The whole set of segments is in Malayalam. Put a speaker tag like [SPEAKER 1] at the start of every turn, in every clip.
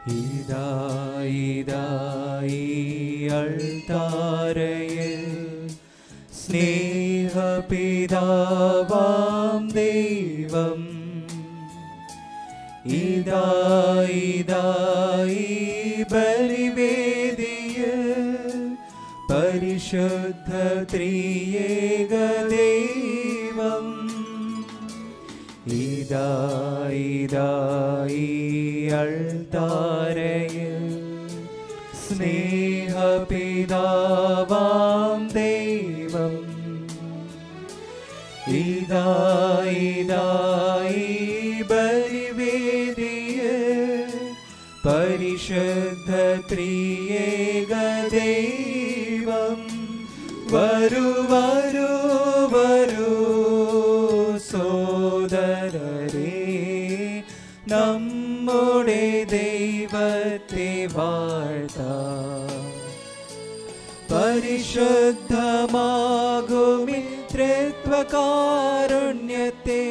[SPEAKER 1] ഇതായി അൾത്താരയിൽ സ്നേഹപിതാവാം ദൈവം ഇതായി ബലിവേദിയിൽ പരിശുദ്ധ ത്രിയേക ദൈവം ഇതായി അൾത്താരയിൽ സ്നേഹപിതാവാം ദൈവം ഇതായി ബലിവേദിയിൽ പരിശുദ്ധ ത്രിയേക ദൈവം വരൂ വരൂ വരൂ സോദരരേ നമ്മുടെ ദൈവത്തെ വാഴ്ത്താം പരിശുദ്ധമാകുമി ത്രിത്വകാരുണ്യത്തെ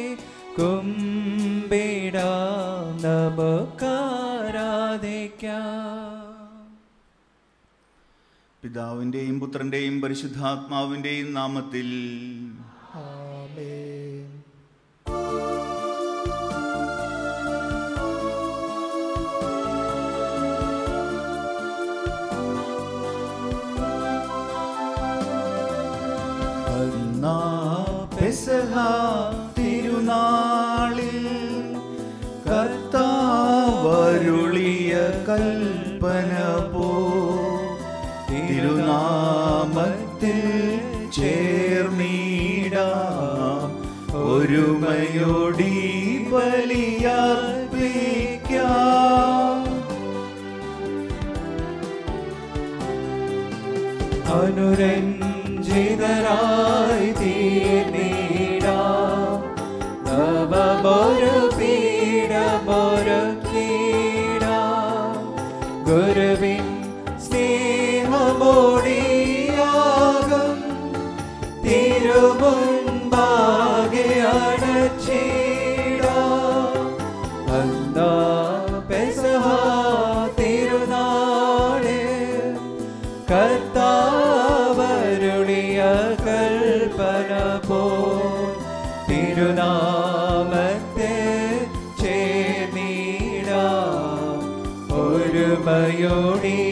[SPEAKER 1] കുമ്പിടാം നമുക്കാരാധിക്കാം
[SPEAKER 2] പിതാവിൻ്റെയും പുത്രൻ്റെയും പരിശുദ്ധാത്മാവിൻ്റെയും നാമത്തിൽ
[SPEAKER 1] ആമേൻ
[SPEAKER 2] എന്നാ പെസഹ തിരുനാളിൽ കർത്താവരുളിയ കൽപ്പന പോ തിരുനാമത്തിൽ ചേർന്നിടാം ഒരുമയോടി ബലിയർപ്പിക്കാം
[SPEAKER 1] അനുരഞ്ജിതരായി തീർന്നിടാം നവമൊരു പീഠമൊരു കീടാം ഗുരുവിൻ സ്നേഹമോടിയാകും തിരുമുൻപാകെ അടച്ചിടാം അന്നാ പെസഹ തിരുനാളിൽ കർത്താവരുളിയ കൽപ്പന പോ തിരുനാമത്തെ ചേർന്നിടാം ഒരുമയോടി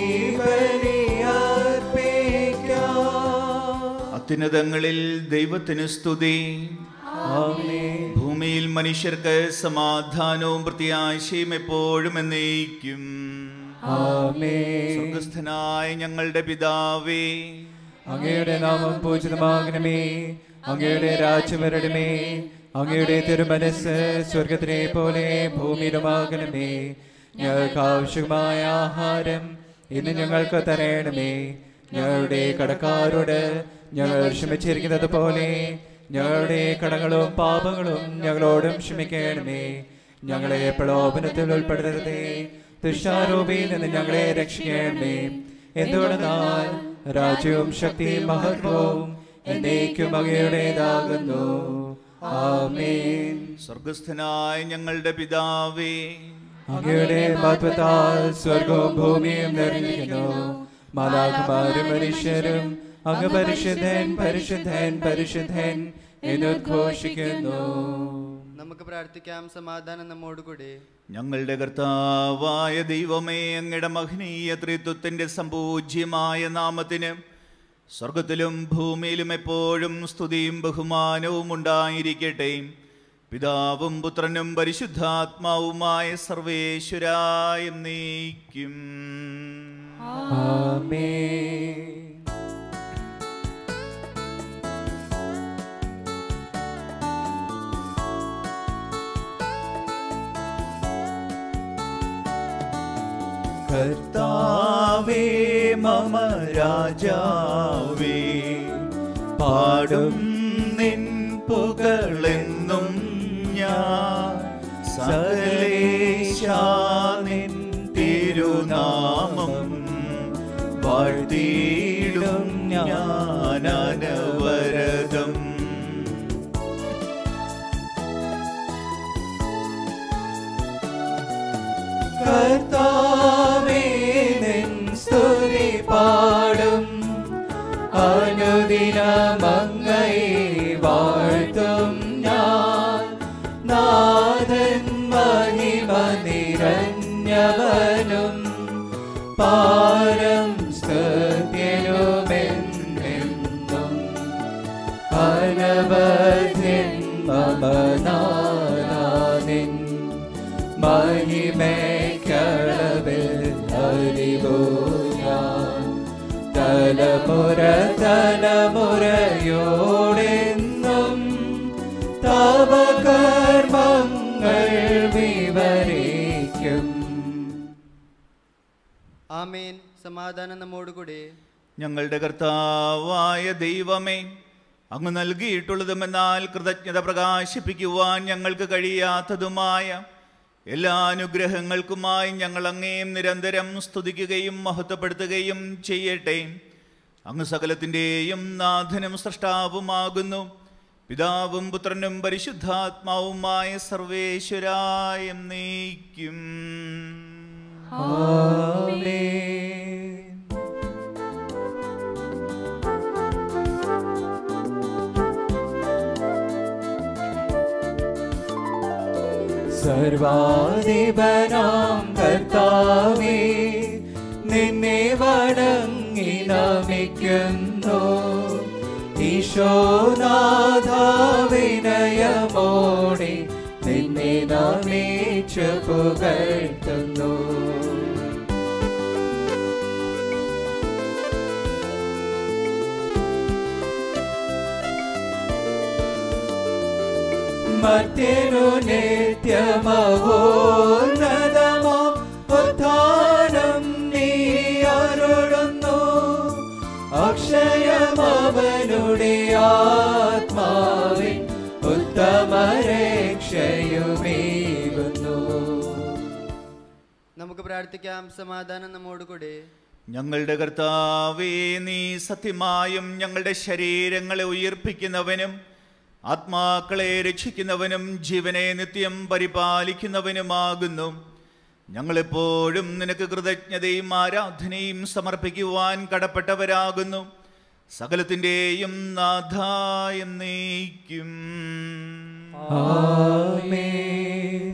[SPEAKER 1] ബലിയർപ്പിക്കാം
[SPEAKER 2] അത്യുന്നതങ്ങളിൽ ദൈവത്തിന് സ്തുതി
[SPEAKER 1] ആമേൻ
[SPEAKER 2] ഭൂമിയിൽ മനുഷ്യർക്ക് സമാധാനവും പ്രത്യാശയും എപ്പോഴും എന്നേക്കും
[SPEAKER 1] ആമേൻ
[SPEAKER 2] സ്വർഗസ്ഥനായ ഞങ്ങളുടെ പിതാവേ
[SPEAKER 1] അങ്ങയുടെ നാമം പൂജിതമാകണമേ അങ്ങയുടെ രാജ്യം വരണമേ അങ്ങയുടെ തിരുമനസ് സ്വർഗത്തിനെ പോലെ ഭൂമിയിലുമാകണമേ ഞങ്ങൾക്ക് ആവശ്യമായ ആഹാരം ഇന്ന് ഞങ്ങൾക്ക് തരയണമേ ഞങ്ങളുടെ കടക്കാരോട് ഞങ്ങൾ ക്ഷമിച്ചിരിക്കുന്നത് പോലെ ഞങ്ങളുടെ കടങ്ങളും പാപങ്ങളും ഞങ്ങളോടും ക്ഷമിക്കണമേ ഞങ്ങളെ പ്രലോഭനത്തിൽ ഉൾപ്പെടുത്തരുതേ തുഷാരൂപിയിൽ നിന്ന് ഞങ്ങളെ രക്ഷിക്കണമേ എന്തുകൊണ്ടെന്നാൽ രാജ്യവും ശക്തിയും മഹത്വവും എന്നേക്കും അങ്ങയുടേതാകുന്നു ആമേൻ
[SPEAKER 2] സ്വർഗസ്ഥനായ ഞങ്ങളുടെ പിതാവേ
[SPEAKER 1] അങ്ങയുടെ മഹത്വത്താൽ സ്വർഗവും ഭൂമിയും നിറഞ്ഞിരിക്കുന്നു മാലാഖമാരും മനുഷ്യരും അങ്ങ് പരിശുദ്ധൻ പരിശുദ്ധൻ പരിശുദ്ധൻ എന്നുദ്ഘോഷിക്കുന്നു
[SPEAKER 3] നമുക്ക് പ്രാർത്ഥിക്കാം സമാധാനം നമ്മോടുകൂടെ
[SPEAKER 2] ഞങ്ങളുടെ കർത്താവായ ദൈവമേ അങ്ങയുടെ മഹനീയ ത്രിത്വത്തിന്റെ സമ്പൂജ്യമായ നാമത്തിന് സ്വർഗത്തിലും ഭൂമിയിലും എപ്പോഴും സ്തുതിയും ബഹുമാനവും ഉണ്ടായിരിക്കട്ടെ പിതാവും പുത്രനും പരിശുദ്ധാത്മാവുമായ സർവേശ്വരായ നീക്കും
[SPEAKER 1] ആമേൻ
[SPEAKER 2] കർത്താവേ മമ രാജാവേ പാടും നിൻ പുകളെന്നും ഞാൻ സകലേശാ നിൻ തിരുനാമം വാഴ്ത്തിയിടും ഞാൻ അനവരതം
[SPEAKER 1] കർത്താവേ ദിനമങ്ങയെ വാഴ്ത്തും ഞാൻ നാഥൻ മഹിമ നിറഞ്ഞവനും പാരം സ്തുത്യനുമെന്നെന്നും അനവധ്യൻ മമനാഥൻ മഹിമയ്ക്കളവിൽ അറിവോ ഞാൻ തലമുറ തലമുറയോടെന്നും തവ കർമ്മങ്ങൾ വിവരിക്കും
[SPEAKER 3] ആമേൻ സമാധാനം നമ്മോടുകൂടെ
[SPEAKER 2] ഞങ്ങളുടെ കർത്താവായ ദൈവമേ അങ്ങ് നൽകിയിട്ടുള്ളതുമെന്നാൽ കൃതജ്ഞത പ്രകാശിപ്പിക്കുവാൻ ഞങ്ങൾക്ക് കഴിയാത്തതുമായ എല്ലാ അനുഗ്രഹങ്ങൾക്കുമായി ഞങ്ങൾ അങ്ങേയും നിരന്തരം സ്തുതിക്കുകയും മഹത്വപ്പെടുത്തുകയും ചെയ്യട്ടെ അങ്ങ് സകലത്തിൻ്റെയും നാഥനും സൃഷ്ടാവുമാകുന്നു പിതാവും പുത്രനും പരിശുദ്ധാത്മാവുമായ സർവേശ്വരായ നീക്കും
[SPEAKER 1] ആമേൻ സർവാധിപനാം കർത്താവേ നിന്നെ വണങ്ങി നമിക്കുന്നു ഈശോനാഥാവിനയമോടെ നിന്നെ നമിച്ചു പുകഴ്ത്തുന്നു മർത്യനു നിത്യമഹോന്നതമോ ഉത്ഥാനം നീ അരുളുന്നു അക്ഷയമവനുടെ ആത്മാവിൻ ഉത്തമരക്ഷയുമേകുന്നു
[SPEAKER 3] നമുക്ക് പ്രാർത്ഥിക്കാം സമാധാനം നമ്മോടുകൂടെ
[SPEAKER 2] ഞങ്ങളുടെ കർത്താവേ നീ സത്യമായും ഞങ്ങളുടെ ശരീരങ്ങളെ ഉയർപ്പിക്കുന്നവനും ആത്മാക്കളെ രക്ഷിക്കുന്നവനും ജീവനെ നിത്യം പരിപാലിക്കുന്നവനുമാകുന്നു ഞങ്ങളെപ്പോഴും നിനക്ക് കൃതജ്ഞതയും ആരാധനയും സമർപ്പിക്കുവാൻ കടപ്പെട്ടവരാകുന്നു സകലത്തിൻ്റെയും നാഥായം നീക്കും
[SPEAKER 1] ആമേൻ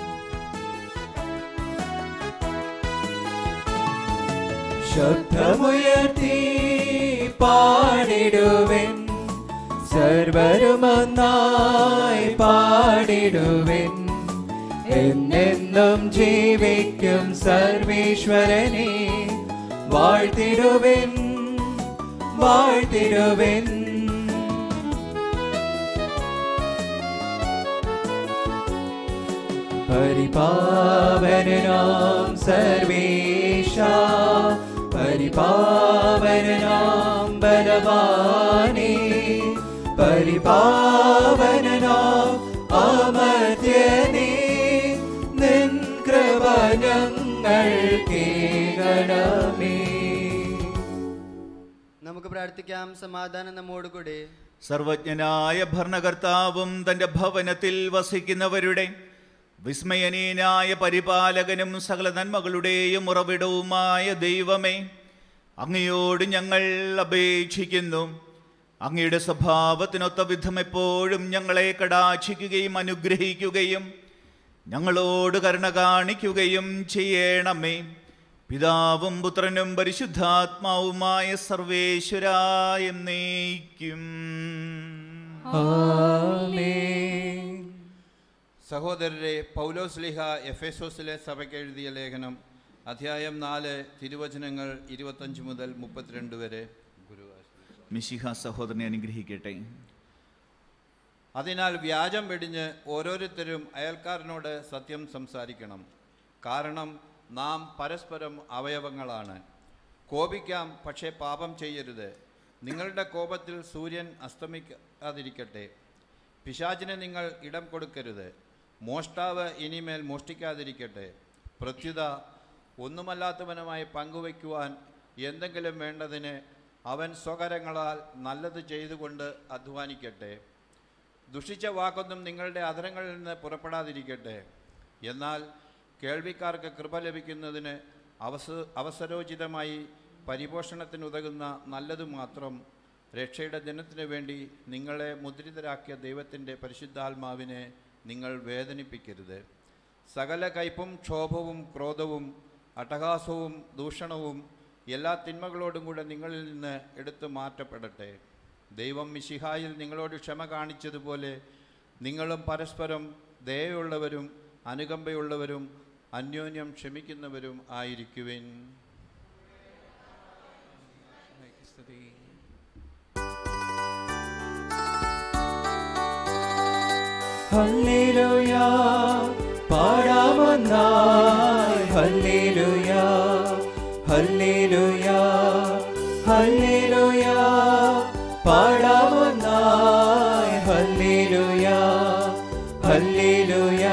[SPEAKER 1] ശബ്ദമുയർത്തി പാടിടുവൻ സർവരുമൊന്നായി പാടിടുവൻ എന്നെന്നും ജീവിക്കും സർവീശ്വരനെ വാഴ്ത്തിടുവൻ വാഴ്ത്തിടുവൻ പരിപാവനാം സർവേശ പരിപാവനാം ബലവാനേ പരിപാവനാം അമർത്യനേ നിൻ കൃപ ഞങ്ങൾ കേൾക്കണമേ
[SPEAKER 3] നമുക്ക് പ്രാർത്ഥിക്കാം സമാധാനം നമ്മോടുകൂടെ
[SPEAKER 2] സർവജ്ഞനായ ഭരണകർത്താവും തൻ്റെ ഭവനത്തിൽ വസിക്കുന്നവരുടെ വിസ്മയനീയനായ പരിപാലകനും സകല നന്മകളുടെയും ഉറവിടവുമായ ദൈവമേ അങ്ങയോട് ഞങ്ങൾ അപേക്ഷിക്കുന്നു അങ്ങയുടെ സ്വഭാവത്തിനൊത്ത വിധം എപ്പോഴും ഞങ്ങളെ കടാക്ഷിക്കുകയും അനുഗ്രഹിക്കുകയും ഞങ്ങളോട് കരുണ കാണിക്കുകയും ചെയ്യണമേ പിതാവും പുത്രനും പരിശുദ്ധാത്മാവുമായ സർവേശ്വരായ നീക്കും
[SPEAKER 1] ആമേൻ
[SPEAKER 4] സഹോദരരെ പൗലോസ്ലിഹ എഫേസോസിലെ സഭയ്ക്ക് എഴുതിയ ലേഖനം അധ്യായം നാല് തിരുവചനങ്ങൾ ഇരുപത്തഞ്ച് മുതൽ മുപ്പത്തിരണ്ട് വരെ ഗുരു
[SPEAKER 2] മിശിഹ സഹോദരനെ അനുഗ്രഹിക്കട്ടെ
[SPEAKER 4] അതിനാൽ വ്യാജം വെടിഞ്ഞ് ഓരോരുത്തരും അയൽക്കാരനോട് സത്യം സംസാരിക്കണം കാരണം നാം പരസ്പരം അവയവങ്ങളാണ് കോപിക്കാം പക്ഷേ പാപം ചെയ്യരുത് നിങ്ങളുടെ കോപത്തിൽ സൂര്യൻ അസ്തമിക്കാതിരിക്കട്ടെ പിശാചിന് നിങ്ങൾ ഇടം കൊടുക്കരുത് മോഷ്ടാവ് ഇനിമേൽ മോഷ്ടിക്കാതിരിക്കട്ടെ പ്രത്യുത ഒന്നുമല്ലാത്തവനുമായി പങ്കുവയ്ക്കുവാൻ എന്തെങ്കിലും വേണ്ടതിന് അവൻ സ്വകരങ്ങളാൽ നല്ലത് ചെയ്തുകൊണ്ട് അധ്വാനിക്കട്ടെ ദുഷിച്ച വാക്കൊന്നും നിങ്ങളുടെ അധരങ്ങളിൽ നിന്ന് പുറപ്പെടാതിരിക്കട്ടെ എന്നാൽ കേൾവിക്കാർക്ക് കൃപ ലഭിക്കുന്നതിന് അവസ അവസരോചിതമായി പരിപോഷണത്തിനുതകുന്ന നല്ലതു മാത്രം രക്ഷയുടെ ദിനത്തിനു വേണ്ടി നിങ്ങളെ മുദ്രിതരാക്കിയ ദൈവത്തിൻ്റെ പരിശുദ്ധാത്മാവിനെ നിങ്ങൾ വേദനിപ്പിക്കരുത് സകല കയ്പും ക്ഷോഭവും ക്രോധവും അട്ടഹാസവും ദൂഷണവും എല്ലാ തിന്മകളോടും കൂടെ നിങ്ങളിൽ നിന്ന് എടുത്തു മാറ്റപ്പെടട്ടെ ദൈവം മിശിഹായിൽ നിങ്ങളോട് ക്ഷമ കാണിച്ചതുപോലെ നിങ്ങളും പരസ്പരം ദയയുള്ളവരും അനുകമ്പയുള്ളവരും അന്യോന്യം ക്ഷമിക്കുന്നവരും ആയിരിക്കുവിൻ
[SPEAKER 1] ഹല്ലേലൂയ പാടാമൊന്നായി ഹല്ലേലൂയ ഹല്ലേലൂയ ഹല്ലേലൂയ പാടാമൊന്നായി ഹല്ലേലൂയ ഹല്ലേലൂയ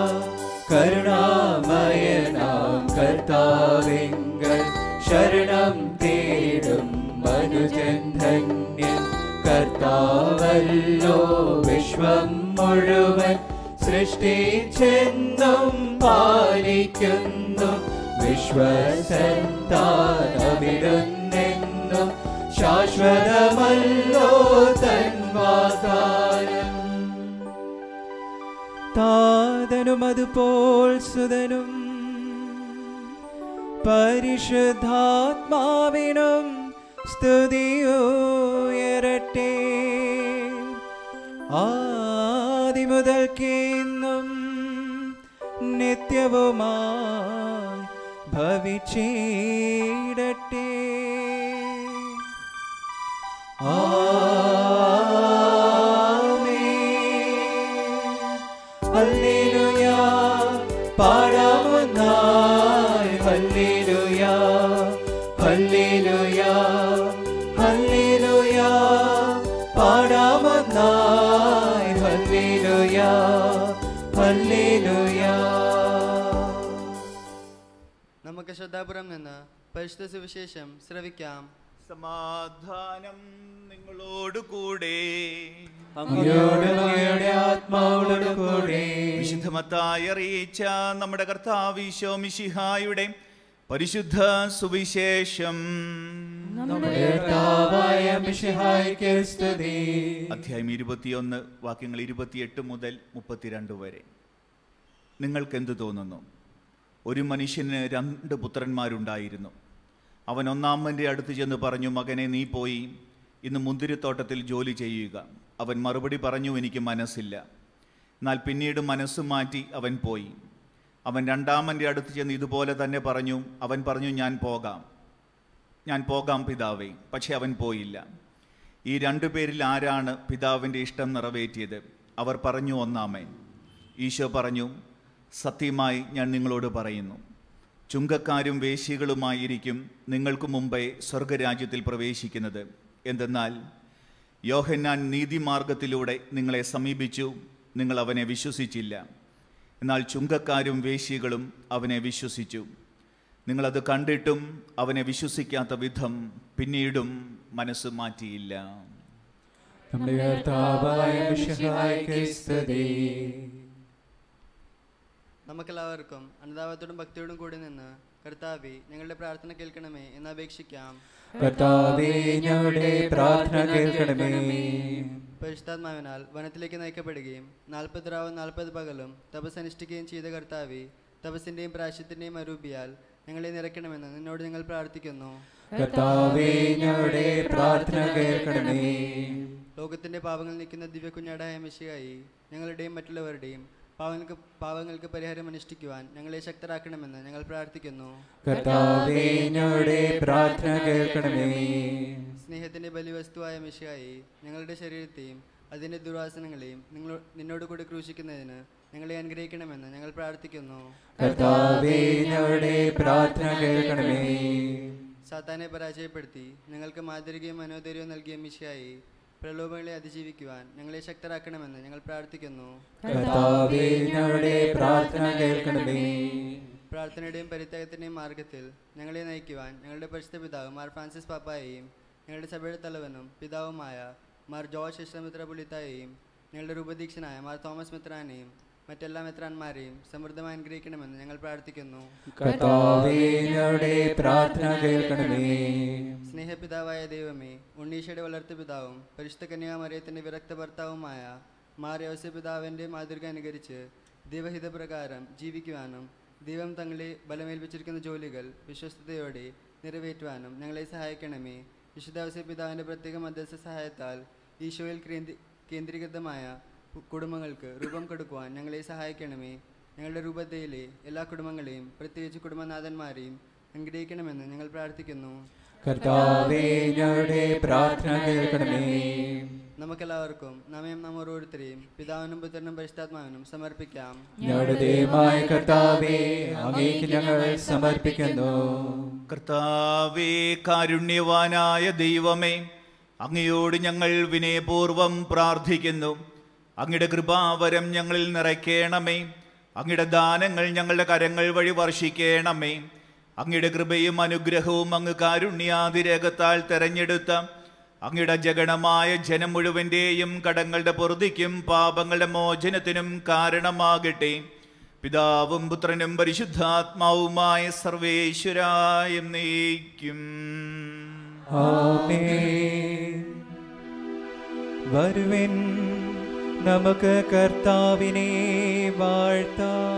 [SPEAKER 1] കരുണാമയനാം കർത്താവെങ്കൽ ശരണം തേടും മനുജൻ ധന്യൻ കർത്താവല്ലോ വിശ്വം മുഴുവൻ സൃഷ്ടിച്ചെന്നും പാലിക്കുന്നു വിശ്വസന്താനമിടുന്നെന്നും ശാശ്വതമല്ലോ തൻ വാഗ്ദാനം താതനും അതുപോൽ സുതനും പരിശുദ്ധാത്മാവിനും സ്തുതിയുയരട്ടെ ആദിമുതൽക്കിന്നും നിത്യവുമായി ഭവിച്ചിടട്ടെ ആമേൻ ഹല്ലേലൂയ പാടാമൊന്നായി ഹല്ലേലൂയ ഹല്ലേലൂയ ഹല്ലേലൂയ പാടാമൊന്നായി ഹല്ലേലൂയ ഹല്ലേലൂയ
[SPEAKER 3] നമുക്ക് ശ്രദ്ധാപുരം നിന്ന് പരിശുദ്ധ സുവിശേഷം ശ്രവിക്കാം
[SPEAKER 2] സമാധാനം നിങ്ങളോട് കൂടെ
[SPEAKER 1] അങ്ങയോടും അങ്ങയുടെ ആത്മാവോടും കൂടെ
[SPEAKER 2] വിശുദ്ധമത്തായി അറിയിച്ച നമ്മുടെ കർത്താവിശോ മിശിഹായുടെ പരിശുദ്ധ സുവിശേഷം
[SPEAKER 1] നമ്മുടെ കർത്താവായ മിശിഹായ്ക്ക് സ്തുതി
[SPEAKER 2] അധ്യായം ഇരുപത്തിയൊന്ന് വാക്യങ്ങൾ ഇരുപത്തിയെട്ട് മുതൽ മുപ്പത്തിരണ്ട് വരെ നിങ്ങൾക്കെന്ത് തോന്നുന്നു ഒരു മനുഷ്യന് രണ്ട് പുത്രന്മാരുണ്ടായിരുന്നു അവൻ ഒന്നാമൻ്റെ അടുത്ത് ചെന്ന് പറഞ്ഞു മകനെ നീ പോയി ഇന്ന് മുന്തിരിത്തോട്ടത്തിൽ ജോലി ചെയ്യുക അവൻ മറുപടി പറഞ്ഞു എനിക്ക് മനസ്സില്ല എന്നാൽ പിന്നീട് മനസ്സ് മാറ്റി അവൻ പോയി അവൻ രണ്ടാമൻ്റെ അടുത്ത് ചെന്ന് ഇതുപോലെ തന്നെ പറഞ്ഞു അവൻ പറഞ്ഞു ഞാൻ പോകാം ഞാൻ പോകാം പിതാവേ പക്ഷെ അവൻ പോയില്ല ഈ രണ്ടു പേരിൽ ആരാണ് പിതാവിൻ്റെ ഇഷ്ടം നിറവേറ്റിയത് അവർ പറഞ്ഞു ഒന്നാമൻ ഈശോ പറഞ്ഞു സത്യമായി ഞാൻ നിങ്ങളോട് പറയുന്നു ചുങ്കക്കാരും വേശികളുമായിരിക്കും നിങ്ങൾക്ക് മുമ്പേ സ്വർഗരാജ്യത്തിൽ പ്രവേശിക്കുന്നത് എന്തെന്നാൽ യോഹന്നാൻ നീതിമാർഗത്തിലൂടെ നിങ്ങളെ സമീപിച്ചു നിങ്ങൾ അവനെ വിശ്വസിച്ചില്ല എന്നാൽ ചുങ്കക്കാരും വേശികളും അവനെ വിശ്വസിച്ചു നിങ്ങളത് കണ്ടിട്ടും അവനെ വിശ്വസിക്കാത്ത വിധം പിന്നീടും മനസ്സ് മാറ്റിയില്ല
[SPEAKER 1] നമ്മുടെ കർത്താവായ മിശിഹായ്ക്ക് സ്തുതി
[SPEAKER 3] നമുക്കെല്ലാവർക്കും അനുതാപത്തോടും ഭക്തിയോടും കൂടി നിന്ന് കർത്താവെ ഞങ്ങളുടെ പ്രാർത്ഥന കേൾക്കണമേ എന്ന് അപേക്ഷിക്കാം
[SPEAKER 1] കർത്താവേ ഞങ്ങളുടെ പ്രാർത്ഥന കേൾക്കണമേ
[SPEAKER 3] പരിശുദ്ധാത്മാവിനാൽ വനത്തിലേക്ക് നയിക്കപ്പെടുകയും നാൽപ്പത് രാവും നാൽപ്പത് പകലും തപസ് അനുഷ്ഠിക്കുകയും ചെയ്ത കർത്താവെ തപസ്സിൻ്റെയും പ്രാശ്യത്തിൻ്റെയും അരൂപിയാൽ ഞങ്ങളെ നിറയ്ക്കണമെന്ന് നിന്നോട് ഞങ്ങൾ പ്രാർത്ഥിക്കുന്നു
[SPEAKER 1] കർത്താവേ ഞങ്ങളുടെ പ്രാർത്ഥന കേൾക്കണമേ
[SPEAKER 3] ലോകത്തിന്റെ പാപങ്ങൾ നീക്കുന്ന ദിവ്യകുഞ്ഞാടായ മിശിയായി ഞങ്ങളുടെയും മറ്റുള്ളവരുടെയും പാവങ്ങൾക്ക് പാവങ്ങൾക്ക് പരിഹാരം അനുഷ്ഠിക്കുവാൻ ഞങ്ങളെ ശക്തരാക്കണമെന്ന് ഞങ്ങൾ പ്രാർത്ഥിക്കുന്നു
[SPEAKER 1] കർത്താവേ ഞങ്ങളുടെ പ്രാർത്ഥന കേൾക്കണമേ
[SPEAKER 3] സ്നേഹത്തിന്റെ ബലിവസ്തുവായ മിശിയായി ഞങ്ങളുടെ ശരീരത്തെയും അതിൻ്റെ ദുർവാസനങ്ങളെയും നിങ്ങൾ നിന്നോട് കൂടി ക്രൂശിക്കുന്നതിന് ഞങ്ങളെ അനുഗ്രഹിക്കണമെന്ന് ഞങ്ങൾ പ്രാർത്ഥിക്കുന്നു
[SPEAKER 1] കർത്താവേ ഞങ്ങളുടെ പ്രാർത്ഥന കേൾക്കണമേ
[SPEAKER 3] സാത്താനെ പരാജയപ്പെടുത്തി ഞങ്ങൾക്ക് മാതൃകയും മനോധൈര്യവും നൽകിയ മിശിയായി പ്രലോഭങ്ങളെ അതിജീവിക്കുവാൻ ഞങ്ങളെ ശക്തരാക്കണമെന്ന് ഞങ്ങൾ പ്രാർത്ഥിക്കുന്നു
[SPEAKER 1] കർത്താവേ ഞങ്ങളുടെ പ്രാർത്ഥന കേൾക്കണമേ
[SPEAKER 3] പ്രാർത്ഥനയുടെയും പരിത്യാഗത്തിൻ്റെയും മാർഗത്തിൽ ഞങ്ങളെ നയിക്കുവാൻ ഞങ്ങളുടെ പരിശുദ്ധ പിതാവ് മാർ ഫ്രാൻസിസ് പാപ്പായെയും ഞങ്ങളുടെ സഭയുടെ തലവനും പിതാവുമായ മാർ ജോർജ് ശിശ്രമിത്ര പുലിത്തായെയും ഞങ്ങളുടെ രൂപദീക്ഷനായ മാർ തോമസ് മിത്രാനെയും മറ്റെല്ലാ മെത്രാന്മാരെയും സമൃദ്ധമായി അനുഗ്രഹിക്കണമെന്ന് ഞങ്ങൾ പ്രാർത്ഥിക്കുന്നു
[SPEAKER 1] കർത്താവേ ഞങ്ങളുടെ പ്രാർത്ഥന കേൾക്കണമേ
[SPEAKER 3] സ്നേഹപിതാവായ ദൈവമേ ഉണ്ണീശയുടെ വളർത്തു പിതാവും പരിശുദ്ധ കന്യാമറിയത്തിൻ്റെ വിരക്ത ഭർത്താവുമായ മാറിയോസ പിതാവിൻ്റെ മാതൃക അനുകരിച്ച് ദൈവഹിതപ്രകാരം ജീവിക്കുവാനും ദൈവം തങ്ങളെ ബലമേൽപ്പിച്ചിരിക്കുന്ന ജോലികൾ വിശ്വസ്തയോടെ നിറവേറ്റുവാനും ഞങ്ങളെ സഹായിക്കണമേ വിശുദ്ധാവസ്യ പിതാവിൻ്റെ പ്രത്യേക മധ്യസ്ഥ സഹായത്താൽ ഈശോയിൽ കേന്ദ്രീ കേന്ദ്രീകൃതമായ കു- കുടുംബങ്ങൾക്ക് രൂപം കൊടുക്കുവാൻ ഞങ്ങളെ സഹായിക്കണമേ ഞങ്ങളുടെ രൂപതയിലെ എല്ലാ കുടുംബങ്ങളെയും പ്രത്യേകിച്ച് കുടുംബനാഥന്മാരെയും അനുഗ്രഹിക്കണമെന്ന് ഞങ്ങൾ പ്രാർത്ഥിക്കുന്നു
[SPEAKER 1] കർത്താവേ ഞങ്ങളുടെ പ്രാർത്ഥന കേൾക്കണമേ
[SPEAKER 3] നമുക്കെല്ലാവർക്കും നമ്മയും നാം ഓരോരുത്തരെയും പിതാവിനും പുത്രനും പരിശുദ്ധാത്മാവിനും സമർപ്പിക്കാം
[SPEAKER 1] ഞങ്ങളുടെ ദൈവമായ കർത്താവേ അങ്ങേക്ക് ഞങ്ങൾ സമർപ്പിക്കുന്നു
[SPEAKER 2] കർത്താവേ കാരുണ്യവാനായ ദൈവമേ അങ്ങയോട് ഞങ്ങൾ വിനയപൂർവം പ്രാർത്ഥിക്കുന്നു അങ്ങയുടെ കൃപാവരം ഞങ്ങളിൽ നിറയ്ക്കണമേ അങ്ങയുടെ ദാനങ്ങൾ ഞങ്ങളുടെ കരങ്ങൾ വഴി വർഷിക്കണമേ അങ്ങയുടെ കൃപയും അനുഗ്രഹവും അങ്ങ് കാരുണ്യാതിരേകത്താൽ തെരഞ്ഞെടുത്ത അങ്ങയുടെ ജഗണമായ ജനം മുഴുവൻ്റെയും കടങ്ങളുടെ പൊറുതിക്കും പാപങ്ങളുടെ മോചനത്തിനും കാരണമാകട്ടെ പിതാവും പുത്രനും പരിശുദ്ധാത്മാവുമായ സർവേശ്വരായ നീക്കും
[SPEAKER 1] ആമേൻ വരുവിൻ നമുക്ക് കർത്താവിനെ വാഴ്ത്താം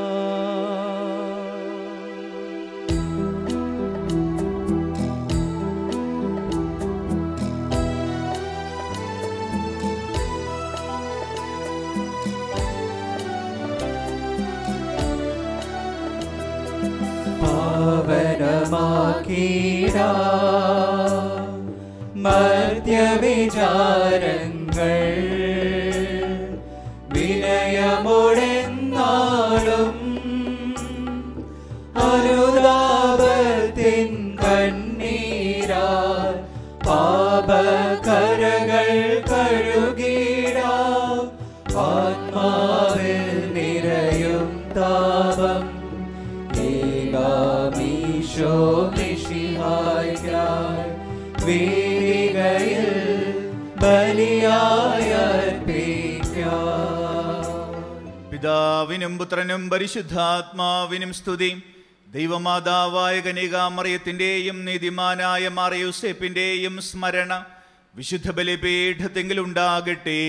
[SPEAKER 1] പാവനമാക്കീട മദ്യവിചാരങ്ങൾ വിനയമോടെന്നാളും അനുതാപത്തിൻ കണ്ണീരാ പാപകരകൾ കഴുകിട ആത്മാവിൽ നിറയും താപം ഏകാമീശോ മിശിഹായ്ക്കായി വീരികയിൽ ബലിയായി അർപ്പിക്കാം
[SPEAKER 2] പിതാവിനും പുത്രനും പരിശുദ്ധാത്മാവിനും സ്തുതി ദൈവമാതാവായ കനികാമറിയത്തിൻ്റെയും നീതിമാനായ മറിയൂസേപ്പിൻ്റെയും സ്മരണ വിശുദ്ധ ബലിപീഠത്തെങ്കിലുണ്ടാകട്ടെ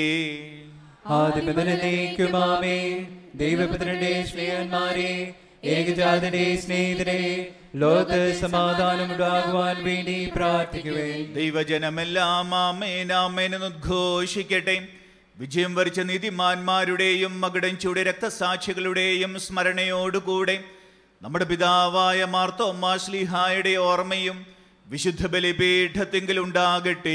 [SPEAKER 1] ആദിപതനേക്കുമാമേ ദൈവപുത്രന്റെ സ്നേഹന്മാരെ ഏകജാതന്റെ സ്നേഹിതരെ ലോകത്ത് സമാധാനം ഉണ്ടാകുവാൻ വേണ്ടി പ്രാർത്ഥിക്കുവേ
[SPEAKER 2] ദൈവജനമെല്ലാം ആമേനാമേനെന്ന് ഉദ്ഘോഷിക്കട്ടെ വിജയം വരിച്ച നീതിമാന്മാരുടെയും മകുടഞ്ചൂടെ രക്തസാക്ഷികളുടെയും സ്മരണയോടുകൂടെ നമ്മുടെ പിതാവായ മാർത്തോമാശ്ലിഹായുടെ ഓർമ്മയും വിശുദ്ധ ബലിപീഠത്തെങ്കിൽ ഉണ്ടാകട്ടെ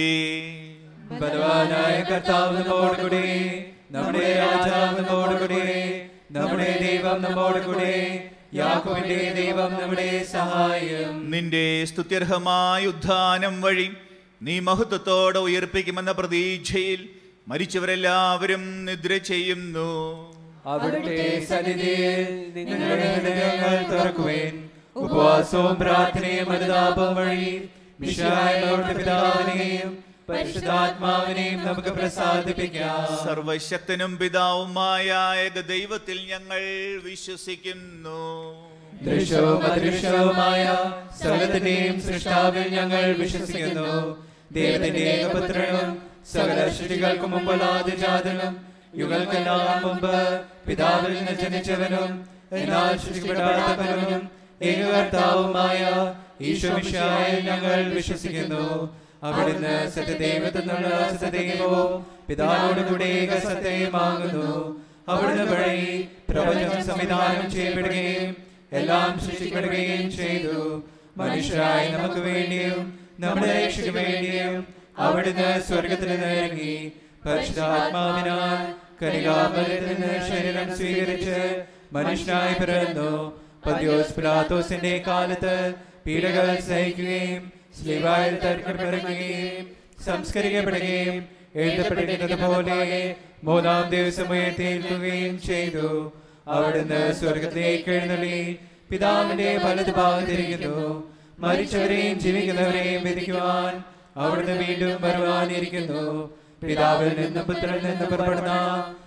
[SPEAKER 1] ബലവാനായ കർത്താവ് നമ്മോടുകൂടെ നമ്മുടെ രാജാവ് നമ്മോടുകൂടെ നമ്മുടെ ദൈവം നമ്മോടുകൂടെ യാക്കോബിന്റെ ദൈവം നമ്മുടെ സഹായം
[SPEAKER 2] നിന്റെ സ്തുത്യർഹമായ ഉദ്ധാനം വഴി നീ മഹത്വത്തോടെ ഉയർപ്പിക്കുമെന്ന പ്രതീക്ഷയിൽ മരിച്ചവരെല്ലാവരും നിദ്ര ചെയ്യുന്നു
[SPEAKER 1] അവിടുത്തെ സന്നിധിയിൽ നിങ്ങളുടെ ഹൃദയങ്ങൾ തുറക്കുവേൻ ഉപവാസവും പ്രാർത്ഥനയും അനുതാപം വഴി വിശാലയുടെ പിതാവിനെയും പരിശുദ്ധാത്മാവിനെയും നമുക്ക് പ്രസാദിപ്പിക്കാം
[SPEAKER 2] സർവശക്തനും പിതാവുമായ ഏക ദൈവത്തിൽ ഞങ്ങൾ വിശ്വസിക്കുന്നു
[SPEAKER 1] ദൃശ്യവും അദൃശ്യവുമായ സകലത്തിന്റെയും സൃഷ്ടാവിൽ ഞങ്ങൾ വിശ്വസിക്കുന്നു ദൈവത്തിന്റെ ഏകപുത്രനും സകല സൃഷ്ടികൾക്ക് മുമ്പുള്ള ആദ്യജാതനും യുഗങ്ങൾക്കെല്ലാം മുമ്പ് പിതാവിൽ നിന്ന് ജനിച്ചവനും എന്നാൽ സൃഷ്ടിക്കപ്പെടാത്തവനും ഏകകർത്താവുമായ ഈശോമിഷായ ഞങ്ങൾ വിശ്വസിക്കുന്നു അവിടുന്ന് സത്യദൈവത്തിനുള്ള സത്യദൈവവും പിതാവിനോട് കൂടെ ഏക സത്യമാകുന്നു അവിടുന്ന് വഴി പ്രപഞ്ചം സംവിധാനം ചെയ്യപ്പെടുകയും എല്ലാം സൃഷ്ടിക്കപ്പെടുകയും ചെയ്തു മനുഷ്യരായ നമുക്ക് വേണ്ടിയും നമ്മുടെ രക്ഷയ്ക്ക് വേണ്ടിയും അവിടുന്ന് സ്വർഗത്തിൽ നിന്ന് ഇറങ്ങി പരിശുദ്ധാത്മാവിനാൽ കനികാമരത്തിൽ നിന്ന് ശരീരം സ്വീകരിച്ച് മനുഷ്യനായി പിറന്നു പദ്യോസ് പിലാത്തോസിന്റെ കാലത്ത് പീഡകൾ സഹിക്കുകയും സ്ലീവായിൽ തർക്കപ്പെടുകയും സംസ്കരിക്കപ്പെടുകയും എഴുതപ്പെട്ടിരുന്നത് പോലെ മൂന്നാം ദിവസം ഉയർത്തേൽക്കുകയും ചെയ്തു അവിടുന്ന് സ്വർഗത്തിലേക്ക് എഴുന്നള്ളി പിതാവിന്റെ വലതു ഭാഗത്തിരിക്കുന്നു മരിച്ചവരെയും ജീവിക്കുന്നവരെയും വിധിക്കുവാൻ അവിടുന്ന് വീണ്ടും വരുവാനിരിക്കുന്നു പിതാവിൽ നിന്ന് പുത്രനിൽ നിന്ന് പുറപ്പെടുന്ന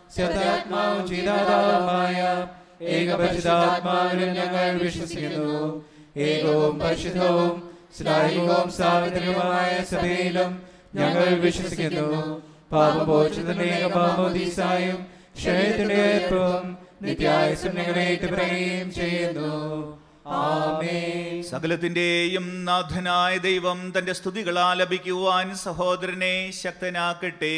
[SPEAKER 1] സത്യാത്മാവും ജീതാതാവുമായ ഏകപരിശുദ്ധാത്മാവിലും ഞങ്ങൾ വിശ്വസിക്കുന്നു ഏകവും പരിശുദ്ധവും ശ്രായികവും സാർവത്രികവുമായ സഭയിലും ഞങ്ങൾ വിശ്വസിക്കുന്നു പാപബോധത്തിന്റെ ഏകപാമോദീസായും ക്ഷയത്തിന്റെ ഏർപ്പവും നിത്യായുസം ഞങ്ങളെ ഏറ്റുപറയുകയും ചെയ്യുന്നു ആമേൻ
[SPEAKER 2] സകലത്തിന്റെയും നാഥനായ ദൈവം തന്റെ സ്തുതികൾ ആലപിക്കുവാൻ സഹോദരനെ ശക്തനാക്കട്ടെ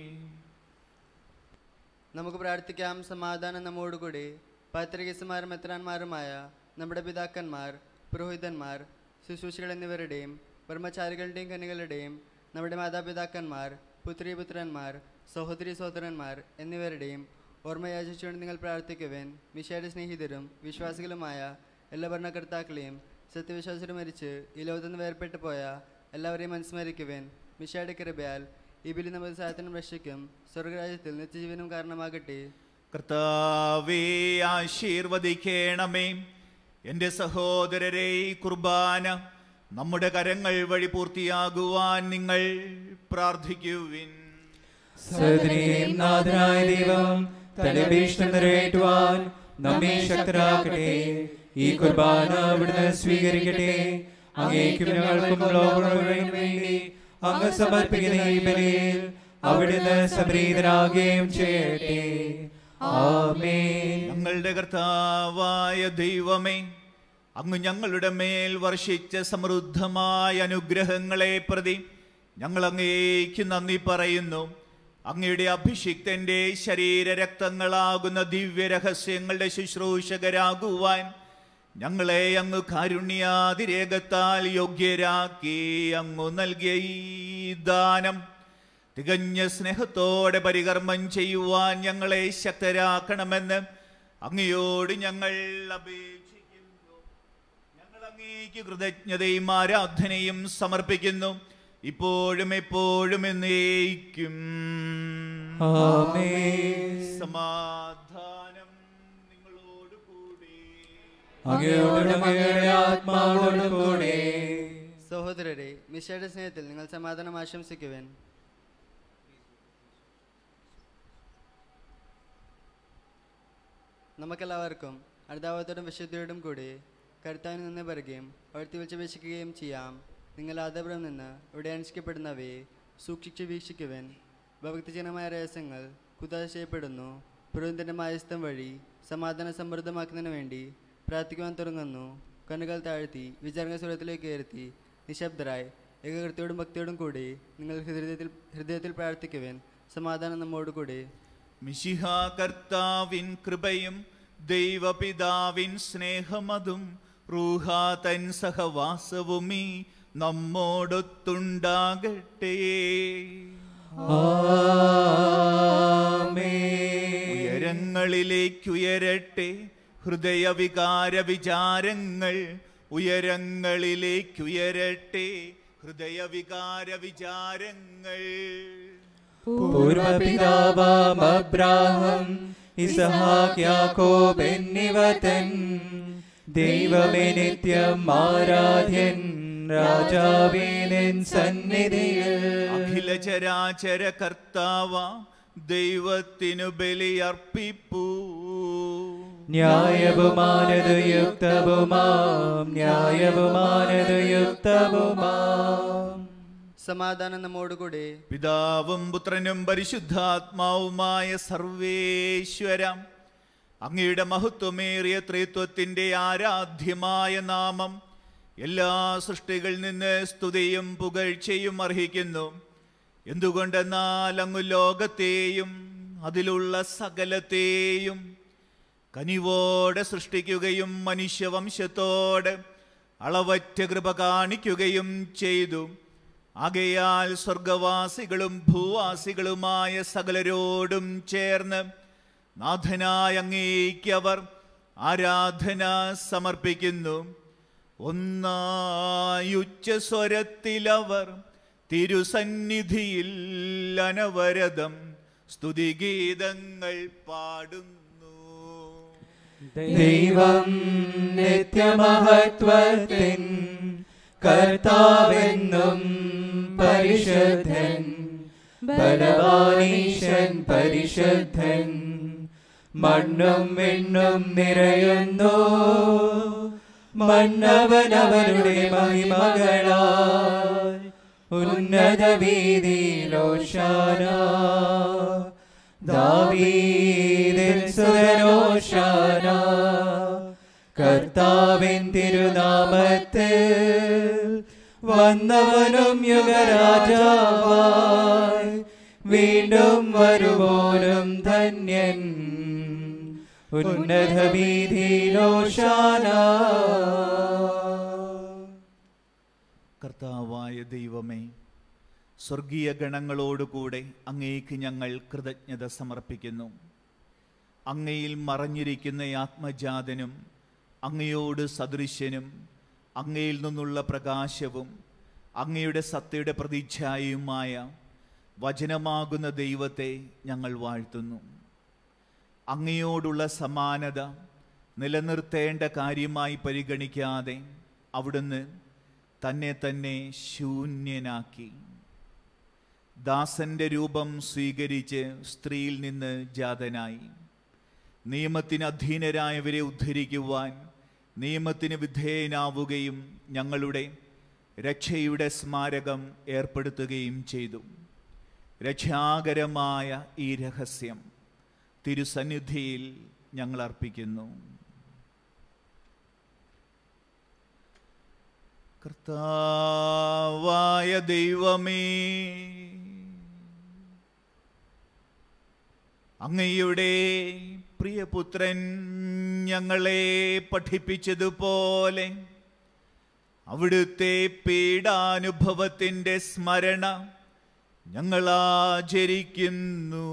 [SPEAKER 3] നമുക്ക് പ്രാർത്ഥിക്കാം സമാധാനം നമ്മോടുകൂടി പത്രികസുമാരും മെത്രാന്മാരുമായ നമ്മുടെ പിതാക്കന്മാർ പുരോഹിതന്മാർ ശുശ്രൂഷികൾ എന്നിവരുടെയും ബ്രഹ്മചാരികളുടെയും കനികളുടെയും നമ്മുടെ മാതാപിതാക്കന്മാർ പുത്രിപുത്രന്മാർ സഹോദരി സഹോദരന്മാർ എന്നിവരുടെയും ഓർമ്മ യാചിച്ചുകൊണ്ട് നിങ്ങൾ പ്രാർത്ഥിക്കുവാൻ മിഷയുടെ സ്നേഹിതരും വിശ്വാസികളുമായ എല്ലാ ഭരണകർത്താക്കളെയും സത്യവിശ്വാസികൾ മരിച്ച് ഈ ലോകത്തു നിന്ന് വേർപെട്ടു പോയ എല്ലാവരെയും അനുസ്മരിക്കുവാൻ മിഷയുടെ കൃപയാൽ ഈ ബലി നമ്മുടെ സാധനം രക്ഷിക്കും സ്വർഗരാജ്യത്തിൽ നിത്യജീവനും കാരണമാകട്ടെ
[SPEAKER 2] കർത്താവേ ആശീർവദിക്കണമേ എൻ്റെ സഹോദരരെ ഈ കുർബാന നമ്മുടെ കരങ്ങൾ വഴി പൂർത്തിയാകുവാൻ നിങ്ങൾ പ്രാർത്ഥിക്കുവിൻ
[SPEAKER 1] സഹോദരിയും നാഥനായ ദൈവം തന്റെ ഭീഷണം നിറവേറ്റുവാൻ നമ്മെ ശക്തരാക്കട്ടെ ഈ കുർബാന അവിടുന്ന് സ്വീകരിക്കട്ടെ അങ്ങേക്കും ഞങ്ങൾക്കും ലോകമുഴുവനും വേണ്ടി അങ്ങ് സമർപ്പിക്കുന്ന ഈ ബലിയിൽ അവിടുന്ന് സംപ്രീതനാകുകയും ചെയ്യട്ടെ ആമേൻ
[SPEAKER 2] ഞങ്ങളുടെ കർത്താവായ ദൈവമേ അങ്ങ് ഞങ്ങളുടെ മേൽ വർഷിച്ച സമൃദ്ധമായ അനുഗ്രഹങ്ങളെ പ്രതി ഞങ്ങൾ അങ്ങേക്ക് നന്ദി പറയുന്നു അങ്ങയുടെ അഭിഷിക്തന്റെ ശരീര രക്തങ്ങളാകുന്ന ദിവ്യരഹസ്യങ്ങളുടെ ശുശ്രൂഷകരാകുവാൻ ഞങ്ങളെ അങ്ങ് കാരുണ്യാതിരേകത്താൽ യോഗ്യരാക്കി അങ്ങു നൽകിയ ഈ ദാനം തികഞ്ഞ സ്നേഹത്തോടെ പരികർമ്മം ചെയ്യുവാൻ ഞങ്ങളെ ശക്തരാക്കണമെന്ന് അങ്ങയോട് ഞങ്ങൾ അപേക്ഷിക്കുന്നു ഞങ്ങൾ അങ്ങേക്ക് കൃതജ്ഞതയും ആരാധനയും സമർപ്പിക്കുന്നു ഇപ്പോഴും എപ്പോഴും എന്നേക്കും
[SPEAKER 1] ആമേൻ
[SPEAKER 2] സമാധാനം നിങ്ങളോട് കൂടി
[SPEAKER 1] അങ്ങയോടും അങ്ങയുടെ ആത്മാവോടും കൂടെ
[SPEAKER 3] സഹോദരരെ മിശയുടെ സ്നേഹത്തിൽ നിങ്ങൾ സമാധാനം ആശംസിക്കുവാൻ നമുക്കെല്ലാവർക്കും അടുത്താവത്തോടും വിശുദ്ധിയോടും കൂടി കർത്താവിൽ നിന്ന് പറയുകയും അവിടുത്തെ വിളിച്ചപേക്ഷിക്കുകയും ചെയ്യാം നിങ്ങൾ ആദപുരം നിന്ന് ഇവിടെ അനുഷ്ഠിക്കപ്പെടുന്നവയെ സൂക്ഷിച്ച് വീക്ഷിക്കുവാൻ ഭക്തിജനമായ രഹസ്യങ്ങൾ കുതാശ ചെയ്യപ്പെടുന്നു പുരോഹിതന്റെ മായസ്ഥം വഴി സമാധാനം സമൃദ്ധമാക്കുന്നതിന് വേണ്ടി പ്രാർത്ഥിക്കുവാൻ തുടങ്ങുന്നു കണ്ണുകൾ താഴ്ത്തി വിചാരണ സ്വരത്തിലേക്ക് ഉയർത്തി നിശബ്ദരായി ഏകകൃത്യയോടും ഭക്തിയോടും കൂടി നിങ്ങൾ ഹൃദയത്തിൽ ഹൃദയത്തിൽ പ്രാർത്ഥിക്കുവാൻ സമാധാനം നമ്മോടുകൂടി
[SPEAKER 2] മിശിഹ കർത്താവിൻ കൃപയും ദൈവപിതാവിൻ സ്നേഹമതും റൂഹാ തൻ സഹവാസവും ഈ നമ്മോടൊത്തുണ്ടാകട്ടെ
[SPEAKER 1] ആമേൻ
[SPEAKER 2] ഉയരങ്ങളിലേക്കുയരട്ടെ ഹൃദയവികാര വിചാരങ്ങൾ ഉയരങ്ങളിലേക്കുയരട്ടെ ഹൃദയവികാര വിചാരങ്ങൾ
[SPEAKER 1] പൂർവപിതാവാം അബ്രാഹം ഇസഹാക്ക് യാക്കോബ് എന്നിവ തൻ ദൈവമേ നിത്യം ആരാധ്യൻ രാജാവേ നിൻ സന്നിധിയിൽ
[SPEAKER 2] അഖില ചരാചര കർത്താവ ദൈവത്തിനു ബലിയർപ്പിപ്പൂ
[SPEAKER 1] ന്യായവുമാനത് യുക്തവുമാം ന്യായവുമാനത് യുക്തവുമാം
[SPEAKER 3] സമാധാനം നമ്മോടുകൂടി
[SPEAKER 2] പിതാവും പുത്രനും പരിശുദ്ധാത്മാവുമായ സർവേശ്വരം അങ്ങയുടെ മഹത്വമേറിയ ത്രിത്വത്തിന്റെ ആരാധ്യമായ നാമം എല്ലാ സൃഷ്ടികളിൽ നിന്ന് സ്തുതിയും പുകഴ്ചയും അർഹിക്കുന്നു എന്തുകൊണ്ടെന്നാൽ അങ്ങ് ലോകത്തെയും അതിലുള്ള സകലത്തെയും കനിവോടെ സൃഷ്ടിക്കുകയും മനുഷ്യവംശത്തോട് അളവറ്റ കൃപ കാണിക്കുകയും ചെയ്തു ആകയാൽ സ്വർഗവാസികളും ഭൂവാസികളുമായ സകലരോടും ചേർന്ന് നാഥനായ അങ്ങേക്ക് അവർ ആരാധന സമർപ്പിക്കുന്നു ഒന്നായുച്ചസ്വരത്തിലവർ തിരുസന്നിധിയിൽ അനവരതം സ്തുതിഗീതങ്ങൾ പാടുന്നു
[SPEAKER 1] ദൈവം നിത്യമഹത്വത്തിൻ കർത്താവെന്നും പരിശുദ്ധൻ ബലവാനീശൻ പരിശുദ്ധൻ മണ്ണും വിണ്ണും നിറയുന്നു മന്നവനവരുടെ മഹിമകളാൽ ഉന്നത വീതിയിലോഷാന ദാവീദിൻ സുരനോഷാന കർത്താവിൻ തിരുനാമത്തിൽ വന്നവനും യുഗരാജാവായി വീണ്ടും വരുവോനും ധന്യൻ ഉന്നത വീതിയിലോഷാന
[SPEAKER 2] കർത്താവായ ദൈവമേ സ്വർഗീയ ഗണങ്ങളോടുകൂടെ അങ്ങേക്ക് ഞങ്ങൾ കൃതജ്ഞത സമർപ്പിക്കുന്നു അങ്ങയിൽ മറഞ്ഞിരിക്കുന്ന ആത്മജാതനും അങ്ങയോട് സദൃശ്യനും അങ്ങയിൽ നിന്നുള്ള പ്രകാശവും അങ്ങയുടെ സത്തയുടെ പ്രതിച്ഛായയുമായ വചനമാകുന്ന ദൈവത്തെ ഞങ്ങൾ വാഴ്ത്തുന്നു അങ്ങയോടുള്ള സമാനത നിലനിർത്തേണ്ട കാര്യമായി പരിഗണിക്കാതെ അവിടുന്ന് തന്നെ തന്നെ ശൂന്യനാക്കി ദാസന്റെ രൂപം സ്വീകരിച്ച് സ്ത്രീയിൽ നിന്ന് ജാതനായി നിയമത്തിന് അധീനരായവരെ ഉദ്ധരിക്കുവാൻ നിയമത്തിന് വിധേയനാവുകയും ഞങ്ങളുടെ രക്ഷയുടെ സ്മാരകം ഏർപ്പെടുത്തുകയും ചെയ്തു രക്ഷാകരമായ ഈ രഹസ്യം തിരുസന്നിധിയിൽ ഞങ്ങൾ അർപ്പിക്കുന്നു കർത്താവായ ദൈവമേ അങ്ങയുടെ പ്രിയപുത്രൻ ഞങ്ങളെ പഠിപ്പിച്ചതുപോലെ അവിടുത്തെ പീഡാനുഭവത്തിൻ്റെ സ്മരണ ഞങ്ങൾ ആചരിക്കുന്നു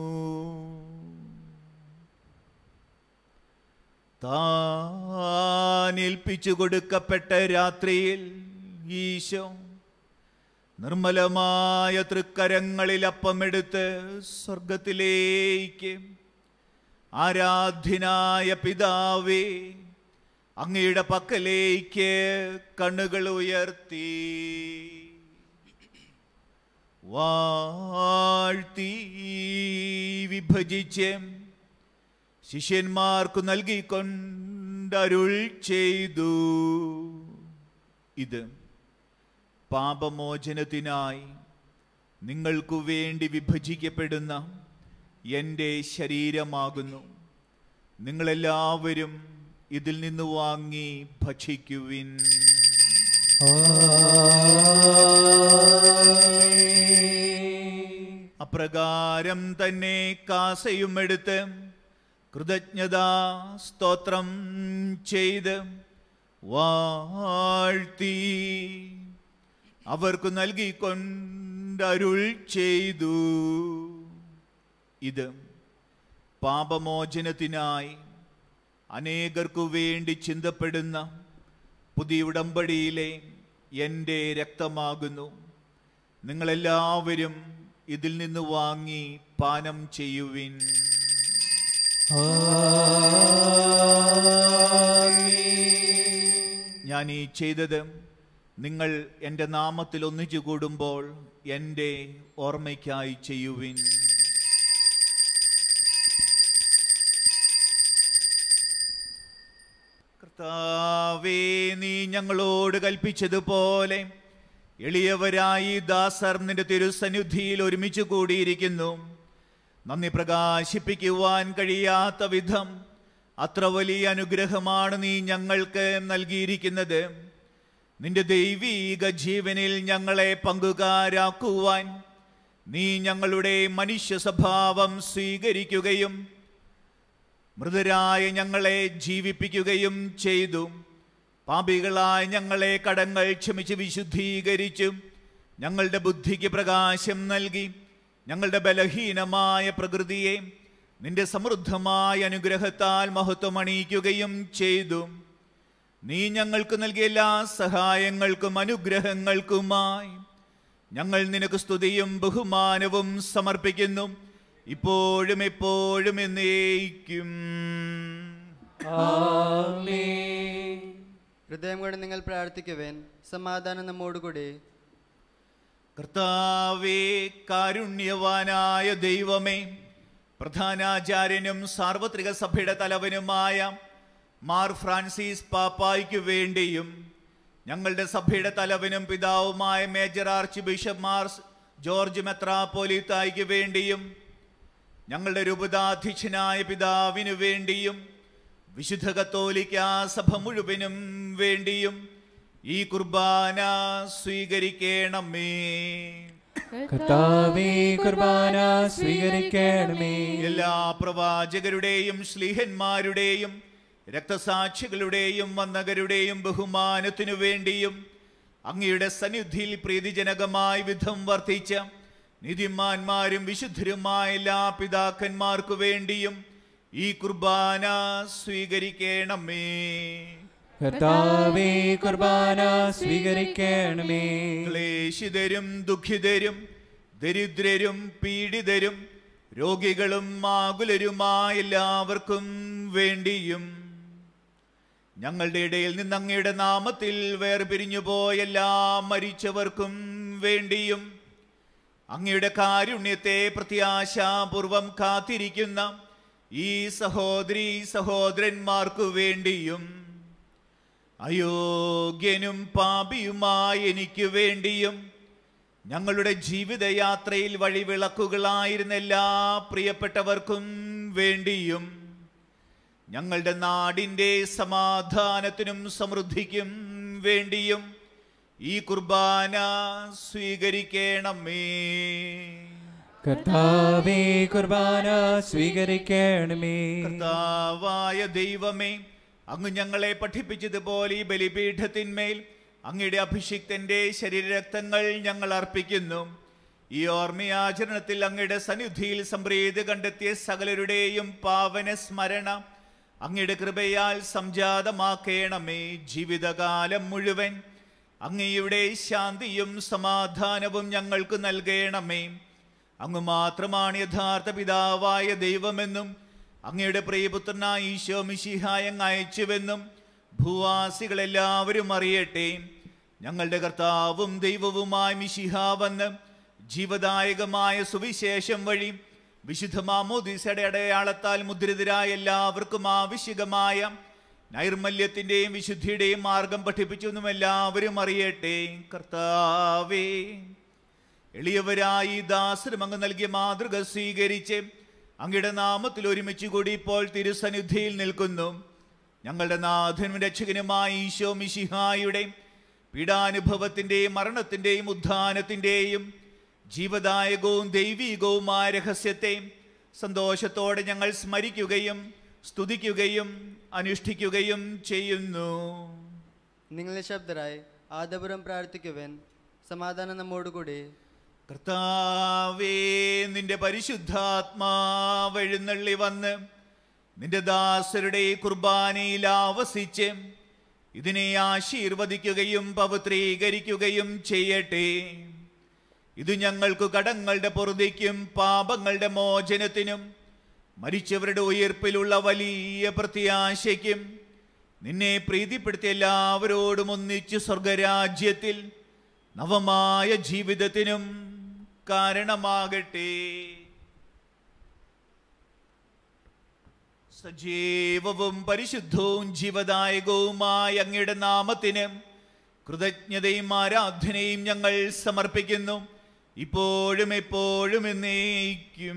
[SPEAKER 2] താൻ ഏൽപ്പിച്ചു കൊടുക്കപ്പെട്ട രാത്രിയിൽ ഈശോ നിർമ്മലമായ തൃക്കരങ്ങളിൽ അപ്പമെടുത്ത് സ്വർഗത്തിലേക്ക് ആരാധ്യനായ പിതാവേ അങ്ങയുടെ പക്കലേക്ക് കണ്ണുകൾ ഉയർത്തി വാഴ്ത്തി വിഭജിച്ച് ശിഷ്യന്മാർക്കു നൽകിക്കൊണ്ടരുൾ ചെയ്തു ഇത് പാപമോചനത്തിനായി നിങ്ങൾക്കു വേണ്ടി വിഭജിക്കപ്പെടുന്ന എൻ്റെ ശരീരമാകുന്നു നിങ്ങളെല്ലാവരും ഇതിൽ നിന്ന് വാങ്ങി ഭക്ഷിക്കുവിൻ അപ്രകാരം തന്നെ കാസയും എടുത്ത് കൃതജ്ഞതാ സ്തോത്രം ചെയ്ത് വാഴ്ത്തി അവർക്ക് നൽകിക്കൊണ്ടരുൾ ചെയ്തു ഇത് പാപമോചനത്തിനായി അനേകർക്കു വേണ്ടി ചിന്തപ്പെടുന്ന പുതിയ ഉടമ്പടിയിലെ എൻ്റെ രക്തമാകുന്നു നിങ്ങളെല്ലാവരും ഇതിൽ നിന്ന് വാങ്ങി പാനം ചെയ്യുവിൻ ഞാൻ ഈ ചെയ്തത് നിങ്ങൾ എൻ്റെ നാമത്തിൽ ഒന്നിച്ചു കൂടുമ്പോൾ എൻ്റെ ഓർമ്മയ്ക്കായി ചെയ്യുവിൻ കർത്താവേ നീ ഞങ്ങളോട് കൽപ്പിച്ചതുപോലെ എളിയവരായി ദാസർ നിന്റെ തിരുസന്നിധിയിൽ ഒരുമിച്ച് കൂടിയിരിക്കുന്നു നന്ദി പ്രകാശിപ്പിക്കുവാൻ കഴിയാത്ത വിധം അത്ര വലിയ അനുഗ്രഹമാണ് നീ ഞങ്ങൾക്ക് നൽകിയിരിക്കുന്നത് നിന്റെ ദൈവീക ജീവനിൽ ഞങ്ങളെ പങ്കുകാരാക്കുവാൻ നീ ഞങ്ങളുടെ മനുഷ്യ സ്വഭാവം സ്വീകരിക്കുകയും മൃതരായ ഞങ്ങളെ ജീവിപ്പിക്കുകയും ചെയ്തു പാപികളായ ഞങ്ങളെ കടങ്ങൾ ക്ഷമിച്ച് വിശുദ്ധീകരിച്ചു ഞങ്ങളുടെ ബുദ്ധിക്ക് പ്രകാശം നൽകി ഞങ്ങളുടെ ബലഹീനമായ പ്രകൃതിയെ നിന്റെ സമൃദ്ധമായ അനുഗ്രഹത്താൽ മഹത്വം അണിയിക്കുകയും ചെയ്തു നീ ഞങ്ങൾക്ക് നൽകിയ എല്ലാ സഹായങ്ങൾക്കും അനുഗ്രഹങ്ങൾക്കുമായി ഞങ്ങൾ നിനക്ക് സ്തുതിയും ബഹുമാനവും സമർപ്പിക്കുന്നു ഇപ്പോഴും എപ്പോഴും എന്നേക്കും
[SPEAKER 3] ഹൃദയം കൊണ്ട് നിങ്ങൾ പ്രാർത്ഥിക്കുവേൻ സമാധാനം നമ്മോടുകൂടി
[SPEAKER 2] കർത്താവേ കാരുണ്യവാനായ ദൈവമേ പ്രധാനാചാര്യനും സാർവത്രിക സഭയുടെ തലവനുമായ മാർ ഫ്രാൻസിസ് പാപ്പായ്ക്ക് വേണ്ടിയും ഞങ്ങളുടെ സഭയുടെ തലവനും പിതാവുമായ major archbishop Mar George മെത്രാപ്പോലിത്തായ്ക്ക് വേണ്ടിയും ഞങ്ങളുടെ രൂപതാധ്യക്ഷനായ പിതാവിനു വേണ്ടിയും വിശുദ്ധ കത്തോലിക്ക സഭ മുഴുവനും വേണ്ടിയും ഈ കുർബാന സ്വീകരിക്കണമേ
[SPEAKER 1] കർത്താവേ കുർബാന സ്വീകരിക്കണമേ
[SPEAKER 2] എല്ലാ പ്രവാചകരുടെയും ശ്ലീഹന്മാരുടെയും രക്തസാക്ഷികളുടെയും വന്നകരുടെയും ബഹുമാനത്തിനു വേണ്ടിയും അങ്ങയുടെ സന്നിധിയിൽ പ്രീതിജനകമായ വിധം വർദ്ധിച്ച നിധിമാന്മാരും വിശുദ്ധരുമായ എല്ലാ പിതാക്കന്മാർക്കു വേണ്ടിയും ഈ കുർബാന സ്വീകരിക്കണമേ
[SPEAKER 1] കർത്താവേ കുർബാന സ്വീകരിക്കണമേ
[SPEAKER 2] ക്ലേശിതരും ദുഃഖിതരും ദരിദ്രരും പീഡിതരും രോഗികളും ആകുലരുമായ എല്ലാവർക്കും വേണ്ടിയും ഞങ്ങളുടെ ഇടയിൽ നിന്ന് അങ്ങയുടെ നാമത്തിൽ വേർപിരിഞ്ഞു പോയ എല്ലാ മരിച്ചവർക്കും വേണ്ടിയും അങ്ങയുടെ കാരുണ്യത്തെ പ്രത്യാശാപൂർവം കാത്തിരിക്കുന്ന ഈ സഹോദരി സഹോദരന്മാർക്കു വേണ്ടിയും അയോഗ്യനും പാപിയുമായ എനിക്ക് വേണ്ടിയും ഞങ്ങളുടെ ജീവിതയാത്രയിൽ വഴിവിളക്കുകളായിരുന്ന എല്ലാ പ്രിയപ്പെട്ടവർക്കും വേണ്ടിയും ഞങ്ങളുടെ നാടിൻ്റെ സമാധാനത്തിനും സമൃദ്ധിക്കും വേണ്ടിയും ഈ കുർബാന സ്വീകരിക്കണമേ
[SPEAKER 1] കർത്താവേ കുർബാന സ്വീകരിക്കണമേ
[SPEAKER 2] കർത്താവായ ദൈവമേ അങ്ങ് ഞങ്ങളെ പഠിപ്പിച്ചതുപോലെ ഈ ബലിപീഠത്തിന്മേൽ അങ്ങയുടെ അഭിഷിക്തന്റെ ശരീരരക്തങ്ങൾ ഞങ്ങൾ അർപ്പിക്കുന്നു ഈ ഓർമ്മയാചരണത്തിൽ അങ്ങയുടെ സന്നിധിയിൽ സംപ്രീതി കണ്ടെത്തിയ സകലരുടെയും പാവന സ്മരണ അങ്ങയുടെ കൃപയാൽ സംജാതമാക്കേണമേ ജീവിതകാലം മുഴുവൻ അങ്ങയുടെ ശാന്തിയും സമാധാനവും ഞങ്ങൾക്ക് നൽകണമേ അങ്ങ് മാത്രമാണ് യഥാർത്ഥ പിതാവായ ദൈവമെന്നും അങ്ങയുടെ പ്രിയപുത്രനായ ഈശോ മിശിഹായ അങ്ങ് അയച്ചുവെന്നും ഭൂവാസികളെല്ലാവരും അറിയട്ടെ ഞങ്ങളുടെ കർത്താവും ദൈവവുമായ മിശിഹ വന്ന് ജീവദായകമായ സുവിശേഷം വഴി വിശുദ്ധ മാമോദീസയുടെ അടയാളത്താൽ മുദ്രിതരായ എല്ലാവർക്കും ആവശ്യകമായ നൈർമല്യത്തിൻ്റെയും വിശുദ്ധിയുടെയും മാർഗം പഠിപ്പിച്ചെന്നും എല്ലാവരും അറിയട്ടെ കർത്താവേ എളിയവരായി ദാസരും അങ്ങ് നൽകിയ മാതൃക സ്വീകരിച്ച് അങ്ങയുടെ നാമത്തിൽ ഒരുമിച്ച് കൂടി ഇപ്പോൾ തിരുസന്നിധിയിൽ നിൽക്കുന്നു ഞങ്ങളുടെ നാഥനും രക്ഷകനുമായ ഈശോ മിശിഹായുടെ പീഡാനുഭവത്തിൻ്റെയും മരണത്തിൻ്റെയും ഉത്ഥാനത്തിൻ്റെയും ജീവദായകവും ദൈവീകവുമായ രഹസ്യത്തെ സന്തോഷത്തോടെ ഞങ്ങൾ സ്മരിക്കുകയും സ്തുതിക്കുകയും അനുഷ്ഠിക്കുകയും ചെയ്യുന്നു
[SPEAKER 3] നിങ്ങൾ നിശബ്ദരായി ആദപുരം പ്രാർത്ഥിക്കുവൻ സമാധാനം നമ്മോടുകൂടി
[SPEAKER 2] കർത്താവേ നിന്റെ പരിശുദ്ധാത്മാവ് എഴുന്നള്ളി വന്ന് നിന്റെ ദാസരുടെ കുർബാനയിൽ ആവസിച്ച് ഇതിനെ ആശീർവദിക്കുകയും പവിത്രീകരിക്കുകയും ചെയ്യട്ടെ ഇത് ഞങ്ങൾക്ക് കടങ്ങളുടെ പൊറുതിക്കും പാപങ്ങളുടെ മോചനത്തിനും മരിച്ചവരുടെ ഉയർപ്പിലുള്ള വലിയ പ്രത്യാശയ്ക്കും നിന്നെ പ്രീതിപ്പെടുത്തിയ എല്ലാവരോടും ഒന്നിച്ച് സ്വർഗരാജ്യത്തിൽ നവമായ ജീവിതത്തിനും കാരണമാകട്ടെ സജീവവും പരിശുദ്ധവും ജീവദായകവുമായ അങ്ങയുടെ നാമത്തിന് കൃതജ്ഞതയും ആരാധനയും ഞങ്ങൾ സമർപ്പിക്കുന്നു ഇപ്പോഴും എപ്പോഴും എന്നേക്കും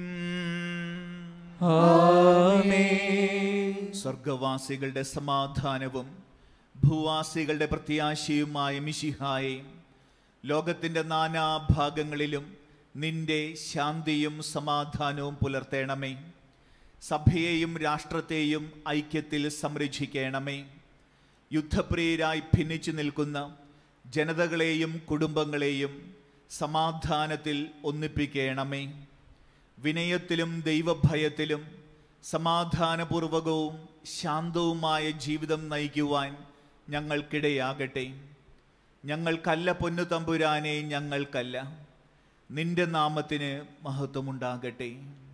[SPEAKER 1] ആമേൻ
[SPEAKER 2] സ്വർഗവാസികളുടെ സമാധാനവും ഭൂവാസികളുടെ പ്രത്യാശയുമായ മിശിഹായെ ലോകത്തിൻ്റെ നാനാഭാഗങ്ങളിലും നിന്റെ ശാന്തിയും സമാധാനവും പുലർത്തേണമേ സഭയെയും രാഷ്ട്രത്തെയും ഐക്യത്തിൽ സംരക്ഷിക്കണമേ യുദ്ധപ്രിയരായി ഭിന്നിച്ചു നിൽക്കുന്ന ജനതകളെയും കുടുംബങ്ങളെയും സമാധാനത്തിൽ ഒന്നിപ്പിക്കണമേ വിനയത്തിലും ദൈവഭയത്തിലും സമാധാനപൂർവകവും ശാന്തവുമായ ജീവിതം നയിക്കുവാൻ ഞങ്ങൾക്കിടയാകട്ടെ ഞങ്ങൾക്കല്ല പൊന്നു തമ്പുരാനെ ഞങ്ങൾക്കല്ല നിന്റെ നാമത്തിന് മഹത്വമുണ്ടാകട്ടെ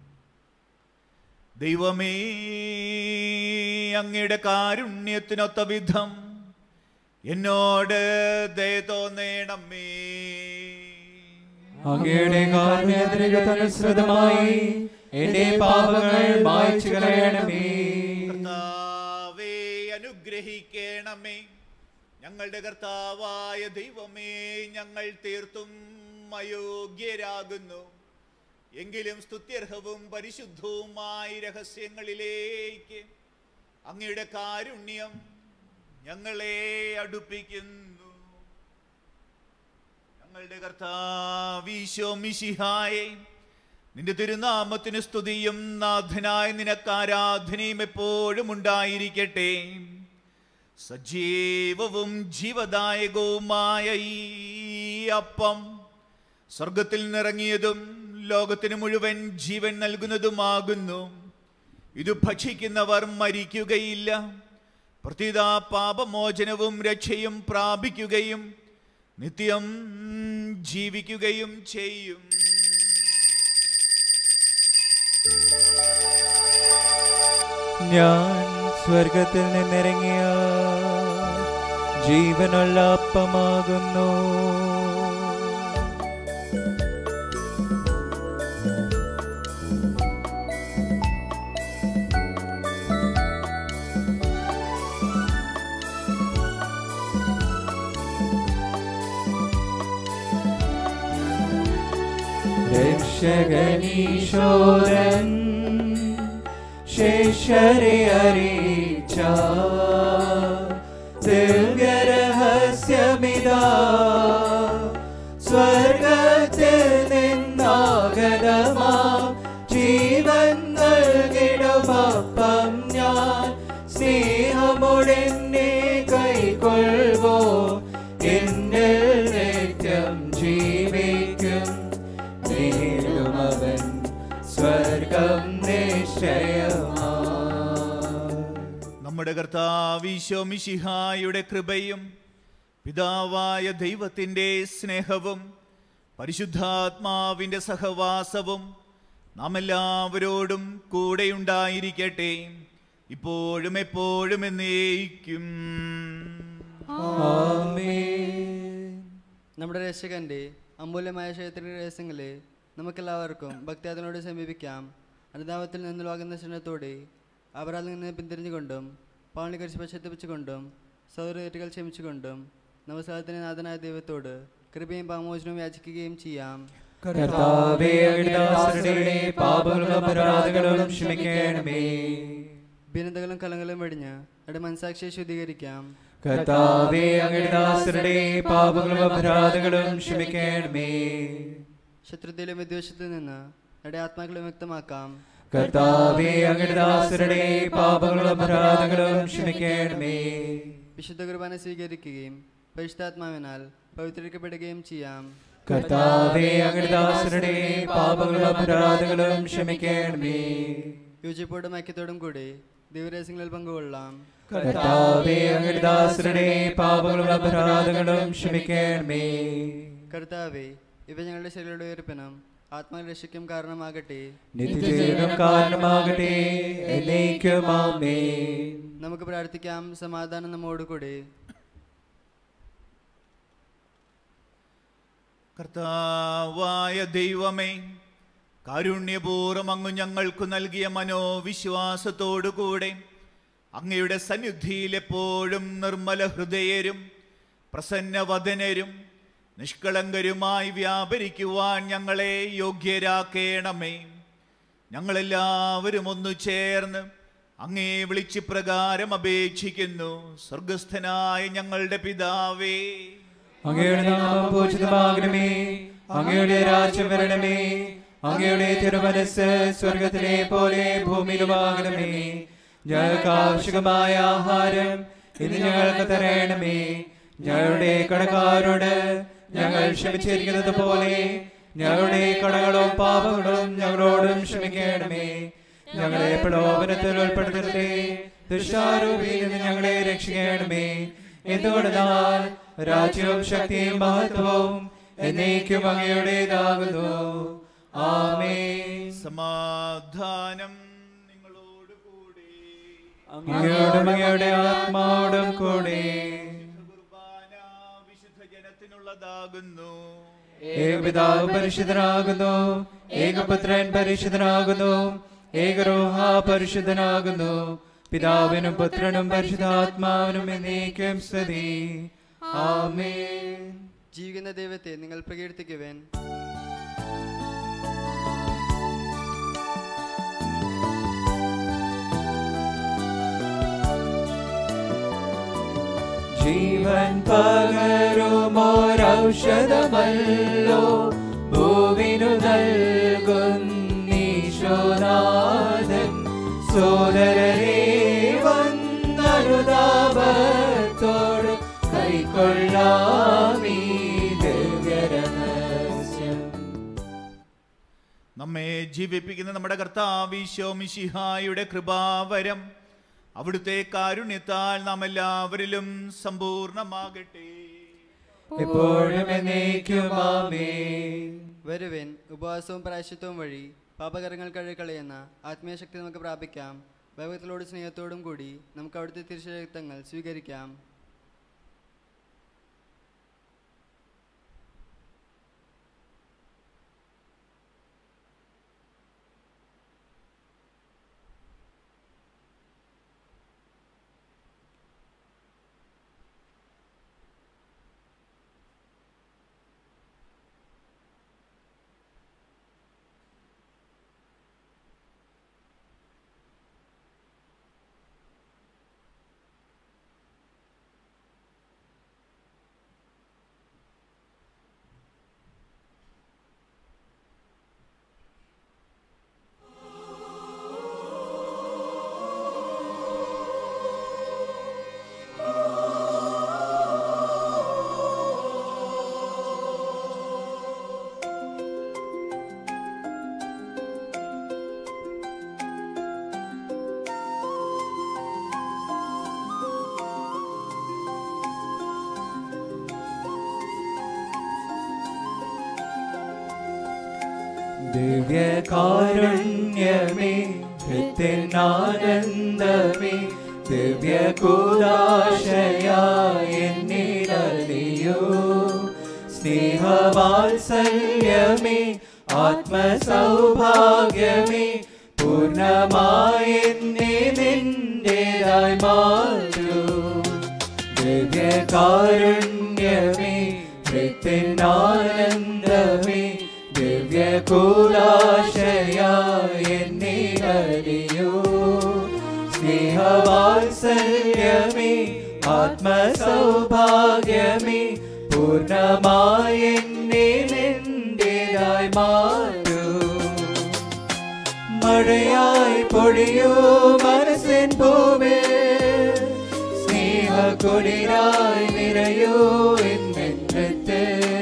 [SPEAKER 2] ദൈവമേ അങ്ങയുടെ കാരുണ്യത്തിനൊത്ത വിധം എന്നോട് ദയ തോന്നേണമേ
[SPEAKER 1] അങ്ങയുടെ കാരുണ്യത്തിനനുസൃതമായി എന്റെ പാപങ്ങൾ മായ്ച്ചു കളയണമേ
[SPEAKER 2] കർത്താവേ അനുഗ്രഹിക്കണമേ ഞങ്ങളുടെ കർത്താവായ ദൈവമേ ഞങ്ങൾ തീർത്തും അയോഗ്യരാകുന്നു എങ്കിലും സ്തുത്യർഹവും പരിശുദ്ധവുമായ രഹസ്യങ്ങളിലേക്ക് അങ്ങയുടെ കാരുണ്യം ഞങ്ങളെ അടുപ്പിക്കുന്നു ഞങ്ങളുടെ കർത്താവീശോ മിശിഹായെ നിന്റെ തിരുനാമത്തിന് സ്തുതിയും നാഥനായ നിനക്ക് ആരാധനയും എപ്പോഴും ഉണ്ടായിരിക്കട്ടെ സജീവവും ജീവദായകവുമായ ഈ അപ്പം സ്വർഗത്തിൽ നിറങ്ങിയതും ലോകത്തിന് മുഴുവൻ ജീവൻ നൽകുന്നതുമാകുന്നു ഇത് ഭക്ഷിക്കുന്നവർ മരിക്കുകയില്ല പ്രതിത പാപമോചനവും രക്ഷയും പ്രാപിക്കുകയും നിത്യം ജീവിക്കുകയും ചെയ്യും
[SPEAKER 1] ഞാൻ സ്വർഗത്തിൽ നിന്നിറങ്ങിയ ജീവനുള്ള അപ്പമാകുന്നു രക്ഷകനീശോരൻ ശേഷരെ അറിയിച്ച ദിവ്യരഹസ്യമിതാ സ്വർഗത്തിൽ നിന്നാഗതമാ ജീവൻ നൽകിടുമപ്പം ഞാൻ സ്നേഹമുടെന്നെ കൈക്കൊള്ളുവോ എന്നിൽ നിത്യം ജീവിക്കും നേടുമവൻ സ്വർഗം നിശ്ചയമാ
[SPEAKER 2] നമ്മുടെ കർത്താവീശോ മിശിഹായുടെ കൃപയും പിതാവായ ദൈവത്തിൻ്റെ സ്നേഹവും പരിശുദ്ധാത്മാവിൻ്റെ സഹവാസവും നാം എല്ലാവരോടും കൂടെയുണ്ടായിരിക്കട്ടെ ഇപ്പോഴും എപ്പോഴും എന്നേക്കും
[SPEAKER 1] ആമേൻ
[SPEAKER 3] നമ്മുടെ രക്ഷകന്റെ അമൂല്യമായ ക്ഷേത്രത്തിന്റെ രഹസ്യങ്ങളെ നമുക്കെല്ലാവർക്കും ഭക്തി അതിനോട് സമീപിക്കാം അനുതാപത്തിൽ നിന്നുവാകുന്ന ക്ഷണത്തോടെ അപരാധിൽ നിന്ന് പിന്തിരിഞ്ഞുകൊണ്ടും പാവണി കുറിച്ച് പശ്ചാത്തപിച്ചുകൊണ്ടും സൗരകൾ ക്ഷമിച്ചുകൊണ്ടും നമസ്കാരത്തിന് നാഥനായ ദൈവത്തോട് കൃപയും പാമോചനവും യാചിക്കുകയും ചെയ്യാം
[SPEAKER 1] കർത്താവേ അടിദാസരുടെ പാപങ്ങളും അപരാധങ്ങളും ക്ഷമിക്കണമേ
[SPEAKER 3] ഭിന്നതകളും കലങ്ങളും വെടിഞ്ഞ് അവിടെ മനസാക്ഷിയെ ശുദ്ധീകരിക്കാം
[SPEAKER 1] കർത്താവേ അടിദാസരുടെ പാപങ്ങളും അപരാധങ്ങളും ക്ഷമിക്കണമേ
[SPEAKER 3] ശത്രുതയിലും വിദ്വേഷത്തിൽ നിന്ന് അവിടെ ആത്മാക്കളെ വ്യക്തമാക്കാം
[SPEAKER 1] കർത്താവേ അടിദാസരുടെ പാപങ്ങളും അപരാധങ്ങളും ക്ഷമിക്കണമേ
[SPEAKER 3] വിശുദ്ധ കുർബാന സ്വീകരിക്കുകയും പരിശുദ്ധാത്മാവിനാൽ പവിത്രീകരിക്കപ്പെടുകയും ചെയ്യാം
[SPEAKER 1] കർത്താവേ അടിദാസരുടെ പാപങ്ങളും അപരാധങ്ങളും ക്ഷമിക്കണമേ
[SPEAKER 3] യോജിപ്പോടും ഐക്യത്തോടും കൂടി ദൈവരഹസ്യങ്ങളിൽ പങ്കുകൊള്ളാം
[SPEAKER 1] കർത്താവേ അടിദാസരുടെ പാപങ്ങളും അപരാധങ്ങളും ക്ഷമിക്കണമേ
[SPEAKER 3] കർത്താവെ ഇവ ഞങ്ങളുടെ ശരീരയുടെ ഉയർപ്പിനും ആത്മരക്ഷയ്ക്കും കാരണമാകട്ടെ
[SPEAKER 1] നിത്യജീവനം കാരണമാകട്ടെ എന്നേക്കും ആമേൻ
[SPEAKER 3] നമുക്ക് പ്രാർത്ഥിക്കാം സമാധാനം നമ്മോടുകൂടി
[SPEAKER 2] കർത്താവായ ദൈവമേ കാരുണ്യപൂർവ്വം അങ്ങ് ഞങ്ങൾക്ക് നൽകിയ മനോവിശ്വാസത്തോടുകൂടെ അങ്ങയുടെ സന്നിധിയിൽ എപ്പോഴും നിർമ്മല ഹൃദയരും പ്രസന്നവദനരും നിഷ്കളങ്കരുമായി വ്യാപരിക്കുവാൻ ഞങ്ങളെ യോഗ്യരാക്കേണമേ ഞങ്ങളെല്ലാവരും ഒന്നു ചേർന്ന് അങ്ങേ വിളിച്ച് പ്രകാരം അപേക്ഷിക്കുന്നു സ്വർഗസ്ഥനായ ഞങ്ങളുടെ പിതാവേ
[SPEAKER 1] അങ്ങയുടെ നാമം പൂജിതമാകണമേ അങ്ങയുടെ രാജ്യം വരണമേ അങ്ങയുടെ തിരുമനസ് സ്വർഗത്തിലെ പോലെ ഭൂമിയിലുമാകണമേ ഞങ്ങൾക്ക് ആവശ്യമായ ആഹാരം ഇന്ന് ഞങ്ങൾക്ക് തരണമേ ഞങ്ങളുടെ കടക്കാരോട് ഞങ്ങൾ ക്ഷമിച്ചിരിക്കുന്നത് പോലെ ഞങ്ങളുടെ കടകളും പാപങ്ങളും ഞങ്ങളോടും ക്ഷമിക്കണമേ ഞങ്ങളെ പ്രലോഭനത്തിൽ ഉൾപ്പെടുത്തരുതേ ദുഷ്ടാരൂപിയിൽ നിന്ന് ഞങ്ങളെ രക്ഷിക്കണമേ എന്തുകൊണ്ടെന്നാൽ രാജ്യവും ശക്തിയും മഹത്വവും എന്നേക്കും അങ്ങയുടേതാകുന്നു ആമേ
[SPEAKER 2] സമാധാനം നിങ്ങളോടുകൂടി
[SPEAKER 1] അങ്ങയോടും അങ്ങയുടെ ആത്മാവോടും കൂടെ
[SPEAKER 2] കുർബാന വിശുദ്ധ ജനത്തിനുള്ളതാകുന്നു
[SPEAKER 1] ഏകപിതാവ് പരിശുദ്ധനാകുന്നു ഏകപുത്രൻ പരിശുദ്ധനാകുന്നു ഏകരോഹ പരിശുദ്ധനാകുന്നു പിതാവിനും പുത്രനും പരിശുദ്ധാത്മാവിനും എന്നേക്കും സ്തുതി ആമേൻ
[SPEAKER 3] ജീവിക്കുന്ന ദൈവത്തെ നിങ്ങൾ പ്രകീർത്തിക്കുവേൻ
[SPEAKER 1] ജീവൻ പകരുമോരൗഷധമല്ലോ ഭൂവിനു നൽകുന്നീശോനാഥൻ സോദരരെ വന്നനുതാപത്തോട് കൈക്കൊള്ളാമീ ദിവ്യരഹസ്യം
[SPEAKER 2] നമ്മെ ജീവിപ്പിക്കുന്ന നമ്മുടെ കർത്താവിശോ മിശിഹായുടെ കൃപാവരം അവിടുത്തെ കാരുണ്യത്താൽ നാം എല്ലാവരിലും സമ്പൂർണമാകട്ടെ
[SPEAKER 1] എപ്പോഴും എന്നേക്കും ആമേൻ
[SPEAKER 3] വരുവിൻ ഉപവാസവും പ്രായശ്ചിത്വവും വഴി പാപകരങ്ങൾ കഴുകളയുന്ന ആത്മീയശക്തി നമുക്ക് പ്രാപിക്കാം ദൈവത്തിലോട് സ്നേഹത്തോടും കൂടി നമുക്ക് അവിടുത്തെ തിരുശരക്തങ്ങൾ സ്വീകരിക്കാം
[SPEAKER 1] ദിവ്യകാരുണ്യമേ ഹൃത്തിനാനന്ദമേ ദിവ്യകൂദാശയാന്നിരലിയോ സ്നേഹവാത്സല്യമേ ആത്മസൗഭാഗ്യമേ പൂർണ്ണമായി എന്നെ നിന്റേതായി മാറ്റൂ ദിവ്യകാരുണ്യമേ ഹൃത്തിനാനന്ദമേ ദിവ്യകൂലാശയാന്നിരലിയോ സ്നേഹവാത്സല്യമേ ആത്മസൗഭാഗ്യമേ പൂർണ്ണമായി എന്നെ നിന്റേതായി മാറ്റൂ മഴയായി പൊഴിയൂ മനസ്സിൻ ഭൂമി സ്നേഹക്കൊടിരായി നിറയൂ എന്നെന്നത്തെ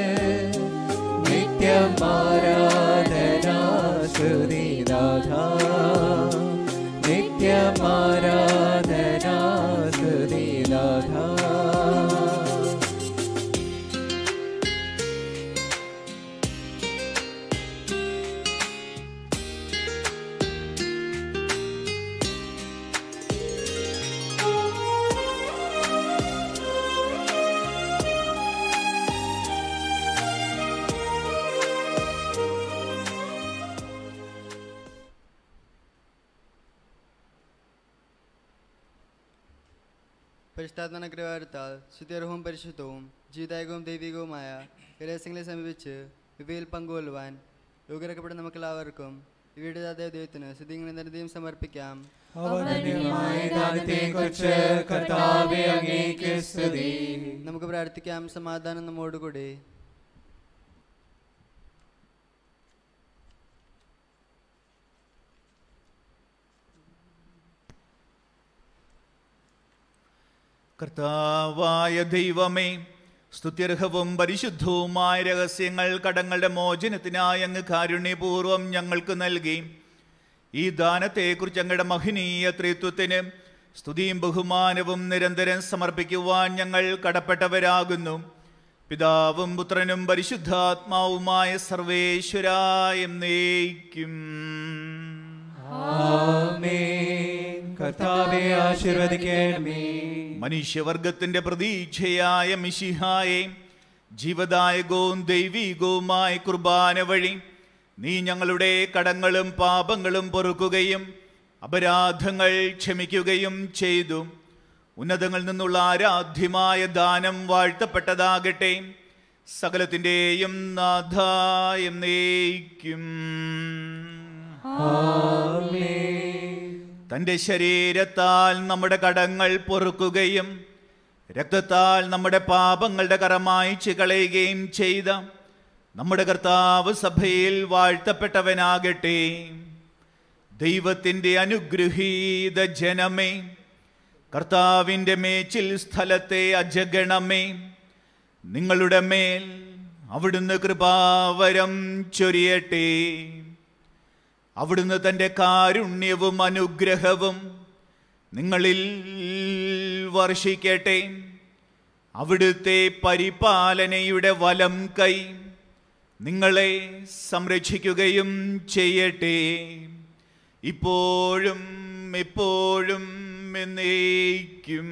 [SPEAKER 1] നിത്യം ആരാധന സ്തുതിനാഥ നിത്യം ആരാധന സ്തുതിനാഥ
[SPEAKER 3] പരിശുദ്ധാത്മനഗ്രഹത്താൽ ശുദ്ധിയർഹവും പരിശുദ്ധവും ജീവദായകവും ദൈവികവുമായ രഹസ്യങ്ങളെ സമീപിച്ച് ഇവയിൽ പങ്കുകൊള്ളുവാൻ യോഗ്യരാക്കപ്പെട്ട നമുക്കെല്ലാവർക്കും ഇവയുടെ ദാതായ ദൈവത്തിന് സ്ഥിതിങ്ങനെ നന്ദിയും സമർപ്പിക്കാം
[SPEAKER 1] അവധന്യമായ ദാനത്തെക്കുറിച്ച് കർത്താവേ അങ്ങേക്ക് സ്തുതി
[SPEAKER 3] നമുക്ക് പ്രാർത്ഥിക്കാം സമാധാനം നമ്മോടുകൂടി
[SPEAKER 2] കർത്താവായ ദൈവമേ സ്തുത്യർഹവും പരിശുദ്ധവുമായ രഹസ്യങ്ങൾ കടങ്ങളുടെ മോചനത്തിനായി അങ്ങ് കാരുണ്യപൂർവം ഞങ്ങൾക്ക് നൽകി ഈ ദാനത്തെക്കുറിച്ച് അങ്ങയുടെ മഹനീയ ത്രിത്വത്തിന് സ്തുതിയും ബഹുമാനവും നിരന്തരം സമർപ്പിക്കുവാൻ ഞങ്ങൾ കടപ്പെട്ടവരാകുന്നു പിതാവും പുത്രനും പരിശുദ്ധാത്മാവുമായ സർവേശ്വരായ എന്നേക്കും
[SPEAKER 1] ആമേൻ കർത്താവെ ആശീർവദിക്കണമേ
[SPEAKER 2] മനുഷ്യവർഗത്തിന്റെ പ്രതീക്ഷയായ മിശിഹായെ ജീവദായകവും ദൈവികവുമായ കുർബാന വഴി നീ ഞങ്ങളുടെ കടങ്ങളും പാപങ്ങളും പൊറുക്കുകയും അപരാധങ്ങൾ ക്ഷമിക്കുകയും ചെയ്തു ഉന്നതങ്ങളിൽ നിന്നുള്ള ആരാധ്യമായ ദാനം വാഴ്ത്തപ്പെട്ടതാകട്ടെ സകലത്തിൻ്റെയും നാഥായം നയിക്കും തൻ്റെ ശരീരത്താൽ നമ്മുടെ കടങ്ങൾ പൊറുക്കുകയും രക്തത്താൽ നമ്മുടെ പാപങ്ങളുടെ കറമായിച്ച് കളയുകയും ചെയ്ത നമ്മുടെ കർത്താവ് സഭയിൽ വാഴ്ത്തപ്പെട്ടവനാകട്ടെ ദൈവത്തിൻ്റെ അനുഗ്രഹീത ജനമേ കർത്താവിൻ്റെ മേച്ചിൽ സ്ഥലത്തെ അജഗണമേ നിങ്ങളുടെ മേൽ അവിടുന്ന് കൃപാവരം ചൊരിയട്ടെ അവിടുന്ന് തൻ്റെ കാരുണ്യവും അനുഗ്രഹവും നിങ്ങളിൽ വർഷിക്കട്ടെ അവിടുത്തെ പരിപാലനയുടെ വലം കൈ നിങ്ങളെ സംരക്ഷിക്കുകയും ചെയ്യട്ടെ ഇപ്പോഴും എപ്പോഴും എന്നേക്കും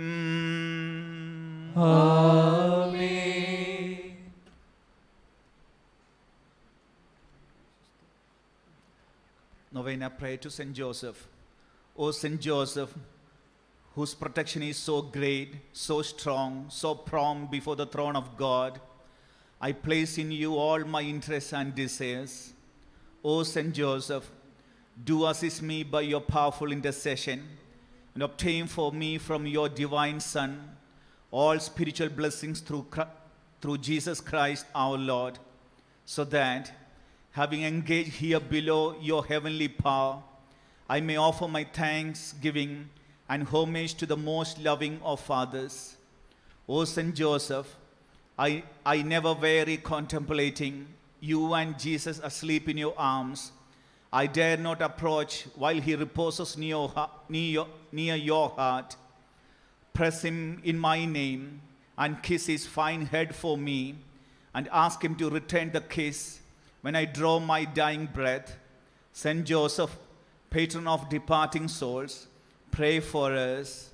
[SPEAKER 2] Novena prayer to St. Joseph. O St. Joseph, whose protection is so great, so strong, so prompt before the throne of God, I place in you all my interests and desires. O St. Joseph, do assist me by your powerful intercession and obtain for me from your divine Son all spiritual blessings through, Chri- through Jesus Christ our Lord, so that, having engaged here below your heavenly power, I may offer my thanksgiving and homage to the most loving of fathers. O Saint Joseph, I, I never weary contemplating you and Jesus asleep in your arms. I dare not approach while he reposes near, your hea- near, your- near your heart. Press him in my name and kiss his fine head for me and ask him to return the kiss when I draw my dying breath. Saint Joseph, patron of departing souls, pray for us.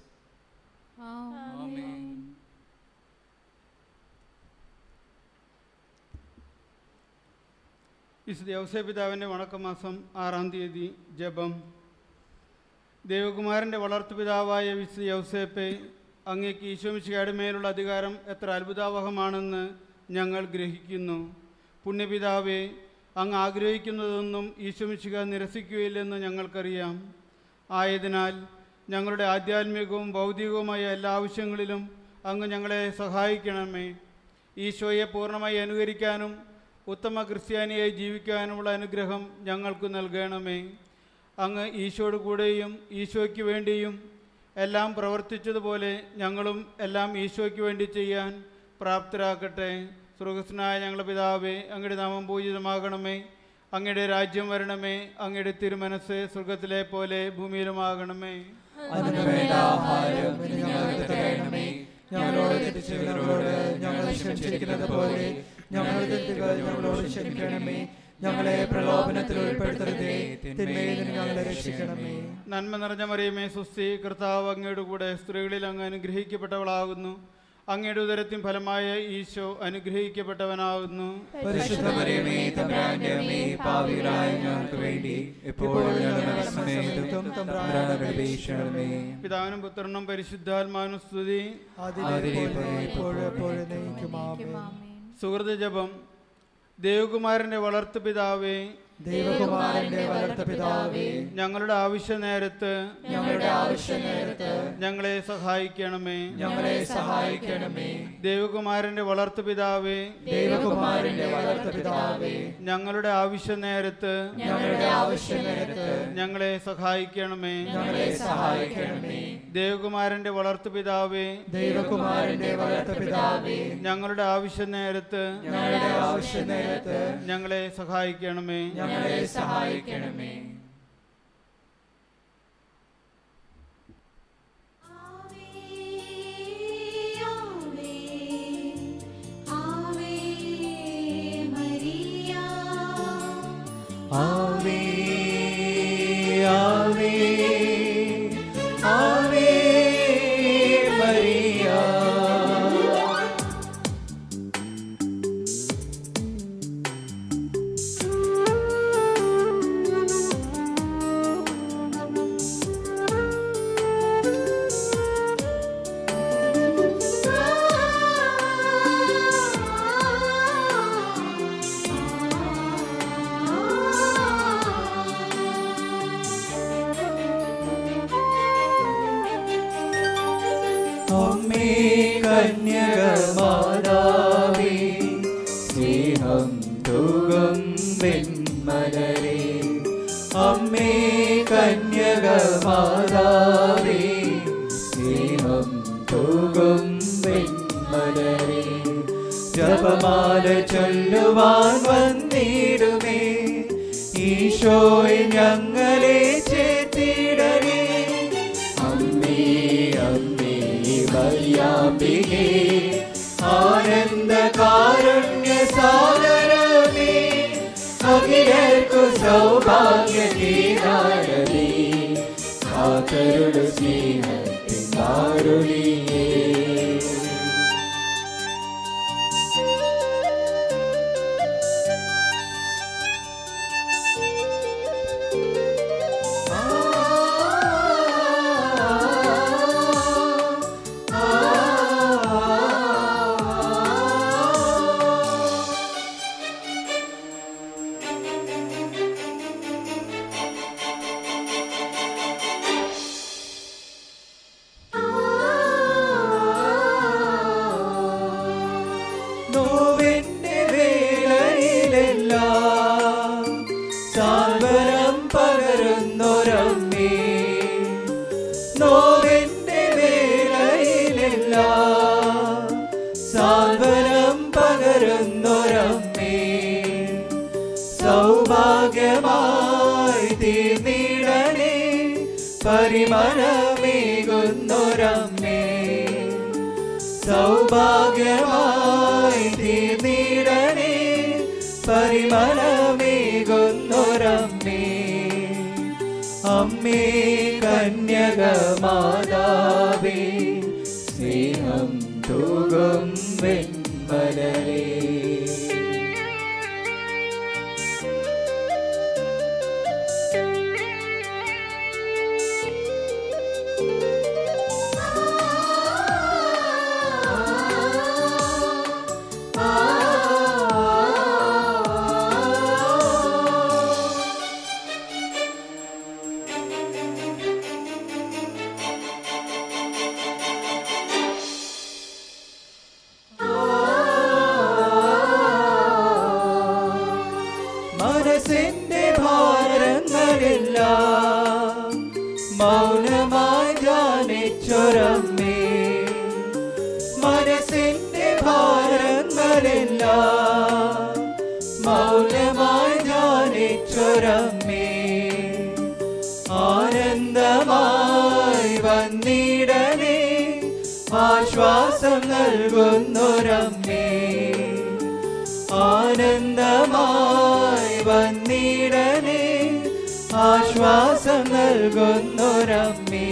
[SPEAKER 5] വിശുദ്ധ യൗസപിതാവിൻ്റെ വണക്കമാസം ആറാം തീയതി ജപം ദേവകുമാരൻ്റെ വളർത്തുപിതാവായ വിശുദ്ധ യൗസേപ്പെ അങ്ങേക്ക് ഈശോമിശിയുടെ മേലുള്ള അധികാരം എത്ര അത്ഭുതാവഹമാണെന്ന് ഞങ്ങൾ ഗ്രഹിക്കുന്നു പുണ്യപിതാവെ അങ്ങ് ആഗ്രഹിക്കുന്നതൊന്നും ഈശോമിശിക നിരസിക്കുകയില്ലെന്ന് ഞങ്ങൾക്കറിയാം ആയതിനാൽ ഞങ്ങളുടെ ആധ്യാത്മികവും ഭൗതികവുമായ എല്ലാ ആവശ്യങ്ങളിലും അങ്ങ് ഞങ്ങളെ സഹായിക്കണമേ ഈശോയെ പൂർണ്ണമായി അനുകരിക്കാനും ഉത്തമ ക്രിസ്ത്യാനിയായി ജീവിക്കാനുമുള്ള അനുഗ്രഹം ഞങ്ങൾക്ക് നൽകണമേ അങ്ങ് ഈശോയുടെ കൂടെയും ഈശോയ്ക്ക് വേണ്ടിയും എല്ലാം പ്രവർത്തിച്ചതുപോലെ ഞങ്ങളും എല്ലാം ഈശോയ്ക്ക് വേണ്ടി ചെയ്യാൻ പ്രാപ്തരാക്കട്ടെ സ്രോഗസ്നായ ഞങ്ങളുടെ പിതാവേ അങ്ങയുടെ നാമം പൂജിതമാകണമേ അങ്ങയുടെ രാജ്യം വരണമേ അങ്ങയുടെ തിരുമനസ് സ്വർഗത്തിലെ പോലെ ഭൂമിയിലുമാകണമേ
[SPEAKER 1] അതിനു വേണ്ട ആഹാരം ഇന്ന് ഞങ്ങൾക്ക് തരണമേ ഞങ്ങളോട് തെറ്റിച്ചവരോട് ഞങ്ങൾ ക്ഷമിച്ചിരിക്കുന്നത് പോലെ ഞങ്ങളുടെ തെറ്റുകൾ ഞങ്ങളോട് ക്ഷമിക്കണമേ ഞങ്ങളെ പ്രലോഭനത്തിൽ ഉൾപ്പെടുത്തരുതേ തിന്മയിൽ നിന്ന് ഞങ്ങളെ രക്ഷിക്കണമേ
[SPEAKER 5] നന്മ നിറഞ്ഞ മറിയമേ സുസ്ഥി കർത്താവ് അങ്ങയുടെ കൂടെ സ്ത്രീകളിൽ അങ്ങ് അനുഗ്രഹിക്കപ്പെട്ടവളാകുന്നു അങ്ങയുടെ ഉദരത്തിൻ ഫലമായ ഈശോ അനുഗ്രഹിക്കപ്പെട്ടവനാകുന്നു
[SPEAKER 1] പരിശുദ്ധ മറിയമേ തമ്പുരാന്റെ അമ്മേ പാവികളായ ഞങ്ങൾക്ക് വേണ്ടി എപ്പോഴും ഞങ്ങളുടെ സമയത്തും തമ്പുരാനോട് അപേക്ഷിക്കണമേ
[SPEAKER 5] പിതാവിനും പുത്രനും പരിശുദ്ധാത്മാവിനും സ്തുതി
[SPEAKER 1] ആദിയിലെ പോലെ ഇപ്പോഴും എപ്പോഴും നയിക്കുമാമേ
[SPEAKER 5] സുഹൃത ജപം ദേവകുമാരന്റെ വളർത്തു പിതാവേ
[SPEAKER 1] ദൈവകുമാരന്റെ വളർത്ത പിതാവേ
[SPEAKER 5] ഞങ്ങളുടെ ആവശ്യ നേരത്ത്
[SPEAKER 1] ഞങ്ങളുടെ ആവശ്യ നേരത്ത്
[SPEAKER 5] ഞങ്ങളെ സഹായിക്കണമേ
[SPEAKER 1] ഞങ്ങളെ സഹായിക്കണമേ
[SPEAKER 5] ദേവകുമാരന്റെ വളർത്തു പിതാവേ
[SPEAKER 1] ദൈവകുമാരന്റെ വളർത്ത പിതാവേ
[SPEAKER 5] ഞങ്ങളുടെ ആവശ്യ നേരത്ത്
[SPEAKER 1] ഞങ്ങളുടെ ആവശ്യ നേരത്ത്
[SPEAKER 5] ഞങ്ങളെ സഹായിക്കണമേ
[SPEAKER 1] ഞങ്ങളെ സഹായിക്കണമേ
[SPEAKER 5] ദേവകുമാരന്റെ വളർത്തു പിതാവേ
[SPEAKER 1] ദൈവകുമാരന്റെ വളർത്ത പിതാവേ
[SPEAKER 5] ഞങ്ങളുടെ ആവശ്യ നേരത്ത്
[SPEAKER 1] ഞങ്ങളുടെ ആവശ്യ നേരത്ത്
[SPEAKER 5] ഞങ്ങളെ സഹായിക്കണമേ
[SPEAKER 1] ഞങ്ങളെ സഹായിക്കണമേ ആവേ ആവേ ആവേ മരിയ കന്യകമാതാവേ സ്നേഹം തൂകും വെൺമലരേ ജപമാല ചൊല്ലുവാൻ വന്നിടുമേ ഈശോയെ ഞങ്ങളെ ചേർത്തിടണേ അമ്മേ അമ്മേ മറിയാമ്പികേ ആനന്ദ കാരുണ്യ സാഗരമേ അഖിലർക്കു സൗഭാഗ്യ തീരാരതേ കാതരുടെ സ്നേഹത്തിൻ കാരുണിയേ നോവിന്റെ വേളയിലെല്ലാം സാന്ത്വനം പകരുന്നൊരമ്മേ നോവിന്റെ വേളയിലെല്ലാം സാന്ത്വനം പകരുന്നൊരമ്മേ സൗഭാഗ്യമായി തീർന്നിടണേ പരിമളമേകുന്നൊരമ്മേ സൗഭാഗ്യമായി തീർന്നിടണേ പരിമളമേകുന്നൊരമ്മേ അമ്മേ കന്യകമാതാവേ സ്നേഹം തൂകും വെൺമലരേ മനസ്സിന്റെ ഭാരങ്ങളെല്ലാം മൗനമായി ധ്യാനിച്ചൊരമ്മേ മനസ്സിന്റെ ഭാരങ്ങളെല്ലാം മൗനമായി ധ്യാനിച്ചൊരമ്മേ ആനന്ദമായി വന്നിടനേ ആശ്വാസം നൽകുന്നൊരമ്മേ ആനന്ദമായി വന്നിടനേ ആശ്വാസം നൽകുന്നൊരമ്മേ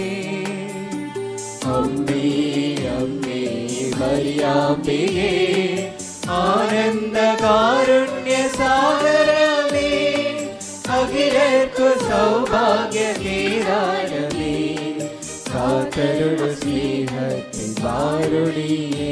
[SPEAKER 1] അമ്മേ അമ്മേ മരിയാമ്പികേ ആനന്ദ കാരുണ്യ സാഗരമേ അഖിലർക്കു സൗഭാഗ്യ തീരാരമേ കാത്തരുടെ സ്നേഹത്തിൻ വാരുണിയേ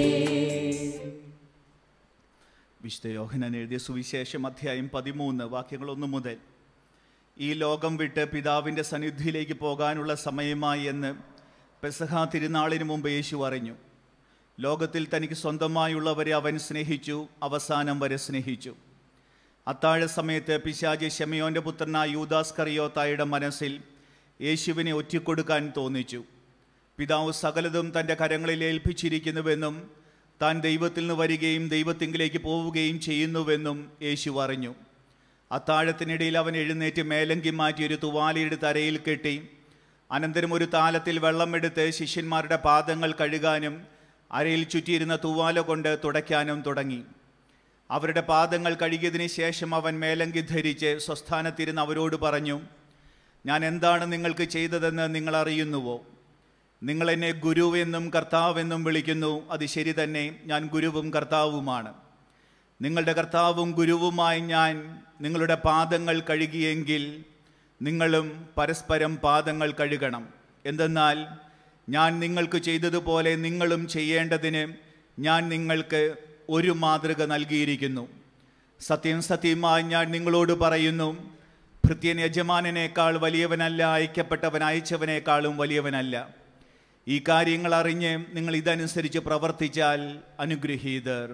[SPEAKER 2] വിശുദ്ധ യോഹനൻ എഴുതിയ സുവിശേഷം അധ്യായം പതിമൂന്ന് വാക്യങ്ങൾ ഒന്ന് മുതൽ ഈ ലോകം വിട്ട് പിതാവിൻ്റെ സന്നിധിയിലേക്ക് പോകാനുള്ള സമയമായി എന്ന് പെസഹ തിരുനാളിന് മുമ്പ് യേശു അറിഞ്ഞു ലോകത്തിൽ തനിക്ക് സ്വന്തമായുള്ളവരെ അവൻ സ്നേഹിച്ചു അവസാനം വരെ സ്നേഹിച്ചു അത്താഴ സമയത്ത് പിശാജി ഷെമിയോൻ്റെ പുത്രനായ യൂദാസ് കറിയോത്തായുടെ മനസ്സിൽ യേശുവിനെ ഒറ്റിക്കൊടുക്കാൻ തോന്നിച്ചു പിതാവ് സകലതും തൻ്റെ കരങ്ങളിൽ ഏൽപ്പിച്ചിരിക്കുന്നുവെന്നും താൻ ദൈവത്തിൽ നിന്ന് വരികയും ദൈവത്തിങ്കിലേക്ക് പോവുകയും ചെയ്യുന്നുവെന്നും യേശു അറിഞ്ഞു അത്താഴത്തിനിടയിൽ അവൻ എഴുന്നേറ്റ് മേലങ്കി മാറ്റി ഒരു തുവാലയെടുത്ത് അരയിൽ കെട്ടി അനന്തരം ഒരു താലത്തിൽ വെള്ളമെടുത്ത് ശിഷ്യന്മാരുടെ പാദങ്ങൾ കഴുകാനും അരയിൽ ചുറ്റിയിരുന്ന തുവാല കൊണ്ട് തുടയ്ക്കാനും തുടങ്ങി അവരുടെ പാദങ്ങൾ കഴുകിയതിന് ശേഷം അവൻ മേലങ്കി ധരിച്ച് സ്വസ്ഥാനത്തിരുന്ന് അവരോട് പറഞ്ഞു ഞാൻ എന്താണ് നിങ്ങൾക്ക് ചെയ്തതെന്ന് നിങ്ങൾ അറിയുന്നുവോ നിങ്ങൾ എന്നെ ഗുരുവെന്നും കർത്താവെന്നും വിളിക്കുന്നു അത് ശരി തന്നെ ഞാൻ ഗുരുവും കർത്താവുമാണ് നിങ്ങളുടെ കർത്താവും ഗുരുവുമായി ഞാൻ നിങ്ങളുടെ പാദങ്ങൾ കഴുകിയെങ്കിൽ നിങ്ങളും പരസ്പരം പാദങ്ങൾ കഴുകണം എന്തെന്നാൽ ഞാൻ നിങ്ങൾക്ക് ചെയ്തതുപോലെ നിങ്ങളും ചെയ്യേണ്ടതിന് ഞാൻ നിങ്ങൾക്ക് ഒരു മാതൃക നൽകിയിരിക്കുന്നു സത്യം സത്യമായി ഞാൻ നിങ്ങളോട് പറയുന്നു ഭൃത്യൻ യജമാനനേക്കാൾ വലിയവനല്ല അയക്കപ്പെട്ടവൻ അയച്ചവനേക്കാളും വലിയവനല്ല ഈ കാര്യങ്ങൾ അറിഞ്ഞ് നിങ്ങൾ ഇതനുസരിച്ച് പ്രവർത്തിച്ചാൽ അനുഗ്രഹീതർ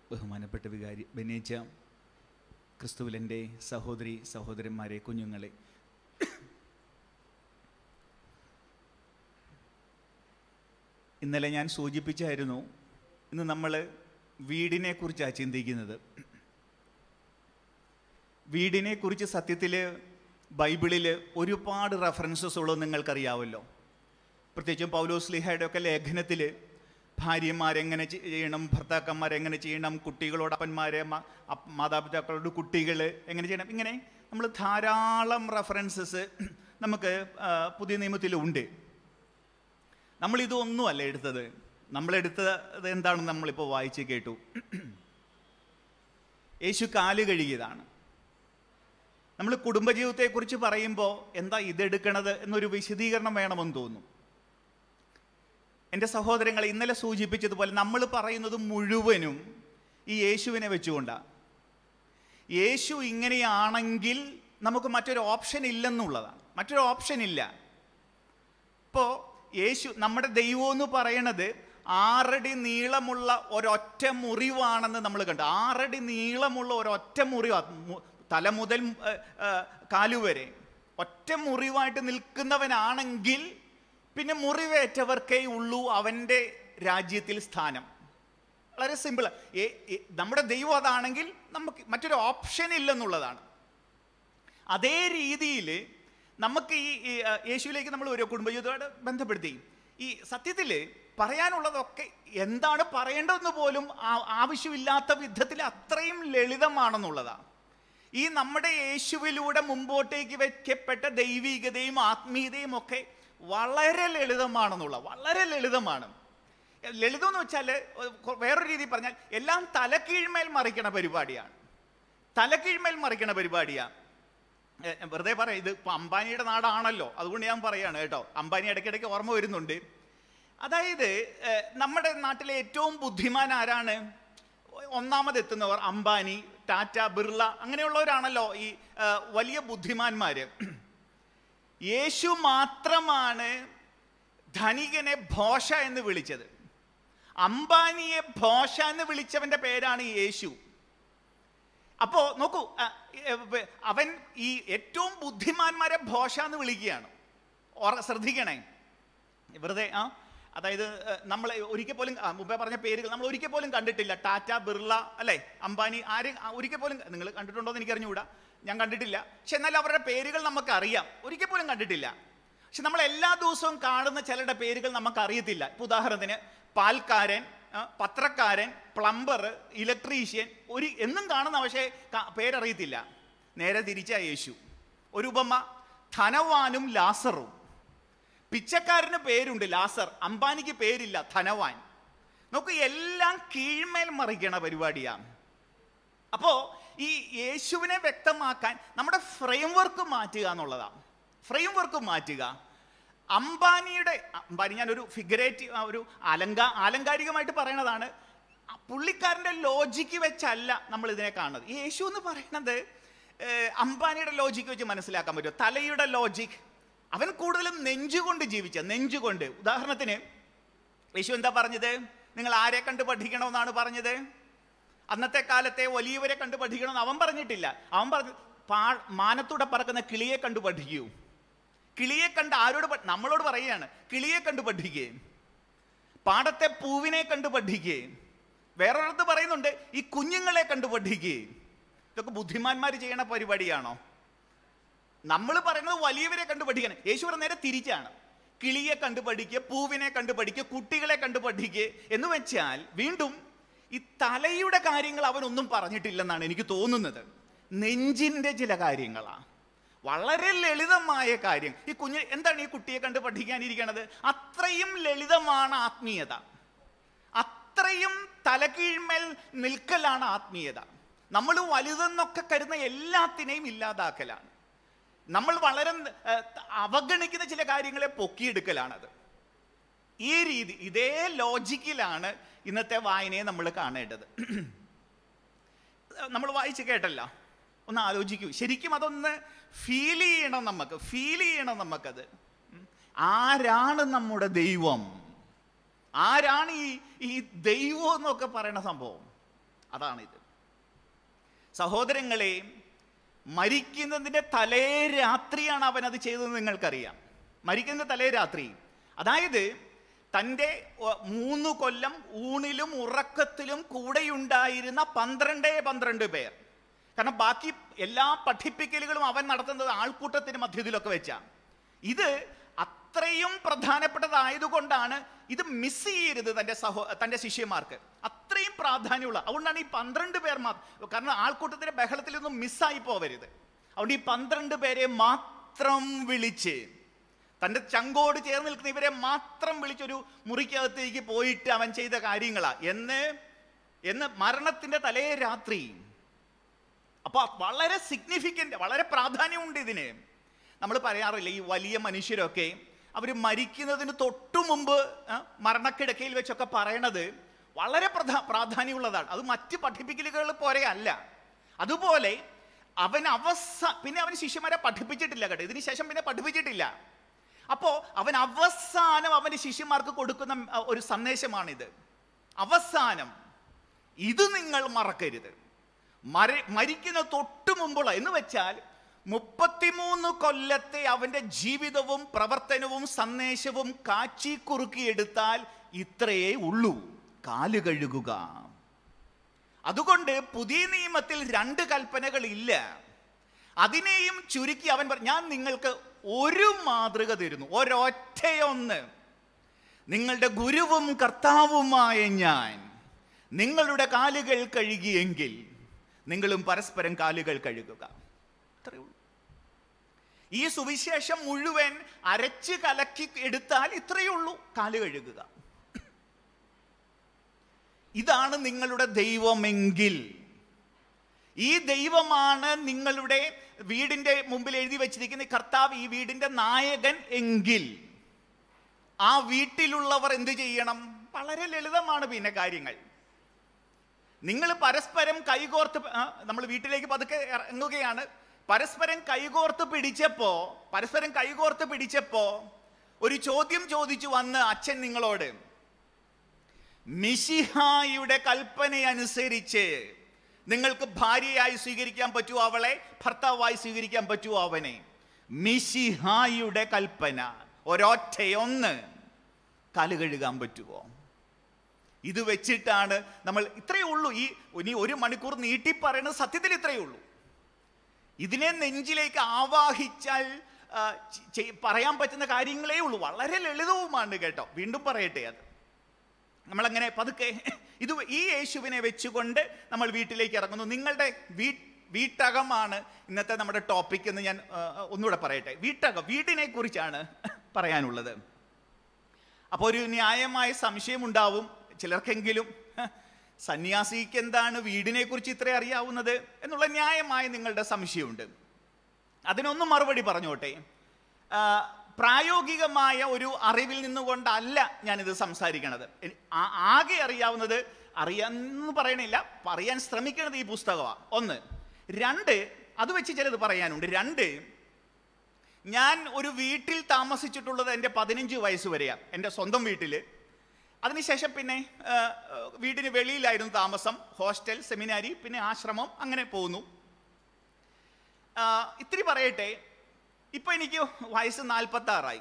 [SPEAKER 2] ബഹുമാനപ്പെട്ട വികാരി ബനേജ ക്രിസ്തുവിലെൻ്റെ സഹോദരി സഹോദരന്മാരെ കുഞ്ഞുങ്ങളെ ഇന്നലെ ഞാൻ സൂചിപ്പിച്ചായിരുന്നു ഇന്ന് നമ്മൾ വീടിനെ കുറിച്ചാണ് ചിന്തിക്കുന്നത് വീടിനെ കുറിച്ച് സത്യത്തിൽ ബൈബിളിൽ ഒരുപാട് റെഫറൻസസ് ഉള്ളത് നിങ്ങൾക്കറിയാവല്ലോ പ്രത്യേകിച്ചും പൗലോസ് ലിഹയുടെ ഒക്കെ ലേഖനത്തിൽ ഭാര്യമാരെങ്ങനെ ചെയ്യണം ഭർത്താക്കന്മാരെങ്ങനെ ചെയ്യണം കുട്ടികളോട് അപ്പന്മാരെ മ- അപ്പ- മാതാപിതാക്കളോട് കുട്ടികൾ എങ്ങനെ ചെയ്യണം ഇങ്ങനെ നമ്മൾ ധാരാളം റെഫറൻസസ് നമുക്ക് ആ, പുതിയ നിയമത്തിലുണ്ട് നമ്മളിതൊന്നുമല്ല എടുത്തത് നമ്മളെടുത്തത് എന്താണെന്ന് നമ്മളിപ്പോൾ വായിച്ച് കേട്ടു യേശു കാല് കഴുകിയതാണ് നമ്മൾ കുടുംബജീവിതത്തെക്കുറിച്ച് പറയുമ്പോൾ എന്താ ഇതെടുക്കണത് എന്നൊരു വിശദീകരണം വേണമെന്ന് തോന്നുന്നു എൻ്റെ സഹോദരങ്ങൾ ഇന്നലെ സൂചിപ്പിച്ചതുപോലെ നമ്മൾ പറയുന്നത് മുഴുവനും ഈ യേശുവിനെ വെച്ചുകൊണ്ടാണ് യേശു ഇങ്ങനെയാണെങ്കിൽ നമുക്ക് മറ്റൊരു ഓപ്ഷൻ ഇല്ലെന്നുള്ളതാണ് മറ്റൊരു ഓപ്ഷൻ ഇല്ല ഇപ്പോൾ യേശു നമ്മുടെ ദൈവം എന്ന് പറയണത് ആറടി നീളമുള്ള ഒരൊറ്റ മുറിവാണെന്ന് നമ്മൾ കണ്ടു ആറടി നീളമുള്ള ഒരൊറ്റ മുറിവാണ് മു- തല മുതൽ ഏ, ഏ, കാലുവരെ ഒറ്റ മുറിവായിട്ട് നിൽക്കുന്നവനാണെങ്കിൽ പിന്നെ മുറിവേറ്റവർക്കേ ഉള്ളൂ അവൻ്റെ രാജ്യത്തിൽ സ്ഥാനം വളരെ സിമ്പിൾ നമ്മുടെ ദൈവം അതാണെങ്കിൽ നമുക്ക് മറ്റൊരു ഓപ്ഷൻ ഇല്ലെന്നുള്ളതാണ് അതേ രീതിയിൽ നമുക്ക് ഈ ഈ, ആ, യേശുവിലേക്ക് നമ്മൾ ഒരു കുടുംബജീവിതമായിട്ട് ബന്ധപ്പെടുത്തി ഈ സത്യത്തിൽ പറയാനുള്ളതൊക്കെ എന്താണ് പറയേണ്ടതെന്ന് പോലും ആ- ആവശ്യമില്ലാത്ത വിധത്തിൽ അത്രയും ലളിതമാണെന്നുള്ളതാണ് ഈ നമ്മുടെ യേശുവിലൂടെ മുമ്പോട്ടേക്ക് വെക്കപ്പെട്ട ദൈവികതയും ആത്മീയതയും ഒക്കെ വളരെ ലളിതമാണെന്നുള്ള വളരെ ലളിതമാണ് ലളിതം എന്ന് വെച്ചാൽ വേറൊരു രീതിയിൽ പറഞ്ഞാൽ എല്ലാം തലക്കീഴ്മേൽ മറിക്കണ പരിപാടിയാണ് തലക്കീഴ്മേൽ മറിക്കണ പരിപാടിയാണ് ഏ, വെറുതെ പറയാം ഇത് ഇപ്പം അംബാനിയുടെ നാടാണല്ലോ അതുകൊണ്ട് ഞാൻ പറയാണ് കേട്ടോ അംബാനി ഇടയ്ക്കിടയ്ക്ക് ഓർമ്മ വരുന്നുണ്ട് അതായത് ഏ, നമ്മുടെ നാട്ടിലെ ഏറ്റവും ബുദ്ധിമാൻ ആരാണ് ഒന്നാമതെത്തുന്നവർ അംബാനി ടാറ്റ ബിർള അങ്ങനെയുള്ളവരാണല്ലോ ഈ ഏ, വലിയ ബുദ്ധിമാന്മാര് യേശു മാത്രമാണ് ധനികനെ ഭോഷ എന്ന് വിളിച്ചത് അംബാനിയെ ഭോഷ എന്ന് വിളിച്ചവന്റെ പേരാണ് യേശു അപ്പോ നോക്കൂ ആ, ഏ, വ- അവൻ ഈ ഏറ്റവും ബുദ്ധിമാന്മാരെ ഭോഷ എന്ന് വിളിക്കുകയാണ് ഓർ- ശ്രദ്ധിക്കണേ വെറുതെ ആ അതായത് നമ്മൾ ഒരിക്കൽ പോലും ആ, മുമ്പേ പറഞ്ഞ പേരുകൾ നമ്മൾ ഒരിക്കൽ പോലും കണ്ടിട്ടില്ല ടാറ്റ ബിർള അല്ലേ അംബാനി ആരും ആ, ഒരിക്കൽ പോലും നിങ്ങൾ കണ്ടിട്ടുണ്ടോ എന്ന് എനിക്ക് അറിഞ്ഞുകൂടാ ഞാൻ കണ്ടിട്ടില്ല പക്ഷെ എന്നാൽ അവരുടെ പേരുകൾ നമുക്ക് അറിയാം ഒരിക്കൽ പോലും കണ്ടിട്ടില്ല പക്ഷെ നമ്മൾ എല്ലാ ദിവസവും കാണുന്ന ചിലരുടെ പേരുകൾ നമുക്ക് അറിയത്തില്ല ഇപ്പൊ ഉദാഹരണത്തിന് പാൽക്കാരൻ ആ, പത്രക്കാരൻ പ്ലംബർ ഇലക്ട്രീഷ്യൻ ഒരു എന്നും കാണുന്ന പക്ഷേ ക- പേരറിയത്തില്ല നേരെ തിരിച്ചാ യേശു ഒരു ഉപമ ധനവാനും ലാസറും പിച്ചക്കാരന് പേരുണ്ട് ലാസർ അംബാനിക്ക് പേരില്ല ധനവാൻ നോക്ക് എല്ലാം കീഴ്മേൽ മറിക്കണ പരിപാടിയാണ് അപ്പോ ഈ യേശുവിനെ വ്യക്തമാക്കാൻ നമ്മുടെ ഫ്രെയിം വർക്ക് മാറ്റുക എന്നുള്ളതാണ് ഫ്രെയിം വർക്ക് മാറ്റുക അംബാനിയുടെ അംബാനി ഞാനൊരു ഫിഗറേറ്റീവ് ഒരു അലങ്കാ ആലങ്കാരികമായിട്ട് പറയണതാണ് ആ പുള്ളിക്കാരൻ്റെ ലോജിക്ക് വെച്ചല്ല നമ്മൾ ഇതിനെ കാണുന്നത് ഈ യേശു എന്ന് പറയുന്നത് ഏഹ്, അംബാനിയുടെ ലോജിക്ക് വെച്ച് മനസ്സിലാക്കാൻ പറ്റുമോ തലയുടെ ലോജിക് അവൻ കൂടുതലും നെഞ്ചുകൊണ്ട് ജീവിച്ച നെഞ്ചുകൊണ്ട് ഉദാഹരണത്തിന് യേശു എന്താ പറഞ്ഞത് നിങ്ങൾ ആരെ കണ്ട് പഠിക്കണമെന്നാണ് പറഞ്ഞത് അന്നത്തെ കാലത്തെ വലിയവരെ കണ്ട് പഠിക്കണമെന്ന് അവൻ പറഞ്ഞിട്ടില്ല അവൻ പറഞ്ഞു പാ മാനത്തൂടെ പറക്കുന്ന കിളിയെ കണ്ട് പഠിക്കൂ കിളിയെ കണ്ട് ആരോട് പ- നമ്മളോട് പറയുകയാണ് കിളിയെ കണ്ട് പഠിക്കുകയും പാടത്തെ പൂവിനെ കണ്ട് പഠിക്കുകയും വേറൊരിടത്ത് പറയുന്നുണ്ട് ഈ കുഞ്ഞുങ്ങളെ കണ്ട് പഠിക്കുകയും ഇതൊക്കെ ബുദ്ധിമാന്മാർ ചെയ്യണ പരിപാടിയാണോ നമ്മൾ പറയുന്നത് വലിയവരെ കണ്ട് പഠിക്കണം യേശു പറഞ്ഞ നേരെ തിരിച്ചാണ് കിളിയെ കണ്ട് പഠിക്കുക പൂവിനെ കണ്ട് പഠിക്കുക കുട്ടികളെ കണ്ട് പഠിക്കുക എന്ന് വെച്ചാൽ വീണ്ടും ഈ തലയുടെ കാര്യങ്ങൾ അവനൊന്നും പറഞ്ഞിട്ടില്ലെന്നാണ് എനിക്ക് തോന്നുന്നത് നെഞ്ചിൻ്റെ ചില കാര്യങ്ങളാണ് വളരെ ലളിതമായ കാര്യം ഈ കുഞ്ഞ് എന്താണ് ഈ കുട്ടിയെ കണ്ട് പഠിക്കാനിരിക്കണത് അത്രയും ലളിതമാണ് ആത്മീയത അത്രയും തലകീഴ്മേൽ നിൽക്കലാണ് ആത്മീയത നമ്മൾ വലുതെന്നൊക്കെ കരുതുന്ന എല്ലാത്തിനെയും ഇല്ലാതാക്കലാണ് നമ്മൾ വളരെ ഏഹ്, അവഗണിക്കുന്ന ചില കാര്യങ്ങളെ പൊക്കിയെടുക്കലാണത് ഈ രീതി ഇതേ ലോജിക്കിലാണ് ഇന്നത്തെ വായനയെ നമ്മൾ കാണേണ്ടത് നമ്മൾ വായിച്ച് കേട്ടല്ല ഒന്ന് ആലോചിക്കൂ ശരിക്കും അതൊന്ന് ഫീൽ ചെയ്യണം നമുക്ക് ഫീൽ ചെയ്യണം നമുക്കത് ഉം. ആരാണ് നമ്മുടെ ദൈവം ആരാണ് ഈ ഈ ദൈവം എന്നൊക്കെ പറയുന്ന സംഭവം അതാണിത് സഹോദരങ്ങളെ മരിക്കുന്നതിൻ്റെ തലേ രാത്രിയാണ് അവൻ അത് ചെയ്തതെന്ന് നിങ്ങൾക്കറിയാം മരിക്കുന്ന തലേ രാത്രി അതായത് തൻ്റെ ഒ- മൂന്ന് കൊല്ലം ഊണിലും ഉറക്കത്തിലും കൂടെയുണ്ടായിരുന്ന പന്ത്രണ്ടേ പന്ത്രണ്ട് പേർ കാരണം ബാക്കി എല്ലാ പഠിപ്പിക്കലുകളും അവൻ നടത്തുന്നത് ആൾക്കൂട്ടത്തിന് മധ്യത്തിലൊക്കെ വെച്ചാണ് ഇത് അത്രയും പ്രധാനപ്പെട്ടതായതുകൊണ്ടാണ് ഇത് മിസ് ചെയ്യരുത് തൻ്റെ സഹോ തൻ്റെ ശിഷ്യന്മാർക്ക് അത്രയും പ്രാധാന്യമുള്ള അതുകൊണ്ടാണ് ഈ പന്ത്രണ്ട് പേർ മാത്രം കാരണം ആൾക്കൂട്ടത്തിൻ്റെ ബഹളത്തിലൊന്നും മിസ്സായി പോവരുത് അതുകൊണ്ട് ഈ പന്ത്രണ്ട് പേരെ മാത്രം വിളിച്ച് തൻ്റെ ചങ്കോട് ചേർന്ന് നിൽക്കുന്ന ഇവരെ മാത്രം വിളിച്ചൊരു മുറിക്കകത്തേക്ക് പോയിട്ട് അവൻ ചെയ്ത കാര്യങ്ങളാ എന്ന് എന്ന് മരണത്തിൻ്റെ തലേ രാത്രി അപ്പോൾ വളരെ സിഗ്നിഫിക്കൻ്റ് വളരെ പ്രാധാന്യമുണ്ട് ഇതിന് നമ്മൾ പറയാറില്ല ഈ വലിയ മനുഷ്യരൊക്കെ അവർ മരിക്കുന്നതിന് തൊട്ടു മുമ്പ് ആ, മരണക്കിടക്കയിൽ വെച്ചൊക്കെ പറയണത് വളരെ പ്രധാ പ്രാധാന്യമുള്ളതാണ് അത് മറ്റ് പഠിപ്പിക്കലുകൾ പോലെ അല്ല അതുപോലെ അവൻ അവസ പിന്നെ അവൻ ശിഷ്യന്മാരെ പഠിപ്പിച്ചിട്ടില്ല കേട്ടോ ഇതിന് ശേഷം പിന്നെ പഠിപ്പിച്ചിട്ടില്ല അപ്പോൾ അവൻ അവസാനം അവൻ്റെ ശിഷ്യന്മാർക്ക് കൊടുക്കുന്ന ആ, ഒരു സന്ദേശമാണിത് അവസാനം ഇത് നിങ്ങൾ മറക്കരുത് മര മരിക്കുന്ന തൊട്ടു മുമ്പുള്ള എന്ന് വെച്ചാൽ മുപ്പത്തിമൂന്ന് കൊല്ലത്തെ അവൻ്റെ ജീവിതവും പ്രവർത്തനവും സന്ദേശവും കാച്ചി കുറുക്കിയെടുത്താൽ ഇത്രയേ ഉള്ളൂ കാല് കഴുകുക അതുകൊണ്ട് പുതിയ നിയമത്തിൽ രണ്ട് കൽപ്പനകൾ ഇല്ല അതിനെയും ചുരുക്കി അവൻ പറ ഞാൻ നിങ്ങൾക്ക് ഒരു മാതൃക തരുന്നു ഒരൊറ്റയൊന്ന് നിങ്ങളുടെ ഗുരുവും കർത്താവുമായ ഞാൻ നിങ്ങളുടെ കാലുകൾ കഴുകിയെങ്കിൽ നിങ്ങളും പരസ്പരം കാലുകൾ കഴുകുക അത്രയേ ഉള്ളൂ ഈ സുവിശേഷം മുഴുവൻ അരച്ച് കലക്കി എടുത്താൽ ഇത്രയേ ഉള്ളൂ കാല് കഴുകുക ഇതാണ് നിങ്ങളുടെ ദൈവമെങ്കിൽ ഈ ദൈവമാണ് നിങ്ങളുടെ വീടിന്റെ മുമ്പിൽ എഴുതി വെച്ചിരിക്കുന്ന ഈ കർത്താവ് ഈ വീടിന്റെ നായകൻ എങ്കിൽ ആ വീട്ടിലുള്ളവർ എന്ത് ചെയ്യണം വളരെ ലളിതമാണ് പിന്നെ കാര്യങ്ങൾ നിങ്ങൾ പരസ്പരം കൈകോർത്ത് നമ്മൾ വീട്ടിലേക്ക് പതുക്കെ ഇറങ്ങുകയാണ് പരസ്പരം കൈകോർത്ത് പിടിച്ചപ്പോ പരസ്പരം കൈകോർത്ത് പിടിച്ചപ്പോ ഒരു ചോദ്യം ചോദിച്ചു വന്ന് അച്ഛൻ നിങ്ങളോട് മിശിഹായുടെ കൽപ്പനയനുസരിച്ച് നിങ്ങൾക്ക് ഭാര്യയായി സ്വീകരിക്കാൻ പറ്റുമോ അവളെ ഭർത്താവായി സ്വീകരിക്കാൻ പറ്റുമോ അവനെ മിശിഹായുടെ കൽപ്പന ഒരൊറ്റയൊന്ന് കാല് കഴുകാൻ പറ്റുമോ ഇത് വെച്ചിട്ടാണ് നമ്മൾ ഇത്രയേ ഉള്ളൂ ഈ ഇനി ഒരു മണിക്കൂർ നീട്ടി പറയുന്നത് സത്യത്തിൽ ഇത്രയേ ഉള്ളൂ ഇതിനെ നെഞ്ചിലേക്ക് ആവാഹിച്ചാൽ ആ, ചെ- ചെയ്- പറയാൻ പറ്റുന്ന കാര്യങ്ങളേ ഉള്ളൂ വളരെ ലളിതവുമാണ് കേട്ടോ വീണ്ടും പറയട്ടെ അത് നമ്മളങ്ങനെ പതുക്കെ ഇത് ഈ യേശുവിനെ വെച്ചുകൊണ്ട് നമ്മൾ വീട്ടിലേക്ക് ഇറങ്ങുന്നു നിങ്ങളുടെ വീ വീട്ടകമാണ് ഇന്നത്തെ നമ്മുടെ ടോപ്പിക് എന്ന് ഞാൻ ആ, ഒന്നുകൂടെ പറയട്ടെ വീട്ടകം വീടിനെ കുറിച്ചാണ് പറയാനുള്ളത് അപ്പോൾ ഒരു ന്യായമായ സംശയം ഉണ്ടാവും ചിലർക്കെങ്കിലും "ഹ, സന്യാസിക്ക് എന്താണ് വീടിനെ കുറിച്ച് ഇത്ര അറിയാവുന്നത് എന്നുള്ള ന്യായമായ നിങ്ങളുടെ സംശയമുണ്ട് അതിനൊന്നും മറുപടി പറഞ്ഞോട്ടെ ആ, പ്രായോഗികമായ ഒരു അറിവിൽ നിന്നുകൊണ്ടല്ല ഞാനിത് സംസാരിക്കണത് എനി- ആ- ആകെ അറിയാവുന്നത് അറിയാന്ന് പറയണില്ല പറയാൻ ശ്രമിക്കുന്നത് ഈ പുസ്തകമാണ് ഒന്ന് രണ്ട് അത് വെച്ച് ചിലത് പറയാനുണ്ട് രണ്ട് ഞാൻ ഒരു വീട്ടിൽ താമസിച്ചിട്ടുള്ളത് എൻ്റെ പതിനഞ്ച് വയസ്സ് വരെയാണ് എൻ്റെ സ്വന്തം വീട്ടിൽ അതിനുശേഷം പിന്നെ ആ, ആ, വീടിന് വെളിയിലായിരുന്നു താമസം ഹോസ്റ്റൽ സെമിനാരി പിന്നെ ആശ്രമം അങ്ങനെ പോകുന്നു ആ, ഇത്തിരി പറയട്ടെ ഇപ്പൊ എനിക്ക് വയസ്സ് നാൽപ്പത്തി ആറായി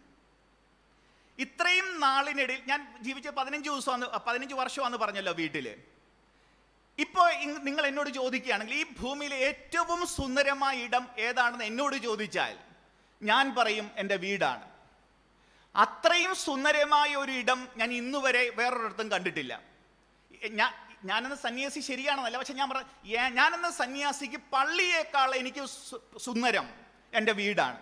[SPEAKER 2] ഇത്രയും നാളിനിടയിൽ ഞാൻ ജീവിച്ച പതിനഞ്ച് ദിവസമാണ് പതിനഞ്ച് വർഷമാണെന്ന് പറഞ്ഞല്ലോ വീട്ടിൽ ഇപ്പോൾ നിങ്ങൾ എന്നോട് ചോദിക്കുകയാണെങ്കിൽ ഈ ഭൂമിയിലെ ഏറ്റവും സുന്ദരമായ ഇടം ഏതാണെന്ന് എന്നോട് ചോദിച്ചാൽ ഞാൻ പറയും എൻ്റെ വീടാണ് അത്രയും സുന്ദരമായ ഒരു ഇടം ഞാൻ ഇന്നുവരെ വേറൊരിടത്തും കണ്ടിട്ടില്ല ഞാൻ ഞാനെന്ന സന്യാസി ശരിയാണെന്നല്ല പക്ഷെ ഞാൻ പറ ഏ- ഞാനെന്ന സന്യാസിക്ക് പള്ളിയേക്കാൾ എനിക്ക് സു- സുന്ദരം എൻ്റെ വീടാണ്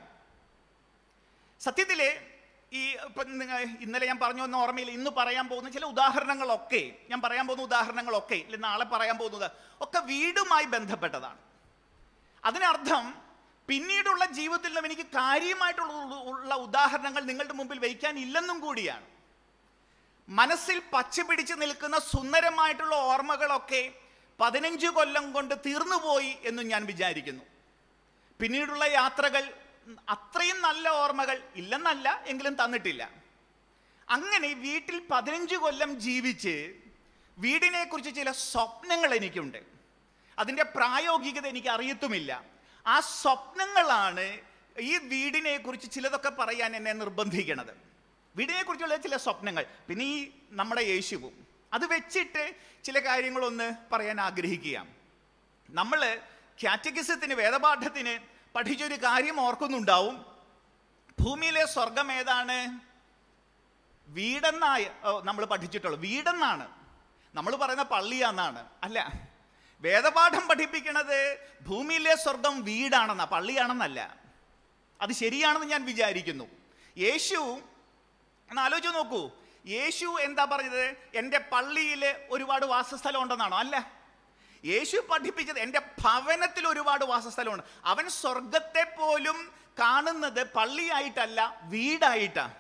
[SPEAKER 2] സത്യത്തില് ഈ ഇപ്പം നിങ്ങൾ ഇന്നലെ ഞാൻ പറഞ്ഞു വന്ന ഓർമ്മയില്ല ഇന്ന് പറയാൻ പോകുന്ന ചില ഉദാഹരണങ്ങളൊക്കെ ഞാൻ പറയാൻ പോകുന്ന ഉദാഹരണങ്ങളൊക്കെ ഇല്ല നാളെ പറയാൻ പോകുന്നത് ഒക്കെ വീടുമായി ബന്ധപ്പെട്ടതാണ് അതിനർത്ഥം പിന്നീടുള്ള ജീവിതത്തിൽ നിന്നും എനിക്ക് കാര്യമായിട്ടുള്ള ഉ- ഉള്ള ഉദാഹരണങ്ങൾ നിങ്ങളുടെ മുമ്പിൽ വയ്ക്കാൻ ഇല്ലെന്നും കൂടിയാണ് മനസ്സിൽ പച്ചപിടിച്ച് നിൽക്കുന്ന സുന്ദരമായിട്ടുള്ള ഓർമ്മകളൊക്കെ പതിനഞ്ച് കൊല്ലം കൊണ്ട് തീർന്നുപോയി എന്നും ഞാൻ വിചാരിക്കുന്നു പിന്നീടുള്ള യാത്രകൾ ഉം, അത്രയും നല്ല ഓർമ്മകൾ ഇല്ലെന്നല്ല എങ്കിലും തന്നിട്ടില്ല അങ്ങനെ വീട്ടിൽ പതിനഞ്ച് കൊല്ലം ജീവിച്ച് വീടിനെ കുറിച്ച് ചില സ്വപ്നങ്ങൾ എനിക്കുണ്ട് അതിൻ്റെ പ്രായോഗികത എനിക്ക് അറിയത്തുമില്ല ആ സ്വപ്നങ്ങളാണ് ഈ വീടിനെ കുറിച്ച് ചിലതൊക്കെ പറയാൻ എന്നെ നിർബന്ധിക്കണത് വീടിനെ കുറിച്ചുള്ള ചില സ്വപ്നങ്ങൾ പിന്നെ ഈ നമ്മുടെ യേശുവും അത് വെച്ചിട്ട് ചില കാര്യങ്ങളൊന്ന് പറയാൻ ആഗ്രഹിക്കുക നമ്മൾ കാറ്റഗിസത്തിന് വേദപാഠത്തിന് പഠിച്ചൊരു കാര്യം ഓർക്കുന്നുണ്ടാവും ഭൂമിയിലെ സ്വർഗം ഏതാണ് വീടെന്നായ നമ്മൾ പഠിച്ചിട്ടുള്ളൂ വീടെന്നാണ് നമ്മൾ പറയുന്ന പള്ളിയാന്നാണ് അല്ല വേദപാഠം പഠിപ്പിക്കണത് ഭൂമിയിലെ സ്വർഗം വീടാണെന്നാ പള്ളിയാണെന്നല്ല അത് ശരിയാണെന്ന് ഞാൻ വിചാരിക്കുന്നു യേശു ഒന്ന് ആലോചിച്ച് നോക്കൂ യേശു എന്താ പറഞ്ഞത് എൻ്റെ പള്ളിയിൽ ഒരുപാട് വാസസ്ഥലം ഉണ്ടെന്നാണോ അല്ല യേശു പഠിപ്പിച്ചത് എൻ്റെ ഭവനത്തിൽ ഒരുപാട് വാസസ്ഥലമുണ്ട് അവൻ സ്വർഗത്തെ പോലും കാണുന്നത് പള്ളിയായിട്ടല്ല വീടായിട്ടാണ്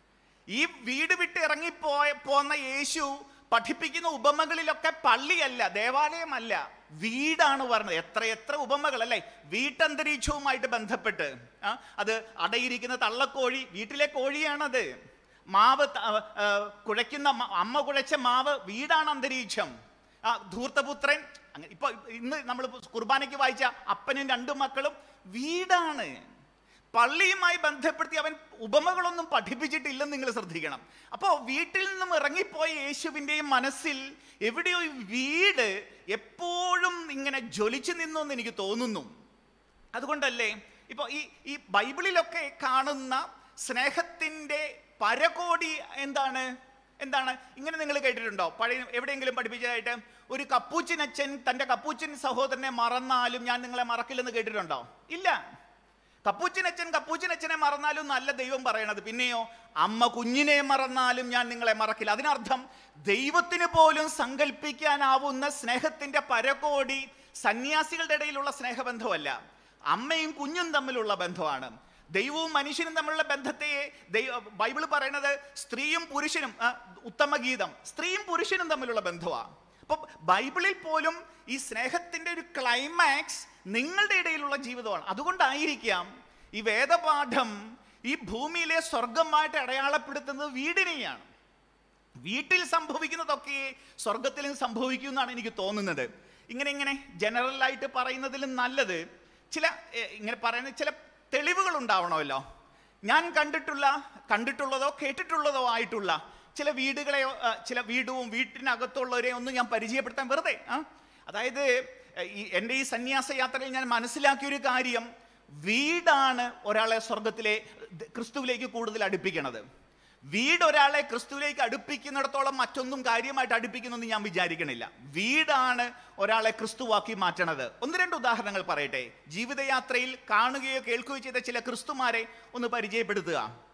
[SPEAKER 2] ഈ വീട് വിട്ട് ഇറങ്ങിപ്പോയ പോന്ന യേശു പഠിപ്പിക്കുന്ന ഉപമകളിലൊക്കെ പള്ളിയല്ല ദേവാലയമല്ല വീടാണ് പറഞ്ഞത് എത്ര എത്ര ഉപമകൾ അല്ലേ വീട്ടന്തരീക്ഷവുമായിട്ട് ബന്ധപ്പെട്ട് ആ, അത് അടയിരിക്കുന്ന തള്ളക്കോഴി വീട്ടിലെ കോഴിയാണത് മാവ് ത- ആ, കുഴയ്ക്കുന്ന മ- അമ്മ കുഴച്ച മാവ് വീടാണ് അന്തരീക്ഷം ആ ധൂർത്തപുത്രൻ അങ്ങനെ ഇപ്പൊ ഇന്ന് നമ്മൾ കുർബാനയ്ക്ക് വായിച്ച അപ്പനും രണ്ടു മക്കളും വീടാണ് പള്ളിയുമായി ബന്ധപ്പെടുത്തി അവൻ ഉപമകളൊന്നും പഠിപ്പിച്ചിട്ടില്ലെന്ന് നിങ്ങൾ ശ്രദ്ധിക്കണം അപ്പോൾ വീട്ടിൽ നിന്നും ഇറങ്ങിപ്പോയ യേശുവിൻ്റെയും മനസ്സിൽ എവിടെയോ ഈ വീട് എപ്പോഴും ഇങ്ങനെ ജ്വലിച്ചു നിന്നു എന്ന് എനിക്ക് തോന്നുന്നു അതുകൊണ്ടല്ലേ ഇപ്പോൾ ഈ ഈ ബൈബിളിലൊക്കെ കാണുന്ന സ്നേഹത്തിൻ്റെ പരകോടി എന്താണ് എന്താണ് ഇങ്ങനെ നിങ്ങൾ കേട്ടിട്ടുണ്ടോ പഴയ എവിടെയെങ്കിലും പഠിപ്പിച്ചതായിട്ട് ഒരു കപ്പൂച്ചിൻ അച്ഛൻ തൻ്റെ കപ്പൂച്ചിൻ സഹോദരനെ മറന്നാലും ഞാൻ നിങ്ങളെ മറക്കില്ലെന്ന് കേട്ടിട്ടുണ്ടോ ഇല്ല കപ്പൂച്ചിനച്ഛൻ കപ്പൂച്ചിനച്ഛനെ മറന്നാലും നല്ല ദൈവം പറയണത് പിന്നെയോ അമ്മ കുഞ്ഞിനെ മറന്നാലും ഞാൻ നിങ്ങളെ മറക്കില്ല അതിനർത്ഥം ദൈവത്തിന് പോലും സങ്കല്പിക്കാനാവുന്ന സ്നേഹത്തിന്റെ പരകോടി സന്യാസികളുടെ ഇടയിലുള്ള സ്നേഹബന്ധമല്ല അമ്മയും കുഞ്ഞും തമ്മിലുള്ള ബന്ധമാണ് ദൈവവും മനുഷ്യനും തമ്മിലുള്ള ബന്ധത്തെ ദൈവ ബൈബിൾ പറയണത് സ്ത്രീയും പുരുഷനും ആ, ഉത്തമ ഗീതം സ്ത്രീയും പുരുഷനും തമ്മിലുള്ള ബന്ധമാണ് അപ്പൊ ബൈബിളിൽ പോലും ഈ സ്നേഹത്തിന്റെ ഒരു ക്ലൈമാക്സ് നിങ്ങളുടെ ഇടയിലുള്ള ജീവിതമാണ് അതുകൊണ്ടായിരിക്കാം ഈ വേദപാഠം ഈ ഭൂമിയിലെ സ്വർഗമായിട്ട് അടയാളപ്പെടുത്തുന്നത് വീടിനെയാണ് വീട്ടിൽ സംഭവിക്കുന്നതൊക്കെ സ്വർഗത്തിലും സംഭവിക്കും എന്നാണ് എനിക്ക് തോന്നുന്നത് ഇങ്ങനെ ഇങ്ങനെ ജനറലായിട്ട് പറയുന്നതിലും നല്ലത് ചില എ, ഇങ്ങനെ പറയുന്ന ചില തെളിവുകൾ ഉണ്ടാവണമല്ലോ ഞാൻ കണ്ടിട്ടുള്ള കണ്ടിട്ടുള്ളതോ കേട്ടിട്ടുള്ളതോ ആയിട്ടുള്ള ചില വീടുകളെ ആ, ചില വീടും വീട്ടിനകത്തുള്ളവരെ ഒന്നും ഞാൻ പരിചയപ്പെടുത്താൻ വെറുതെ ആ അതായത് എ, ഈ എൻ്റെ ഈ സന്യാസ യാത്രയിൽ ഞാൻ മനസ്സിലാക്കിയ ഒരു കാര്യം വീടാണ് ഒരാളെ സ്വർഗത്തിലെ ക്രിസ്തുവിലേക്ക് കൂടുതൽ അടുപ്പിക്കണത് വീട് ഒരാളെ ക്രിസ്തുവിലേക്ക് അടുപ്പിക്കുന്നിടത്തോളം മറ്റൊന്നും കാര്യമായിട്ട് അടുപ്പിക്കുന്നെന്ന് ഞാൻ വിചാരിക്കണില്ല വീടാണ് ഒരാളെ ക്രിസ്തുവാക്കി മാറ്റണത് ഒന്ന് രണ്ട് ഉദാഹരണങ്ങൾ പറയട്ടെ ജീവിതയാത്രയിൽ കാണുകയോ കേൾക്കുകയോ ചെയ്ത ചില ക്രിസ്തുമാരെ ഒന്ന് പരിചയപ്പെടുത്തുക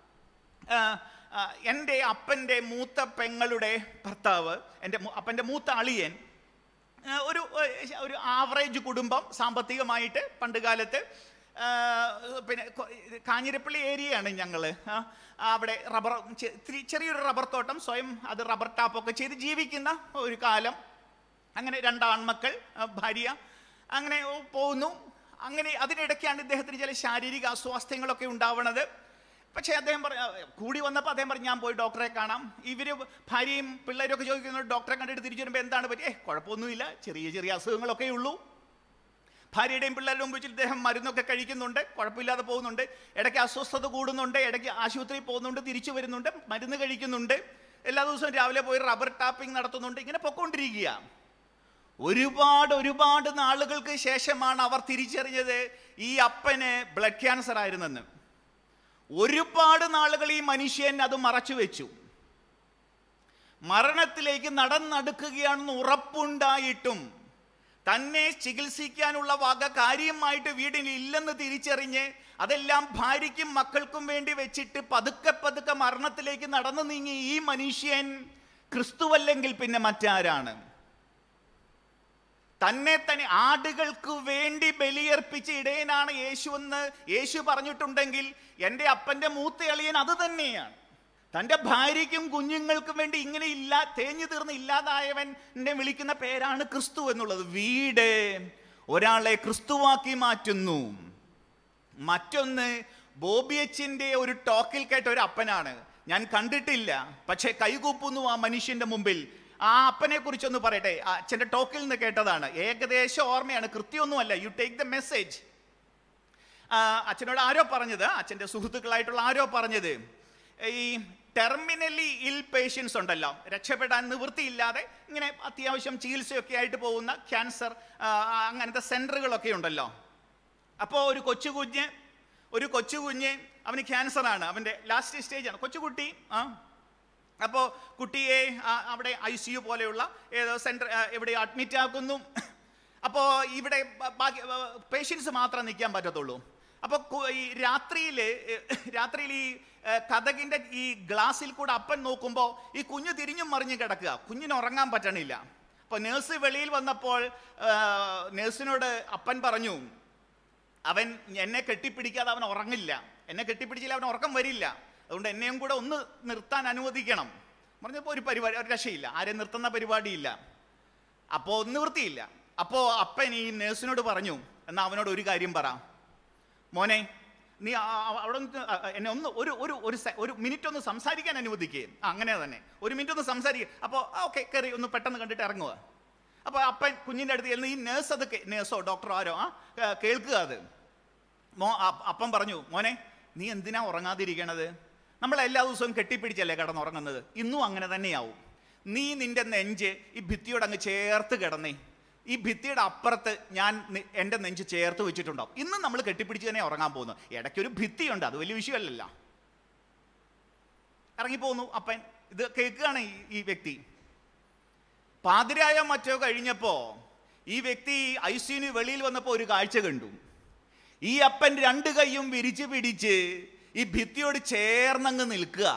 [SPEAKER 2] ആ, ആ, എൻ്റെ അപ്പൻ്റെ മൂത്ത പെങ്ങളുടെ ഭർത്താവ് എൻ്റെ മൂ- അപ്പൻ്റെ മൂത്ത അളിയൻ ആ, ഒരു ഏഹ്, ഒരു ആവറേജ് കുടുംബം സാമ്പത്തികമായിട്ട് പണ്ട് കാലത്ത് ആ, പിന്നെ കൊ- ഇത് കാഞ്ഞിരപ്പള്ളി ഏരിയയാണ് ഞങ്ങൾ അവിടെ റബ്ബർ ചെ- ഇത്തിരി ചെറിയൊരു റബ്ബർ തോട്ടം സ്വയം അത് റബ്ബർ ടാപ്പൊക്കെ ചെയ്ത് ജീവിക്കുന്ന ഒരു കാലം അങ്ങനെ രണ്ട് ആൺമക്കൾ ആ, ഭാര്യ അങ്ങനെ ഓ, പോകുന്നു അങ്ങനെ അതിനിടയ്ക്കാണ് ഇദ്ദേഹത്തിന് ചില ശാരീരിക അസ്വാസ്ഥ്യങ്ങളൊക്കെ ഉണ്ടാവണത് പക്ഷേ അദ്ദേഹം പറ കൂടി വന്നപ്പോൾ അദ്ദേഹം പറഞ്ഞു ഞാൻ പോയി ഡോക്ടറെ കാണാം ഇവർ ഭാര്യയും പിള്ളേരും ഒക്കെ ചോദിക്കുന്നു ഡോക്ടറെ കണ്ടിട്ട് തിരിച്ചു വരുമ്പോൾ എന്താണ് പറ്റി ഏ കുഴപ്പമൊന്നുമില്ല ചെറിയ ചെറിയ അസുഖങ്ങളൊക്കെ ഉള്ളൂ ഭാര്യയുടെയും പിള്ളേരുടെ മുമ്പ് വെച്ചിട്ട് ഇദ്ദേഹം മരുന്നൊക്കെ കഴിക്കുന്നുണ്ട് കുഴപ്പമില്ലാതെ പോകുന്നുണ്ട് ഇടയ്ക്ക് അസ്വസ്ഥത കൂടുന്നുണ്ട് ഇടയ്ക്ക് ആശുപത്രിയിൽ പോകുന്നുണ്ട് തിരിച്ചു വരുന്നുണ്ട് മരുന്ന് കഴിക്കുന്നുണ്ട് എല്ലാ ദിവസവും രാവിലെ പോയി റബ്ബർ ടാപ്പിംഗ് നടത്തുന്നുണ്ട് ഇങ്ങനെ പൊക്കോണ്ടിരിക്കുക ഒരുപാട് ഒരുപാട് നാളുകൾക്ക് ശേഷമാണ് അവർ തിരിച്ചറിഞ്ഞത് ഈ അപ്പന് ബ്ലഡ് ക്യാൻസർ ആയിരുന്നെന്ന് ഒരുപാട് നാളുകൾ ഈ മനുഷ്യൻ അത് മറച്ചു വെച്ചു മരണത്തിലേക്ക് നടന്നടുക്കുകയാണെന്ന് ഉറപ്പുണ്ടായിട്ടും തന്നെ ചികിത്സിക്കാനുള്ള വക കാര്യമായിട്ട് വീടിന് ഇല്ലെന്ന് തിരിച്ചറിഞ്ഞ് അതെല്ലാം ഭാര്യയ്ക്കും മക്കൾക്കും വേണ്ടി വെച്ചിട്ട് പതുക്കെ പതുക്കെ മരണത്തിലേക്ക് നടന്നു നീങ്ങി ഈ മനുഷ്യൻ ക്രിസ്തുവല്ലെങ്കിൽ പിന്നെ മറ്റാരാണ് തന്നെ തന്നെ ആടുകൾക്ക് വേണ്ടി ബലിയർപ്പിച്ച ഇടയനാണ് യേശു എന്ന് യേശു പറഞ്ഞിട്ടുണ്ടെങ്കിൽ എൻ്റെ അപ്പൻ്റെ മൂത്ത അളിയൻ അത് തന്നെയാണ് തൻ്റെ ഭാര്യയ്ക്കും കുഞ്ഞുങ്ങൾക്കും വേണ്ടി ഇങ്ങനെ ഇല്ല തേഞ്ഞു തീർന്ന് ഇല്ലാതായവനെ വിളിക്കുന്ന പേരാണ് ക്രിസ്തു എന്നുള്ളത് വീട് ഒരാളെ ക്രിസ്തുവാക്കി മാറ്റുന്നു മറ്റൊന്ന് ബോബിയച്ചിൻ്റെ ഒരു ടോക്കിൽ കേട്ട ഒരു അപ്പനാണ് ഞാൻ കണ്ടിട്ടില്ല പക്ഷേ കൈകൂപ്പുന്നു ആ മനുഷ്യന്റെ മുമ്പിൽ ആ അപ്പനെ കുറിച്ചൊന്ന് പറയട്ടെ ആ അച്ഛൻ്റെ ടോക്കിൽ നിന്ന് കേട്ടതാണ് ഏകദേശം ഓർമ്മയാണ് കൃത്യമൊന്നുമല്ല യു ടേക്ക് ദ മെസ്സേജ് അച്ഛനോട് ആരോ പറഞ്ഞത് അച്ഛൻ്റെ സുഹൃത്തുക്കളായിട്ടുള്ള ആരോ പറഞ്ഞത് ഈ ടെർമിനലി ഇൽ പേഷ്യൻസ് ഉണ്ടല്ലോ രക്ഷപ്പെടാൻ നിവൃത്തിയില്ലാതെ ഇങ്ങനെ അത്യാവശ്യം ചികിത്സയൊക്കെ ആയിട്ട് പോകുന്ന ക്യാൻസർ അങ്ങനത്തെ സെൻറ്ററുകളൊക്കെ ഉണ്ടല്ലോ അപ്പോൾ ഒരു കൊച്ചു കുഞ്ഞ് ഒരു കൊച്ചു കുഞ്ഞ് അവന് ക്യാൻസറാണ് അവൻ്റെ ലാസ്റ്റ് സ്റ്റേജാണ് കൊച്ചുകുട്ടി ആ അപ്പോൾ കുട്ടിയെ ആ, അവിടെ ഐ സി യു പോലെയുള്ള ഏതോ സെൻറ്റർ എവിടെ അഡ്മിറ്റ് ആക്കുന്നു അപ്പോൾ ഇവിടെ ബ- ബാക്കി പേഷ്യൻസ് മാത്രം നിൽക്കാൻ പറ്റത്തുള്ളൂ അപ്പോൾ ഈ രാത്രിയിൽ രാത്രിയിൽ ഈ ഏ, കഥകിൻ്റെ ഈ ഗ്ലാസ്സിൽ കൂടെ അപ്പൻ നോക്കുമ്പോൾ ഈ കുഞ്ഞ് തിരിഞ്ഞും മറിഞ്ഞും കിടക്കുക കുഞ്ഞിന് ഉറങ്ങാൻ പറ്റണില്ല അപ്പോൾ നേഴ്സ് വെളിയിൽ വന്നപ്പോൾ ആ, നേഴ്സിനോട് അപ്പൻ പറഞ്ഞു അവൻ എന്നെ കെട്ടിപ്പിടിക്കാതെ അവൻ ഉറങ്ങില്ല എന്നെ കെട്ടിപ്പിടിച്ചില്ല അവൻ ഉറക്കം വരില്ല അതുകൊണ്ട് എന്നെയും കൂടെ ഒന്ന് നിർത്താൻ അനുവദിക്കണം പറഞ്ഞപ്പോൾ ഒരു പരിപാടി ഒരു രക്ഷയില്ല ആരെയും നിർത്തുന്ന പരിപാടിയില്ല അപ്പോൾ നിവൃത്തിയില്ല അപ്പോൾ അപ്പൻ ഈ നേഴ്സിനോട് പറഞ്ഞു എന്നാൽ അവനോട് ഒരു കാര്യം പറ മോനെ നീ ആ- ആ- അവിടെ ഒന്ന് ആ- ആ- എന്നെ ഒന്ന് ഒരു ഒരു ഒരു സെ- ഒരു മിനിറ്റ് ഒന്ന് സംസാരിക്കാൻ അനുവദിക്കുകയും അങ്ങനെ തന്നെ ഒരു മിനിറ്റ് ഒന്ന് സംസാരിക്കുക അപ്പോൾ ഓക്കെ കയറി ഒന്ന് പെട്ടെന്ന് കണ്ടിട്ട് ഇറങ്ങുക അപ്പോൾ അപ്പൻ കുഞ്ഞിൻ്റെ അടുത്ത് ചെല്ലുന്ന ഈ നേഴ്സ് അത് കേ- നേഴ്സോ ഡോക്ടറോ ആരോ ആ കേ- കേൾക്കുക അത് മോ അ- അപ്പം പറഞ്ഞു മോനെ നീ എന്തിനാ ഉറങ്ങാതിരിക്കണത് നമ്മൾ എല്ലാ ദിവസവും കെട്ടിപ്പിടിച്ചല്ലേ കിടന്നുറങ്ങുന്നത് ഇന്നും അങ്ങനെ തന്നെയാവും നീ നിന്റെ നെഞ്ച് ഈ ഭിത്തിയോട് അങ്ങ് ചേർത്ത് കിടന്നേ ഈ ഭിത്തിയുടെ അപ്പുറത്ത് ഞാൻ നി- എൻ്റെ നെഞ്ച് ചേർത്ത് വെച്ചിട്ടുണ്ടാവും ഇന്നും നമ്മൾ കെട്ടിപ്പിടിച്ച് തന്നെ ഉറങ്ങാൻ പോകുന്നു ഇടയ്ക്കൊരു ഭിത്തിയുണ്ട് അത് വലിയ വിഷയമല്ലല്ലോ ഇറങ്ങിപ്പോന്നു അപ്പൻ ഇത് കേൾക്കുകയാണ് ഈ ഈ വ്യക്തി പാതിരായ മറ്റോ കഴിഞ്ഞപ്പോൾ ഈ വ്യക്തി ഐ സിയുന് വെളിയിൽ വന്നപ്പോൾ ഒരു കാഴ്ച കണ്ടു ഈ അപ്പൻ രണ്ട് കൈയും വിരിച്ചു പിടിച്ച് ഈ ഭിത്തിയോട് ചേർന്നങ്ങ് നിൽക്കുക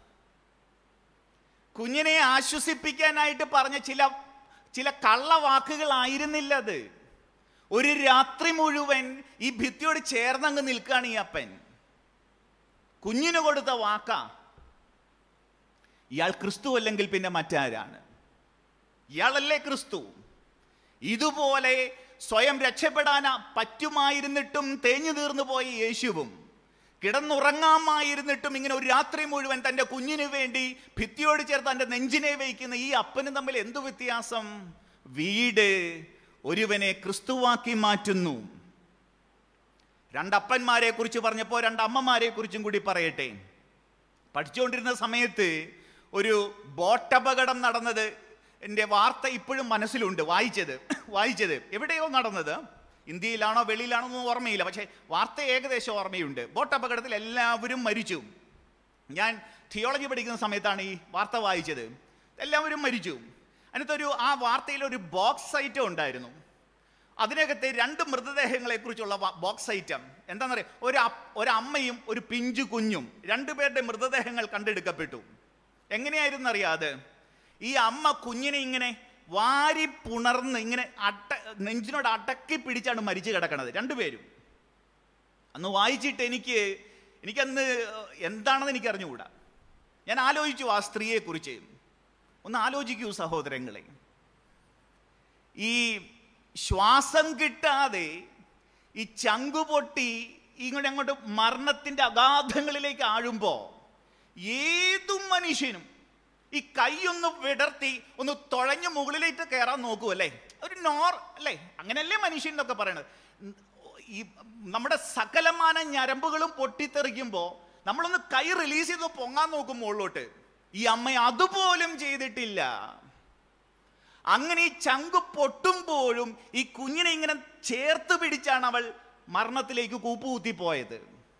[SPEAKER 2] കുഞ്ഞിനെ ആശ്വസിപ്പിക്കാനായിട്ട് പറഞ്ഞ ചില ചില കള്ളവാക്കുകളായിരുന്നില്ല അത് ഒരു രാത്രി മുഴുവൻ ഈ ഭിത്തിയോട് ചേർന്നങ്ങ് നിൽക്കുകയാണ് ഈ അപ്പൻ കുഞ്ഞിന് കൊടുത്ത വാക്കാ ഇയാൾ ക്രിസ്തു അല്ലെങ്കിൽ പിന്നെ മറ്റാരാണ് ഇയാളല്ലേ ക്രിസ്തു ഇതുപോലെ സ്വയം രക്ഷപ്പെടാൻ പറ്റുമായിരുന്നിട്ടും തേഞ്ഞു തീർന്നു പോയ യേശുവും കിടന്നുറങ്ങാമായിരുന്നിട്ടും ഇങ്ങനെ ഒരു രാത്രി മുഴുവൻ തൻ്റെ കുഞ്ഞിന് വേണ്ടി ഭിത്തിയോട് ചേർത്ത് തൻ്റെ നെഞ്ചിനെ വയ്ക്കുന്ന ഈ അപ്പനും തമ്മിൽ എന്തു വ്യത്യാസം വീട് ഒരുവനെ ക്രിസ്തുവാക്കി മാറ്റുന്നു രണ്ടപ്പന്മാരെ കുറിച്ച് പറഞ്ഞപ്പോൾ രണ്ടമ്മമാരെ കുറിച്ചും കൂടി പറയട്ടെ പഠിച്ചുകൊണ്ടിരുന്ന സമയത്ത് ഒരു ബോട്ടപകടം നടന്നത് എൻ്റെ വാർത്ത ഇപ്പോഴും മനസ്സിലുണ്ട് വായിച്ചത് വായിച്ചത് എവിടെയോ നടന്നത് ഇന്ത്യയിലാണോ വെളിയിലാണോ ഒന്നും ഓർമ്മയില്ല പക്ഷേ വാർത്ത ഏകദേശം ഓർമ്മയുണ്ട് ബോട്ട് അപകടത്തിൽ എല്ലാവരും മരിച്ചു ഞാൻ തിയോളജി പഠിക്കുന്ന സമയത്താണ് ഈ വാർത്ത വായിച്ചത് എല്ലാവരും മരിച്ചു അതിനകത്തൊരു ആ വാർത്തയിൽ ഒരു ബോക്സ് ഐറ്റം ഉണ്ടായിരുന്നു അതിനകത്ത് രണ്ട് മൃതദേഹങ്ങളെ കുറിച്ചുള്ള ബോക്സ് ഐറ്റം എന്താണെന്നറിയാം ഒരു അപ്പ്- ഒരമ്മയും ഒരു പിഞ്ചു കുഞ്ഞും രണ്ടുപേരുടെ മൃതദേഹങ്ങൾ കണ്ടെടുക്കപ്പെട്ടു എങ്ങനെയായിരുന്നു അറിയാതെ ഈ അമ്മ കുഞ്ഞിനെ ഇങ്ങനെ വാരി പുണർന്ന് ഇങ്ങനെ അട്ട നെഞ്ചിനോട് അടക്കി പിടിച്ചാണ് മരിച്ചു കിടക്കണത് രണ്ടുപേരും അന്ന് വായിച്ചിട്ട് എനിക്ക് എനിക്കന്ന് എന്താണെന്ന് എനിക്ക് അറിഞ്ഞുകൂടാ ഞാൻ ആലോചിച്ചു ആ സ്ത്രീയെക്കുറിച്ച് ഒന്ന് ആലോചിക്കൂ സഹോദരങ്ങളെ ഈ ശ്വാസം കിട്ടാതെ ഈ ചങ്കു പൊട്ടി ഇങ്ങോട്ട് അങ്ങോട്ട് മരണത്തിൻ്റെ അഗാധങ്ങളിലേക്ക് ആഴുമ്പോൾ ഏതു മനുഷ്യനും ഈ കൈയൊന്ന് വിടർത്തി ഒന്ന് തുഴഞ്ഞ് മുകളിലേക്ക് കയറാൻ നോക്കൂ അല്ലേ ഒരു നോർ അല്ലേ അങ്ങനെയല്ലേ മനുഷ്യൻ എന്നൊക്കെ പറയണത് ഉം, ഈ നമ്മുടെ സകലമാന ഞരമ്പുകളും പൊട്ടിത്തെറിക്കുമ്പോൾ നമ്മളൊന്ന് കൈ റിലീസ് ചെയ്ത് പൊങ്ങാൻ നോക്കും മുകളിലോട്ട് ഈ അമ്മ അതുപോലും ചെയ്തിട്ടില്ല അങ്ങനെ ഈ ചങ്ക് പൊട്ടുമ്പോഴും ഈ കുഞ്ഞിനെ ഇങ്ങനെ ചേർത്ത് പിടിച്ചാണ് അവൾ മരണത്തിലേക്ക് കൂപ്പുകുത്തി പോയത്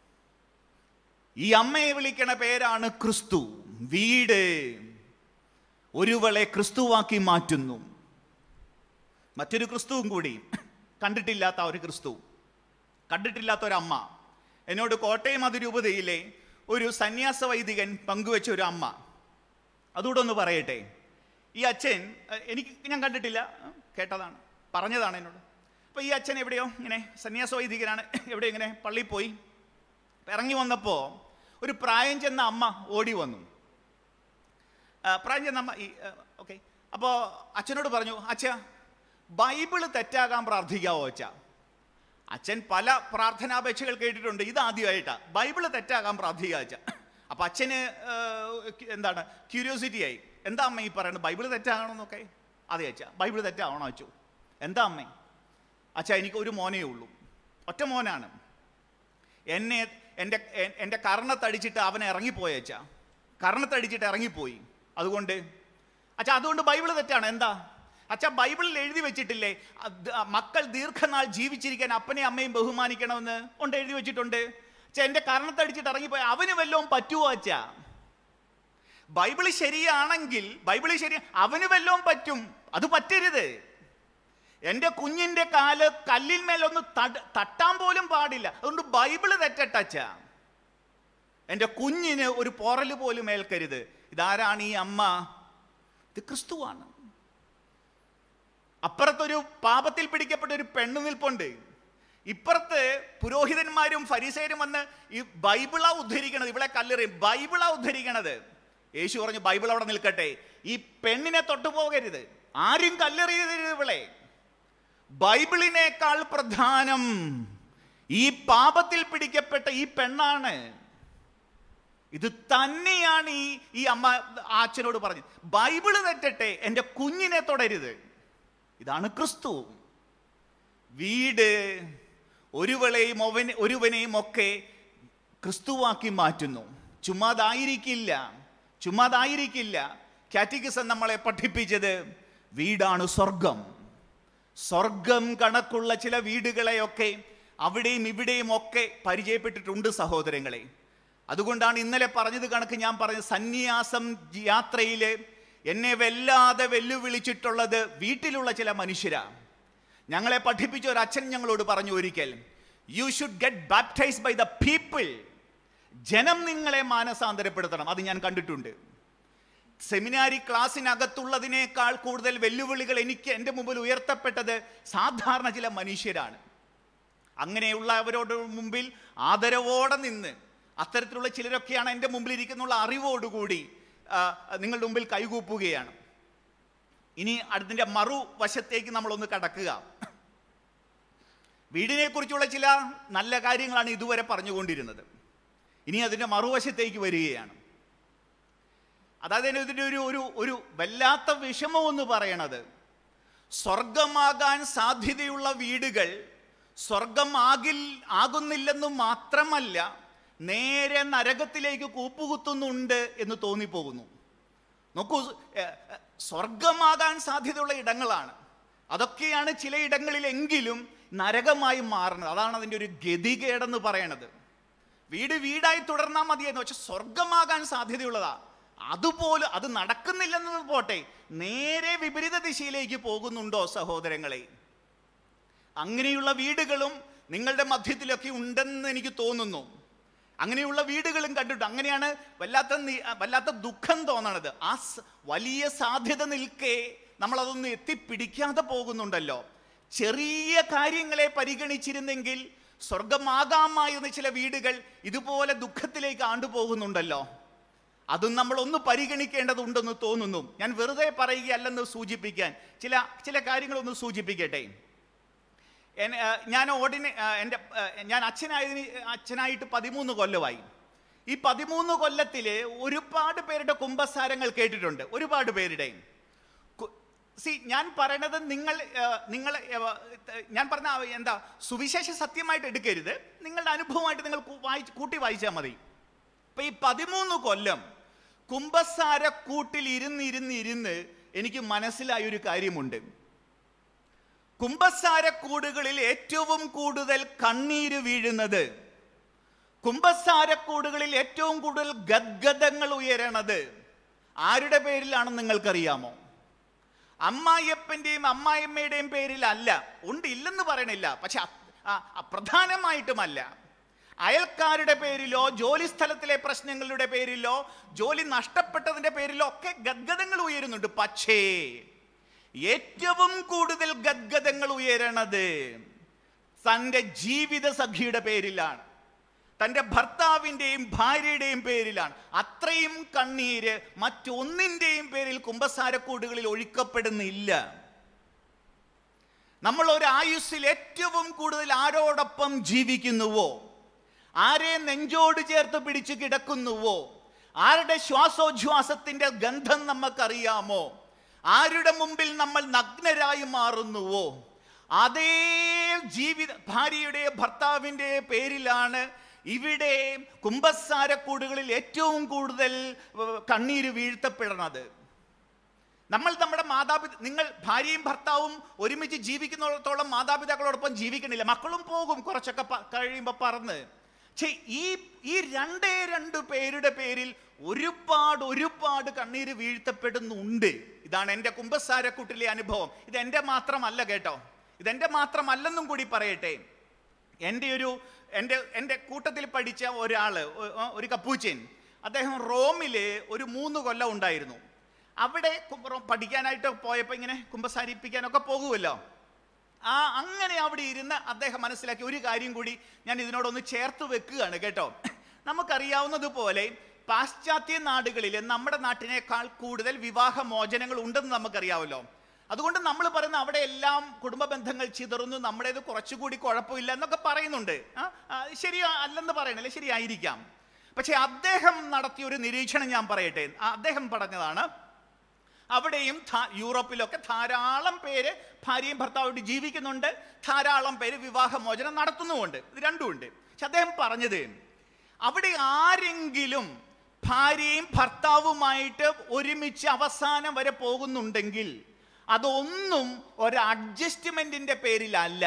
[SPEAKER 2] ഈ അമ്മയെ വിളിക്കണ പേരാണ് ക്രിസ്തു വീട് ഒരുവളെ ക്രിസ്തുവാക്കി മാറ്റുന്നു മറ്റൊരു ക്രിസ്തുവും കൂടി കണ്ടിട്ടില്ലാത്ത ഒരു ക്രിസ്തു കണ്ടിട്ടില്ലാത്ത ഒരമ്മ എന്നോട് കോട്ടയം അതിരൂപതയിലെ ഒരു സന്യാസ വൈദികൻ പങ്കുവെച്ച ഒരു അമ്മ അതുകൂടെ ഒന്ന് പറയട്ടെ ഈ അച്ഛൻ അഹ് എനിക്ക് ഞാൻ കണ്ടിട്ടില്ല അഹ് കേട്ടതാണ് പറഞ്ഞതാണ് എന്നോട് അപ്പോൾ ഈ അച്ഛൻ എവിടെയോ ഇങ്ങനെ സന്യാസ വൈദികനാണ് എവിടെയോ ഇങ്ങനെ പള്ളിയിൽ പോയി ഇറങ്ങി വന്നപ്പോൾ ഒരു പ്രായം ചെന്ന അമ്മ ഓടി വന്നു ആ, പ്രായം ചെന്ന അമ്മ ഈ ഓക്കെ അപ്പോൾ അച്ഛനോട് പറഞ്ഞു അച്ഛ ബൈബിള് തെറ്റാകാൻ പ്രാർത്ഥിക്കാവോ അച്ഛ അച്ഛൻ പല പ്രാർത്ഥനാപേക്ഷകൾ കേട്ടിട്ടുണ്ട് ഇത് ആദ്യമായിട്ടാണ് ബൈബിള് തെറ്റാകാൻ പ്രാർത്ഥിക്കുക അച്ഛ അപ്പം അച്ഛന് ആ, എന്താണ് ക്യൂരിയോസിറ്റി ആയി എന്താ അമ്മ ഈ പറയുന്നത് ബൈബിൾ തെറ്റാകണമെന്നൊക്കെ അതെ അച്ഛാ ബൈബിൾ തെറ്റാവണോ അച്ചു എന്താ അമ്മേ അച്ഛാ എനിക്ക് ഒരു മോനേ ഉള്ളൂ ഒറ്റ മോനാണ് എന്നെ എൻ്റെ എ- എൻ്റെ കർണത്തടിച്ചിട്ട് അവൻ ഇറങ്ങിപ്പോയി അച്ഛാ കർണത്തടിച്ചിട്ട് ഇറങ്ങിപ്പോയി അതുകൊണ്ട് അച്ഛാ അതുകൊണ്ട് ബൈബിൾ തെറ്റാണ് എന്താ അച്ഛാ ബൈബിളിൽ എഴുതി വെച്ചിട്ടില്ലേ അത് ആ മക്കൾ ദീർഘനാൾ ജീവിച്ചിരിക്കാൻ അപ്പനെയും അമ്മയും ബഹുമാനിക്കണമെന്ന് ഉണ്ട് എഴുതി വെച്ചിട്ടുണ്ട് അച്ഛാ എൻ്റെ കർണത്തടിച്ചിട്ട് ഇറങ്ങിപ്പോയി അവന് വല്ലതും പറ്റുമോ അച്ഛാ ബൈബിള് ശരിയാണെങ്കിൽ ബൈബിള് ശരി അവന് വല്ലതും പറ്റും അത് പറ്റരുത് എൻ്റെ കുഞ്ഞിൻ്റെ കാല് കല്ലിന്മേലൊന്ന് തട തട്ടാൻ പോലും പാടില്ല അതുകൊണ്ട് ബൈബിള് തെറ്റട്ടച്ച എൻ്റെ കുഞ്ഞിന് ഒരു പോറല് പോലും ഏൽക്കരുത് ഇതാരാണ് ഈ അമ്മ ഇത് ക്രിസ്തുവാണ് അപ്പുറത്തൊരു പാപത്തിൽ പിടിക്കപ്പെട്ട ഒരു പെണ്ണു നിൽപ്പുണ്ട് ഇപ്പുറത്ത് പുരോഹിതന്മാരും ഫരീസേരും വന്ന് ഈ ബൈബിളാ ഉദ്ധരിക്കണത് ഇവളെ കല്ലെറിയും ബൈബിളാ ഉദ്ധരിക്കണത് യേശു പറഞ്ഞു ബൈബിൾ അവിടെ നിൽക്കട്ടെ ഈ പെണ്ണിനെ തൊട്ടുപോകരുത് ആരും കല്ലെറിയരുത് ഇവളെ ബൈബിളിനേക്കാൾ പ്രധാനം ഈ പാപത്തിൽ പിടിക്കപ്പെട്ട ഈ പെണ്ണാണ് ഇത് തന്നെയാണ് ഈ ഈ അമ്മ ആ അച്ഛനോട് പറഞ്ഞത് ബൈബിള് തെറ്റട്ടെ എൻ്റെ കുഞ്ഞിനെ തൊടരുത് ഇതാണ് ക്രിസ്തു വീട് ഒരുവളെയും ഒവൻ ഒരുവനെയും ഒക്കെ ക്രിസ്തുവാക്കി മാറ്റുന്നു ചുമ്മാതായിരിക്കില്ല ചുമ്മാതായിരിക്കില്ല കാറ്റിക്കിസം നമ്മളെ പഠിപ്പിച്ചത് വീടാണ് സ്വർഗം സ്വർഗം കണക്കുള്ള ചില വീടുകളെയൊക്കെ അവിടെയും ഇവിടെയും ഒക്കെ പരിചയപ്പെട്ടിട്ടുണ്ട് സഹോദരങ്ങളെ അതുകൊണ്ടാണ് ഇന്നലെ പറഞ്ഞത് കണക്ക് ഞാൻ പറഞ്ഞ സന്യാസം യാത്രയിൽ എന്നെ വല്ലാതെ വെല്ലുവിളിച്ചിട്ടുള്ളത് വീട്ടിലുള്ള ചില മനുഷ്യരാ ഞങ്ങളെ പഠിപ്പിച്ച ഒരു അച്ഛൻ ഞങ്ങളോട് പറഞ്ഞു ഒരിക്കൽ you should get baptise by the people ജനം നിങ്ങളെ മാനസാന്തരപ്പെടുത്തണം അത് ഞാൻ കണ്ടിട്ടുണ്ട് സെമിനാരി ക്ലാസ്സിനകത്തുള്ളതിനേക്കാൾ കൂടുതൽ വെല്ലുവിളികൾ എനിക്ക് എൻ്റെ മുമ്പിൽ ഉയർത്തപ്പെട്ടത് സാധാരണ ചില മനുഷ്യരാണ് അങ്ങനെയുള്ളവരോട് മുമ്പിൽ ആദരവോടെ നിന്ന് അത്തരത്തിലുള്ള ചിലരൊക്കെയാണ് എൻ്റെ മുമ്പിൽ ഇരിക്കുന്നുള്ള അറിവോടുകൂടി ആ, നിങ്ങളുടെ മുമ്പിൽ കൈകൂപ്പുകയാണ് ഇനി അതിൻ്റെ മറുവശത്തേക്ക് നമ്മളൊന്ന് കടക്കുക വീടിനെ കുറിച്ചുള്ള ചില നല്ല കാര്യങ്ങളാണ് ഇതുവരെ പറഞ്ഞുകൊണ്ടിരുന്നത് ഇനി അതിൻ്റെ മറുവശത്തേക്ക് വരികയാണ് അതായത് ഇതിൻ്റെ ഒരു ഒരു ഒരു വല്ലാത്ത വിഷമം എന്ന് പറയണത് സ്വർഗമാകാൻ സാധ്യതയുള്ള വീടുകൾ സ്വർഗം ആകിൽ ആകുന്നില്ലെന്ന് മാത്രമല്ല നേരെ നരകത്തിലേക്ക് കൂപ്പുകുത്തുന്നുണ്ട് എന്ന് തോന്നിപ്പോകുന്നു നോക്കൂ ഏ, ഏ, സ്വർഗമാകാൻ സാധ്യതയുള്ള ഇടങ്ങളാണ് അതൊക്കെയാണ് ചില ഇടങ്ങളിലെങ്കിലും നരകമായി മാറുന്നത് അതാണ് അതിൻ്റെ ഒരു ഗതികേടെന്ന് പറയണത് വീട് വീടായി തുടർന്നാൽ മതിയെന്ന് പക്ഷെ സ്വർഗമാകാൻ സാധ്യതയുള്ളതാ അതുപോലെ അത് നടക്കുന്നില്ലെന്നത് പോട്ടെ നേരെ വിപരീത ദിശയിലേക്ക് പോകുന്നുണ്ടോ സഹോദരങ്ങളെ അങ്ങനെയുള്ള വീടുകളും നിങ്ങളുടെ മധ്യത്തിലൊക്കെ ഉണ്ടെന്ന് എനിക്ക് തോന്നുന്നു അങ്ങനെയുള്ള വീടുകളും കണ്ടിട്ട് അങ്ങനെയാണ് വല്ലാത്ത നി- വല്ലാത്ത ദുഃഖം തോന്നണത് ആ സ- വലിയ സാധ്യത നിൽക്കെ നമ്മളതൊന്നും എത്തിപ്പിടിക്കാതെ പോകുന്നുണ്ടല്ലോ ചെറിയ കാര്യങ്ങളെ പരിഗണിച്ചിരുന്നെങ്കിൽ സ്വർഗമാകാമായിരുന്ന ചില വീടുകൾ ഇതുപോലെ ദുഃഖത്തിലേക്ക് ആണ്ടുപോകുന്നുണ്ടല്ലോ അതും നമ്മൾ ഒന്ന് പരിഗണിക്കേണ്ടതുണ്ടെന്ന് തോന്നുന്നു ഞാൻ വെറുതെ പറയുകയല്ലെന്ന് സൂചിപ്പിക്കാൻ ചില ചില കാര്യങ്ങളൊന്ന് സൂചിപ്പിക്കട്ടെ എന്നെ, ആ, ഞാൻ ഓർഡിന ആ, എൻ്റെ ആ, ഞാൻ അച്ഛനായതിന് അച്ഛനായിട്ട് പതിമൂന്ന് കൊല്ലമായി ഈ പതിമൂന്ന് കൊല്ലത്തിൽ ഒരുപാട് പേരുടെ കുംഭസാരങ്ങൾ കേട്ടിട്ടുണ്ട് ഒരുപാട് പേരുടെ സി ഞാൻ പറയണത് നിങ്ങൾ ആ, നിങ്ങൾ ആ, ഞാൻ പറഞ്ഞ ആ, എന്താ സുവിശേഷ സത്യമായിട്ട് എടുക്കരുത് നിങ്ങളുടെ അനുഭവമായിട്ട് നിങ്ങൾ കൂ- വായിച്ച് കൂട്ടി വായിച്ചാൽ മതി ഇപ്പൊ ഈ പതിമൂന്ന് കൊല്ലം കുംഭസാര കൂട്ടിൽ ഇരുന്ന് ഇരുന്ന് ഇരുന്ന് എനിക്ക് മനസ്സിലായ ഒരു കാര്യമുണ്ട് കുംഭസാരക്കൂടുകളിൽ ഏറ്റവും കൂടുതൽ കണ്ണീര് വീഴുന്നത് കുംഭസാരക്കൂടുകളിൽ ഏറ്റവും കൂടുതൽ ഗദ്ഗതങ്ങൾ ഉയരണത് ആരുടെ പേരിലാണെന്ന് നിങ്ങൾക്കറിയാമോ അമ്മായിയപ്പൻ്റെയും അമ്മായിയമ്മയുടെയും പേരിലല്ല ഉണ്ട് ഇല്ലെന്ന് പറയണില്ല പക്ഷെ അ- ആ- ആ പ്രധാനമായിട്ടുമല്ല അയൽക്കാരുടെ പേരിലോ ജോലി സ്ഥലത്തിലെ പ്രശ്നങ്ങളുടെ പേരിലോ ജോലി നഷ്ടപ്പെട്ടതിന്റെ പേരിലോ ഒക്കെ ഗദ്ഗതങ്ങൾ ഉയരുന്നുണ്ട് പക്ഷേ ഏറ്റവും കൂടുതൽ ഗദ്ഗതങ്ങൾ ഉയരണത് തൻ്റെ ജീവിത സഖിയുടെ പേരിലാണ് തൻ്റെ ഭർത്താവിൻ്റെയും ഭാര്യയുടെയും പേരിലാണ് അത്രയും കണ്ണീര് മറ്റൊന്നിൻ്റെയും പേരിൽ കുംഭസാരക്കൂടുകളിൽ ഒഴിക്കപ്പെടുന്നില്ല നമ്മൾ ഒരു ആയുസ്സിൽ ഏറ്റവും കൂടുതൽ ആരോടൊപ്പം ജീവിക്കുന്നുവോ ആരെ നെഞ്ചോട് ചേർത്ത് പിടിച്ച് കിടക്കുന്നുവോ ആരുടെ ശ്വാസോച്ഛ്വാസത്തിന്റെ ഗന്ധം നമുക്കറിയാമോ ആരുടെ മുമ്പിൽ നമ്മൾ നഗ്നരായി മാറുന്നുവോ അതേ ജീവിത ഭാര്യയുടെ ഭർത്താവിൻ്റെ പേരിലാണ് ഇവിടെ കുംഭസാരക്കൂടുകളിൽ ഏറ്റവും കൂടുതൽ ഏർ, കണ്ണീര് വീഴ്ത്തപ്പെടുന്നത് നമ്മൾ നമ്മുടെ മാതാപിത നിങ്ങൾ ഭാര്യയും ഭർത്താവും ഒരുമിച്ച് ജീവിക്കുന്നിടത്തോളം മാതാപിതാക്കളോടൊപ്പം ജീവിക്കണില്ല മക്കളും പോകും കുറച്ചൊക്കെ പ- കഴിയുമ്പോൾ പറന്ന് പക്ഷേ ഈ ഈ രണ്ടേ രണ്ട് പേരുടെ പേരിൽ ഒരുപാട് ഒരുപാട് കണ്ണീര് വീഴ്ത്തപ്പെടുന്നുണ്ട് ഇതാണ് എൻ്റെ കുംഭസാരക്കൂട്ടിലെ അനുഭവം ഇത് എൻ്റെ മാത്രമല്ല കേട്ടോ ഇതെൻ്റെ മാത്രമല്ലെന്നും കൂടി പറയട്ടെ എൻ്റെ ഒരു എൻ്റെ എൻ്റെ കൂട്ടത്തിൽ പഠിച്ച ഒരാൾ ഒരു കപ്പൂച്ചൻ അദ്ദേഹം റോമിൽ ഒരു മൂന്ന് കൊല്ലം ഉണ്ടായിരുന്നു അവിടെ കും- പഠിക്കാനായിട്ട് പോയപ്പോൾ ഇങ്ങനെ കുമ്പസാരിപ്പിക്കാനൊക്കെ പോകുമല്ലോ ആ അങ്ങനെ അവിടെ ഇരുന്ന് അദ്ദേഹം മനസ്സിലാക്കിയ ഒരു കാര്യം കൂടി ഞാൻ ഇതിനോടൊന്ന് ചേർത്ത് വെക്കുകയാണ് കേട്ടോ നമുക്കറിയാവുന്നതുപോലെ പാശ്ചാത്യ നാടുകളിൽ നമ്മുടെ നാട്ടിനേക്കാൾ കൂടുതൽ വിവാഹ മോചനങ്ങൾ ഉണ്ടെന്ന് നമുക്കറിയാമല്ലോ അതുകൊണ്ട് നമ്മൾ പറയുന്ന അവിടെ എല്ലാം കുടുംബ ബന്ധങ്ങൾ ചിതറുന്നു നമ്മുടേത് കുറച്ചുകൂടി കുഴപ്പമില്ല എന്നൊക്കെ പറയുന്നുണ്ട് ആ, ആ, ശരി അല്ലെന്ന് പറയണല്ലേ ശരിയായിരിക്കാം പക്ഷെ അദ്ദേഹം നടത്തിയ ഒരു നിരീക്ഷണം ഞാൻ പറയട്ടെ ആ, അദ്ദേഹം പറഞ്ഞതാണ് അവിടെയും ധാ- യൂറോപ്പിലൊക്കെ ധാരാളം പേര് ഭാര്യയും ഭർത്താവായിട്ട് ജീവിക്കുന്നുണ്ട് ധാരാളം പേര് വിവാഹമോചനം നടത്തുന്നുമുണ്ട് ഇത് രണ്ടുമുണ്ട് പക്ഷെ അദ്ദേഹം പറഞ്ഞത് അവിടെ ആരെങ്കിലും ഭാര്യയും ഭർത്താവുമായിട്ട് ഒരുമിച്ച് അവസാനം വരെ പോകുന്നുണ്ടെങ്കിൽ അതൊന്നും ഒരു അഡ്ജസ്റ്റ്മെന്റിന്റെ പേരിലല്ല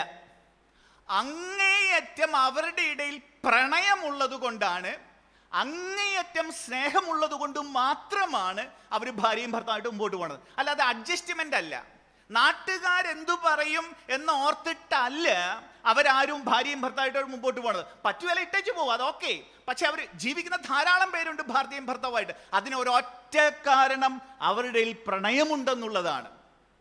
[SPEAKER 2] അങ്ങേയറ്റം അവരുടെ ഇടയിൽ പ്രണയമുള്ളത് കൊണ്ടാണ് അങ്ങേയറ്റം സ്നേഹമുള്ളത് കൊണ്ട് മാത്രമാണ് അവർ ഭാര്യയും ഭർത്താവായിട്ട് മുമ്പോട്ട് പോകുന്നത് അല്ലാതെ അഡ്ജസ്റ്റ്മെന്റ് അല്ല നാട്ടുകാരെന്തു പറയും എന്ന് ഓർത്തിട്ടല്ല അവരാരും ഭാര്യയും ഭർത്താവായിട്ട് മുമ്പോട്ട് പോകുന്നത് പറ്റുകയല്ല ഇട്ടേച്ച് പോകും അതൊക്കെ പക്ഷെ അവർ ജീവിക്കുന്ന ധാരാളം പേരുണ്ട് ഭാര്യയും ഭർത്താവായിട്ട് അതിന് ഒരൊറ്റ കാരണം അവരുടെ ഇടയിൽ പ്രണയമുണ്ടെന്നുള്ളതാണ്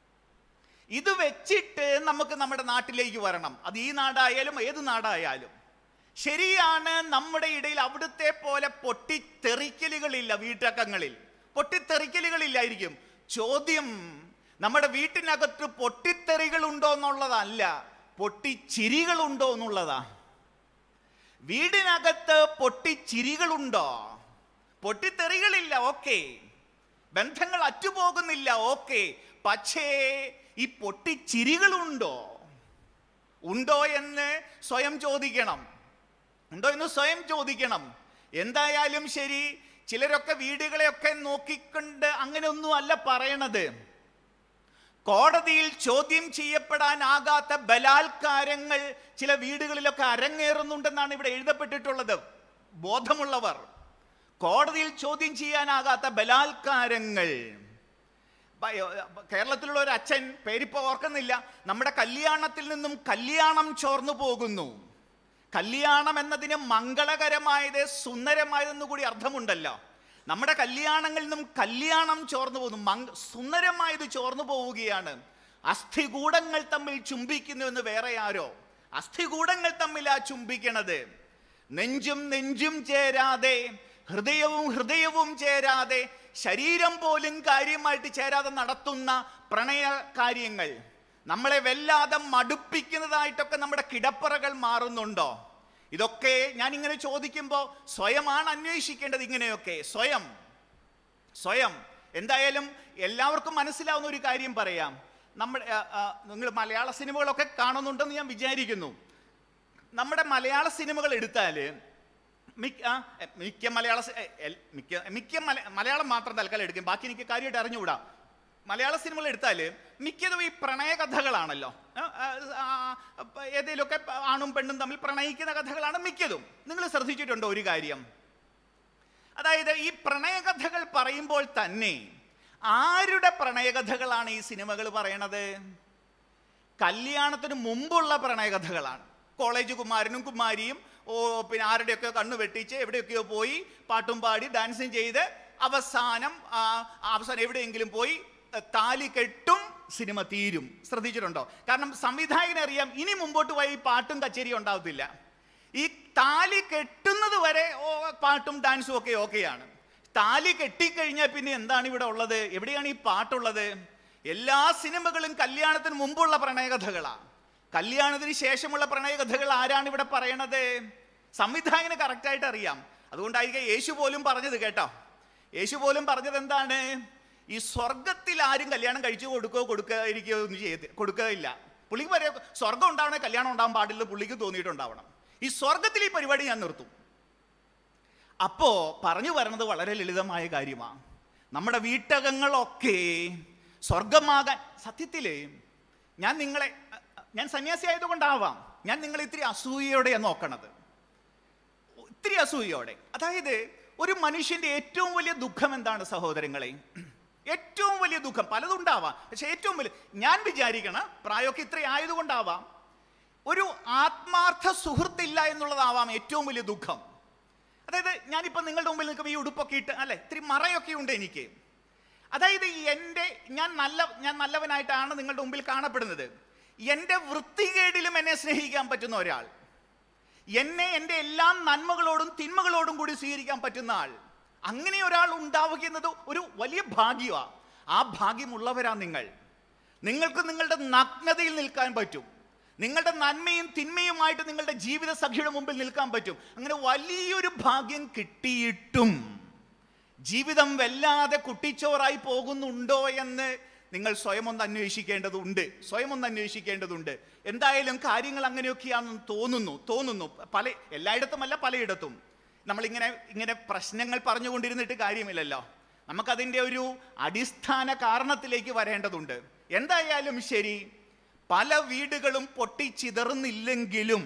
[SPEAKER 2] ഇത് വെച്ചിട്ട് നമുക്ക് നമ്മുടെ നാട്ടിലേക്ക് വരണം അത് ഈ നാടായാലും ഏത് നാടായാലും ശരിയാണ് നമ്മുടെ ഇടയിൽ അവിടുത്തെ പോലെ പൊട്ടിത്തെറിക്കലുകളില്ല വീട്ടക്കങ്ങളിൽ പൊട്ടിത്തെറിക്കലുകളില്ലായിരിക്കും ചോദ്യം നമ്മുടെ വീട്ടിനകത്ത് പൊട്ടിത്തെറികൾ ഉണ്ടോ എന്നുള്ളതല്ല പൊട്ടിച്ചിരികളുണ്ടോ എന്നുള്ളതാ വീടിനകത്ത് പൊട്ടിച്ചിരികളുണ്ടോ പൊട്ടിത്തെറികളില്ല ഓക്കെ ബന്ധങ്ങൾ അറ്റുപോകുന്നില്ല ഓക്കെ പക്ഷേ ഈ പൊട്ടിച്ചിരികളുണ്ടോ ഉണ്ടോ എന്ന് സ്വയം ചോദിക്കണം ഉണ്ടോ എന്ന് സ്വയം ചോദിക്കണം എന്തായാലും ശരി ചിലരൊക്കെ വീടുകളെയൊക്കെ നോക്കിക്കൊണ്ട് അങ്ങനെയൊന്നും അല്ല പറയണത് കോടതിയിൽ ചോദ്യം ചെയ്യപ്പെടാനാകാത്ത ബലാത്കാരങ്ങൾ ചില വീടുകളിലൊക്കെ അരങ്ങേറുന്നുണ്ടെന്നാണ് ഇവിടെ എഴുതപ്പെട്ടിട്ടുള്ളത് ബോധമുള്ളവർ കോടതിയിൽ ചോദ്യം ചെയ്യാനാകാത്ത ബലാത്കാരങ്ങൾ ബ- കേരളത്തിലുള്ള ഒരു അച്ഛൻ പേരിപ്പോ ഓർക്കുന്നില്ല നമ്മുടെ കല്യാണത്തിൽ നിന്നും കല്യാണം ചോർന്നു പോകുന്നു കല്യാണം എന്നതിന് മംഗളകരമായത് സുന്ദരമായതെന്ന് കൂടി അർത്ഥമുണ്ടല്ലോ നമ്മുടെ കല്യാണങ്ങളിൽ നിന്നും കല്യാണം ചോർന്നു പോകുന്നു മങ് സുന്ദരമായത് ചോർന്നു പോവുകയാണ് അസ്ഥികൂടങ്ങൾ തമ്മിൽ ചുംബിക്കുന്നു എന്ന് വേറെ ആരോ അസ്ഥികൂടങ്ങൾ തമ്മിലാ ചുംബിക്കണത് നെഞ്ചും നെഞ്ചും ചേരാതെ ഹൃദയവും ഹൃദയവും ചേരാതെ ശരീരം പോലും കാര്യമായിട്ട് ചേരാതെ നടത്തുന്ന പ്രണയ കാര്യങ്ങൾ നമ്മളെ വല്ലാതെ മടുപ്പിക്കുന്നതായിട്ടൊക്കെ നമ്മുടെ കിടപ്പറകൾ മാറുന്നുണ്ടോ ഇതൊക്കെ ഞാൻ ഇങ്ങനെ ചോദിക്കുമ്പോൾ സ്വയമാണ് അന്വേഷിക്കേണ്ടത് ഇങ്ങനെയൊക്കെ സ്വയം സ്വയം എന്തായാലും എല്ലാവർക്കും മനസ്സിലാവുന്ന ഒരു കാര്യം പറയാം നമ്മൾ നിങ്ങൾ മലയാള സിനിമകളൊക്കെ കാണുന്നുണ്ടെന്ന് ഞാൻ വിചാരിക്കുന്നു നമ്മുടെ മലയാള സിനിമകൾ എടുത്താൽ മിക്ക ആ, എ, മിക്ക മലയാള സി- എ, എൽ- മിക്ക മിക്ക മല മലയാളം മാത്രം തൽക്കാലം എടുക്കും ബാക്കി എനിക്ക് കാര്യമായിട്ട് അറിഞ്ഞുകൂടാ മലയാള സിനിമകൾ എടുത്താൽ മിക്കതും ഈ പ്രണയ കഥകളാണല്ലോ ആ, ആ, ആ, അപ്പൊ ഏതേലുമൊക്കെ ആണും പെണ്ണും തമ്മിൽ പ്രണയിക്കുന്ന കഥകളാണ് മിക്കതും നിങ്ങൾ ശ്രദ്ധിച്ചിട്ടുണ്ടോ ഒരു കാര്യം അതായത് ഈ പ്രണയകഥകൾ പറയുമ്പോൾ തന്നെ ആരുടെ പ്രണയകഥകളാണ് ഈ സിനിമകൾ പറയണത് കല്യാണത്തിന് മുമ്പുള്ള പ്രണയകഥകളാണ് കോളേജ് കുമാരനും കുമാരിയും ഓ പിന്നെ ആരുടെയൊക്കെ കണ്ണു വെട്ടിച്ച് എവിടെയൊക്കെയോ പോയി പാട്ടും പാടി ഡാൻസും ചെയ്ത് അവസാനം ആ, അവസാനം എവിടെയെങ്കിലും പോയി എ, താലി കെട്ടും സിനിമ തീരും ശ്രദ്ധിച്ചിട്ടുണ്ടോ കാരണം സംവിധായകനെ അറിയാം ഇനി മുമ്പോട്ട് പോയി ഈ പാട്ടും കച്ചേരിയും ഉണ്ടാവത്തില്ല ഈ താലി കെട്ടുന്നത് വരെ ഓ, പാട്ടും ഡാൻസും ഒക്കെ ഓക്കെയാണ് താലി കെട്ടിക്കഴിഞ്ഞാൽ പിന്നെ എന്താണ് ഇവിടെ ഉള്ളത് എവിടെയാണ് ഈ പാട്ടുള്ളത് എല്ലാ സിനിമകളും കല്യാണത്തിന് മുമ്പുള്ള പ്രണയകഥകളാ കല്യാണത്തിന് ശേഷമുള്ള പ്രണയകഥകൾ ആരാണ് ഇവിടെ പറയണത് സംവിധായകന് കറക്റ്റായിട്ട് അറിയാം അതുകൊണ്ടായിരിക്കും യേശു പോലും പറഞ്ഞത് കേട്ടോ യേശു പോലും പറഞ്ഞത് എന്താണ് ഈ സ്വർഗത്തിൽ ആരും കല്യാണം കഴിച്ചു കൊടുക്കുകയോ കൊടുക്കാതിരിക്കുകയോ ഒന്നും ചെയ്ത് കൊടുക്കുകയില്ല പുള്ളിക്ക് വരെ സ്വർഗം ഉണ്ടാവണേ കല്യാണം ഉണ്ടാവാൻ പാടില്ല പുള്ളിക്ക് തോന്നിയിട്ടുണ്ടാവണം ഈ സ്വർഗത്തിൽ ഈ പരിപാടി ഞാൻ നിർത്തും അപ്പോ പറഞ്ഞു വരണത് വളരെ ലളിതമായ കാര്യമാണ് നമ്മുടെ വീട്ടകങ്ങളൊക്കെ സ്വർഗമാകാൻ സത്യത്തില് ഞാൻ നിങ്ങളെ ഞാൻ സന്യാസി ആയതുകൊണ്ടാവാം ഞാൻ നിങ്ങളെ ഇത്തിരി അസൂയയോടെയാണ് നോക്കണത് ഇത്തിരി അസൂയയോടെ അതായത് ഒരു മനുഷ്യന്റെ ഏറ്റവും വലിയ ദുഃഖം എന്താണ് സഹോദരങ്ങളെ ഏറ്റവും വലിയ ദുഃഖം പലതുണ്ടാവാം പക്ഷെ ഏറ്റവും വലിയ ഞാൻ വിചാരിക്കണ പ്രായമൊക്കെ ഇത്ര ആയതുകൊണ്ടാവാം ഒരു ആത്മാർത്ഥ സുഹൃത്തില്ല എന്നുള്ളതാവാം ഏറ്റവും വലിയ ദുഃഖം അതായത് ഞാനിപ്പോൾ നിങ്ങളുടെ മുമ്പിൽ നിൽക്കുമ്പോൾ ഈ ഉടുപ്പൊക്കെ ഇട്ട് അല്ലെ ഇത്തിരി മറയൊക്കെ ഉണ്ട് എനിക്ക് അതായത് ഈ എൻ്റെ ഞാൻ നല്ല ഞാൻ നല്ലവനായിട്ടാണ് നിങ്ങളുടെ മുമ്പിൽ കാണപ്പെടുന്നത് എൻ്റെ വൃത്തികേടിലും എന്നെ സ്നേഹിക്കാൻ പറ്റുന്ന ഒരാൾ എന്നെ എൻ്റെ എല്ലാ നന്മകളോടും തിന്മകളോടും കൂടി സ്വീകരിക്കാൻ പറ്റുന്ന ആൾ അങ്ങനെ ഒരാൾ ഉണ്ടാവുക എന്നത് ഒരു വലിയ ഭാഗ്യമാണ് ആ ഭാഗ്യമുള്ളവരാ നിങ്ങൾ നിങ്ങൾക്ക് നിങ്ങളുടെ നഗ്നതയിൽ നിൽക്കാൻ പറ്റും നിങ്ങളുടെ നന്മയും തിന്മയുമായിട്ട് നിങ്ങളുടെ ജീവിത സഖിയുടെ മുമ്പിൽ നിൽക്കാൻ പറ്റും അങ്ങനെ വലിയൊരു ഭാഗ്യം കിട്ടിയിട്ടും ജീവിതം വല്ലാതെ കുട്ടിച്ചോറായി പോകുന്നുണ്ടോ എന്ന് നിങ്ങൾ സ്വയം ഒന്ന് അന്വേഷിക്കേണ്ടതുണ്ട് സ്വയം ഒന്ന് അന്വേഷിക്കേണ്ടതുണ്ട് എന്തായാലും കാര്യങ്ങൾ അങ്ങനെയൊക്കെയാണെന്ന് തോന്നുന്നു തോന്നുന്നു പല എല്ലായിടത്തുമല്ല പലയിടത്തും നമ്മളിങ്ങനെ ഇങ്ങനെ പ്രശ്നങ്ങൾ പറഞ്ഞുകൊണ്ടിരുന്നിട്ട് കാര്യമില്ലല്ലോ നമുക്കതിൻ്റെ ഒരു അടിസ്ഥാന കാരണത്തിലേക്ക് വരേണ്ടതുണ്ട് എന്തായാലും ശരി പല വീടുകളും പൊട്ടിച്ചിതറുന്നില്ലെങ്കിലും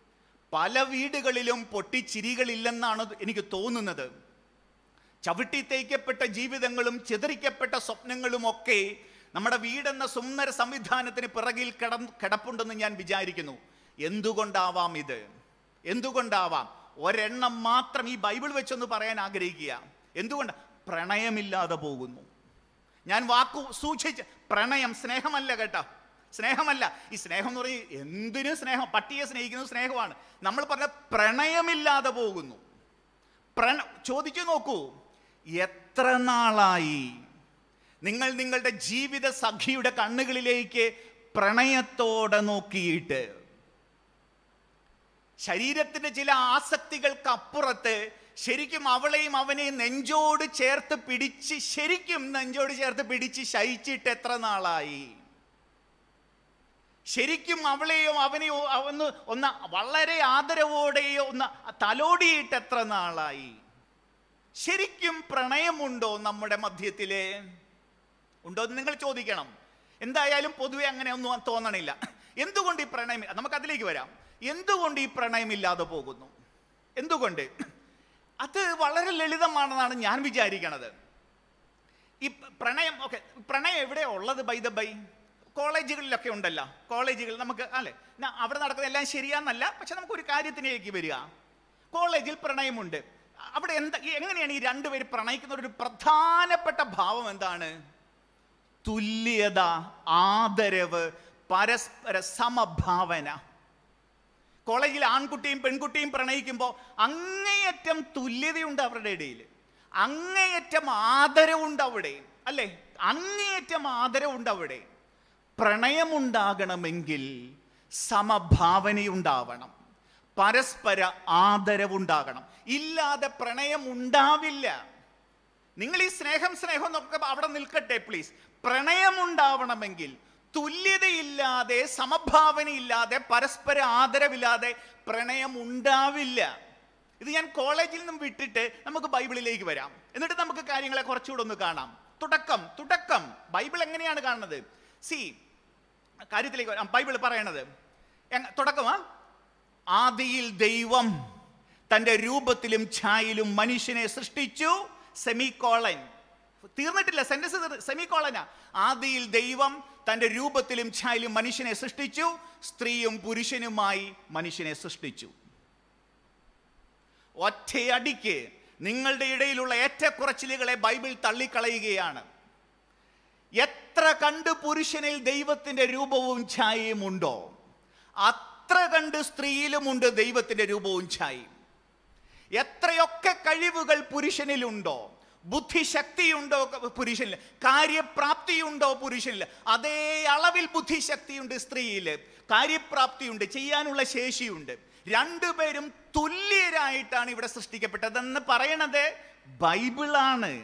[SPEAKER 2] പല വീടുകളിലും പൊട്ടിച്ചിരികളില്ലെന്നാണ് എനിക്ക് തോന്നുന്നത് ചവിട്ടി തേക്കപ്പെട്ട ജീവിതങ്ങളും ചിതറിക്കപ്പെട്ട സ്വപ്നങ്ങളും ഒക്കെ നമ്മുടെ വീടെന്ന സുന്ദര സംവിധാനത്തിന് പിറകിൽ കിട കിടപ്പുണ്ടെന്ന് ഞാൻ വിചാരിക്കുന്നു എന്തുകൊണ്ടാവാം ഇത് എന്തുകൊണ്ടാവാം ഒരെണ്ണം മാത്രം ഈ ബൈബിൾ വെച്ചൊന്ന് പറയാൻ ആഗ്രഹിക്കുക എന്തുകൊണ്ട് പ്രണയമില്ലാതെ പോകുന്നു ഞാൻ വാക്കു സൂക്ഷിച്ച് പ്രണയം സ്നേഹമല്ല കേട്ടോ സ്നേഹമല്ല ഈ സ്നേഹം എന്ന് പറഞ്ഞാൽ എന്തിനു സ്നേഹം പട്ടിയെ സ്നേഹിക്കുന്നത് സ്നേഹമാണ് നമ്മൾ പറഞ്ഞ പ്രണയമില്ലാതെ പോകുന്നു പ്രണ ചോദിച്ചു നോക്കൂ എത്ര നാളായി നിങ്ങൾ നിങ്ങളുടെ ജീവിത സഖിയുടെ കണ്ണുകളിലേക്ക് പ്രണയത്തോടെ നോക്കിയിട്ട് ശരീരത്തിന്റെ ചില ആസക്തികൾക്ക് അപ്പുറത്ത് ശരിക്കും അവളെയും അവനെയും നെഞ്ചോട് ചേർത്ത് പിടിച്ച് ശരിക്കും നെഞ്ചോട് ചേർത്ത് പിടിച്ച് ശയിച്ചിട്ട് എത്ര നാളായി ശരിക്കും അവളെയോ അവനെയോ ഒന്ന് ഒന്ന് വളരെ ആദരവോടെയോ ഒന്ന് തലോടിയിട്ട് എത്ര നാളായി ശരിക്കും പ്രണയമുണ്ടോ നമ്മുടെ മധ്യത്തില് ഉണ്ടോ എന്ന് നിങ്ങൾ ചോദിക്കണം എന്തായാലും പൊതുവെ അങ്ങനെ ഒന്നും തോന്നണില്ല എന്തുകൊണ്ട് ഈ പ്രണയം നമുക്ക് അതിലേക്ക് വരാം എന്തുകൊണ്ട് ഈ പ്രണയമില്ലാതെ പോകുന്നു എന്തുകൊണ്ട് അത് വളരെ ലളിതമാണെന്നാണ് ഞാൻ വിചാരിക്കണത് ഈ പ്രണയം ഓക്കെ പ്രണയം എവിടെ ഉള്ളത് ബൈ ദ ബൈ കോളേജുകളിലൊക്കെ ഉണ്ടല്ലോ കോളേജുകൾ നമുക്ക് അല്ലെ ന- അവിടെ നടക്കുന്ന എല്ലാം ശരിയാന്നല്ല പക്ഷെ നമുക്ക് ഒരു കാര്യത്തിലേക്ക് വരിക കോളേജിൽ പ്രണയമുണ്ട് അവിടെ എന്താ ഈ എങ്ങനെയാണ് ഈ രണ്ടുപേര് പ്രണയിക്കുന്ന ഒരു പ്രധാനപ്പെട്ട ഭാവം എന്താണ് തുല്യത ആദരവ് പരസ്പര സമഭാവന കോളേജിൽ ആൺകുട്ടിയും പെൺകുട്ടിയും പ്രണയിക്കുമ്പോൾ അങ്ങേയറ്റം തുല്യതയുണ്ട് അവരുടെ ഇടയിൽ അങ്ങേയറ്റം ആദരവുണ്ട് അവിടെ അല്ലേ അങ്ങേയറ്റം ആദരവുണ്ട് അവിടെ പ്രണയമുണ്ടാകണമെങ്കിൽ സമഭാവനയുണ്ടാവണം പരസ്പര ആദരവുണ്ടാകണം ഇല്ലാതെ പ്രണയം ഉണ്ടാവില്ല നിങ്ങൾ ഈ സ്നേഹം സ്നേഹം എന്നൊക്കെ അവിടെ നിൽക്കട്ടെ പ്ലീസ് പ്രണയമുണ്ടാവണമെങ്കിൽ തുല്യതയില്ലാതെ സമഭാവനയില്ലാതെ പരസ്പര ആദരവില്ലാതെ പ്രണയം ഉണ്ടാവില്ല ഇത് ഞാൻ കോളേജിൽ നിന്നും വിട്ടിട്ട് നമുക്ക് ബൈബിളിലേക്ക് വരാം എന്നിട്ട് നമുക്ക് കാര്യങ്ങളെ കുറച്ചുകൂടെ ഒന്ന് കാണാം തുടക്കം തുടക്കം ബൈബിൾ എങ്ങനെയാണ് കാണുന്നത് സി കാര്യത്തിലേക്ക് വരാം ബൈബിൾ പറയണത് എങ്ങ- തുടക്കമാ ആദിയിൽ ദൈവം തൻ്റെ രൂപത്തിലും ഛായയിലും മനുഷ്യനെ സൃഷ്ടിച്ചു സെമിക്കോളൻ തീർന്നിട്ടില്ല സെന്റൻസ് സെമിക്കോളനാ ആദിയിൽ ദൈവം തൻ്റെ രൂപത്തിലും ഛായയിലും മനുഷ്യനെ സൃഷ്ടിച്ചു സ്ത്രീയും പുരുഷനുമായി മനുഷ്യനെ സൃഷ്ടിച്ചു ഒറ്റയടിക്ക് നിങ്ങളുടെ ഇടയിലുള്ള ഏറ്റക്കുറച്ചിലുകളെ ബൈബിൾ തള്ളിക്കളയുകയാണ് എത്ര കണ്ട് പുരുഷനിൽ ദൈവത്തിന്റെ രൂപവും ഛായയും ഉണ്ടോ അത്ര കണ്ട് സ്ത്രീയിലുമുണ്ട് ദൈവത്തിന്റെ രൂപവും ഛായയും എത്രയൊക്കെ കഴിവുകൾ പുരുഷനിലുണ്ടോ ബുദ്ധിശക്തിയുണ്ടോ പുരുഷനിൽ കാര്യപ്രാപ്തിയുണ്ടോ പുരുഷനിൽ അതേ അളവിൽ ബുദ്ധിശക്തിയുണ്ട് സ്ത്രീയിൽ കാര്യപ്രാപ്തിയുണ്ട് ചെയ്യാനുള്ള ശേഷിയുണ്ട് രണ്ടുപേരും തുല്യരായിട്ടാണ് ഇവിടെ സൃഷ്ടിക്കപ്പെട്ടതെന്ന് പറയണത് ബൈബിളാണ്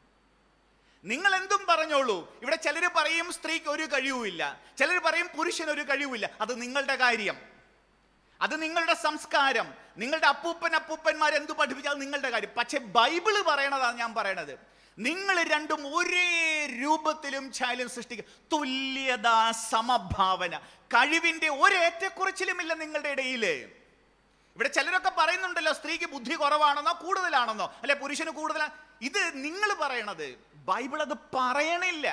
[SPEAKER 2] നിങ്ങൾ എന്തും പറഞ്ഞോളൂ ഇവിടെ ചിലർ പറയും സ്ത്രീക്ക് ഒരു കഴിവുമില്ല ചിലർ പറയും പുരുഷന് ഒരു കഴിവില്ല അത് നിങ്ങളുടെ കാര്യം അത് നിങ്ങളുടെ സംസ്കാരം നിങ്ങളുടെ അപ്പൂപ്പൻ അപ്പൂപ്പന്മാർ എന്തു പഠിപ്പിച്ചാൽ നിങ്ങളുടെ കാര്യം പക്ഷെ ബൈബിള് പറയണതാണ് ഞാൻ പറയണത് നിങ്ങൾ രണ്ടും ഒരേ രൂപത്തിലും ചായലും സൃഷ്ടിക്കുക തുല്യത സമഭാവന കഴിവിന്റെ ഒരേറ്റക്കുറച്ചിലുമില്ല നിങ്ങളുടെ ഇടയിൽ ഇവിടെ ചിലരൊക്കെ പറയുന്നുണ്ടല്ലോ സ്ത്രീക്ക് ബുദ്ധി കുറവാണെന്നോ കൂടുതലാണെന്നോ അല്ലെ പുരുഷന് കൂടുതലാ ഇത് നിങ്ങൾ പറയണത് ബൈബിൾ അത് പറയണില്ല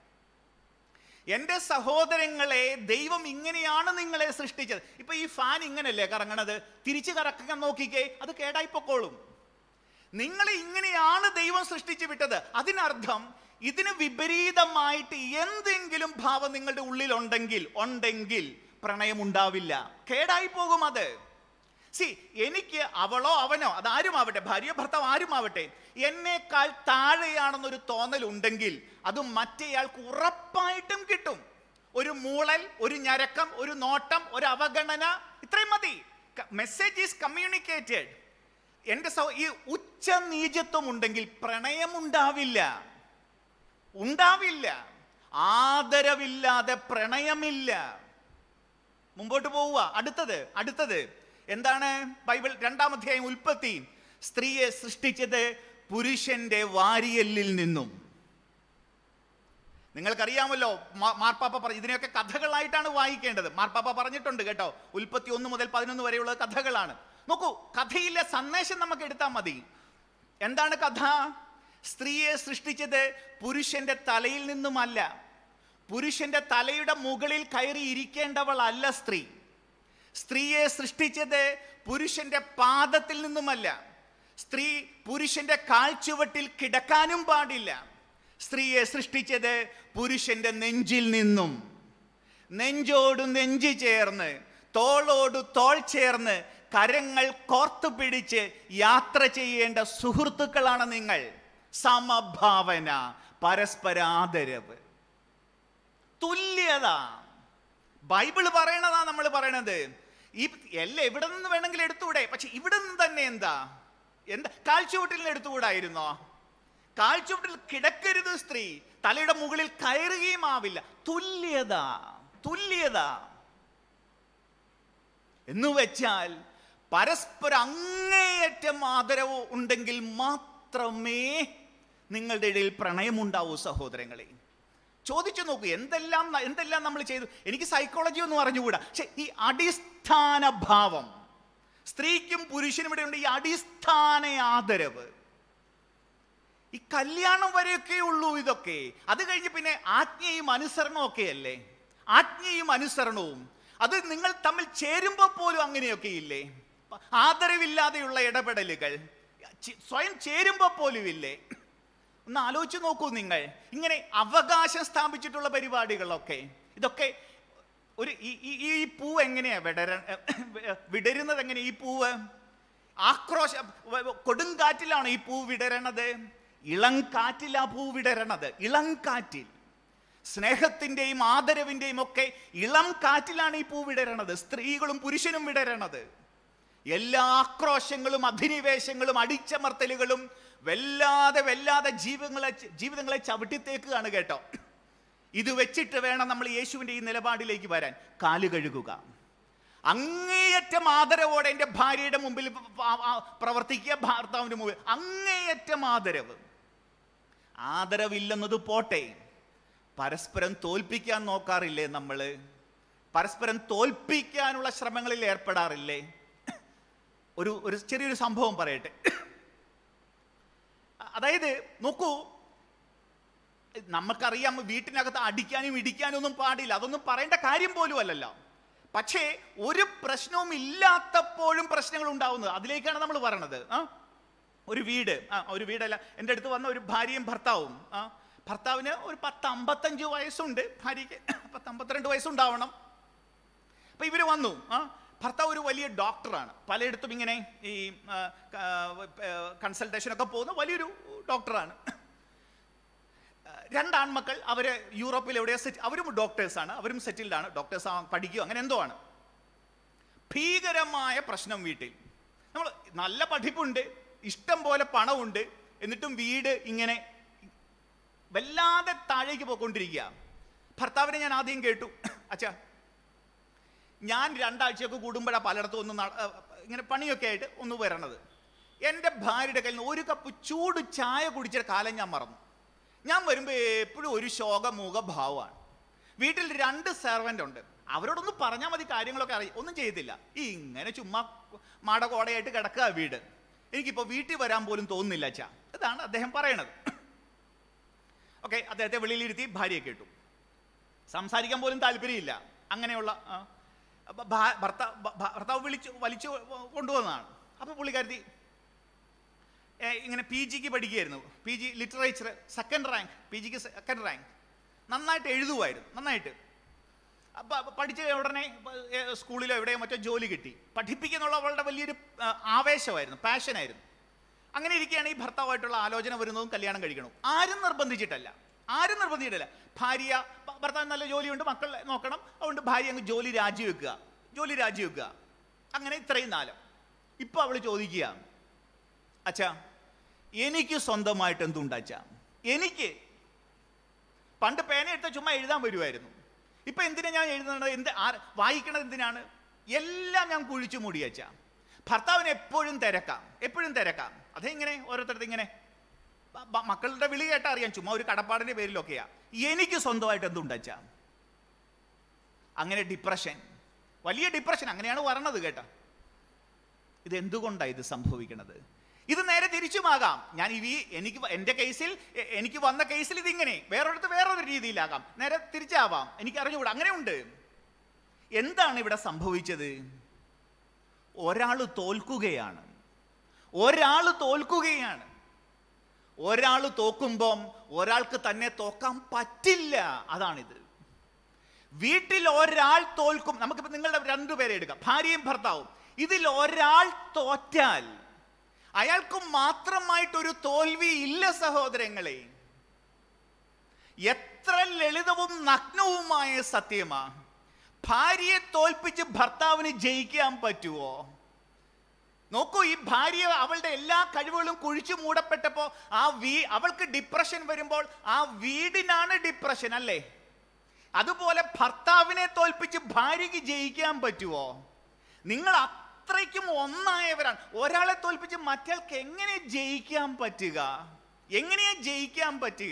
[SPEAKER 2] എൻ്റെ സഹോദരങ്ങളെ ദൈവം ഇങ്ങനെയാണ് നിങ്ങളെ സൃഷ്ടിച്ചത് ഇപ്പൊ ഈ ഫാൻ ഇങ്ങനെയല്ലേ കറങ്ങണത് തിരിച്ചു കറക്കാൻ നോക്കിക്കേ അത് കേടായി പൊക്കോളും നിങ്ങളെ ഇങ്ങനെയാണ് ദൈവം സൃഷ്ടിച്ചു വിട്ടത് അതിനർത്ഥം ഇതിന് വിപരീതമായിട്ട് എന്തെങ്കിലും ഭാവം നിങ്ങളുടെ ഉള്ളിലുണ്ടെങ്കിൽ ഉണ്ടെങ്കിൽ പ്രണയം ഉണ്ടാവില്ല കേടായി പോകും അത് സി എനിക്ക് അവളോ അവനോ അതാരുമാവട്ടെ ഭാര്യ ഭർത്താവ് ആരുമാവട്ടെ എന്നേക്കാൾ താഴെയാണെന്നൊരു തോന്നൽ ഉണ്ടെങ്കിൽ അത് മറ്റേയാൾക്ക് ഉറപ്പായിട്ടും കിട്ടും ഒരു മൂളൽ ഒരു ഞരക്കം ഒരു നോട്ടം ഒരു അവഗണന ഇത്രയും മതി മെസ്സേജ് ഈസ് കമ്മ്യൂണിക്കേറ്റഡ് എൻ്റെ സൗ ഈ ഉച്ച നീചത്വം ഉണ്ടെങ്കിൽ പ്രണയം ഉണ്ടാവില്ല ഉണ്ടാവില്ല ആദരവില്ലാതെ പ്രണയമില്ല മുമ്പോട്ട് പോവുക അടുത്തത് അടുത്തത് എന്താണ് ബൈബിൾ രണ്ടാം അധ്യായം ഉൽപ്പത്തി സ്ത്രീയെ സൃഷ്ടിച്ചത് പുരുഷന്റെ വാരിയല്ലിൽ നിന്നും നിങ്ങൾക്കറിയാമല്ലോ മാ- മാർപ്പാപ്പ പറഞ്ഞു ഇതിനെയൊക്കെ കഥകളായിട്ടാണ് വായിക്കേണ്ടത് മാർപ്പാപ്പ പറഞ്ഞിട്ടുണ്ട് കേട്ടോ ഉൽപ്പത്തി ഒന്ന് മുതൽ പതിനൊന്ന് വരെയുള്ള കഥകളാണ് നോക്കൂ കഥയിലെ സന്ദേശം നമുക്ക് എടുത്താൽ മതി എന്താണ് കഥ സ്ത്രീയെ സൃഷ്ടിച്ചത് പുരുഷന്റെ തലയിൽ നിന്നുമല്ല പുരുഷന്റെ തലയുടെ മുകളിൽ കയറി ഇരിക്കേണ്ടവളല്ല സ്ത്രീ സ്ത്രീയെ സൃഷ്ടിച്ചത് പുരുഷന്റെ പാദത്തിൽ നിന്നുമല്ല സ്ത്രീ പുരുഷന്റെ കാൽച്ചുവട്ടിൽ കിടക്കാനും പാടില്ല സ്ത്രീയെ സൃഷ്ടിച്ചത് പുരുഷന്റെ നെഞ്ചിൽ നിന്നും നെഞ്ചോട് നെഞ്ച് ചേർന്ന് തോളോട് തോൾ ചേർന്ന് കരങ്ങൾ കോർത്തു പിടിച്ച് യാത്ര ചെയ്യേണ്ട സുഹൃത്തുക്കളാണ് നിങ്ങൾ സമഭാവന പരസ്പര ആദരവ് തുല്യത ബൈബിള് പറയണതാ നമ്മൾ പറയണത് ഈ എല്ലാം എവിടെ നിന്ന് വേണമെങ്കിലും എടുത്തുകൂടെ പക്ഷെ ഇവിടെ നിന്ന് തന്നെ എന്താ എന്താ കാൽച്ചുവട്ടിൽ നിന്ന് എടുത്തുകൂടായിരുന്നോ കാൽച്ചുവട്ടിൽ കിടക്കരുത് സ്ത്രീ തലയുടെ മുകളിൽ കയറുകയും ആവില്ല തുല്യത തുല്യത എന്ന് വെച്ചാൽ പരസ്പരം അങ്ങേയറ്റം ആദരവ് ഉണ്ടെങ്കിൽ മാത്രമേ നിങ്ങളുടെ ഇടയിൽ പ്രണയമുണ്ടാവൂ സഹോദരങ്ങളെ ചോദിച്ചു നോക്കൂ എന്തെല്ലാം ന- എന്തെല്ലാം നമ്മൾ ചെയ്തു എനിക്ക് സൈക്കോളജി ഒന്നും അറിഞ്ഞുകൂടാ പക്ഷെ ഈ അടിസ്ഥാന ഭാവം സ്ത്രീക്കും പുരുഷനും ഇവിടെ ഉണ്ട് ഈ അടിസ്ഥാന ആദരവ് ഈ കല്യാണം വരെയൊക്കെ ഉള്ളൂ ഇതൊക്കെ അത് കഴിഞ്ഞ് പിന്നെ ആജ്ഞയും അനുസരണവും ഒക്കെ അല്ലേ ആജ്ഞയും അനുസരണവും അത് നിങ്ങൾ തമ്മിൽ ചേരുമ്പോൾ പോലും അങ്ങനെയൊക്കെ ഇല്ലേ ആദരവില്ലാതെയുള്ള ഇടപെടലുകൾ ചി- സ്വയം ചേരുമ്പോൾ പോലും ഇല്ലേ ഒന്ന് ആലോചിച്ച് നോക്കൂ നിങ്ങൾ ഇങ്ങനെ അവകാശം സ്ഥാപിച്ചിട്ടുള്ള പരിപാടികളൊക്കെ ഇതൊക്കെ ഒരു ഈ ഈ- ഈ പൂവ് എങ്ങനെയാ വിടര വിടരുന്നത് എങ്ങനെ ഈ പൂവ് ആക്രോശ വ- വ- കൊടുങ്കാറ്റിലാണ് ഈ പൂ വിടരണത് ഇളം കാറ്റിൽ ആ പൂ വിടരണത് ഇളം കാറ്റിൽ സ്നേഹത്തിൻ്റെയും ആദരവിൻ്റെയും ഒക്കെ ഇളം കാറ്റിലാണ് ഈ പൂ വിടരണത് സ്ത്രീകളും പുരുഷനും വിടരണത് എല്ലാ ആക്രോശങ്ങളും അധിനിവേശങ്ങളും അടിച്ചമർത്തലുകളും വല്ലാതെ വല്ലാതെ ജീവിതങ്ങളെ ജീവിതങ്ങളെ ചവിട്ടിത്തേക്കുകയാണ് കേട്ടോ ഇത് വെച്ചിട്ട് വേണം നമ്മൾ യേശുവിൻ്റെ ഈ നിലപാടിലേക്ക് വരാൻ കാല് കഴുകുക അങ്ങേയറ്റം ആദരവോടെ എൻ്റെ ഭാര്യയുടെ മുമ്പിൽ പ- ആ- ആ പ്രവർത്തിക്കുക ഭർത്താവിൻ്റെ മുമ്പിൽ അങ്ങേയറ്റം ആദരവ് ആദരവില്ലെന്നത് പോട്ടെ പരസ്പരം തോൽപ്പിക്കാൻ നോക്കാറില്ലേ നമ്മൾ പരസ്പരം തോൽപ്പിക്കാനുള്ള ശ്രമങ്ങളിൽ ഏർപ്പെടാറില്ലേ ഒരു ഒരു ചെറിയൊരു സംഭവം പറയട്ടെ അതായത് നോക്കൂ നമുക്കറിയാം വീട്ടിനകത്ത് അടിക്കാനും ഇടിക്കാനും ഒന്നും പാടില്ല അതൊന്നും പറയേണ്ട കാര്യം പോലും അല്ലല്ലോ പക്ഷേ ഒരു പ്രശ്നവും ഇല്ലാത്തപ്പോഴും പ്രശ്നങ്ങൾ ഉണ്ടാവുന്നത് അതിലേക്കാണ് നമ്മൾ പറയണത് ആ ഒരു വീട് ആ ഒരു വീടല്ല എൻ്റെ അടുത്ത് വന്ന ഒരു ഭാര്യയും ഭർത്താവും ആ ഭർത്താവിന് ഒരു പത്ത് അമ്പത്തഞ്ച് വയസ്സുണ്ട് ഭാര്യയ്ക്ക് പത്ത് അമ്പത്തിരണ്ട് വയസ്സുണ്ടാവണം അപ്പൊ ഇവര് വന്നു ആ ഭർത്താവ് ഒരു വലിയ ഡോക്ടറാണ് പലയിടത്തും ഇങ്ങനെ ഈ കൺസൾട്ടേഷൻ ഒക്കെ പോകുന്ന വലിയൊരു ഡോക്ടറാണ് രണ്ടാൺമക്കൾ അവര് യൂറോപ്പിൽ എവിടെയോ സെറ്റ് അവരും ഡോക്ടേഴ്സാണ് അവരും സെറ്റിൽഡ് ആണ് ഡോക്ടേഴ്സ് ആവാൻ പഠിക്കുകയോ അങ്ങനെ എന്തോ ആണ് ഭീകരമായ പ്രശ്നം വീട്ടിൽ നമ്മൾ നല്ല പഠിപ്പുണ്ട് ഇഷ്ടം പോലെ പണമുണ്ട് എന്നിട്ടും വീട് ഇങ്ങനെ വല്ലാതെ താഴേക്ക് പോയിക്കൊണ്ടിരിക്കുക ഭർത്താവിനെ ഞാൻ ആദ്യം കേട്ടു അച്ഛാ ഞാൻ രണ്ടാഴ്ചയൊക്കെ കൂടുമ്പോഴാണ് പലയിടത്തും ഒന്ന് നട- ഏർ ഇങ്ങനെ പണിയൊക്കെ ആയിട്ട് ഒന്ന് വരണത് എൻ്റെ ഭാര്യയുടെ കയ്യിൽ നിന്ന് ഒരു കപ്പ് ചൂട് ചായ കുടിച്ച കാലം ഞാൻ മറന്നു ഞാൻ വരുമ്പോൾ എപ്പോഴും ഒരു ശോകമൂക ഭാവമാണ് വീട്ടിൽ രണ്ട് സെർവൻ്റ് ഉണ്ട് അവരോടൊന്ന് പറഞ്ഞാൽ മതി കാര്യങ്ങളൊക്കെ അറിയും ഒന്നും ചെയ്യത്തില്ല ഇങ്ങനെ ചുമ്മാ മാടകോടയായിട്ട് കിടക്കുക വീട് എനിക്കിപ്പോൾ വീട്ടിൽ വരാൻ പോലും തോന്നുന്നില്ല അച്ഛാ ഇതാണ് അദ്ദേഹം പറയണത് ഓക്കെ അദ്ദേഹത്തെ വെളിയിലിരുത്തി ഭാര്യയെ കേട്ടു സംസാരിക്കാൻ പോലും താല്പര്യമില്ല അങ്ങനെയുള്ള ആ, അപ്പൊ ഭാ- ഭർത്താവ് ഭ- ഭ- ഭർത്താവ് വിളിച്ചു വലിച്ചു കൊണ്ടുവന്നതാണ് അപ്പോൾ പുള്ളിക്കാരത്തി ഏ, ഇങ്ങനെ പി ജിക്ക് പഠിക്കുകയായിരുന്നു P G literature second rank പി ജിക്ക് സെക്കൻഡ് റാങ്ക് നന്നായിട്ട് എഴുതുമായിരുന്നു നന്നായിട്ട് അപ്പം പഠിച്ച ഉടനെ ഇപ്പൊ, ഏ, സ്കൂളിലോ എവിടെയോ മറ്റോ ജോലി കിട്ടി പഠിപ്പിക്കുന്നുള്ള അവളുടെ വലിയൊരു ആ, ആവേശമായിരുന്നു പാഷനായിരുന്നു അങ്ങനെ ഇരിക്കുകയാണ് ഈ ഭർത്താവായിട്ടുള്ള ആലോചന വരുന്നതും കല്യാണം കഴിക്കണം ആരും നിർബന്ധിച്ചിട്ടല്ല ആരും നിർബന്ധിച്ചിട്ടില്ല ഭാര്യ ഭ- ഭർത്താവിന് നല്ല ജോലിയുണ്ട് മക്കളെ നോക്കണം അതുകൊണ്ട് ഭാര്യ അങ്ങ് ജോലി രാജിവെക്കുക ജോലി രാജിവെക്കുക അങ്ങനെ ഇത്രയും നാലം ഇപ്പൊ അവള് ചോദിക്കുക അച്ഛാ എനിക്ക് സ്വന്തമായിട്ട് എന്തുണ്ട് അച്ഛാ എനിക്ക് പണ്ട് പേന എടുത്ത ചുമ്മാ എഴുതാൻ വരുമായിരുന്നു ഇപ്പൊ എന്തിനാ ഞാൻ എഴുതുന്നത് എന്ത് ആര് വായിക്കണത് എന്തിനാണ് എല്ലാം ഞാൻ കുഴിച്ചു മൂടി അച്ഛാ ഭർത്താവിന് എപ്പോഴും തിരക്കാം എപ്പോഴും തിരക്കാം അതെങ്ങനെ ഓരോരുത്തരുടെ ഇങ്ങനെ ബ- ബ- മക്കളുടെ വിളി കേട്ടാ അറിയാം ചുമ്മാ ഒരു കടപ്പാടിന്റെ പേരിലൊക്കെയാ എനിക്ക് സ്വന്തമായിട്ട് എന്തുണ്ട് അച്ഛാ അങ്ങനെ ഡിപ്രഷൻ വലിയ ഡിപ്രഷൻ അങ്ങനെയാണ് വരണത് കേട്ടോ ഇത് എന്തുകൊണ്ടാണ് ഇത് സംഭവിക്കുന്നത് ഇത് നേരെ തിരിച്ചുമാകാം ഞാൻ ഈ എനിക്ക് വ- എൻ്റെ കേസിൽ എ- എനിക്ക് വന്ന കേസിൽ ഇതിങ്ങനെ വേറൊരിടത്ത് വേറൊരു രീതിയിലാകാം നേരെ തിരിച്ചാവാം എനിക്ക് അറിഞ്ഞുകൂടാ അങ്ങനെ ഉണ്ട് എന്താണ് ഇവിടെ സംഭവിച്ചത് ഒരാൾ തോൽക്കുകയാണ് ഒരാൾ തോൽക്കുകയാണ് ഒരാൾ തോക്കുമ്പം ഒരാൾക്ക് തന്നെ തോക്കാൻ പറ്റില്ല അതാണിത് വീട്ടിൽ ഒരാൾ തോൽക്കും നമുക്കിപ്പോൾ നിങ്ങളുടെ രണ്ടുപേരെ എടുക്കാം ഭാര്യയും ഭർത്താവും ഇതിൽ ഒരാൾ തോറ്റാൽ അയാൾക്ക് മാത്രമായിട്ടൊരു തോൽവി ഇല്ല സഹോദരങ്ങളെ എത്ര ലളിതവും നഗ്നവുമായ സത്യമാ ഭാര്യയെ തോൽപ്പിച്ച് ഭർത്താവിന് ജയിക്കാൻ പറ്റുമോ നോക്കൂ ഈ ഭാര്യ അവളുടെ എല്ലാ കഴിവുകളും കുഴിച്ചു മൂടപ്പെട്ടപ്പോ ആ വീ അവൾക്ക് ഡിപ്രഷൻ വരുമ്പോൾ ആ വീടിനാണ് ഡിപ്രഷൻ അല്ലേ അതുപോലെ ഭർത്താവിനെ തോൽപ്പിച്ച് ഭാര്യയ്ക്ക് ജയിക്കാൻ പറ്റുമോ നിങ്ങൾ അത്രയ്ക്കും ഒന്നായവരാണ് ഒരാളെ തോൽപ്പിച്ച് മറ്റയാൾക്ക് എങ്ങനെ ജയിക്കാൻ പറ്റുക എങ്ങനെയാ ജയിക്കാൻ പറ്റുക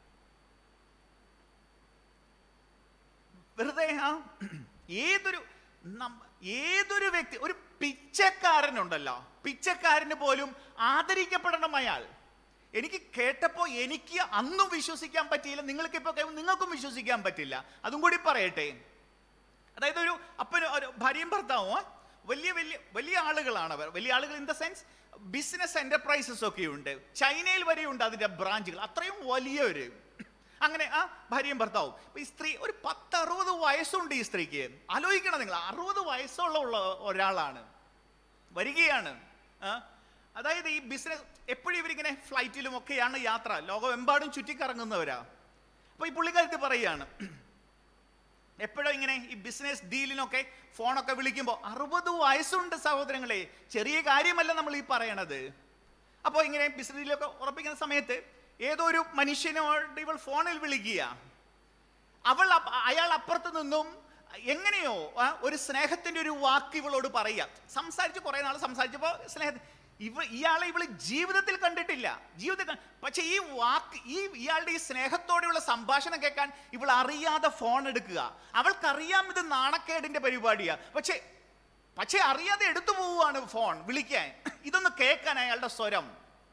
[SPEAKER 2] വെറുതെ ആ ഏതൊരു നം- ഏതൊരു വ്യക്തി ഒരു പിച്ചക്കാരനുണ്ടല്ലോ പിച്ചക്കാരന് പോലും ആദരിക്കപ്പെടണം അയാൾ എനിക്ക് കേട്ടപ്പോൾ എനിക്ക് അന്നും വിശ്വസിക്കാൻ പറ്റിയില്ല നിങ്ങൾക്ക് ഇപ്പോൾ നിങ്ങൾക്കും വിശ്വസിക്കാൻ പറ്റില്ല അതും കൂടി പറയട്ടെ അതായത് ഒരു അപ്പനും ഒരു ഭാര്യയും ഭർത്താവും ആ, വലിയ വലിയ വലിയ ആളുകളാണ് അവർ വലിയ ആളുകൾ in the sense business enterprises ഒക്കെ ഉണ്ട് ചൈനയിൽ വരെയുണ്ട് അതിന്റെ ബ്രാഞ്ചുകൾ അത്രയും വലിയൊരു അങ്ങനെ ആ ഭാര്യയും ഭർത്താവും ഇപ്പൊ ഈ സ്ത്രീ ഒരു പത്ത് അറുപത് വയസ്സുണ്ട് ഈ സ്ത്രീക്ക് ആലോചിക്കണം നിങ്ങൾ അറുപത് വയസ്സുള്ള ഉള്ള ഒരാളാണ് വരികയാണ് ആ, അതായത് ഈ ബിസിനസ് എപ്പോഴും ഇവരിങ്ങനെ ഫ്ലൈറ്റിലും ഒക്കെയാണ് യാത്ര ലോകമെമ്പാടും ചുറ്റിക്കറങ്ങുന്നവരാ അപ്പൊ ഈ പുള്ളിക്കാരത്തി പറയുകയാണ് എപ്പോഴും ഇങ്ങനെ ഈ ബിസിനസ് ഡീലിനൊക്കെ ഫോണൊക്കെ വിളിക്കുമ്പോൾ അറുപത് വയസ്സുണ്ട് സഹോദരങ്ങളെ ചെറിയ കാര്യമല്ല നമ്മൾ ഈ പറയണത് അപ്പോൾ ഇങ്ങനെ ബിസിനസ് ഡീലൊക്കെ ഉറപ്പിക്കുന്ന സമയത്ത് ഏതോ ഒരു മനുഷ്യനോട് ഇവൾ ഫോണിൽ വിളിക്കുക അവൾ അപ്പ- അയാൾ അപ്പുറത്ത് നിന്നും എങ്ങനെയോ ആ, ഒരു സ്നേഹത്തിന്റെ ഒരു വാക്ക് ഇവളോട് പറയുക സംസാരിച്ച് കുറെ നാൾ സംസാരിച്ചപ്പോൾ സ്നേഹ ഇവ ഇയാളെ ഇവള് ജീവിതത്തിൽ കണ്ടിട്ടില്ല ജീവിതത്തിൽ ക- പക്ഷെ ഈ വാക്ക് ഈ ഇയാളുടെ ഈ സ്നേഹത്തോടെയുള്ള സംഭാഷണം കേൾക്കാൻ ഇവൾ അറിയാതെ ഫോൺ എടുക്കുക അവൾക്കറിയാം ഇത് നാണക്കേടിന്റെ പരിപാടിയാ പക്ഷെ പക്ഷെ അറിയാതെ എടുത്തു പോവുകയാണ് ഫോൺ വിളിക്കാൻ ഇതൊന്ന് കേൾക്കാൻ അയാളുടെ സ്വരം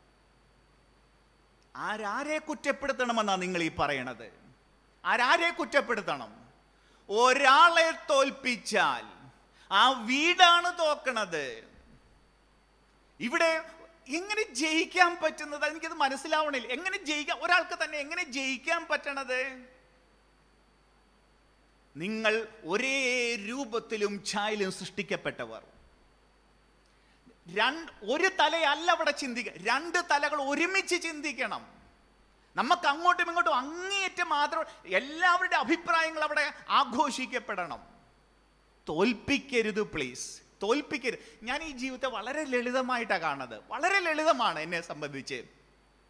[SPEAKER 2] ആരാരെ കുറ്റപ്പെടുത്തണമെന്നാ നിങ്ങൾ ഈ പറയണത് ആരാരെ കുറ്റപ്പെടുത്തണം ഒരാളെ തോൽപ്പിച്ചാൽ ആ വീടാണ് തോക്കണത് ഇവിടെ എങ്ങനെ ജയിക്കാൻ പറ്റുന്നത് എനിക്കത് മനസ്സിലാവണില്ല എങ്ങനെ ജയിക്കാൻ ഒരാൾക്ക് തന്നെ എങ്ങനെ ജയിക്കാൻ പറ്റണത് നിങ്ങൾ ഒരേ രൂപത്തിലും ഛായയിലും സൃഷ്ടിക്കപ്പെട്ടവർ രണ്ട് ഒരു തലയല്ല അവിടെ ചിന്തിക്കുക രണ്ട് തലകൾ ഒരുമിച്ച് ചിന്തിക്കണം നമുക്ക് അങ്ങോട്ടും ഇങ്ങോട്ടും അങ്ങേയറ്റം മാത്രം എല്ലാവരുടെ അഭിപ്രായങ്ങൾ അവിടെ ആഘോഷിക്കപ്പെടണം തോൽപ്പിക്കരുത് പ്ലീസ് തോൽപ്പിക്കരുത് ഞാൻ ഈ ജീവിതത്തെ വളരെ ലളിതമായിട്ടാണ് കാണുന്നത് വളരെ ലളിതമാണ് എന്നെ സംബന്ധിച്ച്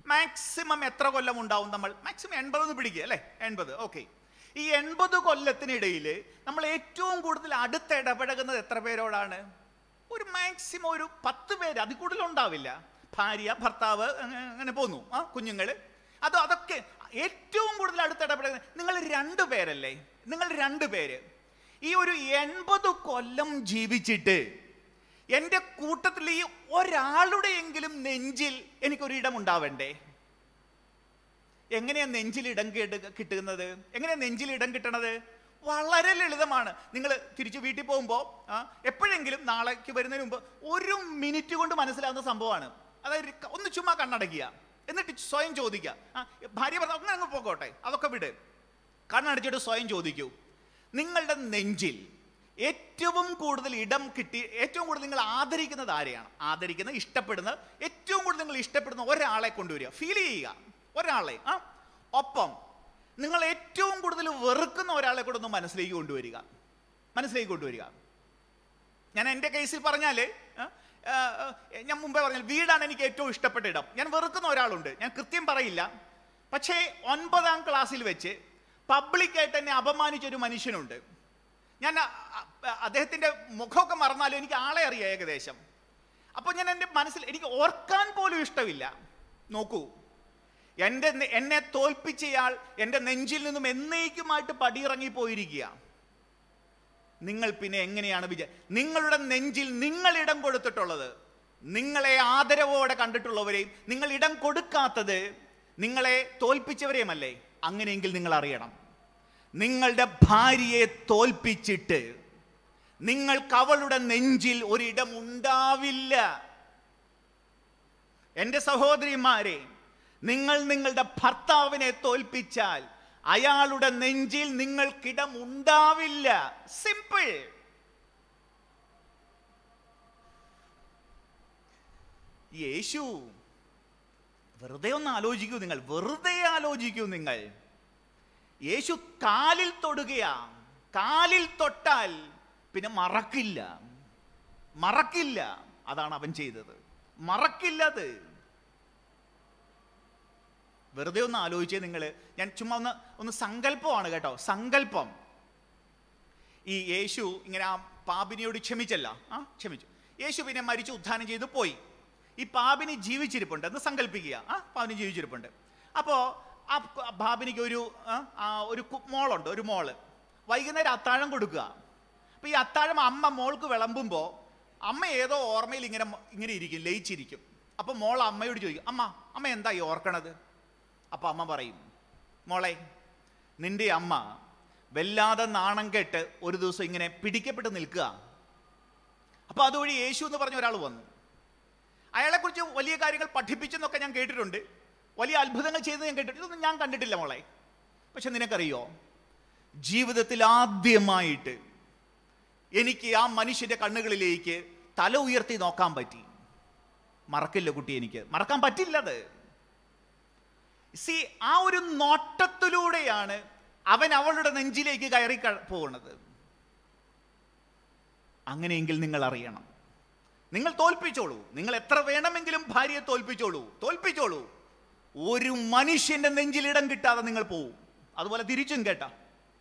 [SPEAKER 2] മാക്സിമം എത്ര കൊല്ലം ഉണ്ടാവും നമ്മൾ മാക്സിമം എൺപതെന്ന് പിടിക്കുക അല്ലേ എൺപത് ഓക്കെ ഈ എൺപത് കൊല്ലത്തിനിടയിൽ നമ്മൾ ഏറ്റവും കൂടുതൽ അടുത്ത് ഇടപഴകുന്നത് എത്ര പേരോടാണ് ഒരു മാക്സിമം ഒരു പത്ത് പേര് അതിൽ കൂടുതൽ ഉണ്ടാവില്ല ഭാര്യ ഭർത്താവ് അങ്ങ- അങ്ങനെ പോന്നു ആ കുഞ്ഞുങ്ങൾ അത് അതൊക്കെ ഏറ്റവും കൂടുതൽ അടുത്ത് ഇടപെടുന്നത് നിങ്ങൾ രണ്ട് പേരല്ലേ നിങ്ങൾ രണ്ട് പേര് ഈ ഒരു എൺപത് കൊല്ലം ജീവിച്ചിട്ട് എൻ്റെ കൂട്ടത്തിൽ ഈ ഒരാളുടെയെങ്കിലും നെഞ്ചിൽ എനിക്കൊരു ഇടം ഉണ്ടാവണ്ടേ എങ്ങനെയാ നെഞ്ചിൽ ഇടം കേട്ട് കിട്ടുന്നത് എങ്ങനെയാ നെഞ്ചിൽ ഇടം കിട്ടണത് വളരെ ലളിതമാണ് നിങ്ങൾ തിരിച്ചു വീട്ടിൽ പോകുമ്പോൾ എപ്പോഴെങ്കിലും നാളേക്ക് വരുന്നതിന് മുമ്പ് ഒരു മിനിറ്റ് കൊണ്ട് മനസ്സിലാവുന്ന സംഭവമാണ് അതായത് ക- ഒന്ന് ചുമ്മാ കണ്ണടയ്ക്കുക എന്നിട്ട് സ്വയം ചോദിക്കുക ആ, ഭാര്യ പറഞ്ഞ അങ്ങനെ അങ്ങ് പോകട്ടെ അതൊക്കെ വിട് കണ്ണടച്ചിട്ട് സ്വയം ചോദിക്കൂ നിങ്ങളുടെ നെഞ്ചിൽ ഏറ്റവും കൂടുതൽ ഇടം കിട്ടി ഏറ്റവും കൂടുതൽ നിങ്ങൾ ആദരിക്കുന്നത് ആരെയാണ് ആദരിക്കുന്നത് ഇഷ്ടപ്പെടുന്നത് ഏറ്റവും കൂടുതൽ നിങ്ങൾ ഇഷ്ടപ്പെടുന്ന ഒരാളെ കൊണ്ടുവരിക ഫീൽ ചെയ്യുക ഒരാളെ ആ ഒപ്പം നിങ്ങൾ ഏറ്റവും കൂടുതൽ വെറുക്കുന്ന ഒരാളെ കൂടെ ഒന്ന് മനസ്സിലേക്ക് കൊണ്ടുവരിക മനസ്സിലേക്ക് കൊണ്ടുവരിക ഞാൻ എൻ്റെ കേസിൽ പറഞ്ഞാൽ ഞാൻ മുമ്പേ പറഞ്ഞാൽ വീടാണ് എനിക്ക് ഏറ്റവും ഇഷ്ടപ്പെട്ട ഇടം ഞാൻ വെറുക്കുന്ന ഒരാളുണ്ട് ഞാൻ കൃത്യം പറയില്ല പക്ഷേ ഒൻപതാം ക്ലാസ്സിൽ വെച്ച് പബ്ലിക്കായിട്ട് എന്നെ അപമാനിച്ച ഒരു മനുഷ്യനുണ്ട് ഞാൻ അ- അ- അദ്ദേഹത്തിൻ്റെ മുഖമൊക്കെ മറന്നാലും എനിക്ക് ആളെ അറിയാം ഏകദേശം അപ്പോൾ ഞാൻ എൻ്റെ മനസ്സിൽ എനിക്ക് ഓർക്കാൻ പോലും ഇഷ്ടമില്ല നോക്കൂ എൻ്റെ നെ- എന്നെ തോൽപ്പിച്ചയാൾ എൻ്റെ നെഞ്ചിൽ നിന്നും എന്നേക്കുമായിട്ട് പടിയിറങ്ങി പോയിരിക്കുക നിങ്ങൾ പിന്നെ എങ്ങനെയാണ് വിജയ നിങ്ങളുടെ നെഞ്ചിൽ നിങ്ങൾ ഇടം കൊടുത്തിട്ടുള്ളത് നിങ്ങളെ ആദരവോടെ കണ്ടിട്ടുള്ളവരെയും നിങ്ങൾ ഇടം കൊടുക്കാത്തത് നിങ്ങളെ തോൽപ്പിച്ചവരെയുമല്ലേ അങ്ങനെയെങ്കിൽ നിങ്ങൾ അറിയണം നിങ്ങളുടെ ഭാര്യയെ തോൽപ്പിച്ചിട്ട് നിങ്ങൾക്ക് അവളുടെ നെഞ്ചിൽ ഒരിടം ഉണ്ടാവില്ല എൻ്റെ സഹോദരിമാരെ നിങ്ങൾ നിങ്ങളുടെ ഭർത്താവിനെ തോൽപ്പിച്ചാൽ അയാളുടെ നെഞ്ചിൽ നിങ്ങൾക്കിടം ഉണ്ടാവില്ല സിമ്പിൾ യേശു വെറുതെ ഒന്ന് ആലോചിക്കൂ നിങ്ങൾ വെറുതെ ആലോചിക്കൂ നിങ്ങൾ യേശു കാലിൽ തൊടുകയാ കാലിൽ തൊട്ടാൽ പിന്നെ മറക്കില്ല മറക്കില്ല അതാണ് അവൻ ചെയ്തത് മറക്കില്ല അത് വെറുതെ ഒന്ന് ആലോചിച്ചേ നിങ്ങൾ ഞാൻ ചുമ്മാ ഒന്ന് ഒന്ന് സങ്കല്പമാണ് കേട്ടോ സങ്കല്പം ഈ യേശു ഇങ്ങനെ ആ പാപിനിയോട് ക്ഷമിച്ചല്ല ആ ക്ഷമിച്ചു യേശു പിന്നെ മരിച്ചു ഉദ്ധാനം ചെയ്ത് പോയി ഈ പാപിനി ജീവിച്ചിരിപ്പുണ്ട് എന്ന് സങ്കല്പിക്കുക ആ പാപിനി ജീവിച്ചിരിപ്പുണ്ട് അപ്പോൾ ആ ക- പാപിനിക്ക് ഒരു ആ, ആ, ഒരു കു- മോളുണ്ട് ഒരു മോള് വൈകുന്നേരം അത്താഴം കൊടുക്കുക അപ്പോൾ ഈ അത്താഴം അമ്മ മോൾക്ക് വിളമ്പുമ്പോൾ അമ്മ ഏതോ ഓർമ്മയിൽ ഇങ്ങനെ മ- ഇങ്ങനെ ഇരിക്കും ലയിച്ചിരിക്കും അപ്പോൾ മോൾ അമ്മയോട് ചോദിക്കും അമ്മ അമ്മ എന്താ ഈ ഓർക്കണത് അപ്പോൾ അമ്മ പറയും മോളെ നിന്റെ അമ്മ വല്ലാതെ നാണം കെട്ട് ഒരു ദിവസം ഇങ്ങനെ പിടിക്കപ്പെട്ട് നിൽക്കുക അപ്പോൾ അതുവഴി യേശു എന്ന് പറഞ്ഞ ഒരാൾ വന്നു അയാളെക്കുറിച്ച് വലിയ കാര്യങ്ങൾ പഠിപ്പിച്ചെന്നൊക്കെ ഞാൻ കേട്ടിട്ടുണ്ട് വലിയ അത്ഭുതങ്ങൾ ചെയ്ത് ഞാൻ കേട്ടിട്ടുണ്ട് ഇതൊന്നും ഞാൻ കണ്ടിട്ടില്ല മോളെ പക്ഷെ നിനക്കറിയോ ജീവിതത്തിൽ ആദ്യമായിട്ട് എനിക്ക് ആ മനുഷ്യന്റെ കണ്ണുകളിലേക്ക് തല ഉയർത്തി നോക്കാൻ പറ്റി മറക്കില്ല കുട്ടി എനിക്ക് മറക്കാൻ പറ്റില്ലത് സി ആ ഒരു നോട്ടത്തിലൂടെയാണ് അവൻ അവളുടെ നെഞ്ചിലേക്ക് കയറി ക- പോകുന്നത് അങ്ങനെയെങ്കിൽ നിങ്ങൾ അറിയണം നിങ്ങൾ തോൽപ്പിച്ചോളൂ നിങ്ങൾ എത്ര വേണമെങ്കിലും ഭാര്യയെ തോൽപ്പിച്ചോളൂ തോൽപ്പിച്ചോളൂ ഒരു മനുഷ്യന്റെ നെഞ്ചിൽ ഇടം കിട്ടാതെ നിങ്ങൾ പോവും അതുപോലെ തിരിച്ചും കേട്ടാ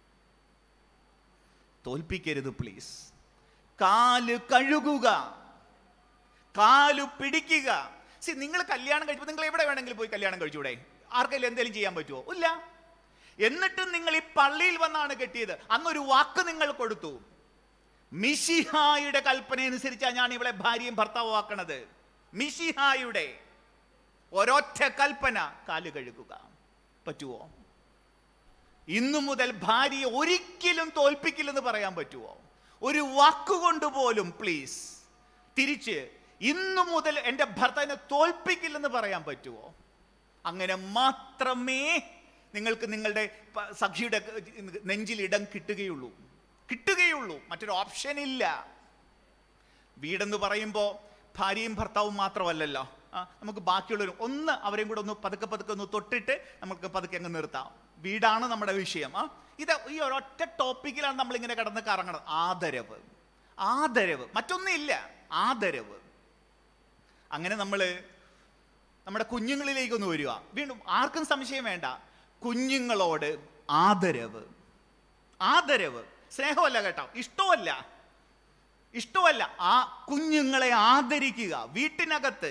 [SPEAKER 2] തോൽപ്പിക്കരുത് പ്ലീസ് കാല് കഴുകുക കാലു പിടിക്കുക സി നിങ്ങൾ കല്യാണം കഴിച്ചപ്പോൾ നിങ്ങൾ എവിടെ വേണമെങ്കിലും പോയി കല്യാണം കഴിച്ചൂടെ ആർക്കെങ്കിലും എന്തെങ്കിലും ചെയ്യാൻ പറ്റുമോ ഇല്ല എന്നിട്ട് നിങ്ങൾ ഈ പള്ളിയിൽ വന്നാണ് കെട്ടിയത് അന്നൊരു വാക്ക് നിങ്ങൾ കൊടുത്തു മിഷിഹായുടെ കൽപ്പന അനുസരിച്ചാണ് ഞാൻ ഇവളെ ഭാര്യയും ഭർത്താവും ആക്കണത് മിഷിഹായുടെ ഒരൊറ്റ കൽപ്പന കാല് കഴുകുക പറ്റുമോ ഇന്നു മുതൽ ഭാര്യയെ ഒരിക്കലും തോൽപ്പിക്കില്ലെന്ന് പറയാൻ പറ്റുമോ ഒരു വാക്കുകൊണ്ട് പോലും പ്ലീസ് തിരിച്ച് ഇന്നു മുതൽ എൻ്റെ ഭർത്താവിനെ തോൽപ്പിക്കില്ലെന്ന് പറയാൻ പറ്റുമോ അങ്ങനെ മാത്രമേ നിങ്ങൾക്ക് നിങ്ങളുടെ പ- സഖിയുടെ നെഞ്ചിൽ ഇടം കിട്ടുകയുള്ളൂ കിട്ടുകയുള്ളൂ മറ്റൊരു ഓപ്ഷൻ ഇല്ല വീടെന്ന് പറയുമ്പോൾ ഭാര്യയും ഭർത്താവും മാത്രമല്ലല്ലോ ആ, നമുക്ക് ബാക്കിയുള്ളവരും ഒന്ന് അവരെയും കൂടെ ഒന്ന് പതുക്കെ പതുക്കെ ഒന്ന് തൊട്ടിട്ട് നമുക്ക് പതുക്കെ അങ്ങ് നിർത്താം വീടാണ് നമ്മുടെ വിഷയം ആ ഇത് ഈ ഒരൊറ്റ ടോപ്പിക്കിലാണ് നമ്മളിങ്ങനെ കിടന്ന് കറങ്ങണത് ആദരവ് ആദരവ് മറ്റൊന്നും ഇല്ല ആദരവ് അങ്ങനെ നമ്മൾ നമ്മുടെ കുഞ്ഞുങ്ങളിലേക്കൊന്ന് വരിക വീണ്ടും ആർക്കും സംശയം വേണ്ട കുഞ്ഞുങ്ങളോട് ആദരവ് ആദരവ് സ്നേഹമല്ല കേട്ടോ ഇഷ്ടമല്ല ഇഷ്ടമല്ല ആ കുഞ്ഞുങ്ങളെ ആദരിക്കുക വീട്ടിനകത്ത്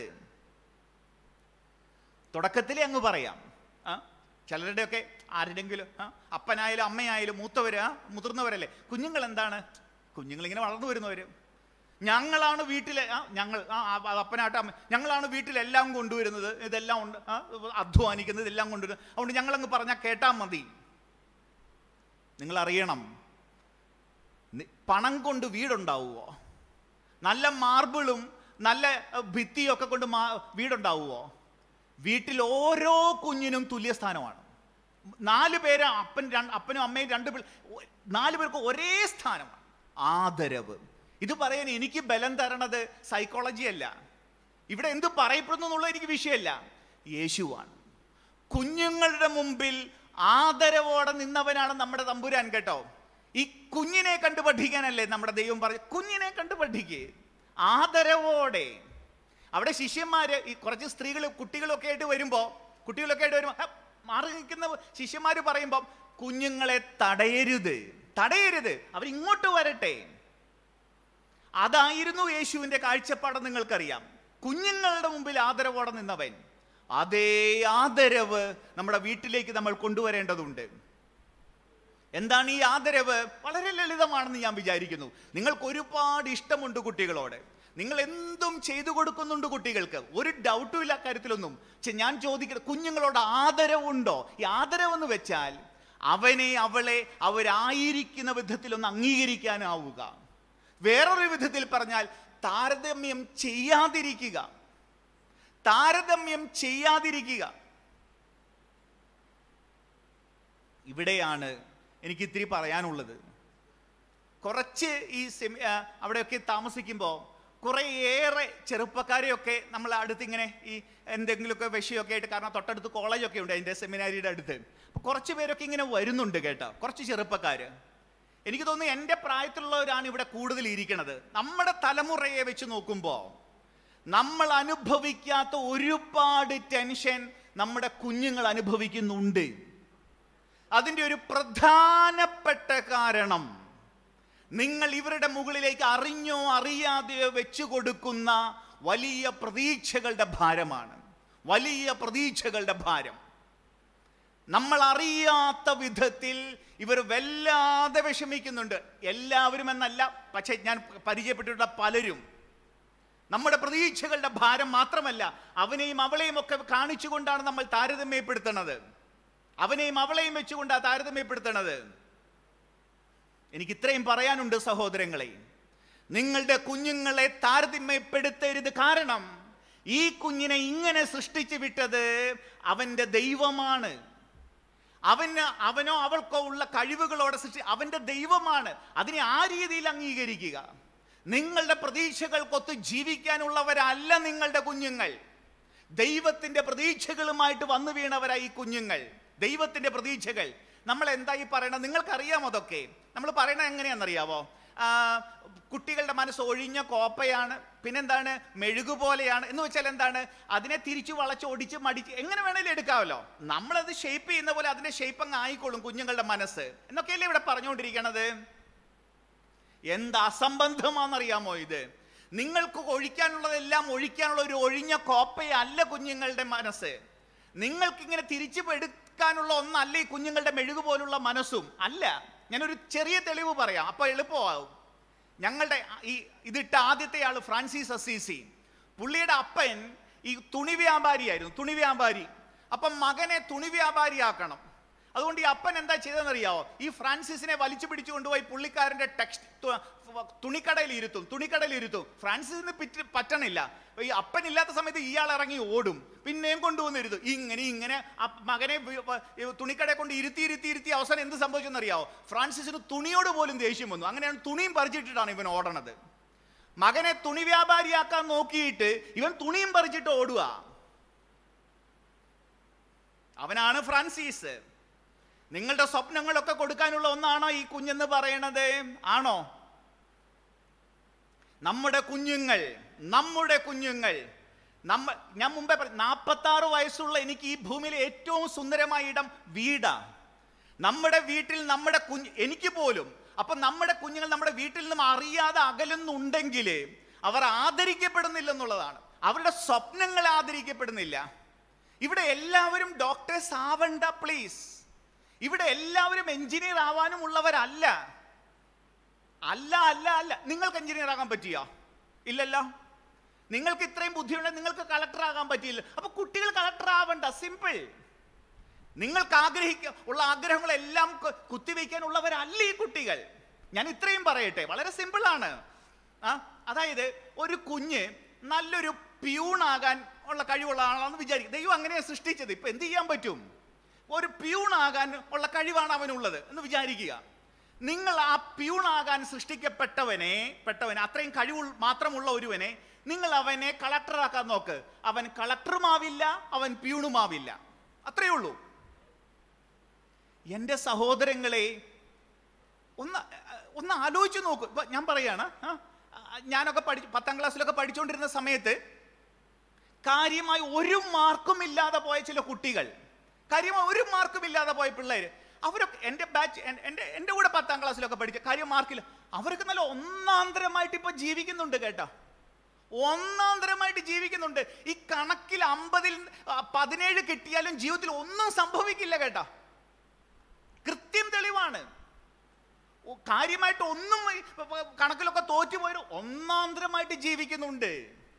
[SPEAKER 2] തുടക്കത്തിലേ അങ്ങ് പറയാം ആ ചിലരുടെയൊക്കെ ആരുടെങ്കിലും ആ അപ്പനായാലും അമ്മയായാലും മൂത്തവര് ആ മുതിർന്നവരല്ലേ കുഞ്ഞുങ്ങൾ എന്താണ് കുഞ്ഞുങ്ങൾ ഇങ്ങനെ വളർന്നു വരുന്നവര് ഞങ്ങളാണ് വീട്ടിലെ ആ ഞങ്ങൾ ആ ആ, അത് അപ്പനായിട്ട് അമ്മ ഞങ്ങളാണ് വീട്ടിലെല്ലാം കൊണ്ടുവരുന്നത് ഇതെല്ലാം ഉണ്ട് ആ, അധ്വാനിക്കുന്നത് ഇതെല്ലാം കൊണ്ടുവരുന്നത് അതുകൊണ്ട് ഞങ്ങളങ്ങ് പറഞ്ഞാൽ കേട്ടാൽ മതി നിങ്ങൾ അറിയണം നി- പണം കൊണ്ട് വീടുണ്ടാവുമോ നല്ല മാർബിളും നല്ല അഹ്, ഭിത്തിയൊക്കെ കൊണ്ട് മാ വീടുണ്ടാവുമോ വീട്ടിൽ ഓരോ കുഞ്ഞിനും തുല്യ സ്ഥാനമാണ് നാല് പേര് അപ്പൻ രണ്ട് അപ്പനും അമ്മയും രണ്ട് പിള്ള ഒ- നാല് പേർക്ക് ഒരേ സ്ഥാനമാണ് ആദരവ് ഇത് പറയാൻ എനിക്ക് ബലം തരണത് സൈക്കോളജി അല്ല ഇവിടെ എന്ത് പറയപ്പെടുന്നു എന്നുള്ള എനിക്ക് വിഷയമല്ല യേശുവാണ് കുഞ്ഞുങ്ങളുടെ മുമ്പിൽ ആദരവോടെ നിന്നവനാണ് നമ്മുടെ തമ്പുരാൻ കേട്ടോ ഈ കുഞ്ഞിനെ കണ്ടു പഠിക്കാനല്ലേ നമ്മുടെ ദൈവം പറഞ്ഞു കുഞ്ഞിനെ കണ്ടു പഠിക്കേ ആദരവോടെ അവിടെ ശിഷ്യന്മാര് ഈ കുറച്ച് സ്ത്രീകൾ കുട്ടികളൊക്കെ ആയിട്ട് വരുമ്പോ കുട്ടികളൊക്കെ ആയിട്ട് വരുമ്പോ "ഹ, മാറി നിൽക്കുന്ന ശിഷ്യന്മാര് പറയുമ്പോ കുഞ്ഞുങ്ങളെ തടയരുത് തടയരുത് അവരിങ്ങോട്ട് വരട്ടെ അതായിരുന്നു യേശുവിന്റെ കാഴ്ചപ്പാട് നിങ്ങൾക്കറിയാം കുഞ്ഞുങ്ങളുടെ മുമ്പിൽ ആദരവോടെ നിന്നവൻ അതേ ആദരവ് നമ്മുടെ വീട്ടിലേക്ക് നമ്മൾ കൊണ്ടുവരേണ്ടതുണ്ട് എന്താണ് ഈ ആദരവ് വളരെ ലളിതമാണെന്ന് ഞാൻ വിചാരിക്കുന്നു നിങ്ങൾക്ക് ഒരുപാട് ഇഷ്ടമുണ്ട് കുട്ടികളോട് നിങ്ങൾ എന്തും ചെയ്തു കൊടുക്കുന്നുണ്ട് കുട്ടികൾക്ക് ഒരു ഡൗട്ടും ഇല്ല കാര്യത്തിലൊന്നും പക്ഷെ ഞാൻ ചോദിക്കുന്നത് കുഞ്ഞുങ്ങളോട് ആദരവുണ്ടോ ഈ ആദരവെന്ന് വെച്ചാൽ അവനെ അവളെ അവരായിരിക്കുന്ന വിധത്തിലൊന്ന് അംഗീകരിക്കാനാവുക വേറൊരു വിധത്തിൽ പറഞ്ഞാൽ താരതമ്യം ചെയ്യാതിരിക്കുക താരതമ്യം ചെയ്യാതിരിക്കുക ഇവിടെയാണ് എനിക്ക് ഇത്തിരി പറയാനുള്ളത് കുറച്ച് ഈ സെമി ആ, അവിടെയൊക്കെ താമസിക്കുമ്പോൾ കുറേയേറെ ചെറുപ്പക്കാരെയൊക്കെ നമ്മൾ അടുത്ത് ഇങ്ങനെ ഈ എന്തെങ്കിലുമൊക്കെ വിഷയമൊക്കെ ആയിട്ട് കാരണം തൊട്ടടുത്ത് കോളേജൊക്കെ ഉണ്ട് അതിൻ്റെ സെമിനാരിയുടെ അടുത്ത് അപ്പോൾ കുറച്ച് പേരൊക്കെ ഇങ്ങനെ വരുന്നുണ്ട് കേട്ടോ കുറച്ച് ചെറുപ്പക്കാർ എനിക്ക് തോന്നുന്നു എൻ്റെ പ്രായത്തിലുള്ളവരാണ് ഇവിടെ കൂടുതൽ ഇരിക്കണത് നമ്മുടെ തലമുറയെ വെച്ച് നോക്കുമ്പോൾ നമ്മൾ അനുഭവിക്കാത്ത ഒരുപാട് ടെൻഷൻ നമ്മുടെ കുഞ്ഞുങ്ങൾ അനുഭവിക്കുന്നുണ്ട് അതിൻ്റെ ഒരു പ്രധാനപ്പെട്ട കാരണം നിങ്ങൾ ഇവരുടെ മുകളിലേക്ക് അറിഞ്ഞോ അറിയാതെയോ വെച്ചു കൊടുക്കുന്ന വലിയ പ്രതീക്ഷകളുടെ ഭാരമാണ് വലിയ പ്രതീക്ഷകളുടെ ഭാരം നമ്മൾ അറിയാത്ത വിധത്തിൽ ഇവർ വല്ലാതെ വിഷമിക്കുന്നുണ്ട് എല്ലാവരും എന്നല്ല പക്ഷെ ഞാൻ പരിചയപ്പെട്ടിട്ടുള്ള പലരും നമ്മുടെ പ്രതീക്ഷകളുടെ ഭാരം മാത്രമല്ല അവനെയും അവളെയും ഒക്കെ കാണിച്ചുകൊണ്ടാണ് നമ്മൾ താരതമ്യപ്പെടുത്തുന്നത് അവനെയും അവളെയും വെച്ചുകൊണ്ടാണ് താരതമ്യപ്പെടുത്തുന്നത് എനിക്ക് ഇത്രയും പറയാനുണ്ട് സഹോദരങ്ങളെ നിങ്ങളുടെ കുഞ്ഞുങ്ങളെ താരതമ്യപ്പെടുത്തരുത് കാരണം ഈ കുഞ്ഞിനെ ഇങ്ങനെ സൃഷ്ടിച്ചു വിട്ടത് അവൻ്റെ ദൈവമാണ് അവന് അവനോ അവൾക്കോ ഉള്ള കഴിവുകളോടെ സൃഷ്ടി അവൻ്റെ ദൈവമാണ് അതിനെ ആ രീതിയിൽ അംഗീകരിക്കുക നിങ്ങളുടെ പ്രതീക്ഷകൾക്കൊത്ത് ജീവിക്കാനുള്ളവരല്ല നിങ്ങളുടെ കുഞ്ഞുങ്ങൾ ദൈവത്തിന്റെ പ്രതീക്ഷകളുമായിട്ട് വന്നു വീണവരായി ഈ കുഞ്ഞുങ്ങൾ ദൈവത്തിന്റെ പ്രതീക്ഷകൾ നമ്മൾ എന്താ ഈ പറയണത് നിങ്ങൾക്കറിയാം അതൊക്കെ നമ്മൾ പറയണത് എങ്ങനെയാണെന്നറിയാവോ ആ, കുട്ടികളുടെ മനസ്സ് ഒഴിഞ്ഞ കോപ്പയാണ് പിന്നെന്താണ് മെഴുകു പോലെയാണ് എന്ന് വെച്ചാൽ എന്താണ് അതിനെ തിരിച്ചു വളച്ച് ഒടിച്ച് മടിച്ച് എങ്ങനെ വേണേലും എടുക്കാമല്ലോ നമ്മളത് ഷേപ്പ് ചെയ്യുന്ന പോലെ അതിന്റെ ഷേപ്പ് അങ്ങ് ആയിക്കോളും കുഞ്ഞുങ്ങളുടെ മനസ്സ് എന്നൊക്കെയല്ലേ ഇവിടെ പറഞ്ഞുകൊണ്ടിരിക്കണത് എന്ത് അസംബന്ധമാണെന്നറിയാമോ ഇത് നിങ്ങൾക്ക് ഒഴിക്കാനുള്ളതെല്ലാം ഒഴിക്കാനുള്ള ഒരു ഒഴിഞ്ഞ കോപ്പയല്ല കുഞ്ഞുങ്ങളുടെ മനസ്സ് നിങ്ങൾക്ക് ഇങ്ങനെ തിരിച്ചു എടുക്കാനുള്ള ഒന്നല്ല ഈ കുഞ്ഞുങ്ങളുടെ മെഴുകു പോലുള്ള മനസ്സും അല്ല ഞാനൊരു ചെറിയ തെളിവ് പറയാം അപ്പൊ എളുപ്പമാവും ഞങ്ങളുടെ ഈ ഇതിട്ട ആദ്യത്തെ ആള് ഫ്രാൻസിസ് അസീസി പുള്ളിയുടെ അപ്പൻ ഈ തുണി വ്യാപാരിയായിരുന്നു തുണി വ്യാപാരി അപ്പം മകനെ തുണി വ്യാപാരിയാക്കണം അതുകൊണ്ട് ഈ അപ്പൻ എന്താ ചെയ്തതെന്നറിയാവോ ഈ ഫ്രാൻസിസിനെ വലിച്ചു പിടിച്ചു കൊണ്ടുപോയി പുള്ളിക്കാരന്റെ ടെക്സ്റ്റ് തുണിക്കടയിൽ ഇരുത്തും തുണിക്കടയിൽ ഇരുത്തും ഫ്രാൻസിസിന് പിറ്റ് പറ്റണില്ല ഈ അപ്പൻ ഇല്ലാത്ത സമയത്ത് ഇയാൾ ഇറങ്ങി ഓടും പിന്നെയും കൊണ്ടുവന്നിരുത്തും ഇങ്ങനെ ഇങ്ങനെ അപ്പ- മകനെ വി- വ- ഈ തുണിക്കടയെ കൊണ്ട് ഇരുത്തി ഇരുത്തി ഇരുത്തി അവസാനം എന്ത് സംഭവിച്ചെന്നറിയാവോ ഫ്രാൻസിസിന് തുണിയോട് പോലും ദേഷ്യം വന്നു അങ്ങനെയാണ് തുണിയും പറിച്ചിട്ടിട്ടാണ് ഇവൻ ഓടണത് മകനെ തുണി വ്യാപാരിയാക്കാൻ നോക്കിയിട്ട് ഇവൻ തുണിയും പറിച്ചിട്ട് ഓടുക അവനാണ് ഫ്രാൻസിസ് നിങ്ങളുടെ സ്വപ്നങ്ങളൊക്കെ കൊടുക്കാനുള്ള ഒന്നാണോ ഈ കുഞ്ഞെന്ന് പറയണത് ആണോ നമ്മുടെ കുഞ്ഞുങ്ങൾ നമ്മുടെ കുഞ്ഞുങ്ങൾ നമ്മ ഞാൻ മുമ്പേ പറഞ്ഞു നാൽപ്പത്തി ആറ് വയസ്സുള്ള എനിക്ക് ഈ ഭൂമിയിലെ ഏറ്റവും സുന്ദരമായ ഇടം വീടാ നമ്മുടെ വീട്ടിൽ നമ്മുടെ കുഞ്ഞ് എനിക്ക് പോലും അപ്പൊ നമ്മുടെ കുഞ്ഞുങ്ങൾ നമ്മുടെ വീട്ടിൽ നിന്നും അറിയാതെ അകലുന്നുണ്ടെങ്കിൽ അവർ ആദരിക്കപ്പെടുന്നില്ലെന്നുള്ളതാണ് അവരുടെ സ്വപ്നങ്ങൾ ആദരിക്കപ്പെടുന്നില്ല ഇവിടെ എല്ലാവരും ഡോക്ടേഴ്സ് ആവണ്ട പ്ലീസ് ഇവിടെ എല്ലാവരും എഞ്ചിനീയർ ആവാനും ഉള്ളവരല്ല അല്ല അല്ല അല്ല നിങ്ങൾക്ക് എഞ്ചിനീയർ ആകാൻ പറ്റിയോ ഇല്ലല്ലോ നിങ്ങൾക്ക് ഇത്രയും ബുദ്ധിയുണ്ടെങ്കിൽ നിങ്ങൾക്ക് കളക്ടർ ആകാൻ പറ്റിയില്ല അപ്പൊ കുട്ടികൾ കളക്ടർ ആവണ്ട സിമ്പിൾ നിങ്ങൾക്ക് ആഗ്രഹിക്ക ഉള്ള ആഗ്രഹങ്ങളെല്ലാം കു- കുത്തിവെക്കാനുള്ളവരല്ല ഈ കുട്ടികൾ ഞാൻ ഇത്രയും പറയട്ടെ വളരെ സിമ്പിൾ ആണ് ആ അതായത് ഒരു കുഞ്ഞ് നല്ലൊരു പ്യൂണാകാൻ ഉള്ള കഴിവുള്ള ആളാണെന്ന് വിചാരിക്കും ദൈവം അങ്ങനെയാണ് സൃഷ്ടിച്ചത് ഇപ്പൊ എന്ത് ചെയ്യാൻ പറ്റും ഒരു പ്യൂണാകാൻ ഉള്ള കഴിവാണ് അവനുള്ളത് എന്ന് വിചാരിക്കുക നിങ്ങൾ ആ പ്യൂണാകാൻ സൃഷ്ടിക്കപ്പെട്ടവനെ പെട്ടവനെ അത്രയും കഴിവ് മാത്രമുള്ള ഒരുവനെ നിങ്ങൾ അവനെ കളക്ടറാക്കാൻ നോക്ക് അവൻ കളക്ടറുമാവില്ല അവൻ പ്യൂണുമാവില്ല അത്രയേ ഉള്ളൂ എൻ്റെ സഹോദരങ്ങളെ ഒന്ന് ഒന്ന് ആലോചിച്ച് നോക്കൂ ഇപ്പൊ ഞാൻ പറയാണ് ആ, ആ, ഞാനൊക്കെ പഠി പത്താം ക്ലാസ്സിലൊക്കെ പഠിച്ചുകൊണ്ടിരുന്ന സമയത്ത് കാര്യമായി ഒരു മാർക്കും ഇല്ലാതെ പോയ ചില കുട്ടികൾ കാര്യമായി ഒരു മാർക്കും ഇല്ലാതെ പോയ പിള്ളേര് അവരൊക്കെ എൻ്റെ ബാച്ച് എൻ്റെ എൻ്റെ കൂടെ പത്താം ക്ലാസ്സിലൊക്കെ പഠിച്ച കാര്യം മാർക്കില്ല അവരൊക്കെ നല്ല ഒന്നാന്തരമായിട്ട് ഇപ്പൊ ജീവിക്കുന്നുണ്ട് കേട്ടോ ഒന്നാന്തരമായിട്ട് ജീവിക്കുന്നുണ്ട് ഈ കണക്കിൽ അമ്പതിൽ ആ, പതിനേഴ് കിട്ടിയാലും ജീവിതത്തിൽ ഒന്നും സംഭവിക്കില്ല കേട്ടോ കൃത്യം തെളിവാണ് ഓ, കാര്യമായിട്ട് ഒന്നും ഈ പ- പ- കണക്കിലൊക്കെ തോറ്റുപോയൊരു ഒന്നാന്തരമായിട്ട് ജീവിക്കുന്നുണ്ട്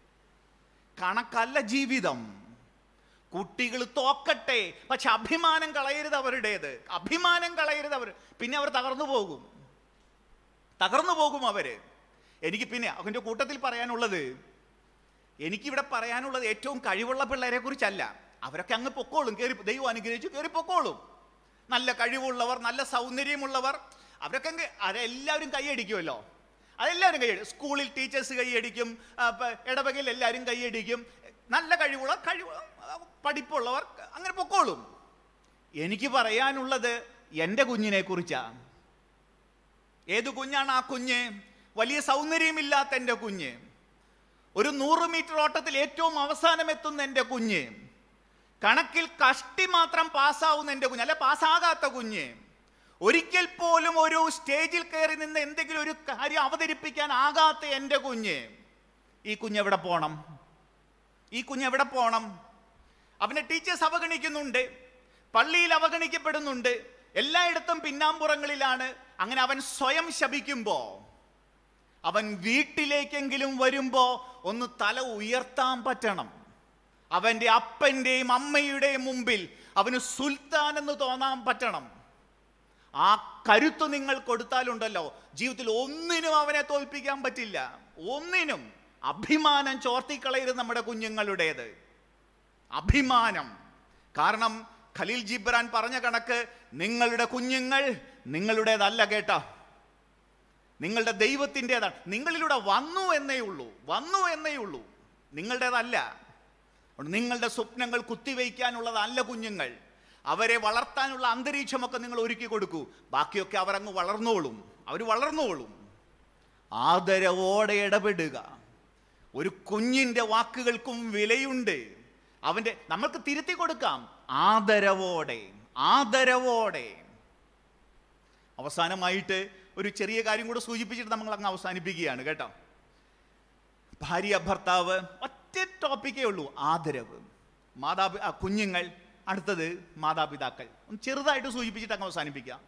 [SPEAKER 2] കണക്കല്ല ജീവിതം കുട്ടികൾ തോക്കട്ടെ പക്ഷെ അഭിമാനം കളയരുത് അവരുടേത് അഭിമാനം കളയരുത് അവർ പിന്നെ അവർ തകർന്നു പോകും തകർന്നു പോകും അവര് എനിക്ക് പിന്നെ അതിൻ്റെ കൂട്ടത്തിൽ പറയാനുള്ളത് എനിക്കിവിടെ പറയാനുള്ളത് ഏറ്റവും കഴിവുള്ള പിള്ളേരെ കുറിച്ചല്ല അവരൊക്കെ അങ്ങ് പൊക്കോളും കയറി ദൈവം അനുഗ്രഹിച്ചു കയറി പൊക്കോളും നല്ല കഴിവുള്ളവർ നല്ല സൗന്ദര്യമുള്ളവർ അവരൊക്കെ അങ്ങ് അതെല്ലാവരും കൈയടിക്കുമല്ലോ അതെല്ലാവരും കൈയടിക്കും സ്കൂളിൽ ടീച്ചേഴ്സ് കൈയടിക്കും ആ, പ- ഇടവകയിൽ എല്ലാവരും കൈയടിക്കും നല്ല കഴിവുള്ള കഴിവ് ആ, പഠിപ്പുള്ളവർ അങ്ങനെ പൊക്കോളും എനിക്ക് പറയാനുള്ളത് എൻ്റെ കുഞ്ഞിനെ കുറിച്ചാണ് ഏത് കുഞ്ഞാണ് ആ കുഞ്ഞ് വലിയ സൗന്ദര്യമില്ലാത്ത എൻ്റെ കുഞ്ഞ് ഒരു നൂറ് മീറ്റർ ഓട്ടത്തിൽ ഏറ്റവും അവസാനം എത്തുന്ന എൻ്റെ കുഞ്ഞ് കണക്കിൽ കഷ്ടി മാത്രം പാസ്സാവുന്ന എൻ്റെ കുഞ്ഞ് അല്ലെ പാസ്സാകാത്ത കുഞ്ഞ് ഒരിക്കൽ പോലും ഒരു സ്റ്റേജിൽ കയറി നിന്ന് എന്തെങ്കിലും ഒരു കാര്യം അവതരിപ്പിക്കാൻ ആകാത്ത എൻ്റെ കുഞ്ഞ് ഈ കുഞ്ഞ് എവിടെ പോണം ഈ കുഞ്ഞ് എവിടെ പോണം അവനെ ടീച്ചേഴ്സ് അവഗണിക്കുന്നുണ്ട് പള്ളിയിൽ അവഗണിക്കപ്പെടുന്നുണ്ട് എല്ലായിടത്തും പിന്നാമ്പുറങ്ങളിലാണ് അങ്ങനെ അവൻ സ്വയം ശപിക്കുമ്പോ അവൻ വീട്ടിലേക്കെങ്കിലും വരുമ്പോ ഒന്ന് തല ഉയർത്താൻ പറ്റണം അവന്റെ അപ്പന്റെയും അമ്മയുടെയും മുമ്പിൽ അവന് സുൽത്താൻ എന്ന് തോന്നാൻ പറ്റണം ആ കരുത്ത് നിങ്ങൾ കൊടുത്താലുണ്ടല്ലോ ജീവിതത്തിൽ ഒന്നിനും അവനെ തോൽപ്പിക്കാൻ പറ്റില്ല ഒന്നിനും അഭിമാനം ചോർത്തിക്കളയരുത് നമ്മുടെ കുഞ്ഞുങ്ങളുടേത് അഭിമാനം കാരണം ഖലീൽ ജിബ്രാൻ പറഞ്ഞ കണക്ക് നിങ്ങളുടെ കുഞ്ഞുങ്ങൾ നിങ്ങളുടേതല്ല കേട്ടോ നിങ്ങളുടെ ദൈവത്തിൻ്റെതാണ് നിങ്ങളിലൂടെ വന്നു എന്നേ ഉള്ളൂ വന്നു എന്നേ ഉള്ളൂ നിങ്ങളുടേതല്ല അതുകൊണ്ട് നിങ്ങളുടെ സ്വപ്നങ്ങൾ കുത്തിവയ്ക്കാനുള്ളതല്ല കുഞ്ഞുങ്ങൾ അവരെ വളർത്താനുള്ള അന്തരീക്ഷമൊക്കെ നിങ്ങൾ ഒരുക്കി കൊടുക്കൂ ബാക്കിയൊക്കെ അവരങ്ങ് വളർന്നോളും അവർ വളർന്നോളും ആദരവോടെ ഇടപെടുക ഒരു കുഞ്ഞിൻ്റെ വാക്കുകൾക്കും വിലയുണ്ട് അവൻ്റെ നമുക്ക് തിരുത്തി കൊടുക്കാം ആദരവോടെ ആദരവോടെ അവസാനമായിട്ട് ഒരു ചെറിയ കാര്യം കൂടെ സൂചിപ്പിച്ചിട്ട് നമ്മൾ അങ്ങ് അവസാനിപ്പിക്കുകയാണ് കേട്ടോ ഭാര്യ ഭർത്താവ് ഒറ്റ ടോപ്പിക്കേ ഉള്ളൂ ആദരവ് മാതാപി ആ, കുഞ്ഞുങ്ങൾ അടുത്തത് മാതാപിതാക്കൾ ഒന്ന് ചെറുതായിട്ട് സൂചിപ്പിച്ചിട്ട് അങ്ങ് അവസാനിപ്പിക്കാം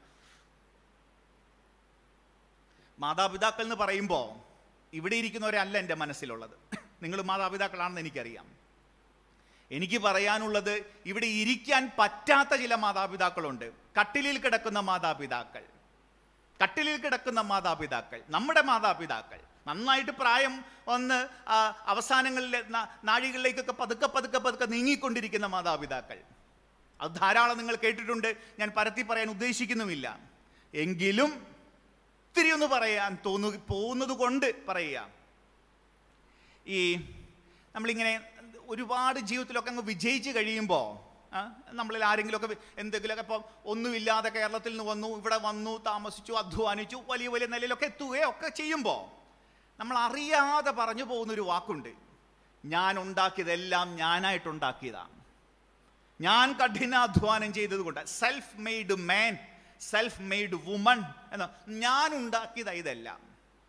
[SPEAKER 2] മാതാപിതാക്കൾ എന്ന് പറയുമ്പോൾ ഇവിടെ ഇരിക്കുന്നവരല്ല എൻ്റെ മനസ്സിലുള്ളത് നിങ്ങൾ മാതാപിതാക്കളാണെന്ന് എനിക്കറിയാം എനിക്ക് പറയാനുള്ളത് ഇവിടെ ഇരിക്കാൻ പറ്റാത്ത ചില മാതാപിതാക്കളുണ്ട് കട്ടിലിൽ കിടക്കുന്ന മാതാപിതാക്കൾ കട്ടിലിൽ കിടക്കുന്ന മാതാപിതാക്കൾ നമ്മുടെ മാതാപിതാക്കൾ നന്നായിട്ട് പ്രായം വന്ന് ആ, അവസാനങ്ങളിൽ ന- നാഴികളിലേക്കൊക്കെ പതുക്കെ പതുക്കെ പതുക്കെ നീങ്ങിക്കൊണ്ടിരിക്കുന്ന മാതാപിതാക്കൾ അത് ധാരാളം നിങ്ങൾ കേട്ടിട്ടുണ്ട് ഞാൻ പരത്തി പറയാൻ ഉദ്ദേശിക്കുന്നുമില്ല എങ്കിലും ഇത്തിരി ഒന്ന് പറയാൻ തോന്നു പോകുന്നത് കൊണ്ട് പറയുക ഈ നമ്മളിങ്ങനെ ഒരുപാട് ജീവിതത്തിലൊക്കെ അങ്ങ് വിജയിച്ച് കഴിയുമ്പോൾ നമ്മളിൽ ആരെങ്കിലുമൊക്കെ വി- എന്തെങ്കിലുമൊക്കെ ഇപ്പം ഒന്നുമില്ലാതെ കേരളത്തിൽ നിന്ന് വന്നു ഇവിടെ വന്നു താമസിച്ചു അധ്വാനിച്ചു വലിയ വലിയ നിലയിലൊക്കെ എത്തുകയോ ഒക്കെ ചെയ്യുമ്പോൾ നമ്മൾ അറിയാതെ പറഞ്ഞു പോകുന്നൊരു വാക്കുണ്ട് ഞാൻ ഉണ്ടാക്കിയതെല്ലാം ഞാനായിട്ടുണ്ടാക്കിയതാണ് ഞാൻ കഠിനാധ്വാനം ചെയ്തതുകൊണ്ട് self made man self made woman എന്ന ഞാൻ ഉണ്ടാക്കിയതാ ഇതെല്ലാം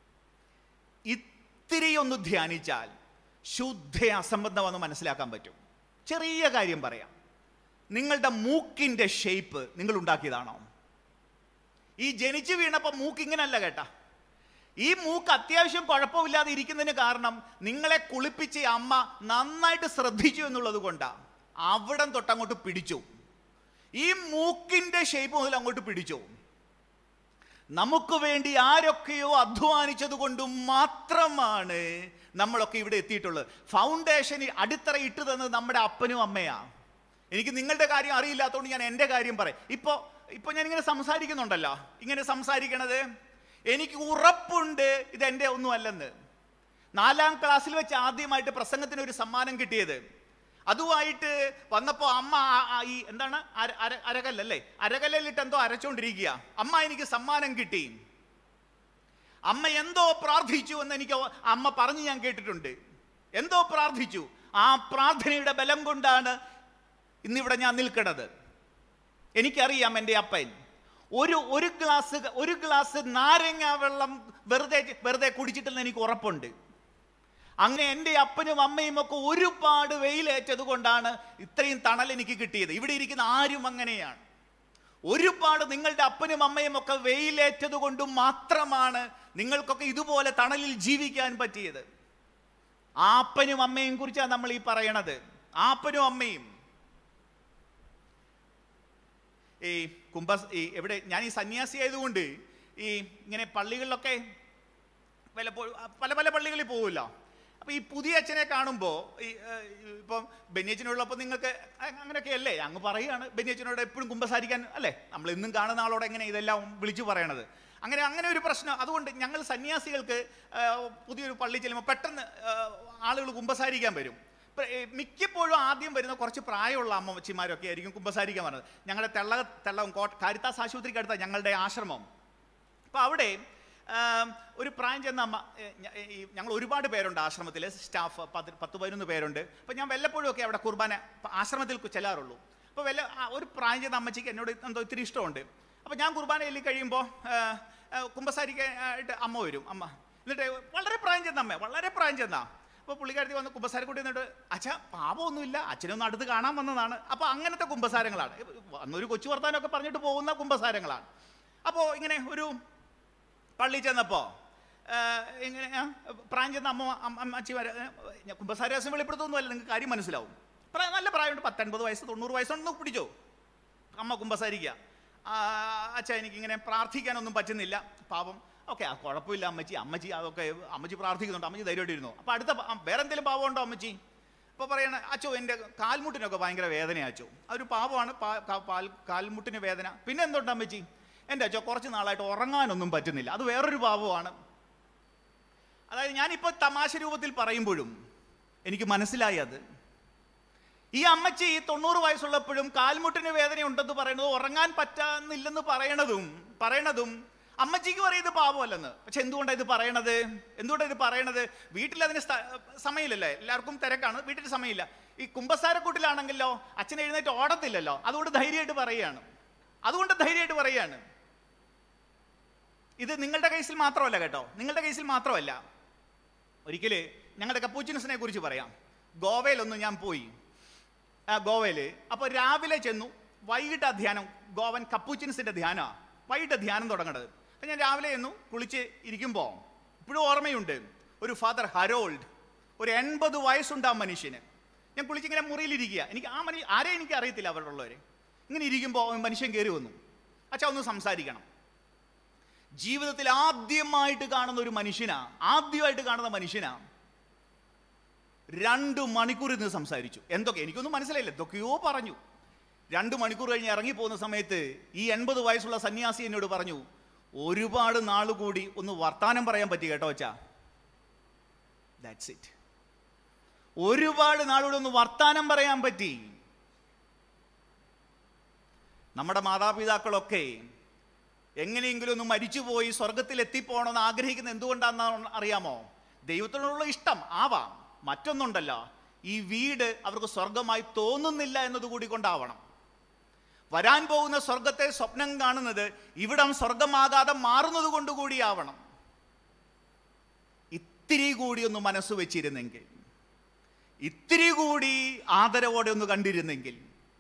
[SPEAKER 2] ഇത്തിരി ഒന്ന് ധ്യാനിച്ചാൽ ശുദ്ധ അസംബന്ധമെന്ന് മനസ്സിലാക്കാൻ പറ്റും ചെറിയ കാര്യം പറയാം നിങ്ങളുടെ മൂക്കിൻ്റെ ഷേപ്പ് നിങ്ങൾ ഉണ്ടാക്കിയതാണോ ഈ ജനിച്ചു വീണപ്പോൾ മൂക്ക് ഇങ്ങനല്ല കേട്ടാ ഈ മൂക്ക് അത്യാവശ്യം കുഴപ്പമില്ലാതെ ഇരിക്കുന്നതിന് കാരണം നിങ്ങളെ കുളിപ്പിച്ച ഈ അമ്മ നന്നായിട്ട് ശ്രദ്ധിച്ചു എന്നുള്ളത് കൊണ്ടാണ് അവിടം തൊട്ടങ്ങോട്ട് പിടിച്ചു ഈ മൂക്കിന്റെ ഷേപ്പ് മുതൽ അങ്ങോട്ട് പിടിച്ചു നമുക്ക് വേണ്ടി ആരൊക്കെയോ അധ്വാനിച്ചത് കൊണ്ട് മാത്രമാണ് നമ്മളൊക്കെ ഇവിടെ എത്തിയിട്ടുള്ളത് ഫൗണ്ടേഷൻ അടിത്തറ ഇട്ട് തന്നത് നമ്മുടെ അപ്പനും അമ്മയാ എനിക്ക് നിങ്ങളുടെ കാര്യം അറിയില്ലാത്തതുകൊണ്ട് ഞാൻ എൻ്റെ കാര്യം പറയും ഇപ്പോൾ ഇപ്പോൾ ഞാൻ ഇങ്ങനെ സംസാരിക്കുന്നുണ്ടല്ലോ ഇങ്ങനെ സംസാരിക്കണത് എനിക്ക് ഉറപ്പുണ്ട് ഇത് എൻ്റെ ഒന്നുമല്ലെന്ന് നാലാം ക്ലാസ്സിൽ വെച്ച് ആദ്യമായിട്ട് പ്രസംഗത്തിന് ഒരു സമ്മാനം കിട്ടിയത് അതുമായിട്ട് വന്നപ്പോൾ അമ്മ ആ- ആ ഈ എന്താണ് അര- അര- അരകല്ലല്ലേ അരകല്ലിട്ട് എന്തോ അരച്ചോണ്ടിരിക്കുക അമ്മ എനിക്ക് സമ്മാനം കിട്ടി അമ്മ എന്തോ പ്രാർത്ഥിച്ചു എന്ന് എനിക്ക് അമ്മ പറഞ്ഞ് ഞാൻ കേട്ടിട്ടുണ്ട് എന്തോ പ്രാർത്ഥിച്ചു ആ പ്രാർത്ഥനയുടെ ബലം കൊണ്ടാണ് ഇന്നിവിടെ ഞാൻ നിൽക്കണത് എനിക്കറിയാം എൻ്റെ അപ്പൻ ഒരു ഒരു ഗ്ലാസ് ഒരു ഗ്ലാസ് നാരങ്ങ വെള്ളം വെറുതെ വെറുതെ കുടിച്ചിട്ടെന്ന് എനിക്ക് ഉറപ്പുണ്ട് അങ്ങനെ എൻ്റെ അപ്പനും അമ്മയും ഒക്കെ ഒരുപാട് വെയിലേറ്റത് കൊണ്ടാണ് ഇത്രയും തണൽ എനിക്ക് കിട്ടിയത് ഇവിടെ ഇരിക്കുന്ന ആരും അങ്ങനെയാണ് ഒരുപാട് നിങ്ങളുടെ അപ്പനും അമ്മയും ഒക്കെ വെയിലേറ്റത് കൊണ്ട് മാത്രമാണ് നിങ്ങൾക്കൊക്കെ ഇതുപോലെ തണലിൽ ജീവിക്കാൻ പറ്റിയത് ആ അപ്പനും അമ്മയും കുറിച്ചാണ് നമ്മൾ ഈ പറയണത് ആ അപ്പനും അമ്മയും ഈ കുംഭ ഈ എവിടെ ഞാൻ ഈ സന്യാസി ആയതുകൊണ്ട് ഈ ഇങ്ങനെ പള്ളികളിലൊക്കെ പലപ്പോഴും പല പല പള്ളികളിൽ പോകുമല്ലോ അപ്പോൾ ഈ പുതിയ അച്ഛനെ കാണുമ്പോൾ ഈ ഏഹ്, ഇപ്പം ബെന്നിയച്ചനുള്ളപ്പോൾ നിങ്ങൾക്ക് അ- അങ്ങനെയൊക്കെ അല്ലേ അങ്ങ് പറയുകയാണ് ബെന്നിയച്ചനോട് എപ്പോഴും കുമ്പസാരിക്കാൻ അല്ലേ നമ്മൾ ഇന്നും കാണുന്ന ആളോട് എങ്ങനെ ഇതെല്ലാം വിളിച്ചു പറയണത് അങ്ങനെ അങ്ങനെ ഒരു പ്രശ്നം അതുകൊണ്ട് ഞങ്ങൾ സന്യാസികൾക്ക് ഏഹ്, പുതിയൊരു പള്ളി ചെല്ലുമ്പോൾ പെട്ടെന്ന് ഏഹ്, ആളുകൾ കുമ്പസാരിക്കാൻ വരും ഇപ്പൊ, ഏഹ്, മിക്കപ്പോഴും ആദ്യം വരുന്ന കുറച്ച് പ്രായമുള്ള അമ്മച്ചിമാരൊക്കെ ആയിരിക്കും കുമ്പസാരിക്കാൻ പറഞ്ഞത് ഞങ്ങളുടെ തെള്ള തെള്ളവും കോട്ട കാരിത്താസ് ആശുപത്രിക്ക് അടുത്ത ഞങ്ങളുടെ ആശ്രമം അപ്പോൾ അവിടെ ആം, ഒരു പ്രായം ചെന്ന അമ്മ ഏ, ഞ- ഈ ഞങ്ങൾ ഒരുപാട് പേരുണ്ട് ആശ്രമത്തിൽ സ്റ്റാഫ് പത്ത് പത്ത് പതിനൊന്ന് പേരുണ്ട് അപ്പോൾ ഞാൻ വല്ലപ്പോഴും ഒക്കെ അവിടെ കുർബാന പ- ആശ്രമത്തിൽ കു- ചെല്ലാറുള്ളൂ അപ്പോൾ വല്ല ആ, ഒരു പ്രായം ചെന്ന അമ്മച്ചിക്ക് എന്നോട് എന്തോ ഇത്തിരി ഇഷ്ടമുണ്ട് അപ്പോൾ ഞാൻ കുർബാന ചൊല്ലി കഴിയുമ്പോൾ കുമ്പസാരിക്കാനായിട്ട് അമ്മ വരും അമ്മ എന്നിട്ട് വളരെ പ്രായം ചെന്ന അമ്മ വളരെ പ്രായം ചെന്ന അപ്പോൾ പുള്ളിക്കാരത്തി വന്ന് കുമ്പസാരക്കൂട്ടി എന്നിട്ട് അച്ഛാ പാപമൊന്നുമില്ല അച്ഛനൊന്ന് അടുത്ത് കാണാൻ വന്നതാണ് അപ്പോൾ അങ്ങനത്തെ കുമ്പസാരങ്ങളാണ് അന്നൊരു കൊച്ചു വർത്താനമൊക്കെ പറഞ്ഞിട്ട് പോകുന്ന കുമ്പസാരങ്ങളാണ് അപ്പോൾ ഇങ്ങനെ ഒരു പള്ളി ചെന്നപ്പോൾ ഇങ്ങനെ ആ, പ്രായം ചെന്ന അമ്മ അമ്മ- അമ്മച്ചിമാർ കുമ്പസാരവാസം വെളിപ്പെടുത്തൊന്നുമല്ല നിങ്ങൾക്ക് കാര്യം മനസ്സിലാവും പ്രായം നല്ല പ്രായമുണ്ട് പത്തൊൻപത് വയസ്സ് തൊണ്ണൂറ് വയസ്സുണ്ടെന്ന് പിടിച്ചോ അമ്മ കുമ്പസാരിക്കുക ആ, അച്ഛാ എനിക്കിങ്ങനെ പ്രാർത്ഥിക്കാനൊന്നും പറ്റുന്നില്ല പാപം ഓക്കെ ആ കുഴപ്പമില്ല അമ്മച്ചി അമ്മച്ചി അതൊക്കെ അമ്മച്ചി പ്രാർത്ഥിക്കുന്നുണ്ട് അമ്മച്ചി ധൈര്യമായിട്ടിരുന്നു അപ്പോൾ അടുത്ത പ- വേറെ എന്തെങ്കിലും പാപമുണ്ടോ അമ്മച്ചി അപ്പോൾ പറയണ അച്ചോ എൻ്റെ കാൽമുട്ടിനൊക്കെ ഭയങ്കര വേദന അച്ചോ അതൊരു പാപമാണ് പാ- കാ- പാൽ- കാൽമുട്ടിന് വേദന പിന്നെ എന്തുണ്ട് അമ്മച്ചി എൻ്റെ അച്ചോ കുറച്ച് നാളായിട്ട് ഉറങ്ങാനൊന്നും പറ്റുന്നില്ല അത് വേറൊരു പാപമാണ് അതായത് ഞാനിപ്പോൾ തമാശ രൂപത്തിൽ പറയുമ്പോഴും എനിക്ക് മനസ്സിലായി അത് ഈ അമ്മച്ചി തൊണ്ണൂറ് വയസ്സുള്ളപ്പോഴും കാൽമുട്ടിന് വേദന ഉണ്ടെന്ന് പറയുന്നത് ഉറങ്ങാൻ പറ്റാന്നില്ലെന്ന് പറയണതും പറയണതും അമ്മച്ചിക്ക് പറയും ഇത് പാപമല്ലെന്ന് പക്ഷെ എന്തുകൊണ്ടാണ് ഇത് പറയണത് എന്തുകൊണ്ടാണ് ഇത് പറയണത് വീട്ടിൽ അതിന് സ്ഥ- സമയമില്ലല്ലേ എല്ലാവർക്കും തിരക്കാണ് വീട്ടിൽ സമയമില്ല ഈ കുമ്പസാരക്കൂട്ടിലാണെങ്കിലോ അച്ഛൻ എഴുന്നേറ്റ് ഓടത്തില്ലല്ലോ അതുകൊണ്ട് ധൈര്യമായിട്ട് പറയുകയാണ് അതുകൊണ്ട് ധൈര്യമായിട്ട് പറയുകയാണ് ഇത് നിങ്ങളുടെ കേസിൽ മാത്രമല്ല കേട്ടോ നിങ്ങളുടെ കേസിൽ മാത്രമല്ല ഒരിക്കൽ ഞങ്ങളുടെ കപ്പൂച്ചിനസിനെ കുറിച്ച് പറയാം ഗോവയിലൊന്ന് ഞാൻ പോയി ആ ഗോവയിൽ അപ്പോൾ രാവിലെ ചെന്നു വൈകിട്ട് ആ ധ്യാനം ഗോവൻ കപ്പൂച്ചിൻസിൻ്റെ ധ്യാനമാണ് വൈകിട്ട് ധ്യാനം തുടങ്ങണത് അപ്പം ഞാൻ രാവിലെ ചെന്നു കുളിച്ച് ഇരിക്കുമ്പോൾ ഇപ്പോഴും ഓർമ്മയുണ്ട് ഒരു ഫാദർ ഹരോൾഡ് ഒരു എൺപത് വയസ്സുണ്ട് ആ മനുഷ്യന് ഞാൻ കുളിച്ചിങ്ങനെ മുറിയിലിരിക്കുക എനിക്ക് ആ മനുഷ്യ ആരെയും എനിക്ക് അറിയത്തില്ല അവരുടെ ഉള്ളവരെ ഇങ്ങനെ ഇരിക്കുമ്പോൾ ആ മനുഷ്യൻ കയറി വന്നു അച്ഛാ ഒന്ന് സംസാരിക്കണം ജീവിതത്തിൽ ആദ്യമായിട്ട് കാണുന്ന ഒരു മനുഷ്യനാ ആദ്യമായിട്ട് കാണുന്ന മനുഷ്യനാ രണ്ട് മണിക്കൂർ ഇന്ന് സംസാരിച്ചു എന്തൊക്കെ എനിക്കൊന്നും മനസ്സിലായില്ല എന്തൊക്കെയോ പറഞ്ഞു രണ്ട് മണിക്കൂർ കഴിഞ്ഞ് ഇറങ്ങി പോകുന്ന സമയത്ത് ഈ എൺപത് വയസ്സുള്ള സന്യാസി എന്നോട് പറഞ്ഞു ഒരുപാട് നാൾ കൂടി ഒന്ന് വർത്താനം പറയാൻ പറ്റി കേട്ടോ അച്ഛാ ദാറ്റ്സ് ഇറ്റ് ഒരുപാട് നാളുകൂടി ഒന്ന് വർത്താനം പറയാൻ പറ്റി നമ്മുടെ മാതാപിതാക്കളൊക്കെ എങ്ങനെയെങ്കിലും ഒന്ന് മരിച്ചുപോയി സ്വർഗത്തിൽ എത്തിപ്പോണമെന്ന് ആഗ്രഹിക്കുന്ന എന്തുകൊണ്ടാണെന്ന് അറിയാമോ ദൈവത്തിനോടുള്ള ഇഷ്ടം ആവാം മറ്റൊന്നുണ്ടല്ലോ ഈ വീട് അവർക്ക് സ്വർഗമായി തോന്നുന്നില്ല എന്നതുകൂടി കൊണ്ടാവണം വരാൻ പോകുന്ന സ്വർഗത്തെ സ്വപ്നം കാണുന്നത് ഇവിടം സ്വർഗമാകാതെ മാറുന്നത് കൊണ്ടുകൂടിയാവണം ഇത്തിരി കൂടി ഒന്ന് മനസ്സ് വെച്ചിരുന്നെങ്കിൽ ഇത്തിരി കൂടി ആദരവോടെ ഒന്ന് കണ്ടിരുന്നെങ്കിൽ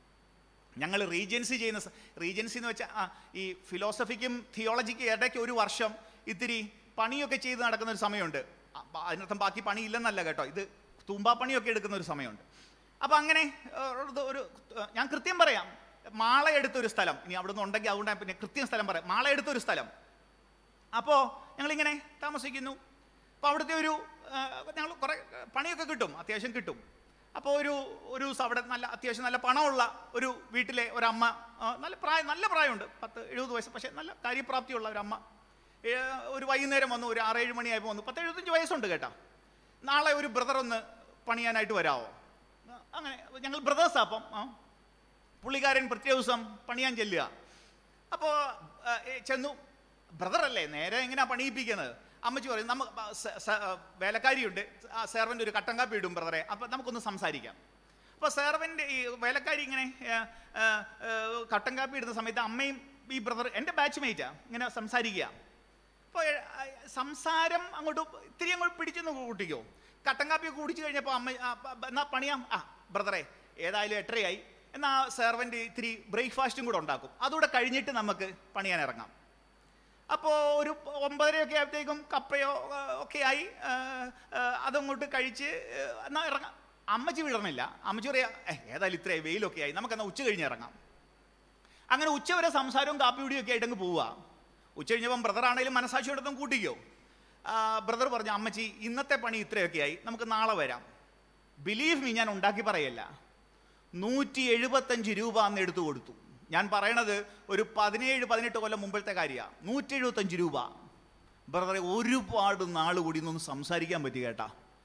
[SPEAKER 2] ഞങ്ങൾ റീജൻസി ചെയ്യുന്ന സ- റീജൻസി എന്ന് വെച്ചാൽ ആ, ഈ ഫിലോസഫിക്കും തിയോളജിക്കും ഇടയ്ക്ക് ഒരു വർഷം ഇത്തിരി പണിയൊക്കെ ചെയ്ത് നടക്കുന്ന ഒരു സമയമുണ്ട് ആ, ബ- അതിനർത്ഥം ബാക്കി പണി ഇല്ലെന്നല്ല കേട്ടോ ഇത് തൂമ്പാപ്പണിയൊക്കെ എടുക്കുന്ന ഒരു സമയമുണ്ട് അപ്പം അങ്ങനെ ഏഹ്, ഇത് ഒരു ഏഹ്, ഞാൻ കൃത്യം പറയാം മാള എടുത്തൊരു സ്ഥലം ഇനി അവിടെ നിന്ന് ഉണ്ടെങ്കിൽ അതുകൊണ്ട് ഞാൻ പിന്നെ കൃത്യം സ്ഥലം പറയാം മാള എടുത്തൊരു സ്ഥലം അപ്പോൾ ഞങ്ങളിങ്ങനെ താമസിക്കുന്നു അപ്പോൾ അവിടുത്തെ ഒരു ഞങ്ങൾ കുറേ പണിയൊക്കെ കിട്ടും അത്യാവശ്യം കിട്ടും അപ്പോൾ ഒരു ഒരു ദിവസം അവിടെ നല്ല അത്യാവശ്യം നല്ല പണമുള്ള ഒരു വീട്ടിലെ ഒരമ്മ ആ, നല്ല പ്രായം നല്ല പ്രായമുണ്ട് പത്ത് എഴുപത് വയസ്സ് പക്ഷേ നല്ല കാര്യപ്രാപ്തിയുള്ള ഒരമ്മ ഏ, ഒരു വൈകുന്നേരം വന്നു ഒരു ആറേഴ് മണിയായപ്പോൾ വന്നു പത്ത് എഴുപത്തഞ്ച് വയസ്സുണ്ട് കേട്ടോ നാളെ ഒരു ബ്രദർ ഒന്ന് പണിയാനായിട്ട് വരാമോ ആ, അങ്ങനെ ഞങ്ങൾ ബ്രദേഴ്സാണ് അപ്പം ആ പുള്ളിക്കാരൻ പ്രത്യേക ദിവസം പണിയാൻ ചെല്ലുക അപ്പോൾ ചെന്നു ബ്രദർ അല്ലേ നേരെ എങ്ങനെയാ പണിയിപ്പിക്കുന്നത് അമ്മച്ചി പറയും നമ്മ സ- സ- വേലക്കാരിയുണ്ട് ആ സെർവൻ്റ് ഒരു കട്ടൻ കാപ്പി ഇടും ബ്രദറെ അപ്പോൾ നമുക്കൊന്ന് സംസാരിക്കാം അപ്പോൾ സെർവൻ്റ് ഈ വേലക്കാരി ഇങ്ങനെ ഏ, ഏ, ഏ, കട്ടൻ കാപ്പി ഇടുന്ന സമയത്ത് അമ്മയും ഈ ബ്രദർ എൻ്റെ ബാച്ച് മേറ്റാ ഇങ്ങനെ സംസാരിക്കുക അപ്പോൾ സംസാരം അങ്ങോട്ട് ഇത്തിരി അങ്ങോട്ട് പിടിച്ചെന്ന് കൂട്ടിക്കോ കട്ടൻ കാപ്പി കുടിച്ചു കഴിഞ്ഞപ്പോൾ അമ്മ ആ, പ- പ- എന്നാ പണിയാം ആ ബ്രദറെ ഏതായാലും എട്ടരയായി എന്നാൽ സെർവൻ്റ് ഇത്തിരി ബ്രേക്ക്ഫാസ്റ്റും കൂടെ ഉണ്ടാക്കും അതുകൂടെ കഴിഞ്ഞിട്ട് നമുക്ക് പണിയാൻ ഇറങ്ങാം അപ്പോൾ ഒരു ഒമ്പതരയൊക്കെ ആയപ്പോഴത്തേക്കും കപ്പയോ ആ, ഒക്കെ ആയി ആ, ആ, അതങ്ങോട്ട് കഴിച്ച് ആ, എന്നാ ഇറങ്ങാം അമ്മച്ചി വിടണില്ല അമ്മച്ചി പറയാ "ഏ, ഏതായാലും ഇത്രയും വെയിലൊക്കെ ആയി നമുക്കെന്നാ ഉച്ച കഴിഞ്ഞ് ഇറങ്ങാം അങ്ങനെ ഉച്ചവരെ സംസാരവും കാപ്പിയുടിയും ഒക്കെ ആയിട്ടങ്ങ് പോവുക ഉച്ച കഴിഞ്ഞപ്പം ബ്രദർ ആണെങ്കിലും മനസാക്ഷിയോടൊപ്പം കൂട്ടിക്കോ ബ്രദർ പറഞ്ഞു അമ്മച്ചി ഇന്നത്തെ പണി ഇത്രയൊക്കെ ആയി നമുക്ക് നാളെ വരാം ബിലീവ് മീ ഞാൻ ഉണ്ടാക്കി പറയല്ല നൂറ്റി എഴുപത്തഞ്ച് രൂപ അന്ന് എടുത്തു കൊടുത്തു ഞാൻ പറയണത് ഒരു പതിനേഴ് പതിനെട്ട് കൊല്ലം മുമ്പത്തെ കാര്യമാണ് നൂറ്റി എഴുപത്തഞ്ച് രൂപ ബ്രദറെ ഒരുപാട് നാൾ കൂടി ഇന്നൊന്ന് സംസാരിക്കാൻ പറ്റി കേട്ടാ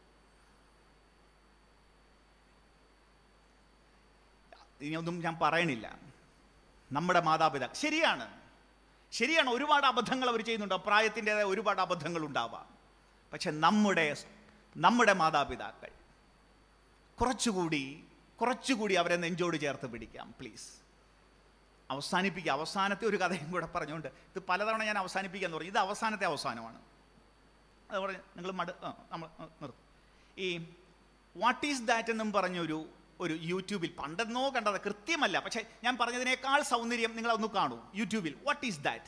[SPEAKER 2] ഇനിയൊന്നും ഞാൻ പറയണില്ല നമ്മുടെ മാതാപിതാ ശരിയാണ് ശരിയാണ് ഒരുപാട് അബദ്ധങ്ങൾ അവർ ചെയ്യുന്നുണ്ട് പ്രായത്തിൻ്റെതായ ഒരുപാട് അബദ്ധങ്ങൾ ഉണ്ടാവാം പക്ഷെ നമ്മുടെ നമ്മുടെ മാതാപിതാക്കൾ കുറച്ചുകൂടി കുറച്ചുകൂടി അവരെ നെഞ്ചോട് ചേർത്ത് പിടിക്കാം പ്ലീസ് അവസാനിപ്പിക്കുക അവസാനത്തെ ഒരു കഥയും കൂടെ പറഞ്ഞുകൊണ്ട് ഇത് പലതവണ ഞാൻ അവസാനിപ്പിക്കാന്ന് പറഞ്ഞു ഇത് അവസാനത്തെ അവസാനമാണ് അത് പറഞ്ഞ് നിങ്ങൾ മട് ആ, നമ്മൾ ആ, നിർത്തും ഈ വാട്ട് ഈസ് ദാറ്റ് എന്നും പറഞ്ഞൊരു ഒരു യൂട്യൂബിൽ പണ്ടെന്നോ കണ്ടത് കൃത്യമല്ല പക്ഷേ ഞാൻ പറഞ്ഞതിനേക്കാൾ സൗന്ദര്യം നിങ്ങൾ ഒന്ന് കാണൂ യൂട്യൂബിൽ വാട്ട് ഈസ് ദാറ്റ്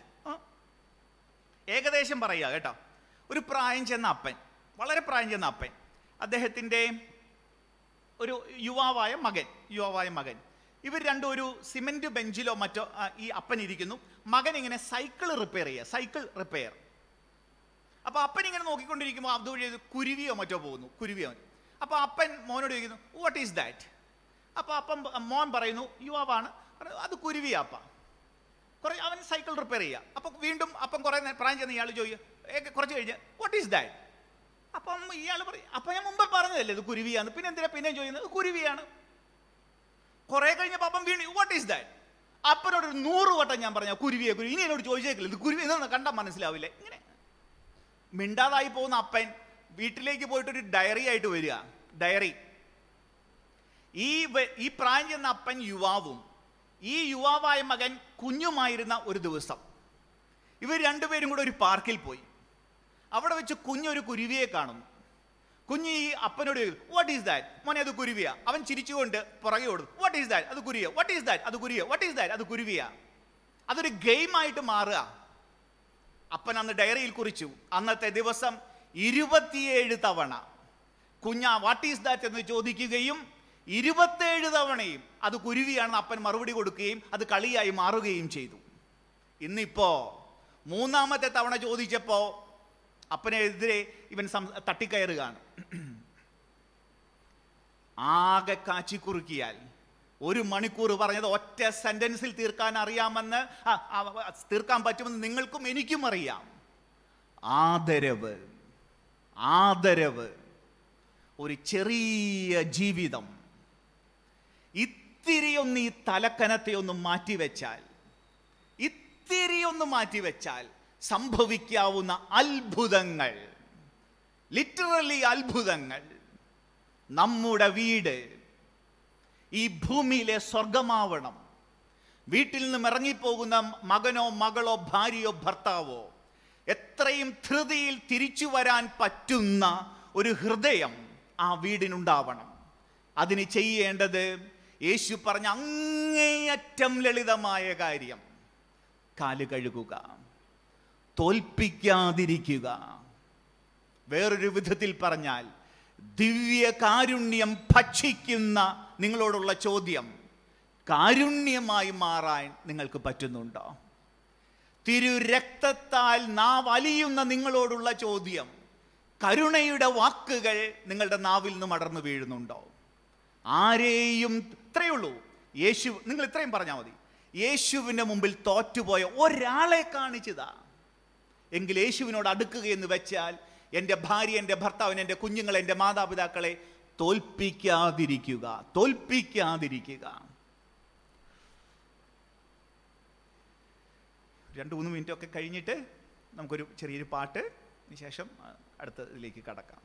[SPEAKER 2] ഏകദേശം പറയുക കേട്ടോ ഒരു പ്രായം ചെന്ന അപ്പൻ വളരെ പ്രായം ചെന്ന അപ്പൻ അദ്ദേഹത്തിൻ്റെ ഒരു യുവാവായ മകൻ യുവാവായ മകൻ ഇവർ രണ്ടും ഒരു സിമെന്റ് ബെഞ്ചിലോ മറ്റോ ആ, ഈ അപ്പൻ ഇരിക്കുന്നു മകൻ ഇങ്ങനെ സൈക്കിൾ റിപ്പയർ ചെയ്യുക സൈക്കിൾ റിപ്പയർ അപ്പൊ അപ്പൻ ഇങ്ങനെ നോക്കിക്കൊണ്ടിരിക്കുമ്പോൾ അതുവഴി ഒരു കുരുവിയോ മറ്റോ പോകുന്നു കുരുവിയോ അപ്പൊ അപ്പൻ മോനോട് ചോദിക്കുന്നു വാട്ട് ഈസ് ദാറ്റ് അപ്പൊ അപ്പം മോൻ പറയുന്നു യുവാവാണ് പറഞ്ഞു, അത് കുരുവിയാ അപ്പ കുറെ അവൻ സൈക്കിൾ റിപ്പയർ ചെയ്യുക അപ്പൊ വീണ്ടും അപ്പം കുറെ നേ- പ്രായം ചെന്ന് ഇയാൾ ചോദിക്കുക "ഏ, കുറച്ച് കഴിഞ്ഞ് വാട്ട് ഈസ് ദാറ്റ് അപ്പം ഇയാൾ പറയും അപ്പൊ ഞാൻ മുമ്പേ പറഞ്ഞതല്ലേ ഇത് കുരുവിയാണ് പിന്നെ എന്തിനാ പിന്നെ ചോദിക്കുന്നത് "ഇത് കുരുവിയാണ് കുറെ കഴിഞ്ഞപ്പോൾ അപ്പം വീണ്ടും വാട്ട് ഈസ് ദാറ്റ് അപ്പനോട് ഒരു നൂറ് വട്ടം ഞാൻ പറഞ്ഞ കുരുവിയെ കുരുവി ഇനി എന്നോട് ചോദിച്ചേക്കില്ല ഇത് കുരുവി ഇതൊന്നും കണ്ടാൽ മനസ്സിലാവില്ലേ ഇങ്ങനെ മിണ്ടാതായി പോകുന്ന അപ്പൻ വീട്ടിലേക്ക് പോയിട്ട് ഒരു ഡയറി ആയിട്ട് വരിക ഡയറി ഈ വ- ഈ പ്രായം ചെന്ന അപ്പൻ യുവാവും ഈ യുവാവായ മകൻ കുഞ്ഞുമായിരുന്ന ഒരു ദിവസം ഇവർ രണ്ടുപേരും കൂടെ ഒരു പാർക്കിൽ പോയി അവിടെ വെച്ച് കുഞ്ഞൊരു കുരുവിയെ കാണുന്നു കുഞ്ഞ് ഈ അപ്പനോട് വാട്ട് ഈസ് ദാറ്റ് മോനെ അത് കുരുവിയ അവൻ ചിരിച്ചുകൊണ്ട് പുറകെ ഓടും വാട്ട് ഈസ് ദാറ്റ് അത് കുരുവിയ വാട്ട് ഈസ് ദാറ്റ് അത് കുരുവിയ വാട്ട് ഈസ് ദാറ്റ് അത് കുരുവിയ അതൊരു ഗെയിമായിട്ട് മാറുക അപ്പൻ അന്ന് ഡയറിയിൽ കുറിച്ചു അന്നത്തെ ദിവസം ഇരുപത്തിയേഴ് തവണ കുഞ്ഞ വാട്ട് ഈസ് ദാറ്റ് എന്ന് ചോദിക്കുകയും ഇരുപത്തേഴ് തവണയും അത് കുരുവിയാണെന്ന് അപ്പൻ മറുപടി കൊടുക്കുകയും അത് കളിയായി മാറുകയും ചെയ്തു ഇന്നിപ്പോ മൂന്നാമത്തെ തവണ ചോദിച്ചപ്പോ അപ്പനെതിരെ ഇവൻ സം- തട്ടിക്കയറുകയാണ് ആകെ കാച്ചിക്കുറുക്കിയാൽ ഒരു മണിക്കൂർ പറഞ്ഞത് ഒറ്റ സെന്റൻസിൽ തീർക്കാൻ അറിയാമെന്ന് ആ, ആ, ആ, തീർക്കാൻ പറ്റുമെന്ന് നിങ്ങൾക്കും എനിക്കും അറിയാം ആദരവ് ആദരവ് ഒരു ചെറിയ ജീവിതം ഇത്തിരി ഒന്ന് ഈ തലക്കനത്തെ ഒന്ന് മാറ്റിവെച്ചാൽ ഇത്തിരി ഒന്ന് മാറ്റിവെച്ചാൽ സംഭവിക്കാവുന്ന അത്ഭുതങ്ങൾ ലിറ്ററലി അത്ഭുതങ്ങൾ നമ്മുടെ വീട് ഈ ഭൂമിയിലെ സ്വർഗമാവണം വീട്ടിൽ നിന്നും ഇറങ്ങിപ്പോകുന്ന മകനോ മകളോ ഭാര്യയോ ഭർത്താവോ എത്രയും ധൃതിയിൽ തിരിച്ചു വരാൻ പറ്റുന്ന ഒരു ഹൃദയം ആ വീടിനുണ്ടാവണം അതിന് ചെയ്യേണ്ടത് യേശു പറഞ്ഞ അങ്ങേയറ്റം ലളിതമായ കാര്യം കാല് കഴുകുക തോൽപ്പിക്കാതിരിക്കുക വേറൊരു വിധത്തിൽ പറഞ്ഞാൽ ദിവ്യ കാരുണ്യം ഭക്ഷിക്കുന്ന നിങ്ങളോടുള്ള ചോദ്യം കാരുണ്യമായി മാറാൻ നിങ്ങൾക്ക് പറ്റുന്നുണ്ടോ തിരു രക്തത്താൽ നാവ് അലിയുന്ന നിങ്ങളോടുള്ള ചോദ്യം കരുണയുടെ വാക്കുകൾ നിങ്ങളുടെ നാവിൽ നിന്ന് മടർന്നു വീഴുന്നുണ്ടോ ആരെയും ഇത്രയേ ഉള്ളൂ യേശു നിങ്ങൾ ഇത്രയും പറഞ്ഞാൽ മതി യേശുവിൻ്റെ മുമ്പിൽ തോറ്റുപോയ ഒരാളെ കാണിച്ചതാ എങ്കിൽ യേശുവിനോട് അടുക്കുകയെന്ന് വെച്ചാൽ എൻ്റെ ഭാര്യ എൻ്റെ ഭർത്താവിന് എൻ്റെ കുഞ്ഞുങ്ങളെ എൻ്റെ മാതാപിതാക്കളെ തോൽപ്പിക്കാതിരിക്കുക തോൽപ്പിക്കാതിരിക്കുക രണ്ട് മൂന്ന് മിനിറ്റ് ഒക്കെ കഴിഞ്ഞിട്ട് നമുക്കൊരു ചെറിയൊരു പാട്ട് അതിന് ശേഷം ആ, അടുത്ത ഇതിലേക്ക് കടക്കാം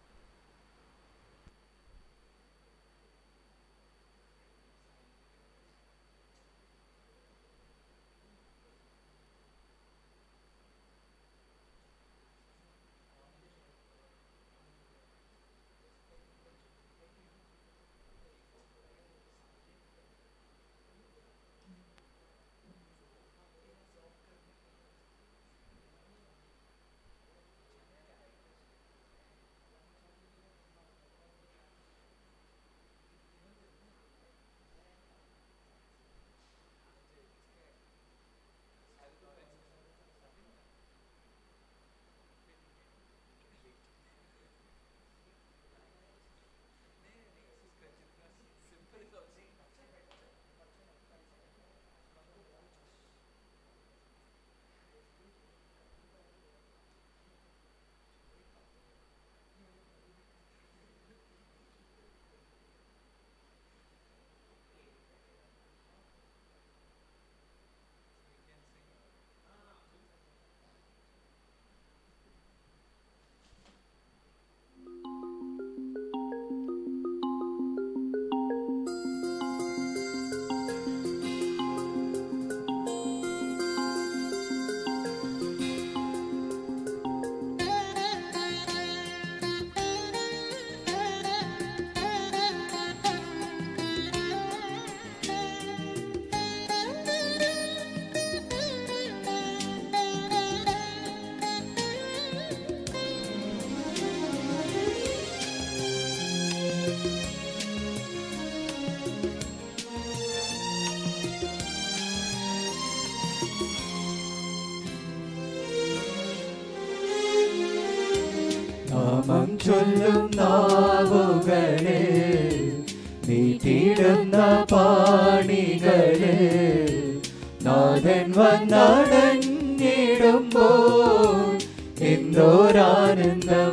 [SPEAKER 1] നാമം ചൊല്ലും നാവുകളെ നീട്ടിടുന്ന പാണികളെ നാഥൻ വന്നടഞ്ഞിടുമ്പോൾ എന്തോരാനന്ദം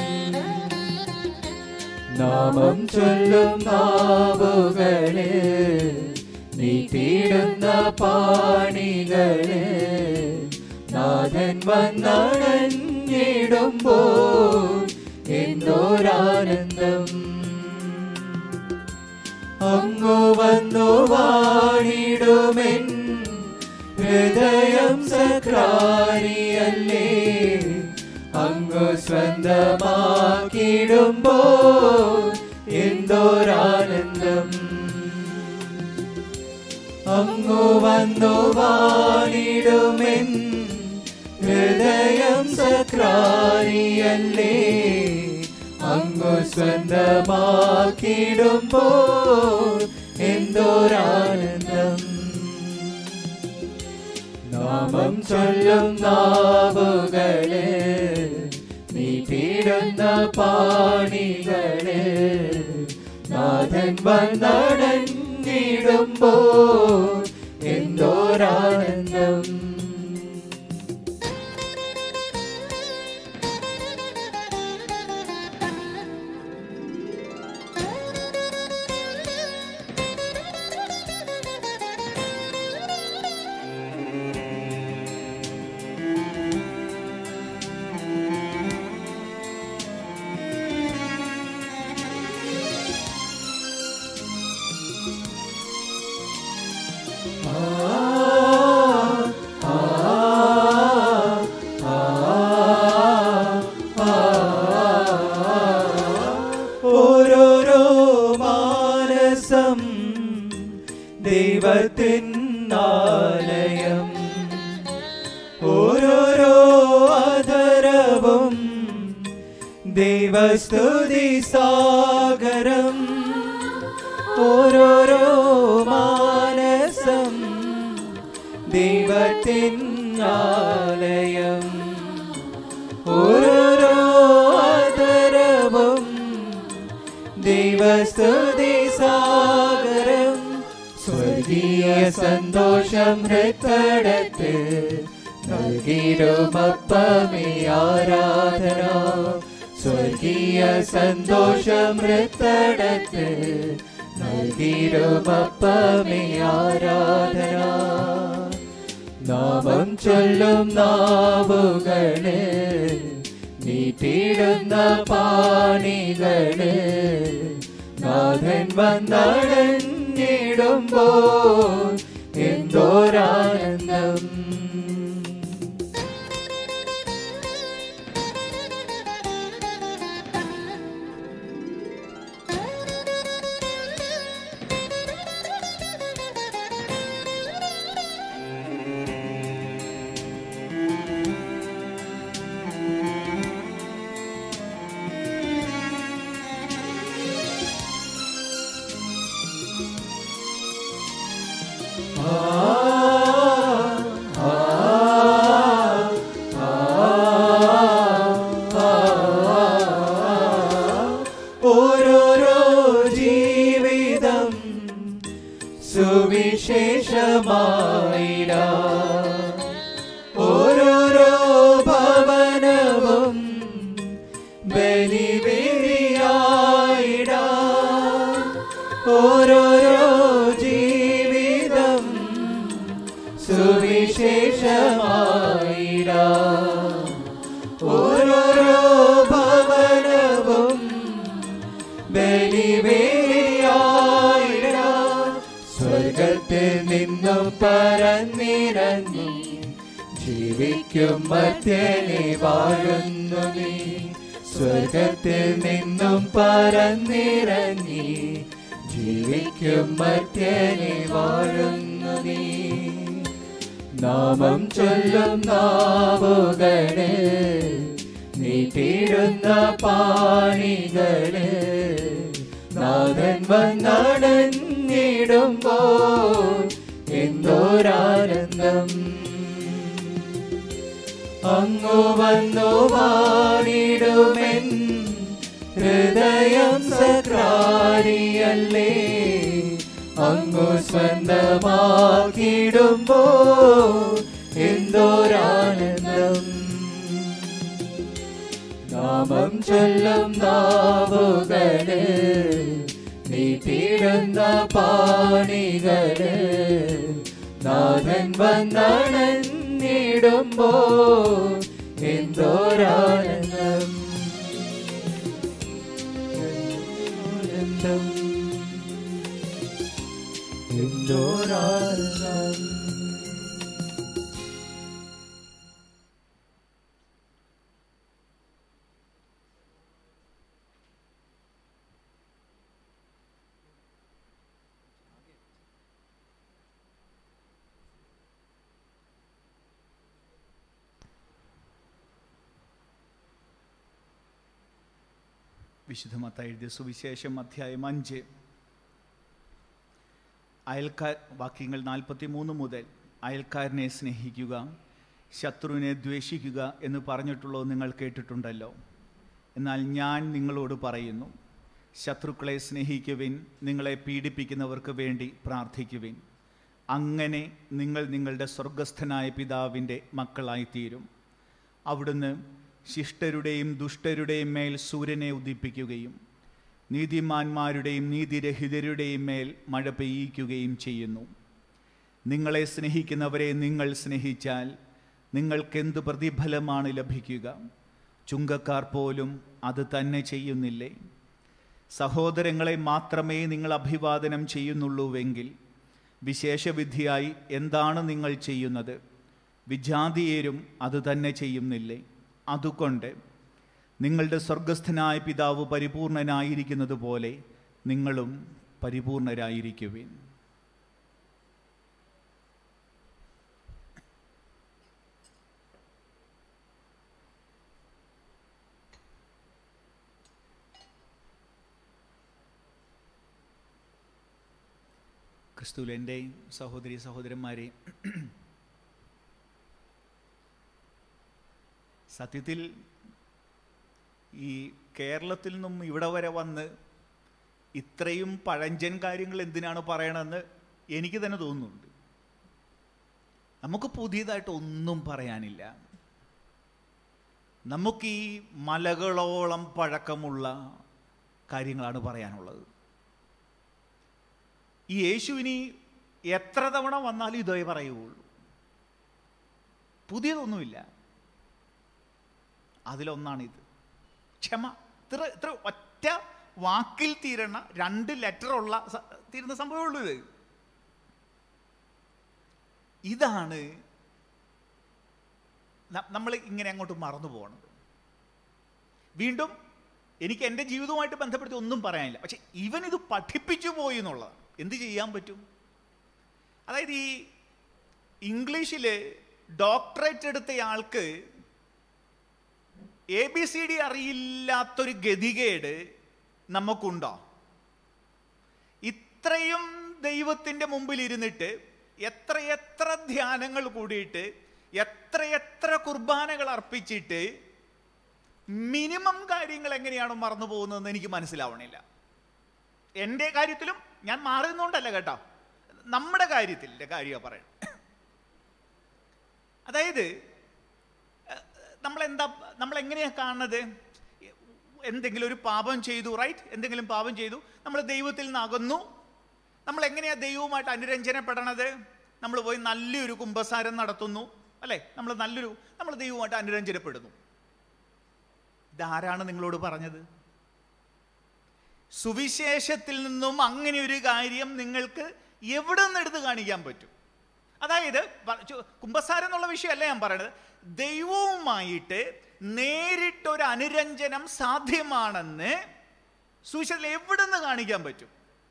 [SPEAKER 1] നാമം ചൊല്ലും നാവുകളെ നീട്ടിടുന്ന പാണികളെ നാഥൻ വന്നടഞ്ഞിടുമ്പോൾ എന്തോരാനന്ദം അങ്ങു വന്നു വാണിടുമെൻ ഹൃദയം സക്രാരിയല്ലേ അങ്ങു സ്വന്തമാക്കിടുമ്പോൾ എന്തോരാനന്ദം അങ്ങു വന്നു വാണിടുമെൻ ഹൃദയം സക്രാരിയല്ലേ അങ്ങു സ്വന്തമാക്കിടുമ്പോൾ എന്തോരാനന്ദം നാമം ചൊല്ലും നാവുകളെ നീട്ടിടുന്ന പാണികളെ നാഥൻ വന്നടഞ്ഞിടുമ്പോൾ എന്തോരാനന്ദം ദൈവത്തിനാലയം ഓരോരോ ആദരവും ദൈവസ്തുതി സാഗരം ഓരോരോ മാനസം ദൈവത്തിനാലയം ഓരോരോ ആദരവും ദൈവസ്തുതി സാഗരം സ്വർഗീയ സന്തോഷം ഹൃത്തടത്ത് നൽകിടുമപ്പമേ ആരാധന സ്വർഗീയ സന്തോഷം ഹൃത്തടത്ത് നൽകിടുമപ്പമേ ആരാധന നാമം ചൊല്ലും നാവുകള് നീട്ടിടുന്ന പാണികള് നാഥൻ വന്നടഞ്ഞിടുമ്പോൾ എന്തോരാനന്ദം ഓരോരോ ജീവിതം സുവിശേഷമായിട ഓരോരോ ഭവനവും ബലിവേദിയായിട ഓരോരോ ജീവിതം സുവിശേഷമായിട ഓരോരോ ഭവനവും ബലിവേദിയായിട സ്വർഗത്തിൽ നിന്നും പറന്നിറങ്ങി ജീവിക്കും മധ്യനെ വാഴുന്നു നീ സ്വർഗത്തിൽ നിന്നും പറന്നിറങ്ങി ജീവിക്കും മധ്യനെ വാഴുന്നു നീ നാമം ചൊല്ലും നാവുകള് നീട്ടിടുന്ന പാണികള് നാഥൻ വന്നടഞ്ഞിടുമ്പോൾ എന്തോരാനന്ദം അങ്ങു വന്നു വാണിടുമെൻ ഹൃദയം സക്രാരിയല്ലേ അങ്ങു സ്വന്തമാക്കിടുമ്പോ എന്തോരാനന്ദം നാമം ചൊല്ലും നാവുകള് നീട്ടിടുന്ന പാണികള് നാഥൻ വന്നണഞ്ഞിടുമ്പോ എന്തോരാനന്ദം ആനന്ദം എന്തോരാനന്ദം
[SPEAKER 2] വിശുദ്ധ മത്തായി എഴുതിയ സുവിശേഷം അധ്യായം അഞ്ച് അയൽക്കാർ വാക്യങ്ങൾ നാൽപ്പത്തി മൂന്ന് മുതൽ അയൽക്കാരനെ സ്നേഹിക്കുക ശത്രുവിനെ ദ്വേഷിക്കുക എന്ന് പറഞ്ഞിട്ടുള്ളത് നിങ്ങൾ കേട്ടിട്ടുണ്ടല്ലോ എന്നാൽ ഞാൻ നിങ്ങളോട് പറയുന്നു ശത്രുക്കളെ സ്നേഹിക്കുവിൻ നിങ്ങളെ പീഡിപ്പിക്കുന്നവർക്ക് വേണ്ടി പ്രാർത്ഥിക്കുവിൻ അങ്ങനെ നിങ്ങൾ നിങ്ങളുടെ സ്വർഗസ്ഥനായ പിതാവിൻ്റെ മക്കളായിത്തീരും അവിടുന്ന് ശിഷ്ടരുടെയും ദുഷ്ടരുടെയും മേൽ സൂര്യനെ ഉദിപ്പിക്കുകയും നീതിമാന്മാരുടെയും നീതിരഹിതരുടെയും മേൽ മഴ പെയ്യിക്കുകയും ചെയ്യുന്നു നിങ്ങളെ സ്നേഹിക്കുന്നവരെ നിങ്ങൾ സ്നേഹിച്ചാൽ നിങ്ങൾക്കെന്ത് പ്രതിഫലമാണ് ലഭിക്കുക ചുങ്കക്കാർ പോലും അത് തന്നെ ചെയ്യുന്നില്ലേ സഹോദരങ്ങളെ മാത്രമേ നിങ്ങൾ അഭിവാദനം ചെയ്യുന്നുള്ളൂവെങ്കിൽ വിശേഷവിധിയായി എന്താണ് നിങ്ങൾ ചെയ്യുന്നത് വിജാതീയരും അത് തന്നെ ചെയ്യുന്നില്ലേ അതുകൊണ്ട് നിങ്ങളുടെ സ്വർഗസ്ഥനായ പിതാവ് പരിപൂർണനായിരിക്കുന്നത് പോലെ നിങ്ങളും പരിപൂർണരായിരിക്കുവിൻ ക്രിസ്തുവിൽ എൻ്റെ സഹോദരി സഹോദരന്മാരെ സത്യത്തിൽ ഈ കേരളത്തിൽ നിന്നും ഇവിടെ വരെ വന്ന് ഇത്രയും പഴഞ്ചൻ കാര്യങ്ങൾ എന്തിനാണ് പറയണമെന്ന് എനിക്ക് തന്നെ തോന്നുന്നുണ്ട് നമുക്ക് പുതിയതായിട്ട് ഒന്നും പറയാനില്ല നമുക്ക് ഈ മലകളോളം പഴക്കമുള്ള കാര്യങ്ങളാണ് പറയാനുള്ളത് ഈ യേശുവിനി എത്ര തവണ വന്നാലും ഇതേ പറയുകയുള്ളൂ പുതിയതൊന്നുമില്ല അതിലൊന്നാണിത് ക്ഷമ ഇത്ര ഇത്ര ഒറ്റ വാക്കിൽ തീരണ രണ്ട് ലെറ്റർ ഉള്ള സ- തീരുന്ന സംഭവമുള്ളൂ ഇത് ഇതാണ് നമ്മൾ ഇങ്ങനെ അങ്ങോട്ട് മറന്നു പോകണത് വീണ്ടും എനിക്ക് എൻ്റെ ജീവിതവുമായിട്ട് ബന്ധപ്പെടുത്തി ഒന്നും പറയാനില്ല പക്ഷെ ഇവൻ ഇത് പഠിപ്പിച്ചു പോയി എന്നുള്ളതാണ് എന്ത് ചെയ്യാൻ പറ്റും അതായത് ഈ ഇംഗ്ലീഷിൽ ഡോക്ടറേറ്റ് എടുത്തയാൾക്ക് എ ബി സി ഡി അറിയില്ലാത്തൊരു ഗതികേട് നമുക്കുണ്ടോ ഇത്രയും ദൈവത്തിൻ്റെ മുമ്പിൽ ഇരുന്നിട്ട് എത്ര എത്ര ധ്യാനങ്ങൾ കൂടിയിട്ട് എത്ര എത്ര കുർബാനകൾ അർപ്പിച്ചിട്ട് മിനിമം കാര്യങ്ങൾ എങ്ങനെയാണ് മറന്നു പോകുന്നതെന്ന് എനിക്ക് മനസ്സിലാവണില്ല എൻ്റെ കാര്യത്തിലും ഞാൻ മാറുന്നുണ്ടല്ല കേട്ടോ നമ്മുടെ കാര്യത്തിൽ കാര്യമാണ് പറയണം അതായത് നമ്മളെന്താ നമ്മൾ എങ്ങനെയാണ് കാണുന്നത് എന്തെങ്കിലും ഒരു പാപം ചെയ്തു റൈറ്റ് എന്തെങ്കിലും പാപം ചെയ്തു നമ്മൾ ദൈവത്തിൽ നിന്ന് അകന്നു നമ്മൾ എങ്ങനെയാ ദൈവവുമായിട്ട് അനുരഞ്ജനപ്പെടണത് നമ്മൾ പോയി നല്ലൊരു കുംഭസാരം നടത്തുന്നു അല്ലേ നമ്മൾ നല്ലൊരു നമ്മൾ ദൈവവുമായിട്ട് അനുരഞ്ജനപ്പെടുന്നു ഇതാരാണ് നിങ്ങളോട് പറഞ്ഞത് സുവിശേഷത്തിൽ നിന്നും അങ്ങനെ ഒരു കാര്യം നിങ്ങൾക്ക് എവിടെ നിന്ന് എടുത്ത് കാണിക്കാൻ പറ്റും അതായത് പ- ചു- കുംഭസാരം എന്നുള്ള വിഷയമല്ല ഞാൻ പറയണത് ദൈവവുമായിട്ട് നേരിട്ടൊരു അനുരഞ്ജനം സാധ്യമാണെന്ന് സുവിശേഷത്തിൽ എവിടെ നിന്ന് കാണിക്കാൻ പറ്റും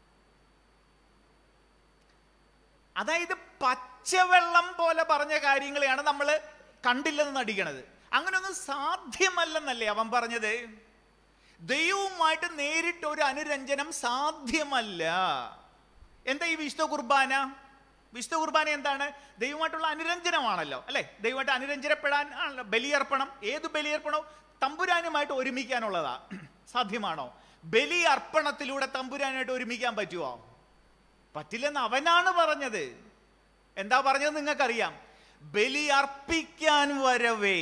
[SPEAKER 2] അതായത് പച്ചവെള്ളം പോലെ പറഞ്ഞ കാര്യങ്ങളെയാണ് നമ്മൾ കണ്ടില്ലെന്ന് നടിക്കണത് അങ്ങനെയൊന്നും സാധ്യമല്ലെന്നല്ലേ അവൻ പറഞ്ഞത് ദൈവവുമായിട്ട് നേരിട്ട് ഒരു അനുരഞ്ജനം സാധ്യമല്ല എന്താ ഈ വിശുദ്ധ കുർബാന വിശുദ്ധ കുർബാന എന്താണ് ദൈവമായിട്ടുള്ള അനുരഞ്ജനമാണല്ലോ അല്ലേ ദൈവമായിട്ട് അനുരഞ്ജനപ്പെടാൻ ആണല്ലോ ബലിയർപ്പണം ഏത് ബലിയർപ്പണവും തമ്പുരാനുമായിട്ട് ഒരുമിക്കാനുള്ളതാ സാധ്യമാണോ ബലി അർപ്പണത്തിലൂടെ തമ്പുരാനായിട്ട് ഒരുമിക്കാൻ പറ്റുമോ പറ്റില്ലെന്ന് അവനാണ് പറഞ്ഞത് എന്താ പറഞ്ഞത് നിങ്ങൾക്കറിയാം ബലി അർപ്പിക്കാൻ വരവേ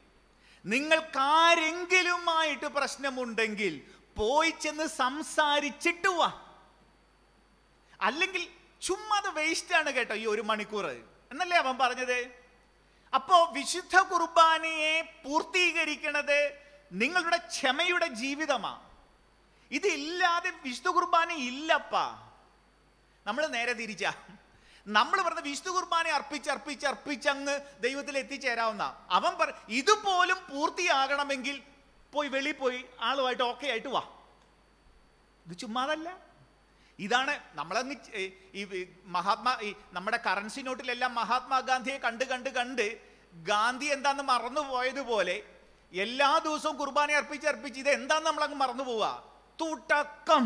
[SPEAKER 2] നിങ്ങൾക്കാരെങ്കിലുമായിട്ട് പ്രശ്നമുണ്ടെങ്കിൽ പോയി ചെന്ന് സംസാരിച്ചിട്ട് വാ അല്ലെങ്കിൽ ചുമ്മാ അത് വേസ്റ്റ് ആണ് കേട്ടോ ഈ ഒരു മണിക്കൂർ എന്നല്ലേ അവൻ പറഞ്ഞത് അപ്പോ വിശുദ്ധ കുർബാനയെ പൂർത്തീകരിക്കണത് നിങ്ങളുടെ ക്ഷമയുടെ ജീവിതമാ ഇതില്ലാതെ വിശുദ്ധ കുർബാന ഇല്ലപ്പാ നമ്മൾ നേരെ തിരിച്ചാ നമ്മൾ പറഞ്ഞ വിശുദ്ധ കുർബാന അർപ്പിച്ച് അർപ്പിച്ച് അർപ്പിച്ച് അങ്ങ് ദൈവത്തിൽ എത്തിച്ചേരാവുന്ന അവൻ പറ ഇതുപോലും പൂർത്തിയാകണമെങ്കിൽ പോയി വെളി പോയി ആളുമായിട്ട് ഓക്കെ ആയിട്ട് വാ ഇത് ചുമ്മാതല്ല ഇതാണ് നമ്മളങ്ങ് ചെ- ഈ ഈ മഹാത്മാ ഈ നമ്മുടെ കറൻസി നോട്ടിലെല്ലാം മഹാത്മാഗാന്ധിയെ കണ്ട് കണ്ട് കണ്ട് ഗാന്ധി എന്താന്ന് മറന്നു പോയതുപോലെ എല്ലാ ദിവസവും കുർബാന അർപ്പിച്ച് അർപ്പിച്ച് ഇത് എന്താന്ന് നമ്മളങ്ങ് മറന്നു പോവാ തുടക്കം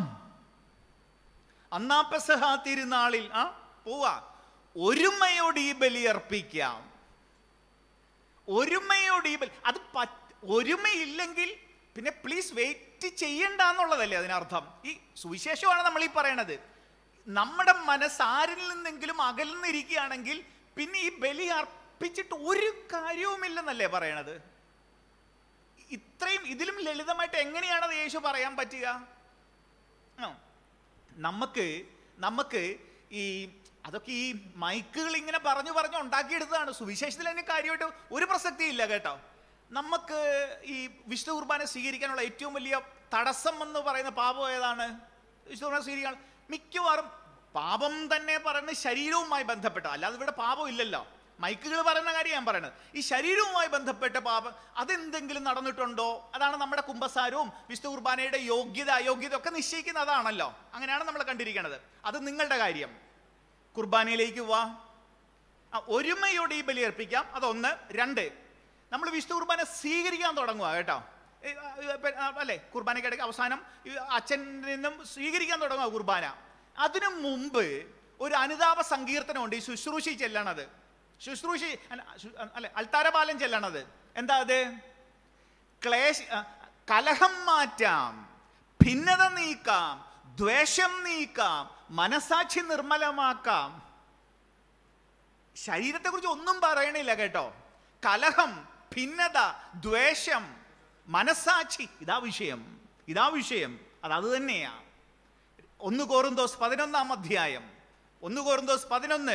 [SPEAKER 2] അന്നാ പെസഹ തിരുനാളിൽ ആ പോവാ ഒരുമയോട് ഈ ബലി അർപ്പിക്കാം ഒരുമയോട് ഈ ബലി അത് പറ്റ ഒരുമയില്ലെങ്കിൽ പിന്നെ പ്ലീസ് വെയിറ്റ് ചെയ്യണ്ട എന്നുള്ളതല്ലേ അതിനർത്ഥം ഈ സുവിശേഷമാണ് നമ്മൾ ഈ പറയണത് നമ്മുടെ മനസ്സ് ആരിൽ നിന്നെങ്കിലും അകലുന്നിരിക്കുകയാണെങ്കിൽ പിന്നെ ഈ ബലി അർപ്പിച്ചിട്ട് ഒരു കാര്യവുമില്ലെന്നല്ലേ പറയണത് ഇത്രയും ഇതിലും ലളിതമായിട്ട് എങ്ങനെയാണ് അത് യേശു പറയാൻ പറ്റുക ആ. നമുക്ക് നമുക്ക് ഈ അതൊക്കെ ഈ മൈക്കുകൾ ഇങ്ങനെ പറഞ്ഞു പറഞ്ഞു ഉണ്ടാക്കിയെടുത്തതാണ് സുവിശേഷത്തിൽ അതിന് കാര്യമായിട്ട് ഒരു പ്രസക്തിയില്ല കേട്ടോ നമുക്ക് ഈ വിശുദ്ധ കുർബാന സ്വീകരിക്കാനുള്ള ഏറ്റവും വലിയ തടസ്സം എന്ന് പറയുന്ന പാപം ഏതാണ് വിശുദ്ധ കുർബാന സ്വീകരിക്കാൻ മിക്കവാറും പാപം തന്നെ പറയുന്നത് ശരീരവുമായി ബന്ധപ്പെട്ട അല്ലാതെ ഇവിടെ പാപം ഇല്ലല്ലോ മൈക്കുകൾ പറയുന്ന കാര്യം ഞാൻ പറയുന്നത് ഈ ശരീരവുമായി ബന്ധപ്പെട്ട പാപം അതെന്തെങ്കിലും നടന്നിട്ടുണ്ടോ അതാണ് നമ്മുടെ കുംഭസാരവും വിശുദ്ധ കുർബാനയുടെ യോഗ്യത അയോഗ്യത ഒക്കെ നിശ്ചയിക്കുന്ന അതാണല്ലോ അങ്ങനെയാണ് നമ്മൾ കണ്ടിരിക്കുന്നത് അത് നിങ്ങളുടെ കാര്യം കുർബാനയിലേക്ക് വാ ആ, ഒരുമയോടെ ഈ ബലി അർപ്പിക്കാം അതൊന്ന് രണ്ട് നമ്മൾ വിശുദ്ധ കുർബാന സ്വീകരിക്കാൻ തുടങ്ങുക കേട്ടോ ഏ, ആ, ഏ, പെ- ആ, അല്ലേ കുർബാനയ്ക്കിടയ്ക്ക് അവസാനം ഈ അച്ഛനിൽ നിന്നും സ്വീകരിക്കാൻ തുടങ്ങുക കുർബാന അതിനു മുമ്പ് ഒരു അനുതാപ സങ്കീർത്തനമുണ്ട് ഈ ശുശ്രൂഷി ചെല്ലണത് ശുശ്രൂഷി അല്ല, ശു- അല്ല അൽത്താരപാലം ചെല്ലണത് എന്താ അത് ക്ലേശ ആ, കലഹം മാറ്റാം ഭിന്നത നീക്കാം ദ്വേഷം നീക്കാം മനസാക്ഷി നിർമ്മലമാക്കാം ശരീരത്തെക്കുറിച്ച് ഒന്നും പറയണില്ല കേട്ടോ കലഹം ഭിന്നത ദ്വേഷം മനസാക്ഷി ഇതാ വിഷയം ഇതാ വിഷയം അത് അത് തന്നെയാ ഒന്ന് കോറിന്തോസ് പതിനൊന്നാം അധ്യായം ഒന്ന് കോറിന്തോസ് പതിനൊന്ന്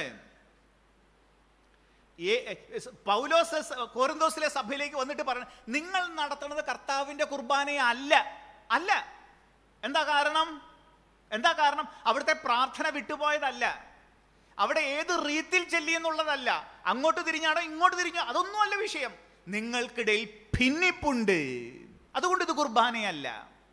[SPEAKER 2] ഏ- എ- പൗലോസ് സ- കോറിന്തോസിലെ സഭയിലേക്ക് വന്നിട്ട് പറഞ്ഞു നിങ്ങൾ നടത്തുന്നത് കർത്താവിന്റെ കുർബാനയെ അല്ല അല്ല എന്താ കാരണം എന്താ കാരണം അവിടുത്തെ പ്രാർത്ഥന വിട്ടുപോയതല്ല അവിടെ ഏത് റീത്തിൽ ചെല്ലി എന്നുള്ളതല്ല അങ്ങോട്ട് തിരിഞ്ഞാണോ ഇങ്ങോട്ട് തിരിഞ്ഞോ അതൊന്നും അല്ല വിഷയം നിങ്ങൾക്കിടയിൽ ഭിന്നിപ്പുണ്ട് അതുകൊണ്ട് ഇത് കുർബാനയല്ല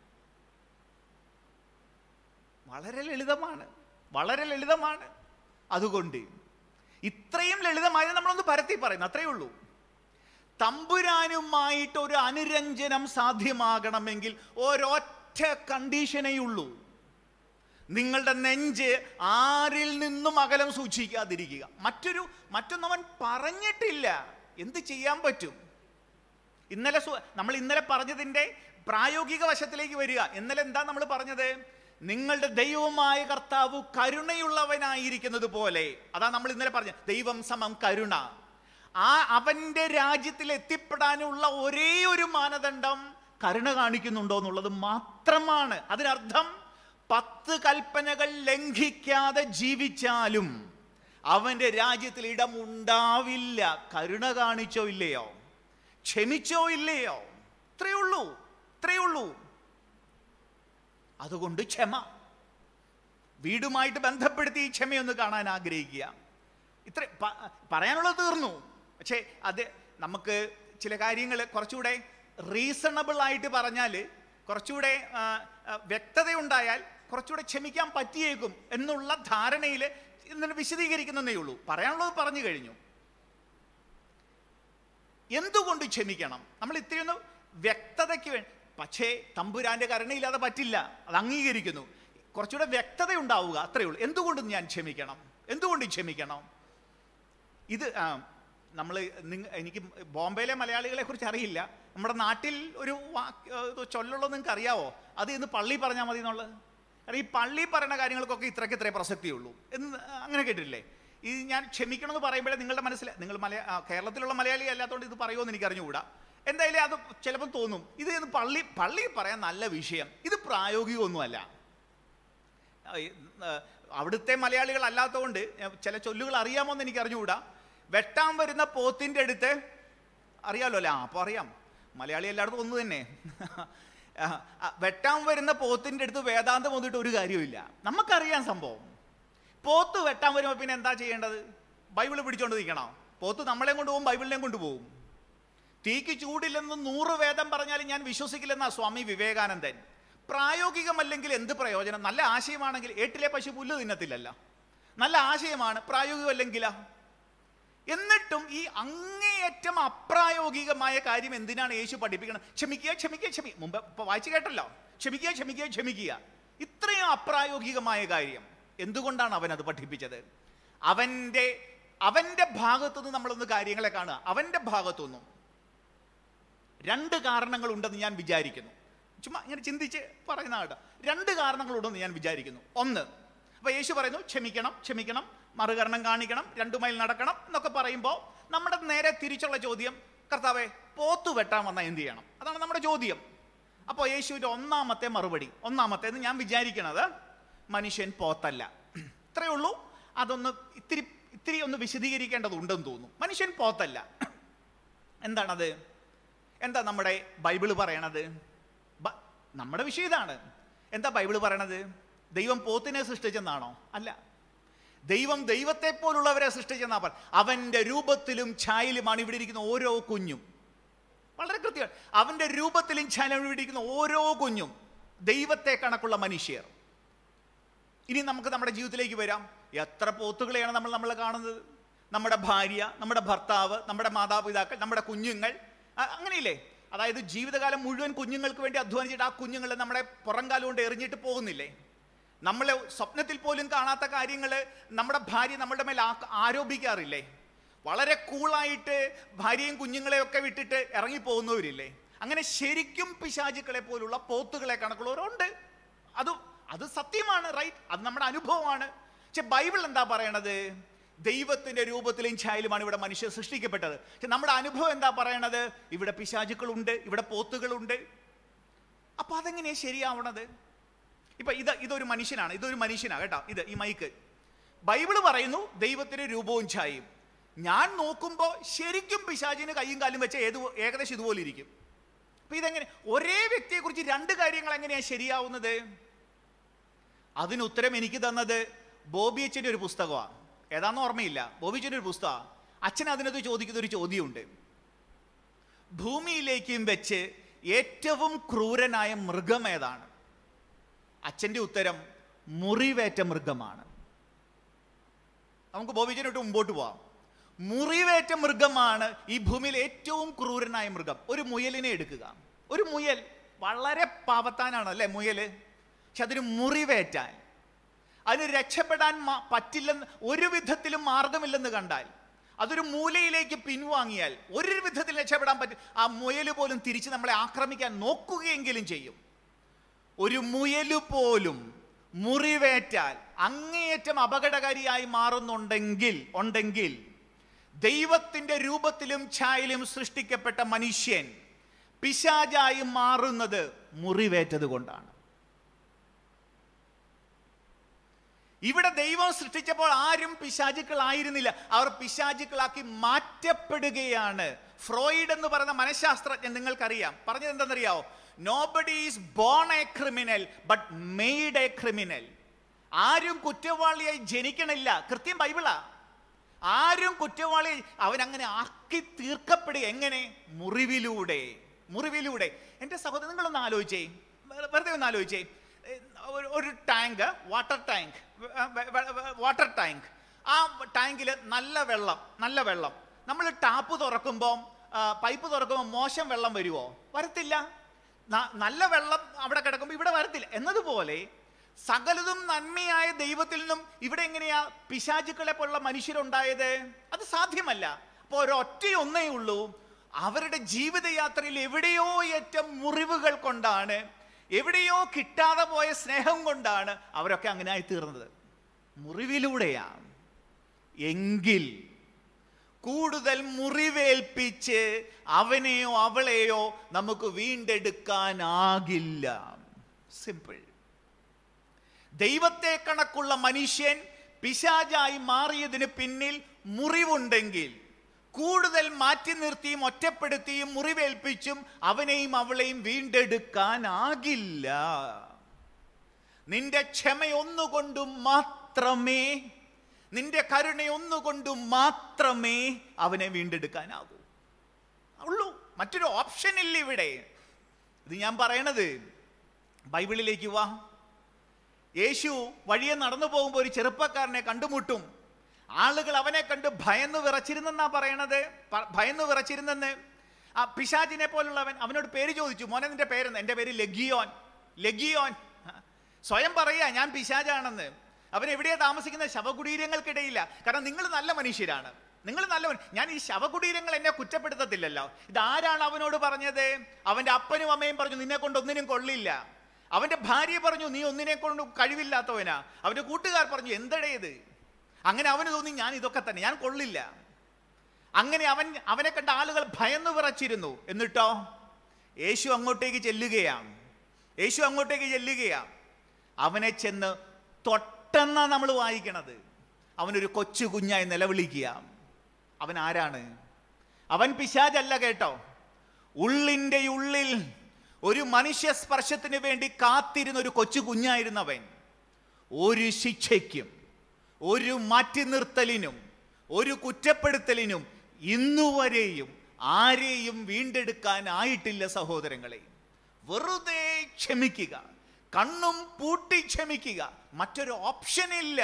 [SPEAKER 2] വളരെ ലളിതമാണ് വളരെ ലളിതമാണ് അതുകൊണ്ട് ഇത്രയും ലളിതമായത് നമ്മളൊന്ന് പരത്തി പറയുന്നു അത്രയേ ഉള്ളൂ തമ്പുരാനുമായിട്ട് ഒരു അനുരഞ്ജനം സാധ്യമാകണമെങ്കിൽ ഒരൊറ്റ കണ്ടീഷനേ ഉള്ളൂ നിങ്ങളുടെ നെഞ്ച് ആരിൽ നിന്നും അകലം സൂക്ഷിക്കാതിരിക്കുക മറ്റൊരു മറ്റൊന്നും അവൻ പറഞ്ഞിട്ടില്ല എന്ത് ചെയ്യാൻ പറ്റും ഇന്നലെ സു- നമ്മൾ ഇന്നലെ പറഞ്ഞതിൻ്റെ പ്രായോഗിക വശത്തിലേക്ക് വരിക ഇന്നലെ എന്താ നമ്മൾ പറഞ്ഞത് നിങ്ങളുടെ ദൈവമായ കർത്താവ് കരുണയുള്ളവനായിരിക്കുന്നത് പോലെ അതാ നമ്മൾ ഇന്നലെ പറഞ്ഞത് ദൈവം സമം കരുണ ആ അവന്റെ രാജ്യത്തിൽ എത്തിപ്പെടാനുള്ള ഒരേ ഒരു മാനദണ്ഡം കരുണ കാണിക്കുന്നുണ്ടോ എന്നുള്ളത് മാത്രമാണ് അതിനർത്ഥം പത്ത് കൽപ്പനകൾ ലംഘിക്കാതെ ജീവിച്ചാലും അവന്റെ രാജ്യത്തിൽ ഇടമുണ്ടാവില്ല കരുണ കാണിച്ചോ ഇല്ലയോ ക്ഷമിച്ചോ ഇല്ലയോ ഇത്രയേ ഉള്ളൂ ഇത്രയേ ഉള്ളൂ അതുകൊണ്ട് ക്ഷമ വീടുമായിട്ട് ബന്ധപ്പെടുത്തി ഈ ക്ഷമയൊന്ന് കാണാൻ ആഗ്രഹിക്കുക ഇത്ര പ- പറയാനുള്ളത് തീർന്നു പക്ഷേ അത് നമുക്ക് ചില കാര്യങ്ങൾ കുറച്ചുകൂടെ റീസണബിൾ ആയിട്ട് പറഞ്ഞാൽ കുറച്ചുകൂടെ ആ, ആ, വ്യക്തതയുണ്ടായാൽ കുറച്ചുകൂടെ ക്ഷമിക്കാൻ പറ്റിയേക്കും എന്നുള്ള ധാരണയിൽ ഇന്നലെ വിശദീകരിക്കുന്നതേ ഉള്ളൂ പറയാനുള്ളത് പറഞ്ഞു കഴിഞ്ഞു എന്തുകൊണ്ട് ക്ഷമിക്കണം നമ്മൾ ഇത്തിരി ഒന്ന് വ്യക്തതയ്ക്ക് വേണ്ടി പക്ഷേ തമ്പുരാന്റെ കരുണയില്ലാതെ പറ്റില്ല അത് അംഗീകരിക്കുന്നു കുറച്ചുകൂടെ വ്യക്തത ഉണ്ടാവുക അത്രയേ ഉള്ളൂ എന്തുകൊണ്ട് ഞാൻ ക്ഷമിക്കണം എന്തുകൊണ്ട് ക്ഷമിക്കണം ഇത് നമ്മൾ എനിക്ക് ബോംബെയിലെ മലയാളികളെ കുറിച്ച് അറിയില്ല നമ്മുടെ നാട്ടിൽ ഒരു വാക്ക് ഏർ, ചൊല്ലുള്ളത് നിങ്ങൾക്ക് അറിയാവോ അത് ഇന്ന് പള്ളി പറഞ്ഞാൽ മതി എന്നുള്ളത് കാരണം ഈ പള്ളി പറയുന്ന കാര്യങ്ങൾക്കൊക്കെ ഇത്രയ്ക്ക് ഇത്രേ പ്രസക്തിയുള്ളൂ എന്ന് അങ്ങനെ കേട്ടിട്ടില്ലേ ഈ ഞാൻ ക്ഷമിക്കണമെന്ന് പറയുമ്പോഴേ നിങ്ങളുടെ മനസ്സിൽ നിങ്ങൾ മലയാ ആ, കേരളത്തിലുള്ള മലയാളി അല്ലാത്തതുകൊണ്ട് ഇത് പറയുമോ എന്ന് എനിക്ക് അറിഞ്ഞുകൂടാ എന്തായാലും അത് ചിലപ്പം തോന്നും ഇത് ഇന്ന് പള്ളി പള്ളി പറയാൻ നല്ല വിഷയം ഇത് പ്രായോഗികമൊന്നുമല്ല ആ, ഈ, ആ, അവിടുത്തെ മലയാളികൾ അല്ലാത്തതുകൊണ്ട് ഞാൻ ചില ചൊല്ലുകൾ അറിയാമോ എന്ന് എനിക്ക് അറിഞ്ഞുകൂടാ വെട്ടാൻ വരുന്ന പോത്തിൻ്റെ അടുത്ത് അറിയാലോ അല്ലേ ആ അപ്പോൾ അറിയാം മലയാളി എല്ലായിടത്തും ഒന്ന് തന്നെ ആ, ആ, വെട്ടാൻ വരുന്ന പോത്തിൻ്റെ അടുത്ത് വേദാന്തം വന്നിട്ട് ഒരു കാര്യമില്ല നമുക്കറിയാം സംഭവം പോത്ത് വെട്ടാൻ വരുമ്പോൾ പിന്നെ എന്താ ചെയ്യേണ്ടത് ബൈബിൾ പിടിച്ചോണ്ട് നിൽക്കണോ പോത്ത് നമ്മളെ കൊണ്ടുപോകും ബൈബിളിനെയും കൊണ്ടുപോകും തീക്ക് ചൂടില്ലെന്ന് നൂറ് വേദം പറഞ്ഞാലും ഞാൻ വിശ്വസിക്കില്ലെന്നാ സ്വാമി വിവേകാനന്ദൻ പ്രായോഗികമല്ലെങ്കിൽ എന്ത് പ്രയോജനം നല്ല ആശയമാണെങ്കിൽ ഏട്ടിലെ പശു പുല്ല് തിന്നത്തില്ലല്ല നല്ല ആശയമാണ് പ്രായോഗികമല്ലെങ്കിലാ എന്നിട്ടും ഈ അങ്ങേയറ്റം അപ്രായോഗികമായ കാര്യം എന്തിനാണ് യേശു പഠിപ്പിക്കണം ക്ഷമിക്കുക ക്ഷമിക്കുക ക്ഷമി മുമ്പ് ഇപ്പൊ വായിച്ചു കേട്ടല്ലോ ക്ഷമിക്കുക ക്ഷമിക്കുക ക്ഷമിക്കുക ഇത്രയും അപ്രായോഗികമായ കാര്യം എന്തുകൊണ്ടാണ് അവൻ അത് പഠിപ്പിച്ചത് അവൻ്റെ അവൻ്റെ ഭാഗത്തുനിന്ന് നമ്മളൊന്ന് കാര്യങ്ങളെ കാണുക അവൻ്റെ ഭാഗത്തുനിന്നും രണ്ട് കാരണങ്ങളുണ്ടെന്ന് ഞാൻ വിചാരിക്കുന്നു ചുമ്മാ ഇങ്ങനെ ചിന്തിച്ച് പറയുന്ന കേട്ടോ രണ്ട് കാരണങ്ങളുണ്ടെന്ന് ഞാൻ വിചാരിക്കുന്നു ഒന്ന് അപ്പൊ യേശു പറയുന്നു ക്ഷമിക്കണം ക്ഷമിക്കണം മറുകരണം കാണിക്കണം രണ്ടു മൈൽ നടക്കണം എന്നൊക്കെ പറയുമ്പോൾ നമ്മുടെ നേരെ തിരിച്ചുള്ള ചോദ്യം കർത്താവെ പോത്തു വെട്ടാൻ വന്നാൽ എന്ത് ചെയ്യണം അതാണ് നമ്മുടെ ചോദ്യം അപ്പോൾ യേശുവിൻ്റെ ഒന്നാമത്തെ മറുപടി ഒന്നാമത്തേന്ന് ഞാൻ വിചാരിക്കണത് മനുഷ്യൻ പോത്തല്ല ഇത്രയേ ഉള്ളൂ അതൊന്ന് ഇത്തിരി ഇത്തിരി ഒന്ന് വിശദീകരിക്കേണ്ടതുണ്ടെന്ന് തോന്നുന്നു മനുഷ്യൻ പോത്തല്ല എന്താണത് എന്താ നമ്മുടെ ബൈബിള് പറയണത് ബ- നമ്മുടെ വിഷയം ഇതാണ് എന്താ ബൈബിള് പറയണത് ദൈവം പോത്തിനെ സൃഷ്ടിച്ചെന്നാണോ അല്ല ദൈവം ദൈവത്തെ പോലുള്ളവരെ സൃഷ്ടിച്ചെന്നാ പറ അവന്റെ രൂപത്തിലും ഛായയിലുമാണ് ഇവിടെ ഇരിക്കുന്ന ഓരോ കുഞ്ഞും വളരെ കൃത്യമാണ് അവന്റെ രൂപത്തിലും ഛായയിലും ഇവിടെ ഇരിക്കുന്ന ഓരോ കുഞ്ഞും ദൈവത്തെ കണക്കുള്ള മനുഷ്യർ ഇനി നമുക്ക് നമ്മുടെ ജീവിതത്തിലേക്ക് വരാം എത്ര പോത്തുകളെയാണ് നമ്മൾ നമ്മൾ കാണുന്നത് നമ്മുടെ ഭാര്യ നമ്മുടെ ഭർത്താവ് നമ്മുടെ മാതാപിതാക്കൾ നമ്മുടെ കുഞ്ഞുങ്ങൾ അ- അങ്ങനെയില്ലേ അതായത് ജീവിതകാലം മുഴുവൻ കുഞ്ഞുങ്ങൾക്ക് വേണ്ടി അധ്വാനിച്ചിട്ട് ആ കുഞ്ഞുങ്ങളെ നമ്മുടെ പുറംകാലം കൊണ്ട് എറിഞ്ഞിട്ട് പോകുന്നില്ലേ നമ്മൾ സ്വപ്നത്തിൽ പോലും കാണാത്ത കാര്യങ്ങൾ നമ്മുടെ ഭാര്യ നമ്മുടെ മേൽ ആ- ആരോപിക്കാറില്ലേ വളരെ കൂളായിട്ട് ഭാര്യയും കുഞ്ഞുങ്ങളെയും ഒക്കെ വിട്ടിട്ട് ഇറങ്ങിപ്പോകുന്നവരില്ലേ അങ്ങനെ ശരിക്കും പിശാചുക്കളെ പോലുള്ള പോത്തുകളെ കണക്കുള്ളവരുണ്ട് അത് അത് സത്യമാണ് റൈറ്റ് അത് നമ്മുടെ അനുഭവമാണ് പക്ഷെ ബൈബിൾ എന്താ പറയണത് ദൈവത്തിന്റെ രൂപത്തിലും ഛായയിലുമാണ് ഇവിടെ മനുഷ്യർ സൃഷ്ടിക്കപ്പെട്ടത് പക്ഷെ നമ്മുടെ അനുഭവം എന്താ പറയണത് ഇവിടെ പിശാചുക്കളുണ്ട് ഇവിടെ പോത്തുകളുണ്ട് അപ്പൊ അതെങ്ങനെയാ ശരിയാവണത് ഇപ്പൊ ഇത് ഇതൊരു മനുഷ്യനാണ് ഇതൊരു മനുഷ്യനാണ് കേട്ടോ ഇത് ഈ മൈക്ക് ബൈബിള് പറയുന്നു ദൈവത്തിന്റെ രൂപവും ഛായയും ഞാൻ നോക്കുമ്പോൾ ശരിക്കും പിശാചിന് കൈയും കാലും വെച്ച ഏത് ഏകദേശം ഇതുപോലെ ഇരിക്കും അപ്പൊ ഇതെങ്ങനെ ഒരേ വ്യക്തിയെ കുറിച്ച് രണ്ട് കാര്യങ്ങൾ എങ്ങനെയാ ശരിയാവുന്നത് അതിന് ഉത്തരം എനിക്ക് തന്നത് ബോബി അച്ഛൻ്റെ ഒരു പുസ്തകമാണ് ഏതാണെന്ന് ഓർമ്മയില്ല ബോബി അച്ഛൻ്റെ ഒരു പുസ്തകമാണ് അച്ഛൻ അതിനകത്ത് ചോദിക്കുന്ന ഒരു ചോദ്യമുണ്ട് ഭൂമിയിലേക്കും വെച്ച് ഏറ്റവും ക്രൂരനായ മൃഗം ഏതാണ് അച്ഛൻ്റെ ഉത്തരം മുറിവേറ്റ മൃഗമാണ് നമുക്ക് ബോബിച്ചനോട്ട് മുമ്പോട്ട് പോവാം മുറിവേറ്റ മൃഗമാണ് ഈ ഭൂമിയിൽ ഏറ്റവും ക്രൂരനായ മൃഗം ഒരു മുയലിനെ എടുക്കുക ഒരു മുയൽ വളരെ പാവത്താനാണ് അല്ലേ മുയല് പക്ഷെ അതിന് മുറിവേറ്റാൽ അതിന് രക്ഷപ്പെടാൻ മ- പറ്റില്ലെന്ന് ഒരു വിധത്തിലും മാർഗമില്ലെന്ന് കണ്ടാൽ അതൊരു മൂലയിലേക്ക് പിൻവാങ്ങിയാൽ ഒരു വിധത്തിൽ രക്ഷപ്പെടാൻ പറ്റും ആ മുയൽ പോലും തിരിച്ച് നമ്മളെ ആക്രമിക്കാൻ നോക്കുകയെങ്കിലും ചെയ്യും ഒരു മുയല് പോലും മുറിവേറ്റാൽ അങ്ങേയറ്റം അപകടകാരിയായി മാറുന്നുണ്ടെങ്കിൽ ഉണ്ടെങ്കിൽ ദൈവത്തിന്റെ രൂപത്തിലും ഛായയിലും സൃഷ്ടിക്കപ്പെട്ട മനുഷ്യൻ പിശാചായി മാറുന്നത് മുറിവേറ്റത് കൊണ്ടാണ് ഇവിടെ ദൈവം സൃഷ്ടിച്ചപ്പോൾ ആരും പിശാചുക്കളായിരുന്നില്ല അവർ പിശാചുക്കളാക്കി മാറ്റപ്പെടുകയാണ് ഫ്രോയിഡ് എന്ന് പറയുന്ന മനഃശാസ്ത്രജ്ഞൻ നിങ്ങൾക്കറിയാം പറഞ്ഞത് എന്തെന്നറിയാവോ nobody is born a criminal but made a criminal ആരും കുറ്റവാളിയായി ജനിക്കണില്ല കൃത്യം ബൈബിളാ ആരും കുറ്റവാളി അവൻ അങ്ങനെ ആക്കി തീർക്കപ്പെടുക എങ്ങനെ മുറിവിലൂടെ മുറിവിലൂടെ എൻ്റെ സഹോദരൻ നിങ്ങളൊന്ന് ആലോചിച്ചേ വെറു- വെറുതെ ഒന്ന് ആലോചിച്ചേ ഏ, ഒരു- ഒരു tank water tank water tank ആ ടാങ്കിൽ നല്ല വെള്ളം നല്ല വെള്ളം നമ്മൾ ടാപ്പ് തുറക്കുമ്പോൾ പൈപ്പ് തുറക്കുമ്പോൾ മോശം വെള്ളം വരുമോ വരത്തില്ല ന- നല്ല വെള്ളം അവിടെ കിടക്കുമ്പോൾ ഇവിടെ വരത്തില്ല എന്നതുപോലെ സകലതും നന്മയായ ദൈവത്തിൽ നിന്നും ഇവിടെ എങ്ങനെയാ പിശാചുക്കളെ പോലുള്ള മനുഷ്യരുണ്ടായത് അത് സാധ്യമല്ല അപ്പോൾ ഒരൊറ്റയൊന്നേ ഉള്ളൂ അവരുടെ ജീവിതയാത്രയിൽ എവിടെയോ ഏറ്റവും മുറിവുകൾ കൊണ്ടാണ് എവിടെയോ കിട്ടാതെ പോയ സ്നേഹം കൊണ്ടാണ് അവരൊക്കെ അങ്ങനെ ആയി തീർന്നത് മുറിവിലൂടെയാണ് എങ്കിൽ കൂടുതൽ മുറിവേൽപ്പിച്ച് അവനെയോ അവളെയോ നമുക്ക് വീണ്ടെടുക്കാനാകില്ല സിമ്പിൾ ദൈവത്തെ കണക്കുള്ള മനുഷ്യൻ പിശാചായി മാറിയതിന് പിന്നിൽ മുറിവുണ്ടെങ്കിൽ കൂടുതൽ മാറ്റി നിർത്തിയും ഒറ്റപ്പെടുത്തിയും മുറിവേൽപ്പിച്ചും അവനെയും അവളെയും വീണ്ടെടുക്കാനാകില്ല നിന്റെ ക്ഷമയൊന്നുകൊണ്ട് മാത്രമേ നിന്റെ കരുണയൊന്നുകൊണ്ട് മാത്രമേ അവനെ വീണ്ടെടുക്കാനാകൂ ഉള്ളൂ മറ്റൊരു ഓപ്ഷൻ ഇല്ല ഇവിടെ ഇത് ഞാൻ പറയണത് ബൈബിളിലേക്ക് വാ യേശു വഴിയെ നടന്നു പോകുമ്പോൾ ഒരു ചെറുപ്പക്കാരനെ കണ്ടുമുട്ടും ആളുകൾ അവനെ കണ്ട് ഭയന്ന് വിറച്ചിരുന്നെന്നാ പറയണത് പ- ഭയന്ന് വിറച്ചിരുന്നെന്ന് ആ പിശാചിനെ പോലുള്ളവൻ അവനോട് പേര് ചോദിച്ചു മോനെ നിന്റെ പേരെന്ന് എൻ്റെ പേര് ലഗിയോൻ ലഗിയോൻ സ്വയം പറയാ ഞാൻ പിശാചാണെന്ന് അവൻ എവിടെയാ താമസിക്കുന്നത് ശവകുടീരങ്ങൾക്കിടയില്ല കാരണം നിങ്ങൾ നല്ല മനുഷ്യരാണ് നിങ്ങൾ നല്ല മനുഷ്യ- ഞാൻ ഈ ശവകുടീരങ്ങൾ എന്നെ കുറ്റപ്പെടുത്തത്തില്ലല്ലോ ഇതാരാണ് അവനോട് പറഞ്ഞത് അവന്റെ അപ്പനും അമ്മയും പറഞ്ഞു നിന്നെ കൊണ്ട് ഒന്നിനും കൊള്ളില്ല അവന്റെ ഭാര്യ പറഞ്ഞു നീ ഒന്നിനെ കൊണ്ട് കഴിവില്ലാത്തവനാ അവന്റെ കൂട്ടുകാർ പറഞ്ഞു എന്തടേ ഇത് അങ്ങനെ അവന് തോന്നി ഞാൻ ഇതൊക്കെ തന്നെ ഞാൻ കൊള്ളില്ല അങ്ങനെ അവൻ അവനെ കണ്ട ആളുകൾ ഭയന്നു വിറച്ചിരുന്നു എന്നിട്ടോ യേശു അങ്ങോട്ടേക്ക് ചെല്ലുകയാണ് യേശു അങ്ങോട്ടേക്ക് ചെല്ലുകയാണ് അവനെ ചെന്ന് തൊട്ടെന്ന നമ്മൾ വായിക്കണത് അവനൊരു കൊച്ചു കുഞ്ഞായി നിലവിളിക്കുക അവൻ ആരാണ് അവൻ പിശാചല്ല കേട്ടോ ഉള്ളിൻ്റെ ഉള്ളിൽ ഒരു മനുഷ്യ സ്പർശത്തിന് വേണ്ടി കാത്തിരുന്ന ഒരു കൊച്ചു കുഞ്ഞായിരുന്നവൻ ഒരു ശിക്ഷയ്ക്കും ഒരു മാറ്റി നിർത്തലിനും ഒരു കുറ്റപ്പെടുത്തലിനും ഇന്നുവരെയും ആരെയും വീണ്ടെടുക്കാനായിട്ടില്ല സഹോദരങ്ങളെ വെറുതെ ക്ഷമിക്കുക കണ്ണും പൂട്ടി ക്ഷമിക്കുക മറ്റൊരു ഓപ്ഷൻ ഇല്ല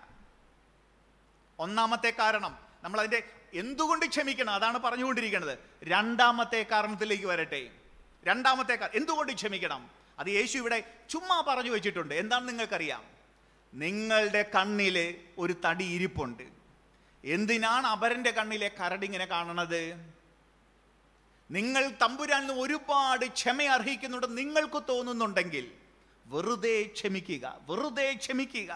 [SPEAKER 2] ഒന്നാമത്തെ കാരണം നമ്മൾ അതിന്റെ എന്തുകൊണ്ട് ക്ഷമിക്കണം അതാണ് പറഞ്ഞുകൊണ്ടിരിക്കുന്നത് രണ്ടാമത്തെ കാരണത്തിലേക്ക് വരട്ടെ രണ്ടാമത്തെ കാ- എന്തുകൊണ്ട് ക്ഷമിക്കണം അത് യേശു ഇവിടെ ചുമ്മാ പറഞ്ഞു വെച്ചിട്ടുണ്ട് എന്താണെന്ന് നിങ്ങൾക്കറിയാം നിങ്ങളുടെ കണ്ണിൽ ഒരു തടി ഇരിപ്പുണ്ട് എന്തിനാണ് അപരന്റെ കണ്ണിലെ കരടിങ്ങനെ കാണണത് നിങ്ങൾ തമ്പുരാൻ ഒരുപാട് ക്ഷമ അർഹിക്കുന്നുണ്ട് നിങ്ങൾക്ക് തോന്നുന്നുണ്ടെങ്കിൽ വെറുതെ ക്ഷമിക്കുക വെറുതെ ക്ഷമിക്കുക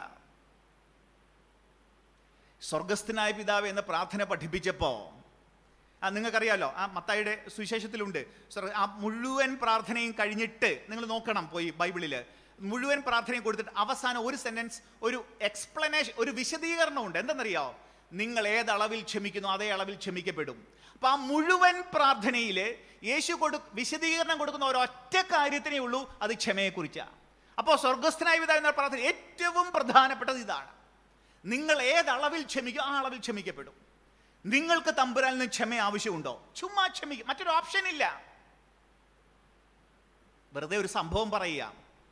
[SPEAKER 2] സ്വർഗസ്ഥനായ പിതാവ് എന്ന പ്രാർത്ഥന പഠിപ്പിച്ചപ്പോ ആ നിങ്ങൾക്കറിയാലോ ആ മത്തായിയുടെ സുവിശേഷത്തിലുണ്ട് സ്വർഗ- ആ മുഴുവൻ പ്രാർത്ഥനയും കഴിഞ്ഞിട്ട് നിങ്ങൾ നോക്കണം പോയി ബൈബിളിൽ മുഴുവൻ പ്രാർത്ഥനയും കൊടുത്തിട്ട് അവസാനം ഒരു സെന്റൻസ് ഒരു എക്സ്പ്ലനേഷൻ ഒരു വിശദീകരണം ഉണ്ട് എന്തെന്നറിയാമോ നിങ്ങൾ ഏത് അളവിൽ ക്ഷമിക്കുന്നു അതേ അളവിൽ ക്ഷമിക്കപ്പെടും അപ്പൊ ആ മുഴുവൻ പ്രാർത്ഥനയിൽ യേശു കൊടു വിശദീകരണം കൊടുക്കുന്ന ഒരൊറ്റ കാര്യത്തിനേ ഉള്ളൂ അത് ക്ഷമയെക്കുറിച്ചാണ് അപ്പോൾ സ്വർഗസ്ഥനായ പിതാവ് എന്ന പ്രാർത്ഥന ഏറ്റവും പ്രധാനപ്പെട്ടത് ഇതാണ് നിങ്ങൾ ഏത് അളവിൽ ക്ഷമിക്കും ആ അളവിൽ ക്ഷമിക്കപ്പെടും നിങ്ങൾക്ക് തമ്പുരാനിൽ നിന്ന് ക്ഷമ ആവശ്യമുണ്ടോ ചുമ്മാ ക്ഷമിക്കും മറ്റൊരു ഓപ്ഷൻ ഇല്ല വെറുതെ ഒരു സംഭവം പറയുക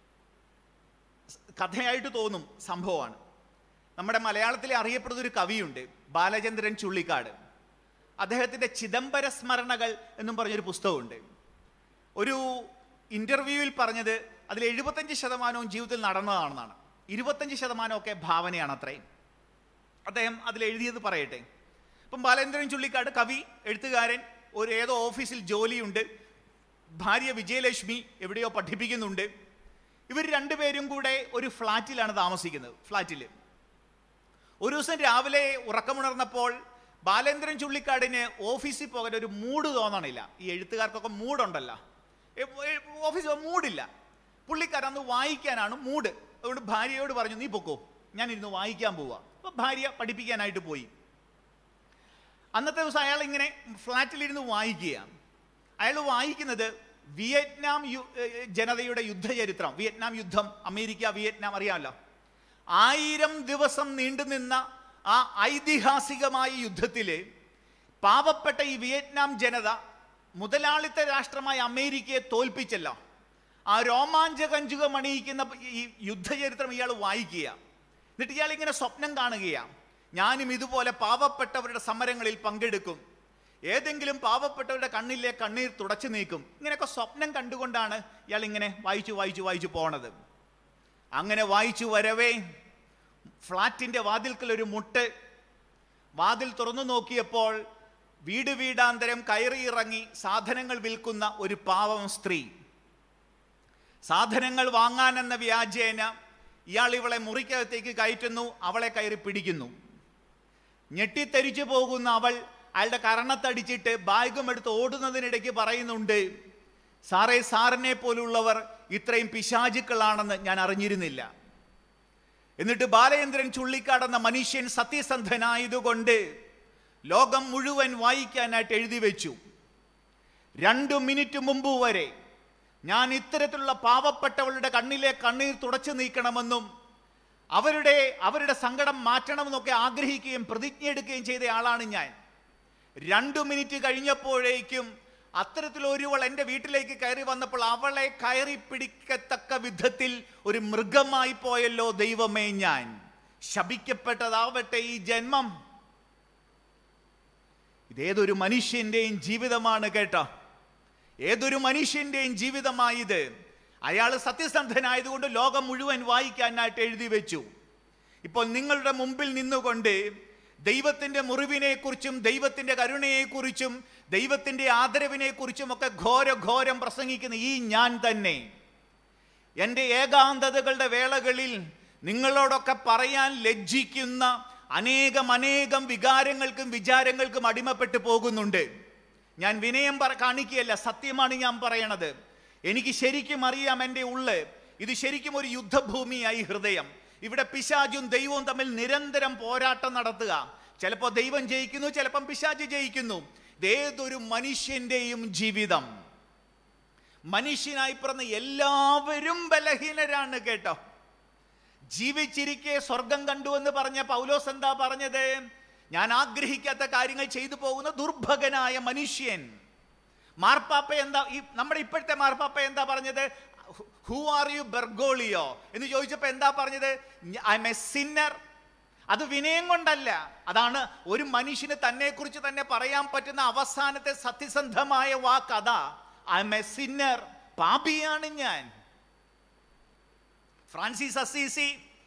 [SPEAKER 2] കഥയായിട്ട് തോന്നും സംഭവമാണ് നമ്മുടെ മലയാളത്തിലെ അറിയപ്പെടുന്ന ഒരു കവിയുണ്ട് ബാലചന്ദ്രൻ ചുള്ളിക്കാട് അദ്ദേഹത്തിൻ്റെ ചിദംബര സ്മരണകൾ എന്നും പറഞ്ഞൊരു പുസ്തകമുണ്ട് ഒരു ഇൻ്റർവ്യൂവിൽ പറഞ്ഞത് അതിൽ എഴുപത്തഞ്ച് ശതമാനവും ജീവിതത്തിൽ നടന്നതാണെന്നാണ് ഇരുപത്തഞ്ച് ശതമാനമൊക്കെ ഭാവനയാണ് അത്രയും അദ്ദേഹം അതിൽ എഴുതിയത് പറയട്ടെ ഇപ്പം ബാലേന്ദ്രൻ ചുള്ളിക്കാട് കവി എഴുത്തുകാരൻ ഒരു ഏതോ ഓഫീസിൽ ജോലിയുണ്ട് ഭാര്യ വിജയലക്ഷ്മി എവിടെയോ പഠിപ്പിക്കുന്നുണ്ട് ഇവർ രണ്ടുപേരും കൂടെ ഒരു ഫ്ലാറ്റിലാണ് താമസിക്കുന്നത് ഫ്ലാറ്റിൽ ഒരു ദിവസം രാവിലെ ഉറക്കമുണർന്നപ്പോൾ ബാലേന്ദ്രൻ ചുള്ളിക്കാടിന് ഓഫീസിൽ പോകാൻ ഒരു മൂഡ് തോന്നണില്ല ഈ എഴുത്തുകാർക്കൊക്കെ മൂടുണ്ടല്ലോ എ- എ- ഓഫീസിൽ മൂടില്ല പുള്ളിക്കാരൻ അന്ന് വായിക്കാനാണ് മൂഡ് അതുകൊണ്ട് ഭാര്യയോട് പറഞ്ഞു നീ പൊക്കോ ഞാൻ ഇരുന്ന് വായിക്കാൻ പോവാ അപ്പൊ ഭാര്യ പഠിപ്പിക്കാനായിട്ട് പോയി അന്നത്തെ ദിവസം അയാൾ ഇങ്ങനെ ഫ്ലാറ്റിലിരുന്ന് വായിക്കുക അയാൾ വായിക്കുന്നത് വിയറ്റ്നാം യു- ഏർ ജനതയുടെ യുദ്ധചരിത്രം വിയറ്റ്നാം യുദ്ധം അമേരിക്ക വിയറ്റ്നാം അറിയാമല്ലോ ആയിരം ദിവസം നീണ്ടുനിന്ന ആ ഐതിഹാസികമായ യുദ്ധത്തിൽ പാവപ്പെട്ട ഈ വിയറ്റ്നാം ജനത മുതലാളിത്ത രാഷ്ട്രമായ അമേരിക്കയെ തോൽപ്പിച്ചല്ലോ ആ രോമാഞ്ചകഞ്ചുകം അണിയിക്കുന്ന ഈ യുദ്ധചരിത്രം ഇയാൾ വായിക്കുക എന്നിട്ട് ഇയാൾ ഇങ്ങനെ സ്വപ്നം കാണുകയാണ് ഞാനും ഇതുപോലെ പാവപ്പെട്ടവരുടെ സമരങ്ങളിൽ പങ്കെടുക്കും ഏതെങ്കിലും പാവപ്പെട്ടവരുടെ കണ്ണിലെ കണ്ണീർ തുടച്ചു നീക്കും ഇങ്ങനെയൊക്കെ സ്വപ്നം കണ്ടുകൊണ്ടാണ് ഇയാൾ ഇങ്ങനെ വായിച്ചു വായിച്ചു വായിച്ചു പോണത് അങ്ങനെ വായിച്ചു വരവേ ഫ്ലാറ്റിന്റെ വാതിൽക്കൽ ഒരു മുട്ട് വാതിൽ തുറന്നു നോക്കിയപ്പോൾ വീട് വീടാന്തരം കയറി ഇറങ്ങി സാധനങ്ങൾ വിൽക്കുന്ന ഒരു പാവം സ്ത്രീ സാധനങ്ങൾ വാങ്ങാനെന്ന വ്യാജേന ഇയാൾ ഇവളെ മുറിക്കകത്തേക്ക് കയറ്റുന്നു അവളെ കയറി പിടിക്കുന്നു ഞെട്ടിത്തെരിച്ചു പോകുന്ന അവൾ അയാളുടെ കരണത്തടിച്ചിട്ട് ബാഗും എടുത്ത് ഓടുന്നതിനിടയ്ക്ക് പറയുന്നുണ്ട് സാറേ സാറിനെ പോലുള്ളവർ ഇത്രയും പിശാചുക്കളാണെന്ന് ഞാൻ അറിഞ്ഞിരുന്നില്ല എന്നിട്ട് ബാലചന്ദ്രൻ ചുള്ളിക്കാടെന്ന മനുഷ്യൻ സത്യസന്ധനായതുകൊണ്ട് ലോകം മുഴുവൻ വായിക്കാനായിട്ട് എഴുതി വെച്ചു രണ്ടു മിനിറ്റ് മുമ്പ് വരെ ഞാൻ ഇത്തരത്തിലുള്ള പാവപ്പെട്ടവളുടെ കണ്ണിലെ കണ്ണീർ തുടച്ചു നീക്കണമെന്നും അവരുടെ അവരുടെ സങ്കടം മാറ്റണമെന്നൊക്കെ ആഗ്രഹിക്കുകയും പ്രതിജ്ഞ എടുക്കുകയും ചെയ്ത ആളാണ് ഞാൻ രണ്ടു മിനിറ്റ് കഴിഞ്ഞപ്പോഴേക്കും അത്തരത്തിലൊരുവൾ എൻ്റെ വീട്ടിലേക്ക് കയറി വന്നപ്പോൾ അവളെ കയറി പിടിക്കത്തക്ക വിധത്തിൽ ഒരു മൃഗമായി പോയല്ലോ ദൈവമേ ഞാൻ ശപിക്കപ്പെട്ടതാവട്ടെ ഈ ജന്മം ഇതേതൊരു മനുഷ്യന്റെയും ജീവിതമാണ് കേട്ടോ ഏതൊരു മനുഷ്യന്റെയും ജീവിതമായത് അയാൾ സത്യസന്ധനായതുകൊണ്ട് ലോകം മുഴുവൻ വായിക്കാനായിട്ട് എഴുതി വെച്ചു ഇപ്പോൾ നിങ്ങളുടെ മുമ്പിൽ നിന്നുകൊണ്ട് ദൈവത്തിന്റെ മുറിവിനെക്കുറിച്ചും ദൈവത്തിന്റെ കരുണയെക്കുറിച്ചും ദൈവത്തിന്റെ ആദരവിനെക്കുറിച്ചും ഒക്കെ ഘോര ഘോരം പ്രസംഗിക്കുന്ന ഈ ഞാൻ തന്നെ എൻ്റെ ഏകാന്തതകളുടെ വേളകളിൽ നിങ്ങളോടൊക്കെ പറയാൻ ലജ്ജിക്കുന്ന അനേകം അനേകം വികാരങ്ങൾക്കും വിചാരങ്ങൾക്കും അടിമപ്പെട്ടു പോകുന്നുണ്ട് ഞാൻ വിനയം പറ കാണിക്കുകയല്ല സത്യമാണ് ഞാൻ പറയണത് എനിക്ക് ശരിക്കും അറിയാം എൻ്റെ ഉള്ള് ഇത് ശരിക്കും ഒരു യുദ്ധഭൂമിയായി ഹൃദയം ഇവിടെ പിശാചും ദൈവവും തമ്മിൽ നിരന്തരം പോരാട്ടം നടത്തുക ചിലപ്പോൾ ദൈവം ജയിക്കുന്നു ചിലപ്പം പിശാച് ജയിക്കുന്നു ഇതേതൊരു മനുഷ്യന്റെയും ജീവിതം മനുഷ്യനായി പിറന്ന എല്ലാവരും ബലഹീനരാണ് കേട്ടോ ജീവിച്ചിരിക്കെ സ്വർഗം കണ്ടു എന്ന് പറഞ്ഞ പൗലോസ് എന്താ പറഞ്ഞത് ഞാൻ ആഗ്രഹിക്കാത്ത കാര്യങ്ങൾ ചെയ്തു പോകുന്ന ദുർഭകനായ മനുഷ്യൻ മാർപ്പാപ്പ എന്താ ഈ നമ്മുടെ ഇപ്പോഴത്തെ മാർപ്പാപ്പ എന്താ പറഞ്ഞത് ഹു ആർ യു ബെർഗോളിയോ എന്ന് ചോദിച്ചപ്പോൾ എന്താ പറഞ്ഞത് ഐ എം എ സിന്നർ അത് വിനയം കൊണ്ടല്ല അതാണ് ഒരു മനുഷ്യന് തന്നെ കുറിച്ച് തന്നെ പറയാൻ പറ്റുന്ന അവസാനത്തെ സത്യസന്ധമായ വാക്ക് അതാ ഐ എം എ സിന്നർ പാപിയാണ് ഞാൻ ഫ്രാൻസിസ് അസീസി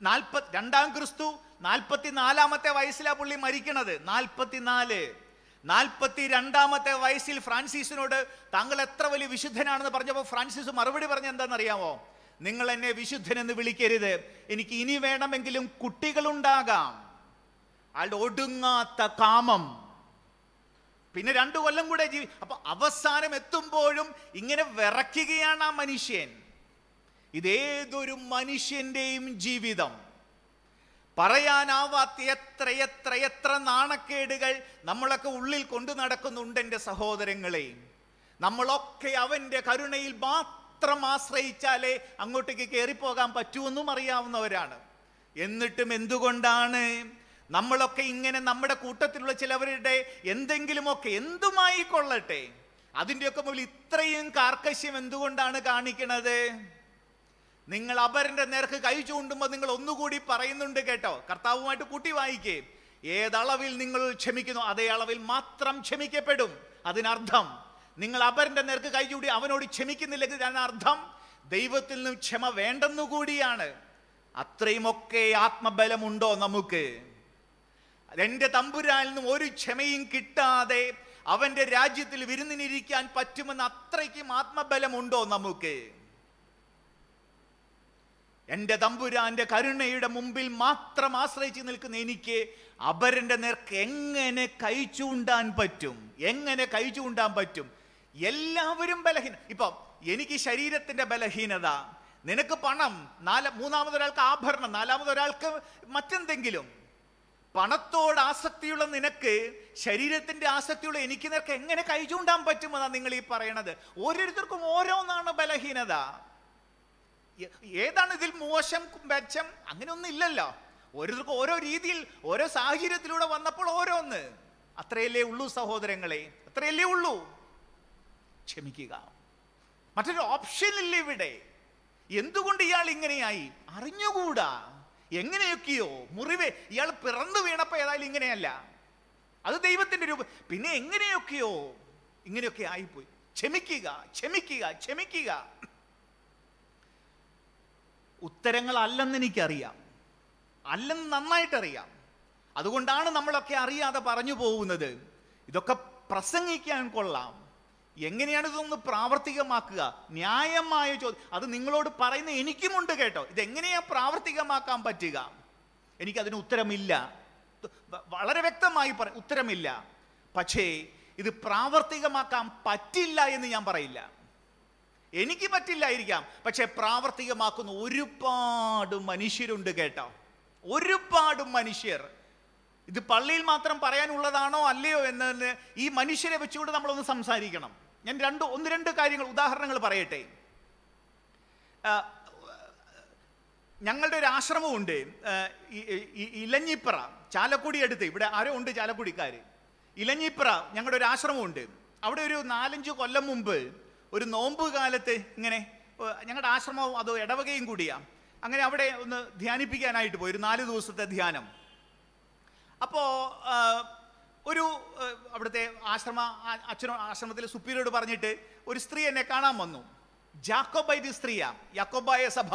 [SPEAKER 2] നാൽപ്പത് രണ്ടാം ക്രിസ്തു നാൽപ്പത്തി നാലാമത്തെ വയസ്സിലാ പുള്ളി മരിക്കണത് നാൽപ്പത്തിനാല് നാൽപ്പത്തി രണ്ടാമത്തെ വയസ്സിൽ ഫ്രാൻസിസിനോട് താങ്കൾ എത്ര വലിയ വിശുദ്ധനാണെന്ന് പറഞ്ഞപ്പോൾ ഫ്രാൻസിസ് മറുപടി പറഞ്ഞ എന്താണെന്നറിയാമോ നിങ്ങൾ എന്നെ വിശുദ്ധനെന്ന് വിളിക്കരുത് എനിക്ക് ഇനി വേണമെങ്കിലും കുട്ടികളുണ്ടാകാം അയാളുടെ ഒടുങ്ങാത്ത കാമം പിന്നെ രണ്ടു കൊല്ലം കൂടെ ജീവി അപ്പൊ അവസാനം എത്തുമ്പോഴും ഇങ്ങനെ വിറയ്ക്കുകയാണ് ആ മനുഷ്യൻ ഇതേതൊരു മനുഷ്യന്റെയും ജീവിതം പറയാനാവാത്ത എത്ര എത്ര എത്ര നാണക്കേടുകൾ നമ്മളൊക്കെ ഉള്ളിൽ കൊണ്ടു നടക്കുന്നുണ്ട് എൻ്റെ സഹോദരങ്ങളെ നമ്മളൊക്കെ അവൻ്റെ കരുണയിൽ മാത്രം ആശ്രയിച്ചാലേ അങ്ങോട്ടേക്ക് കയറിപ്പോകാൻ പറ്റുമെന്നും അറിയാവുന്നവരാണ് എന്നിട്ടും എന്തുകൊണ്ടാണ് നമ്മളൊക്കെ ഇങ്ങനെ നമ്മുടെ കൂട്ടത്തിലുള്ള ചിലവരുടെ എന്തെങ്കിലുമൊക്കെ എന്തുമായി കൊള്ളട്ടെ അതിൻ്റെയൊക്കെ മുമ്പിൽ ഇത്രയും കാർക്കശ്യം എന്തുകൊണ്ടാണ് കാണിക്കണത് നിങ്ങൾ അപരന്റെ നേർക്ക് കൈ ചൂണ്ടുമ്പോൾ നിങ്ങൾ ഒന്നുകൂടി പറയുന്നുണ്ട് കേട്ടോ കർത്താവുമായിട്ട് കൂട്ടി വായിക്കേ ഏതളവിൽ നിങ്ങൾ ക്ഷമിക്കുന്നു അതേ അളവിൽ മാത്രം ക്ഷമിക്കപ്പെടും അതിനർത്ഥം നിങ്ങൾ അപരന്റെ നേർക്ക് കൈ ചൂണ്ടി അവനോട് ക്ഷമിക്കുന്നില്ലെങ്കിൽ അതിനർത്ഥം ദൈവത്തിൽ നിന്നും ക്ഷമ വേണ്ടെന്നുകൂടിയാണ് അത്രയുമൊക്കെ ആത്മബലമുണ്ടോ നമുക്ക് എൻ്റെ തമ്പുരാനിൽ നിന്നും ഒരു ക്ഷമയും കിട്ടാതെ അവന്റെ രാജ്യത്തിൽ വിരുന്നിനിരിക്കാൻ പറ്റുമെന്ന് അത്രയ്ക്കും ആത്മബലമുണ്ടോ നമുക്ക് എൻ്റെ തമ്പുരാന്റെ കരുണയുടെ മുമ്പിൽ മാത്രം ആശ്രയിച്ച് നിൽക്കുന്ന എനിക്ക് അപരന്റെ നേർക്ക് എങ്ങനെ കൈ ചൂണ്ടാൻ പറ്റും എങ്ങനെ കൈ ചൂണ്ടാൻ പറ്റും എല്ലാവരും ബലഹീന ഇപ്പം എനിക്ക് ശരീരത്തിന്റെ ബലഹീനത നിനക്ക് പണം നാല മൂന്നാമതൊരാൾക്ക് ആഭരണം നാലാമതൊരാൾക്ക് മറ്റെന്തെങ്കിലും പണത്തോട് ആസക്തിയുള്ള നിനക്ക് ശരീരത്തിന്റെ ആസക്തിയുള്ള എനിക്ക് നിനക്ക് എങ്ങനെ കൈ ചൂണ്ടാൻ പറ്റുമെന്നാണ് നിങ്ങൾ ഈ പറയണത് ഓരോരുത്തർക്കും ഓരോന്നാണ് ബലഹീനത ഏ- ഏതാണ് ഇതിൽ മോശം മെച്ചം അങ്ങനെയൊന്നും ഇല്ലല്ലോ ഓരോരുത്തർക്കും ഓരോ രീതിയിൽ ഓരോ സാഹചര്യത്തിലൂടെ വന്നപ്പോൾ ഓരോന്ന് അത്രയല്ലേ ഉള്ളൂ സഹോദരങ്ങളെ അത്രയല്ലേ ഉള്ളൂ ക്ഷമിക്കുക മറ്റൊരു ഓപ്ഷൻ ഇല്ല ഇവിടെ എന്തുകൊണ്ട് ഇയാൾ ഇങ്ങനെയായി അറിഞ്ഞുകൂടാ എങ്ങനെയൊക്കെയോ മുറിവേ ഇയാൾ പിറന്നു വീണപ്പോ ഏതായാലും ഇങ്ങനെയല്ല അത് ദൈവത്തിന്റെ രൂപം പിന്നെ എങ്ങനെയൊക്കെയോ ഇങ്ങനെയൊക്കെ ആയിപ്പോയി ക്ഷമിക്കുക ക്ഷമിക്കുക ക്ഷമിക്കുക ഉത്തരങ്ങളല്ലെന്ന് എനിക്കറിയാം അല്ലെന്ന് നന്നായിട്ടറിയാം അതുകൊണ്ടാണ് നമ്മളൊക്കെ അറിയാതെ പറഞ്ഞു പോകുന്നത് ഇതൊക്കെ പ്രസംഗിക്കാൻ കൊള്ളാം എങ്ങനെയാണ് ഇതൊന്ന് പ്രാവർത്തികമാക്കുക ന്യായമായ ചോദ്യം അത് നിങ്ങളോട് പറയുന്ന എനിക്കുമുണ്ട് കേട്ടോ ഇതെങ്ങനെയാ പ്രാവർത്തികമാക്കാൻ പറ്റുക എനിക്കതിന് ഉത്തരമില്ല വ- വളരെ വ്യക്തമായി പറ ഉത്തരമില്ല പക്ഷേ ഇത് പ്രാവർത്തികമാക്കാൻ പറ്റില്ല എന്ന് ഞാൻ പറയില്ല എനിക്ക് പറ്റില്ലായിരിക്കാം പക്ഷെ പ്രാവർത്തികമാക്കുന്ന ഒരുപാട് മനുഷ്യരുണ്ട് കേട്ടോ ഒരുപാട് മനുഷ്യർ ഇത് പള്ളിയിൽ മാത്രം പറയാനുള്ളതാണോ അല്ലയോ എന്ന് ഈ മനുഷ്യരെ വെച്ചുകൊണ്ട് നമ്മളൊന്ന് സംസാരിക്കണം ഞാൻ രണ്ട് ഒന്ന് രണ്ട് കാര്യങ്ങൾ ഉദാഹരണങ്ങൾ പറയട്ടെ ആ, ഞങ്ങളുടെ ഒരു ആശ്രമമുണ്ട് ആ, ഈ- ഈ- ഇലഞ്ഞിപ്പറ ചാലക്കുടി അടുത്ത് ഇവിടെ ആരോ ഉണ്ട് ചാലക്കുടിക്കാർ ഇലഞ്ഞിപ്പറ ഞങ്ങളുടെ ഒരു ആശ്രമമുണ്ട് അവിടെ ഒരു നാലഞ്ച് കൊല്ലം മുമ്പ് ഒരു നോമ്പ് കാലത്ത് ഇങ്ങനെ ഏ, ഞങ്ങളുടെ ആശ്രമവും അത് ഇടവകയും കൂടിയാ അങ്ങനെ അവിടെ ഒന്ന് ധ്യാനിപ്പിക്കാനായിട്ട് പോയി ഒരു നാല് ദിവസത്തെ ധ്യാനം അപ്പോൾ ഒരു ആ, അവിടുത്തെ ആശ്രമ ആ- അച്ഛനോ ആശ്രമത്തിലെ സുപ്പീരിയോട് പറഞ്ഞിട്ട് ഒരു സ്ത്രീ എന്നെ കാണാൻ വന്നു ജാക്കോബൈറ്റ് സ്ത്രീയാ യാക്കോബായ സഭ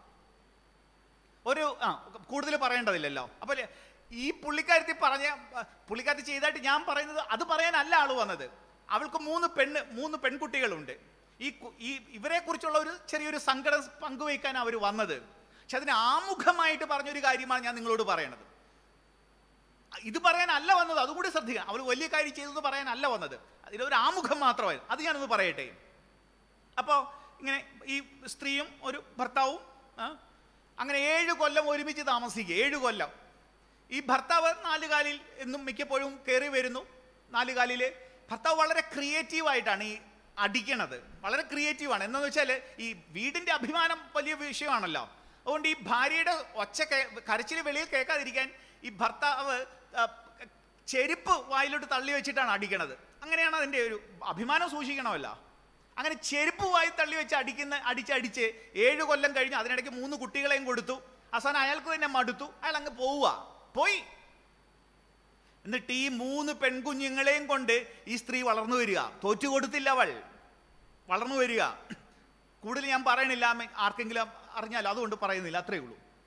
[SPEAKER 2] ഒരു ആ കൂടുതൽ പറയേണ്ടതില്ലല്ലോ അപ്പോൾ ഈ പുള്ളിക്കാരത്തി പറഞ്ഞ പുള്ളിക്കാരത്തി ചെയ്തായിട്ട് ഞാൻ പറയുന്നത് അത് പറയാനല്ല ആള് വന്നത് അവൾക്ക് മൂന്ന് പെണ്ണ് മൂന്ന് പെൺകുട്ടികളുണ്ട് ഈ കു- ഈ ഇവരെ കുറിച്ചുള്ള ഒരു ചെറിയൊരു സങ്കടം പങ്കുവയ്ക്കാൻ അവർ വന്നത് പക്ഷെ അതിന് ആമുഖമായിട്ട് പറഞ്ഞൊരു കാര്യമാണ് ഞാൻ നിങ്ങളോട് പറയണത് ഇത് പറയാനല്ല വന്നത് അതും കൂടി ശ്രദ്ധിക്കുക അവൾ വലിയ കാര്യം ചെയ്തെന്ന് പറയാനല്ല വന്നത് അതിലൊരു ആമുഖം മാത്രമായിരുന്നു അത് ഞാനൊന്ന് പറയട്ടെ അപ്പോൾ ഇങ്ങനെ ഈ സ്ത്രീയും ഒരു ഭർത്താവും ആ, അങ്ങനെ ഏഴ് കൊല്ലം ഒരുമിച്ച് താമസിക്കുക ഏഴ് കൊല്ലം ഈ ഭർത്താവ് നാല് കാലിൽ എന്നും മിക്കപ്പോഴും കയറി വരുന്നു നാല് കാലിൽ ഭർത്താവ് വളരെ ക്രിയേറ്റീവായിട്ടാണ് ഈ അടിക്കണത് വളരെ ക്രിയേറ്റീവാണ് എന്താന്ന് വെച്ചാൽ ഈ വീടിൻ്റെ അഭിമാനം വലിയ വിഷയമാണല്ലോ അതുകൊണ്ട് ഈ ഭാര്യയുടെ ഒച്ച കരച്ചിൽ വെളിയിൽ കേൾക്കാതിരിക്കാൻ ഈ ഭർത്താവ് ആ, ചെരുപ്പ് വായിലോട്ട് തള്ളി വെച്ചിട്ടാണ് അടിക്കണത് അങ്ങനെയാണ് അതിൻ്റെ ഒരു അഭിമാനം സൂക്ഷിക്കണമല്ലോ അങ്ങനെ ചെരുപ്പ് വായി തള്ളി വെച്ച് അടിക്കുന്ന അടിച്ചടിച്ച് ഏഴ് കൊല്ലം കഴിഞ്ഞ് അതിനിടയ്ക്ക് മൂന്ന് കുട്ടികളെയും കൊടുത്തു അവസാനം അയാൾക്ക് തന്നെ മടുത്തു അയാൾ അങ്ങ് പോവുക പോയി എന്നിട്ട് ഈ മൂന്ന് പെൺകുഞ്ഞുങ്ങളെയും കൊണ്ട് ഈ സ്ത്രീ വളർന്നു വരിക തോറ്റു കൊടുത്തില്ല അവൾ വളർന്നു വരിക കൂടുതൽ ഞാൻ പറയണില്ല ആമേ- ആർക്കെങ്കിലും അറിഞ്ഞാലോ അതുകൊണ്ട് പറയുന്നില്ല അത്രയേ ഉള്ളൂ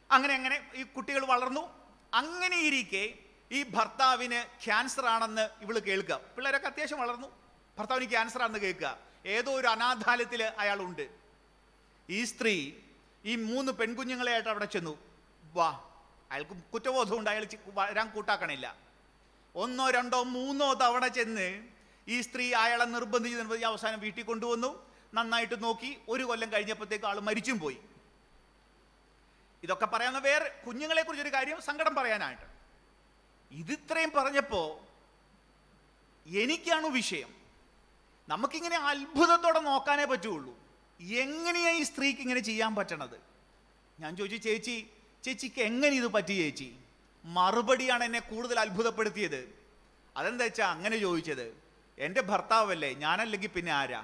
[SPEAKER 2] അങ്ങനെ അങ്ങനെ ഈ കുട്ടികൾ വളർന്നു അങ്ങനെ ഇരിക്കെ ഈ ഭർത്താവിന് ക്യാൻസർ ആണെന്ന് ഇവള് കേൾക്കുക പിള്ളേരൊക്കെ അത്യാവശ്യം വളർന്നു ഭർത്താവിന് ക്യാൻസർ ആണെന്ന് കേൾക്കുക ഏതോ ഒരു അനാഥാലയത്തിൽ അയാളുണ്ട് ഈ സ്ത്രീ ഈ മൂന്ന് പെൺകുഞ്ഞുങ്ങളെയായിട്ട് അവിടെ ചെന്നു വാ അയാൾക്ക് കുറ്റബോധമുണ്ട് അയാൾ ചി- വരാൻ കൂട്ടാക്കണില്ല ഒന്നോ രണ്ടോ മൂന്നോ തവണ ചെന്ന് ഈ സ്ത്രീ അയാളെ നിർബന്ധിച്ച് നിർബന്ധിച്ച് അവസാനം വീട്ടിൽ കൊണ്ടുവന്നു നന്നായിട്ട് നോക്കി ഒരു കൊല്ലം കഴിഞ്ഞപ്പോഴത്തേക്ക് ആൾ മരിച്ചും പോയി ഇതൊക്കെ പറയാവുന്ന വേറെ കുഞ്ഞുങ്ങളെ കുറിച്ചൊരു കാര്യം സങ്കടം പറയാനായിട്ട് ഇതിത്രയും പറഞ്ഞപ്പോ എനിക്കാണ് വിഷയം നമുക്കിങ്ങനെ അത്ഭുതത്തോടെ നോക്കാനേ പറ്റുള്ളൂ എങ്ങനെയാ ഈ സ്ത്രീക്ക് ഇങ്ങനെ ചെയ്യാൻ പറ്റണത് ഞാൻ ചോദിച്ചു ചേച്ചി ചേച്ചിക്ക് എങ്ങനെ ഇത് പറ്റി ചേച്ചി മറുപടിയാണ് എന്നെ കൂടുതൽ അത്ഭുതപ്പെടുത്തിയത് അതെന്താ വെച്ചാ അങ്ങനെ ചോദിച്ചത് എൻ്റെ ഭർത്താവല്ലേ ഞാനല്ലെങ്കിൽ പിന്നെ ആരാ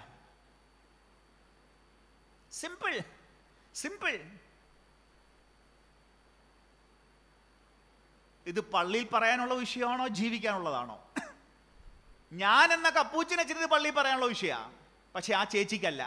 [SPEAKER 2] സിമ്പിൾ സിമ്പിൾ ഇത് പള്ളിയിൽ പറയാനുള്ള വിഷയമാണോ ജീവിക്കാനുള്ളതാണോ ഞാൻ എന്ന കപ്പൂച്ചിനെ ചിരിത് പള്ളിയിൽ പറയാനുള്ള വിഷയമാണ് പക്ഷെ ആ ചേച്ചിക്കല്ല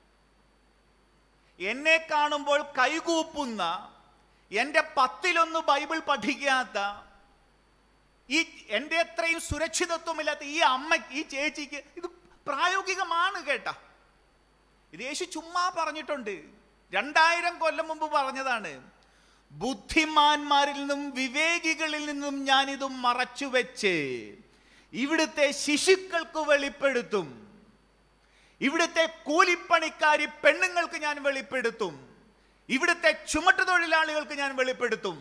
[SPEAKER 2] എന്നെ കാണുമ്പോൾ കൈകൂപ്പുന്ന എൻ്റെ പത്തിലൊന്ന് ബൈബിൾ പഠിക്കാത്ത ഈ എൻ്റെ അത്രയും സുരക്ഷിതത്വമില്ലാത്ത ഈ അമ്മ ഈ ചേച്ചിക്ക് ഇത് പ്രായോഗികമാണ് കേട്ട ഇത് യേശു ചുമ്മാ പറഞ്ഞിട്ടുണ്ട് രണ്ടായിരം കൊല്ലം മുമ്പ് പറഞ്ഞതാണ് ബുദ്ധിമാന്മാരിൽ നിന്നും വിവേകികളിൽ നിന്നും ഞാനിത് മറച്ചു വെച്ച് ഇവിടുത്തെ ശിശുക്കൾക്ക് വെളിപ്പെടുത്തും ഇവിടുത്തെ കൂലിപ്പണിക്കാരി പെണ്ണുങ്ങൾക്ക് ഞാൻ വെളിപ്പെടുത്തും ഇവിടുത്തെ ചുമട്ടുതൊഴിലാളികൾക്ക് ഞാൻ വെളിപ്പെടുത്തും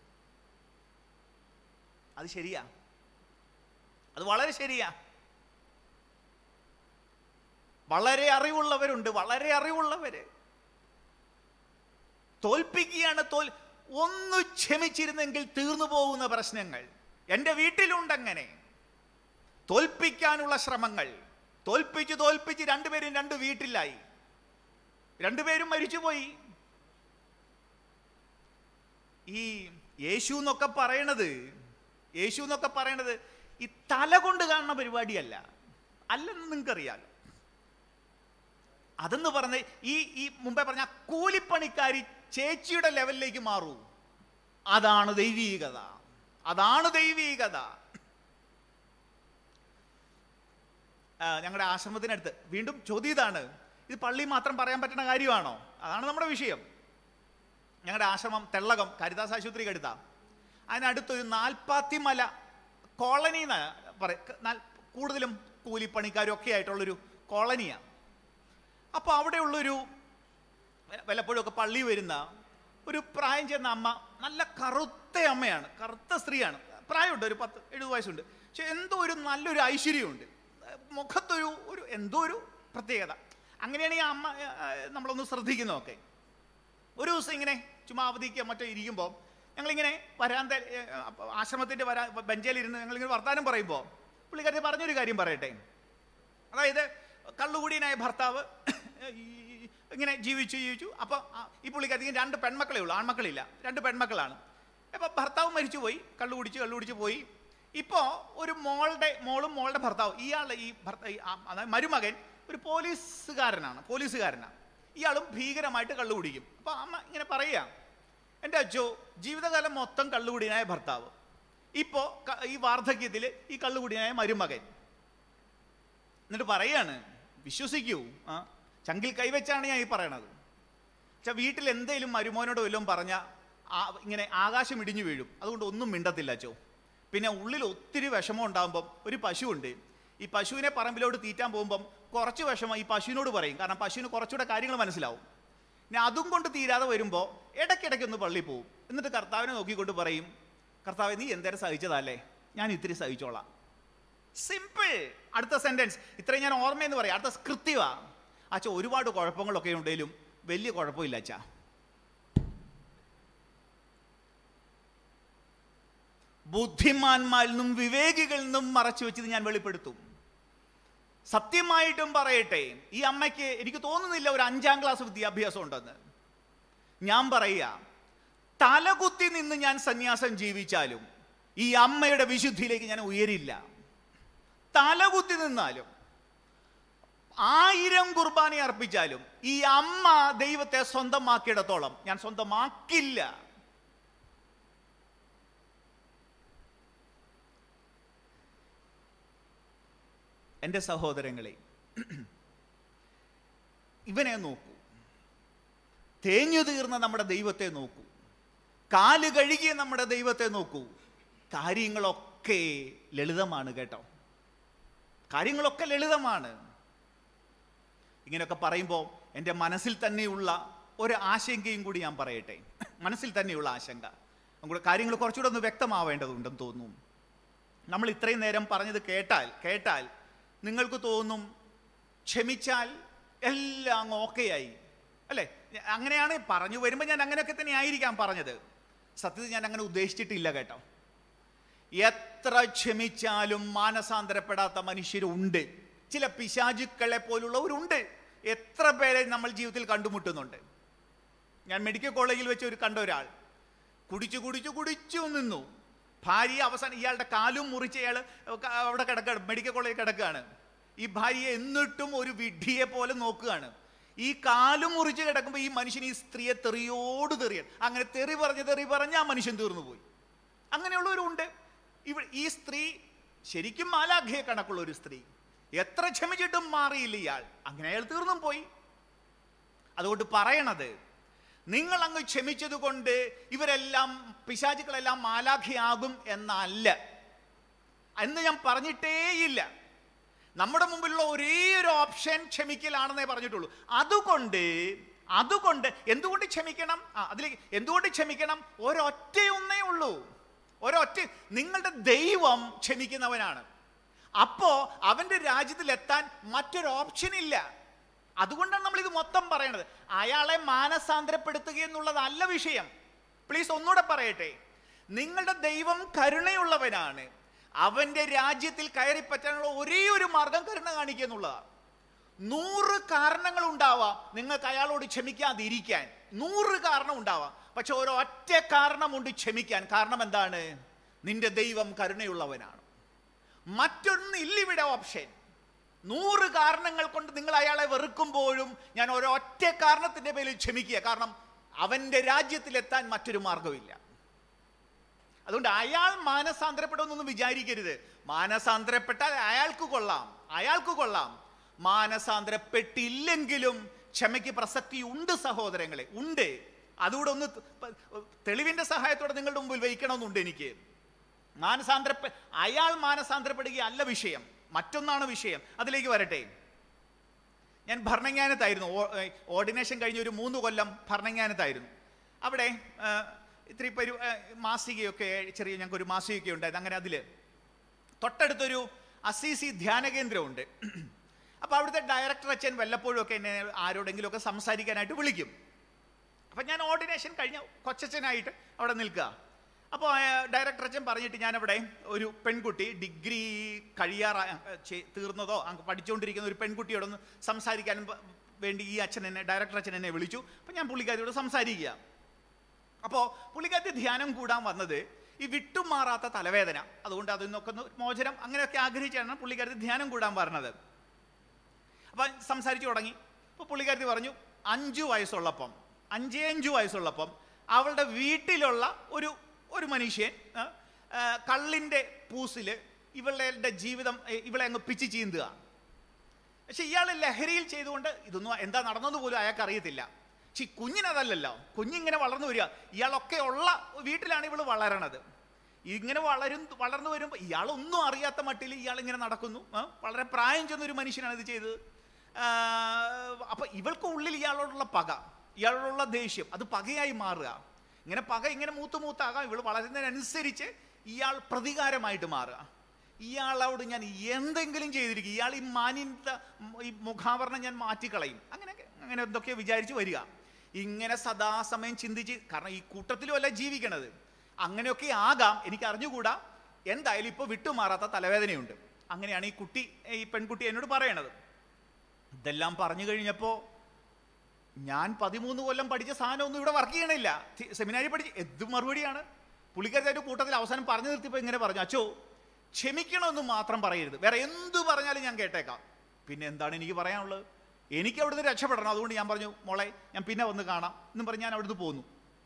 [SPEAKER 2] അത് ശരിയാ അത് വളരെ ശരിയാ വളരെ അറിവുള്ളവരുണ്ട് വളരെ അറിവുള്ളവര് തോൽപ്പിക്കുകയാണ് തോൽ ഒന്ന് ക്ഷമിച്ചിരുന്നെങ്കിൽ തീർന്നു പോകുന്ന പ്രശ്നങ്ങൾ എൻ്റെ വീട്ടിലുണ്ടങ്ങനെ തോൽപ്പിക്കാനുള്ള ശ്രമങ്ങൾ തോൽപ്പിച്ച് തോൽപ്പിച്ച് രണ്ടുപേരും രണ്ട് വീട്ടിലായി രണ്ടുപേരും മരിച്ചുപോയി ഈ യേശു എന്നൊക്കെ പറയണത് യേശു എന്നൊക്കെ പറയണത് ഈ തല കൊണ്ട് കാണുന്ന പരിപാടിയല്ല അല്ലെന്ന് നിങ്ങൾക്കറിയാലോ അതെന്ന് പറഞ്ഞ് ഈ ഈ മുമ്പേ പറഞ്ഞ ആ കൂലിപ്പണിക്കാരി ചേച്ചിയുടെ ലെവലിലേക്ക് മാറൂ അതാണ് ദൈവീകത അതാണ് ദൈവീകത ആ, ഞങ്ങളുടെ ആശ്രമത്തിനടുത്ത് വീണ്ടും ചോദ്യം ഇതാണ് ഇത് പള്ളി മാത്രം പറയാൻ പറ്റുന്ന കാര്യമാണോ അതാണ് നമ്മുടെ വിഷയം ഞങ്ങളുടെ ആശ്രമം തെള്ളകം കാരിദാസ് ആശുപത്രിക്ക് അടുത്താ അതിനടുത്തൊരു നാൽപ്പാത്തിമല കോളനി എന്ന് പറയും കൂടുതലും കൂലിപ്പണിക്കാരും ഒക്കെ ആയിട്ടുള്ളൊരു കോളനിയാണ് അപ്പോൾ അവിടെയുള്ളൊരു വല്ലപ്പോഴും ഒക്കെ പള്ളി വരുന്ന ഒരു പ്രായം ചെന്ന അമ്മ നല്ല കറുത്ത അമ്മയാണ് കറുത്ത സ്ത്രീയാണ് പ്രായമുണ്ട് ഒരു പത്ത് എഴുപത് വയസ്സുണ്ട് പക്ഷെ എന്തോ ഒരു നല്ലൊരു ഐശ്വര്യമുണ്ട് മുഖത്തൊരു ഒരു എന്തോ ഒരു പ്രത്യേകത അങ്ങനെയാണ് ഈ അമ്മ ആ, നമ്മളൊന്ന് ശ്രദ്ധിക്കുന്നതൊക്കെ ഒരു ദിവസം ഇങ്ങനെ ചുമ്മാ അവധിക്ക് മറ്റോ ഇരിക്കുമ്പോൾ ഞങ്ങളിങ്ങനെ വരാന്ത ഏ, അപ്പ- ആശ്രമത്തിൻ്റെ വരാ ബെഞ്ചയിലിരുന്ന് ഞങ്ങളിങ്ങനെ വർത്താനം പറയുമ്പോൾ പുള്ളിക്കാരി പറഞ്ഞൊരു കാര്യം പറയട്ടെ അതായത് കള്ളുകൂടിയനായ ഭർത്താവ് ഈ- ഇങ്ങനെ ജീവിച്ചു ജീവിച്ചു അപ്പോൾ ഈ പുള്ളിക്കാരിക്ക് രണ്ട് പെൺമക്കളേ ഉള്ളൂ ആൺമക്കളില്ല രണ്ട് പെൺമക്കളാണ് അപ്പോൾ ഭർത്താവ് മരിച്ചു പോയി കള്ളു കുടിച്ച് കള്ളു കുടിച്ച് പോയി ഇപ്പോൾ ഒരു മോളുടെ മോളും മോളുടെ ഭർത്താവ് ഇയാളുടെ ഈ ഭർത്ത ഈ ആ- അതായത് മരുമകൻ ഒരു പോലീസുകാരനാണ് പോലീസുകാരനാണ് ഇയാളും ഭീകരമായിട്ട് കള്ളു കുടിക്കും അപ്പോൾ അമ്മ ഇങ്ങനെ പറയുക എൻ്റെ അച്ഛോ ജീവിതകാലം മൊത്തം കള്ളുകുടിയനായ ഭർത്താവ് ഇപ്പോൾ ഈ വാർദ്ധക്യത്തിൽ ഈ കള്ളുകുടിയനായ മരുമകൻ എന്നിട്ട് പറയാണ് വിശ്വസിക്കൂ ആ ചങ്കിൽ കൈവച്ചാണ് ഞാൻ ഈ പറയണത് പക്ഷെ വീട്ടിൽ എന്തേലും മരുമോനോട് വല്ലതും പറഞ്ഞ ഇങ്ങനെ ആകാശം ഇടിഞ്ഞു വീഴും അതുകൊണ്ട് ഒന്നും മിണ്ടത്തില്ല അച്ചോ പിന്നെ ഉള്ളിൽ ഒത്തിരി വിഷമം ഉണ്ടാകുമ്പം ഒരു പശുവുണ്ട് ഈ പശുവിനെ പറമ്പിലോട്ട് തീറ്റാൻ പോകുമ്പം കുറച്ച് വിഷമം ഈ പശുവിനോട് പറയും കാരണം പശുവിന് കുറച്ചുകൂടെ കാര്യങ്ങൾ മനസ്സിലാവും ഇനി അതും കൊണ്ട് തീരാതെ വരുമ്പോൾ ഇടയ്ക്കിടയ്ക്ക് ഒന്ന് പള്ളി പോവും എന്നിട്ട് കർത്താവിനെ നോക്കിക്കൊണ്ട് പറയും കർത്താവ് നീ എന്തേരം സഹിച്ചതല്ലേ ഞാൻ ഇത്തിരി സഹിച്ചോളാം സിമ്പിൾ അടുത്ത സെന്റൻസ് ഇത്രയും ഞാൻ ഓർമ്മയെന്ന് പറയാം അടുത്ത കൃത്യമാ അച്ഛ ഒരുപാട് കുഴപ്പങ്ങളൊക്കെ ഉണ്ടെങ്കിലും വലിയ കുഴപ്പമില്ല അച്ഛാ ബുദ്ധിമാന്മാരിൽ നിന്നും വിവേകികളിൽ നിന്നും മറച്ചു വെച്ചത് ഞാൻ വെളിപ്പെടുത്തും സത്യമായിട്ടും പറയട്ടെ ഈ അമ്മയ്ക്ക് എനിക്ക് തോന്നുന്നില്ല ഒരു അഞ്ചാം ക്ലാസ് വിദ്യാഭ്യാസം ഉണ്ടെന്ന് ഞാൻ പറയുക തലകുത്തി നിന്ന് ഞാൻ സന്യാസം ജീവിച്ചാലും ഈ അമ്മയുടെ വിശുദ്ധിയിലേക്ക് ഞാൻ ഉയരില്ല തലകുത്തി നിന്നാലും ആയിരം കുർബാന അർപ്പിച്ചാലും ഈ അമ്മ ദൈവത്തെ സ്വന്തമാക്കിയിടത്തോളം ഞാൻ സ്വന്തമാക്കില്ല എൻ്റെ സഹോദരങ്ങളെ ഇവനെ നോക്കൂ തേഞ്ഞു തീർന്ന നമ്മുടെ ദൈവത്തെ നോക്കൂ കാല് കഴുകിയ നമ്മുടെ ദൈവത്തെ നോക്കൂ കാര്യങ്ങളൊക്കെ ലളിതമാണ് കേട്ടോ കാര്യങ്ങളൊക്കെ ലളിതമാണ് ഇങ്ങനെയൊക്കെ പറയുമ്പോൾ എൻ്റെ മനസ്സിൽ തന്നെയുള്ള ഒരു ആശങ്കയും കൂടി ഞാൻ പറയട്ടെ മനസ്സിൽ തന്നെയുള്ള ആശങ്ക നമുക്ക് കാര്യങ്ങൾ കുറച്ചുകൂടെ ഒന്ന് വ്യക്തമാവേണ്ടതുണ്ടെന്ന് തോന്നുന്നു നമ്മൾ ഇത്രയും നേരം പറഞ്ഞത് കേട്ടാൽ കേട്ടാൽ നിങ്ങൾക്ക് തോന്നും ക്ഷമിച്ചാൽ എല്ലാം അങ്ങ് ഓക്കെയായി അല്ലേ അങ്ങനെയാണ് പറഞ്ഞു വരുമ്പോൾ ഞാൻ അങ്ങനെയൊക്കെ തന്നെ ആയിരിക്കാം പറഞ്ഞത് സത്യത്തിൽ ഞാൻ അങ്ങനെ ഉദ്ദേശിച്ചിട്ടില്ല കേട്ടോ എത്ര ക്ഷമിച്ചാലും മാനസാന്തരപ്പെടാത്ത മനുഷ്യരുണ്ട് ചില പിശാചുക്കളെ പോലുള്ളവരുണ്ട് എത്ര പേരെ നമ്മൾ ജീവിതത്തിൽ കണ്ടുമുട്ടുന്നുണ്ട് ഞാൻ മെഡിക്കൽ കോളേജിൽ വെച്ച് ഒരു കണ്ട ഒരാൾ കുടിച്ചു കുടിച്ചു കുടിച്ചു നിന്നു ഭാര്യ അവസാനം ഇയാളുടെ കാലും മുറിച്ച് ഇയാൾ അവിടെ കിടക്കുകയാണ് മെഡിക്കൽ കോളേജിൽ കിടക്കുകയാണ് ഈ ഭാര്യയെ എന്നിട്ടും ഒരു വിഡ്ഢിയെ പോലെ നോക്കുകയാണ് ഈ കാലും മുറിച്ച് കിടക്കുമ്പോൾ ഈ മനുഷ്യൻ ഈ സ്ത്രീയെ തെറിയോട് തെറിയൻ അങ്ങനെ തെറി പറഞ്ഞ് തെറി പറഞ്ഞ് ആ മനുഷ്യൻ തീർന്നു പോയി അങ്ങനെയുള്ളവരുണ്ട് ഇവ ഈ സ്ത്രീ ശരിക്കും മാലാഖയെ കണക്കുള്ള ഒരു സ്ത്രീ എത്ര ക്ഷമിച്ചിട്ടും മാറിയില്ല ഇയാൾ അങ്ങനെ അയാൾ തീർന്നും പോയി അതുകൊണ്ട് പറയണത് നിങ്ങൾ അങ്ങ് ക്ഷമിച്ചത് കൊണ്ട് ഇവരെല്ലാം പിശാചുക്കളെല്ലാം മാലാഖയാകും എന്നല്ല എന്ന് ഞാൻ പറഞ്ഞിട്ടേയില്ല നമ്മുടെ മുമ്പിലുള്ള ഒരേ ഒരു ഓപ്ഷൻ ക്ഷമിക്കലാണെന്നേ പറഞ്ഞിട്ടുള്ളൂ അതുകൊണ്ട് അതുകൊണ്ട് എന്തുകൊണ്ട് ക്ഷമിക്കണം ആ അതിലേക്ക് എന്തുകൊണ്ട് ക്ഷമിക്കണം ഒരൊറ്റയൊന്നേ ഉള്ളൂ ഒരൊറ്റ നിങ്ങളുടെ ദൈവം ക്ഷമിക്കുന്നവനാണ് അപ്പോ അവന്റെ രാജ്യത്തിൽ എത്താൻ മറ്റൊരു ഓപ്ഷൻ ഇല്ല അതുകൊണ്ടാണ് നമ്മൾ ഇത് മൊത്തം പറയണത് അയാളെ മാനസാന്തരപ്പെടുത്തുക എന്നുള്ളതല്ല വിഷയം പ്ലീസ് ഒന്നുകൂടെ പറയട്ടെ നിങ്ങളുടെ ദൈവം കരുണയുള്ളവനാണ് അവന്റെ രാജ്യത്തിൽ കയറി പറ്റാനുള്ള ഒരേ ഒരു മാർഗം കരുണ കാണിക്കുക എന്നുള്ളതാണ് നൂറ് കാരണങ്ങൾ ഉണ്ടാവാം നിങ്ങൾക്ക് അയാളോട് ക്ഷമിക്കാതിരിക്കാൻ നൂറ് കാരണം ഉണ്ടാവാം പക്ഷെ ഒരൊറ്റ കാരണമുണ്ട് ക്ഷമിക്കാൻ കാരണം എന്താണ് നിന്റെ ദൈവം കരുണയുള്ളവനാണ് മറ്റൊന്നില്ല ഇവിടെ ഓപ്ഷൻ നൂറ് കാരണങ്ങൾ കൊണ്ട് നിങ്ങൾ അയാളെ വെറുക്കുമ്പോഴും ഞാൻ ഒരൊറ്റ കാരണത്തിന്റെ പേരിൽ ക്ഷമിക്കുക കാരണം അവന്റെ രാജ്യത്തിലെത്താൻ മറ്റൊരു മാർഗമില്ല അതുകൊണ്ട് അയാൾ മാനസാന്തരപ്പെടുമെന്നൊന്നും വിചാരിക്കരുത് മാനസാന്തരപ്പെട്ടാൽ അയാൾക്ക് കൊള്ളാം അയാൾക്ക് കൊള്ളാം മാനസാന്തരപ്പെട്ടില്ലെങ്കിലും ക്ഷമയ്ക്ക് പ്രസക്തി ഉണ്ട് സഹോദരങ്ങളെ ഉണ്ട് അതുകൂടെ ഒന്ന് തെളിവിന്റെ സഹായത്തോടെ നിങ്ങളുടെ മുമ്പിൽ വയ്ക്കണമെന്നുണ്ട് എനിക്ക് മാനസാന്തരപ്പെ അയാൾ മാനസാന്തരപ്പെടുകയല്ല വിഷയം മറ്റൊന്നാണ് വിഷയം അതിലേക്ക് വരട്ടെ ഞാൻ ഭരണങ്ങാനത്തായിരുന്നു ഓർഡിനേഷൻ കഴിഞ്ഞ ഒരു മൂന്ന് കൊല്ലം ഭരണങ്ങാനത്തായിരുന്നു അവിടെ ആ, ഇത്തിരി പരു ആ, മാസികയൊക്കെ ചെറിയ ഞങ്ങൾക്ക് ഒരു മാസികയൊക്കെ ഉണ്ടായിരുന്നു അങ്ങനെ അതിൽ തൊട്ടടുത്തൊരു അസീസി ധ്യാന കേന്ദ്രമുണ്ട് അപ്പോൾ അവിടുത്തെ ഡയറക്ടർ അച്ഛൻ വല്ലപ്പോഴും ഒക്കെ എന്നെ ആരോടെങ്കിലുമൊക്കെ സംസാരിക്കാനായിട്ട് വിളിക്കും അപ്പം ഞാൻ ഓർഡിനേഷൻ കഴിഞ്ഞ കൊച്ചച്ഛനായിട്ട് അവിടെ നിൽക്കുക അപ്പോൾ ഡയറക്ടർ അച്ഛൻ പറഞ്ഞിട്ട് ഞാനവിടെ ഒരു പെൺകുട്ടി ഡിഗ്രി കഴിയാറ ചെ- തീർന്നതോ അങ്ങ് പഠിച്ചുകൊണ്ടിരിക്കുന്ന ഒരു പെൺകുട്ടിയോടൊന്ന് സംസാരിക്കാനും പ- വേണ്ടി ഈ അച്ഛൻ എന്നെ ഡയറക്ടർ അച്ഛൻ എന്നെ വിളിച്ചു അപ്പം ഞാൻ പുള്ളിക്കാരിയോട് സംസാരിക്കുക അപ്പോൾ പുള്ളിക്കാരത്തി ധ്യാനം കൂടാൻ വന്നത് ഈ വിട്ടുമാറാത്ത തലവേദന അതുകൊണ്ട് അതിൽ നിന്നൊക്കെ ഒന്ന് മോചനം അങ്ങനെയൊക്കെ ആഗ്രഹിച്ചാണ് പുള്ളിക്കാരത്തി ധ്യാനം കൂടാൻ പറഞ്ഞത് അപ്പം സംസാരിച്ചു തുടങ്ങി അപ്പോൾ പുള്ളിക്കാരത്തി പറഞ്ഞു അഞ്ചു വയസ്സുള്ളപ്പം അഞ്ചേ അഞ്ചു വയസ്സുള്ളപ്പം അവളുടെ വീട്ടിലുള്ള ഒരു ഒരു മനുഷ്യൻ ആ, ആ, കള്ളിൻ്റെ പൂസിൽ ഇവളുടെ ജീവിതം ഏ, ഇവളെ അങ്ങ് പിച്ച് ചീന്തുക പക്ഷെ ഇയാൾ ലഹരിയിൽ ചെയ്തുകൊണ്ട് ഇതൊന്നും എന്താ നടന്നെന്ന് പോലും അയാൾക്ക് അറിയത്തില്ല പക്ഷെ ഈ കുഞ്ഞിനതല്ലല്ലോ കുഞ്ഞിങ്ങനെ വളർന്നു വരിക ഇയാളൊക്കെ ഉള്ള വീട്ടിലാണ് ഇവള് വളരണത് ഇങ്ങനെ വളരും വളർന്നു വരുമ്പോൾ ഇയാളൊന്നും അറിയാത്ത മട്ടിൽ ഇയാൾ ഇങ്ങനെ നടക്കുന്നു ആ, വളരെ പ്രായം ചെന്ന ഒരു മനുഷ്യനാണ് ഇത് ചെയ്തത് ആ, അപ്പൊ ഇവൾക്ക് ഉള്ളിൽ ഇയാളോടുള്ള പക ഇയാളോടുള്ള ദേഷ്യം അത് പകയായി മാറുക ഇങ്ങനെ പക ഇങ്ങനെ മൂത്ത് മൂത്താകാം ഇവൾ വളരുന്നതിനനുസരിച്ച് ഇയാൾ പ്രതികാരമായിട്ട് മാറുക ഇയാളോട് ഞാൻ എന്തെങ്കിലും ചെയ്തിരിക്കും ഇയാൾ ഈ മാന്യത ഈ മുഖാവരണം ഞാൻ മാറ്റിക്കളയും അങ്ങനെ അങ്ങനെ എന്തൊക്കെയോ വിചാരിച്ച് വരിക ഇങ്ങനെ സദാസമയം ചിന്തിച്ച് കാരണം ഈ കൂട്ടത്തിലും അല്ല ജീവിക്കണത് അങ്ങനെയൊക്കെ ആകാം എനിക്ക് അറിഞ്ഞുകൂടാ എന്തായാലും ഇപ്പോൾ വിട്ടുമാറാത്ത തലവേദനയുണ്ട് അങ്ങനെയാണ് ഈ കുട്ടി ഈ പെൺകുട്ടി എന്നോട് പറയണത് ഇതെല്ലാം പറഞ്ഞു കഴിഞ്ഞപ്പോൾ ഞാൻ പതിമൂന്ന് കൊല്ലം പഠിച്ച സാധനമൊന്നും ഇവിടെ വർക്ക് ചെയ്യണില്ല തി- സെമിനാരി പഠിച്ച് എന്ത് മറുപടിയാണ് പുള്ളിക്കാരുടെ കൂട്ടത്തിൽ അവസാനം പറഞ്ഞു നിർത്തിയപ്പോൾ ഇങ്ങനെ പറഞ്ഞു അച്ചോ ക്ഷമിക്കണമെന്ന് മാത്രം പറയരുത് വേറെ എന്തു പറഞ്ഞാലും ഞാൻ കേട്ടേക്കാം പിന്നെ എന്താണ് എനിക്ക് പറയാനുള്ളത് എനിക്ക് അവിടുന്ന് രക്ഷപ്പെടണം അതുകൊണ്ട് ഞാൻ പറഞ്ഞു മോളെ ഞാൻ പിന്നെ വന്ന് കാണാം എന്നും പറഞ്ഞ് ഞാൻ അവിടുന്ന് പോന്നു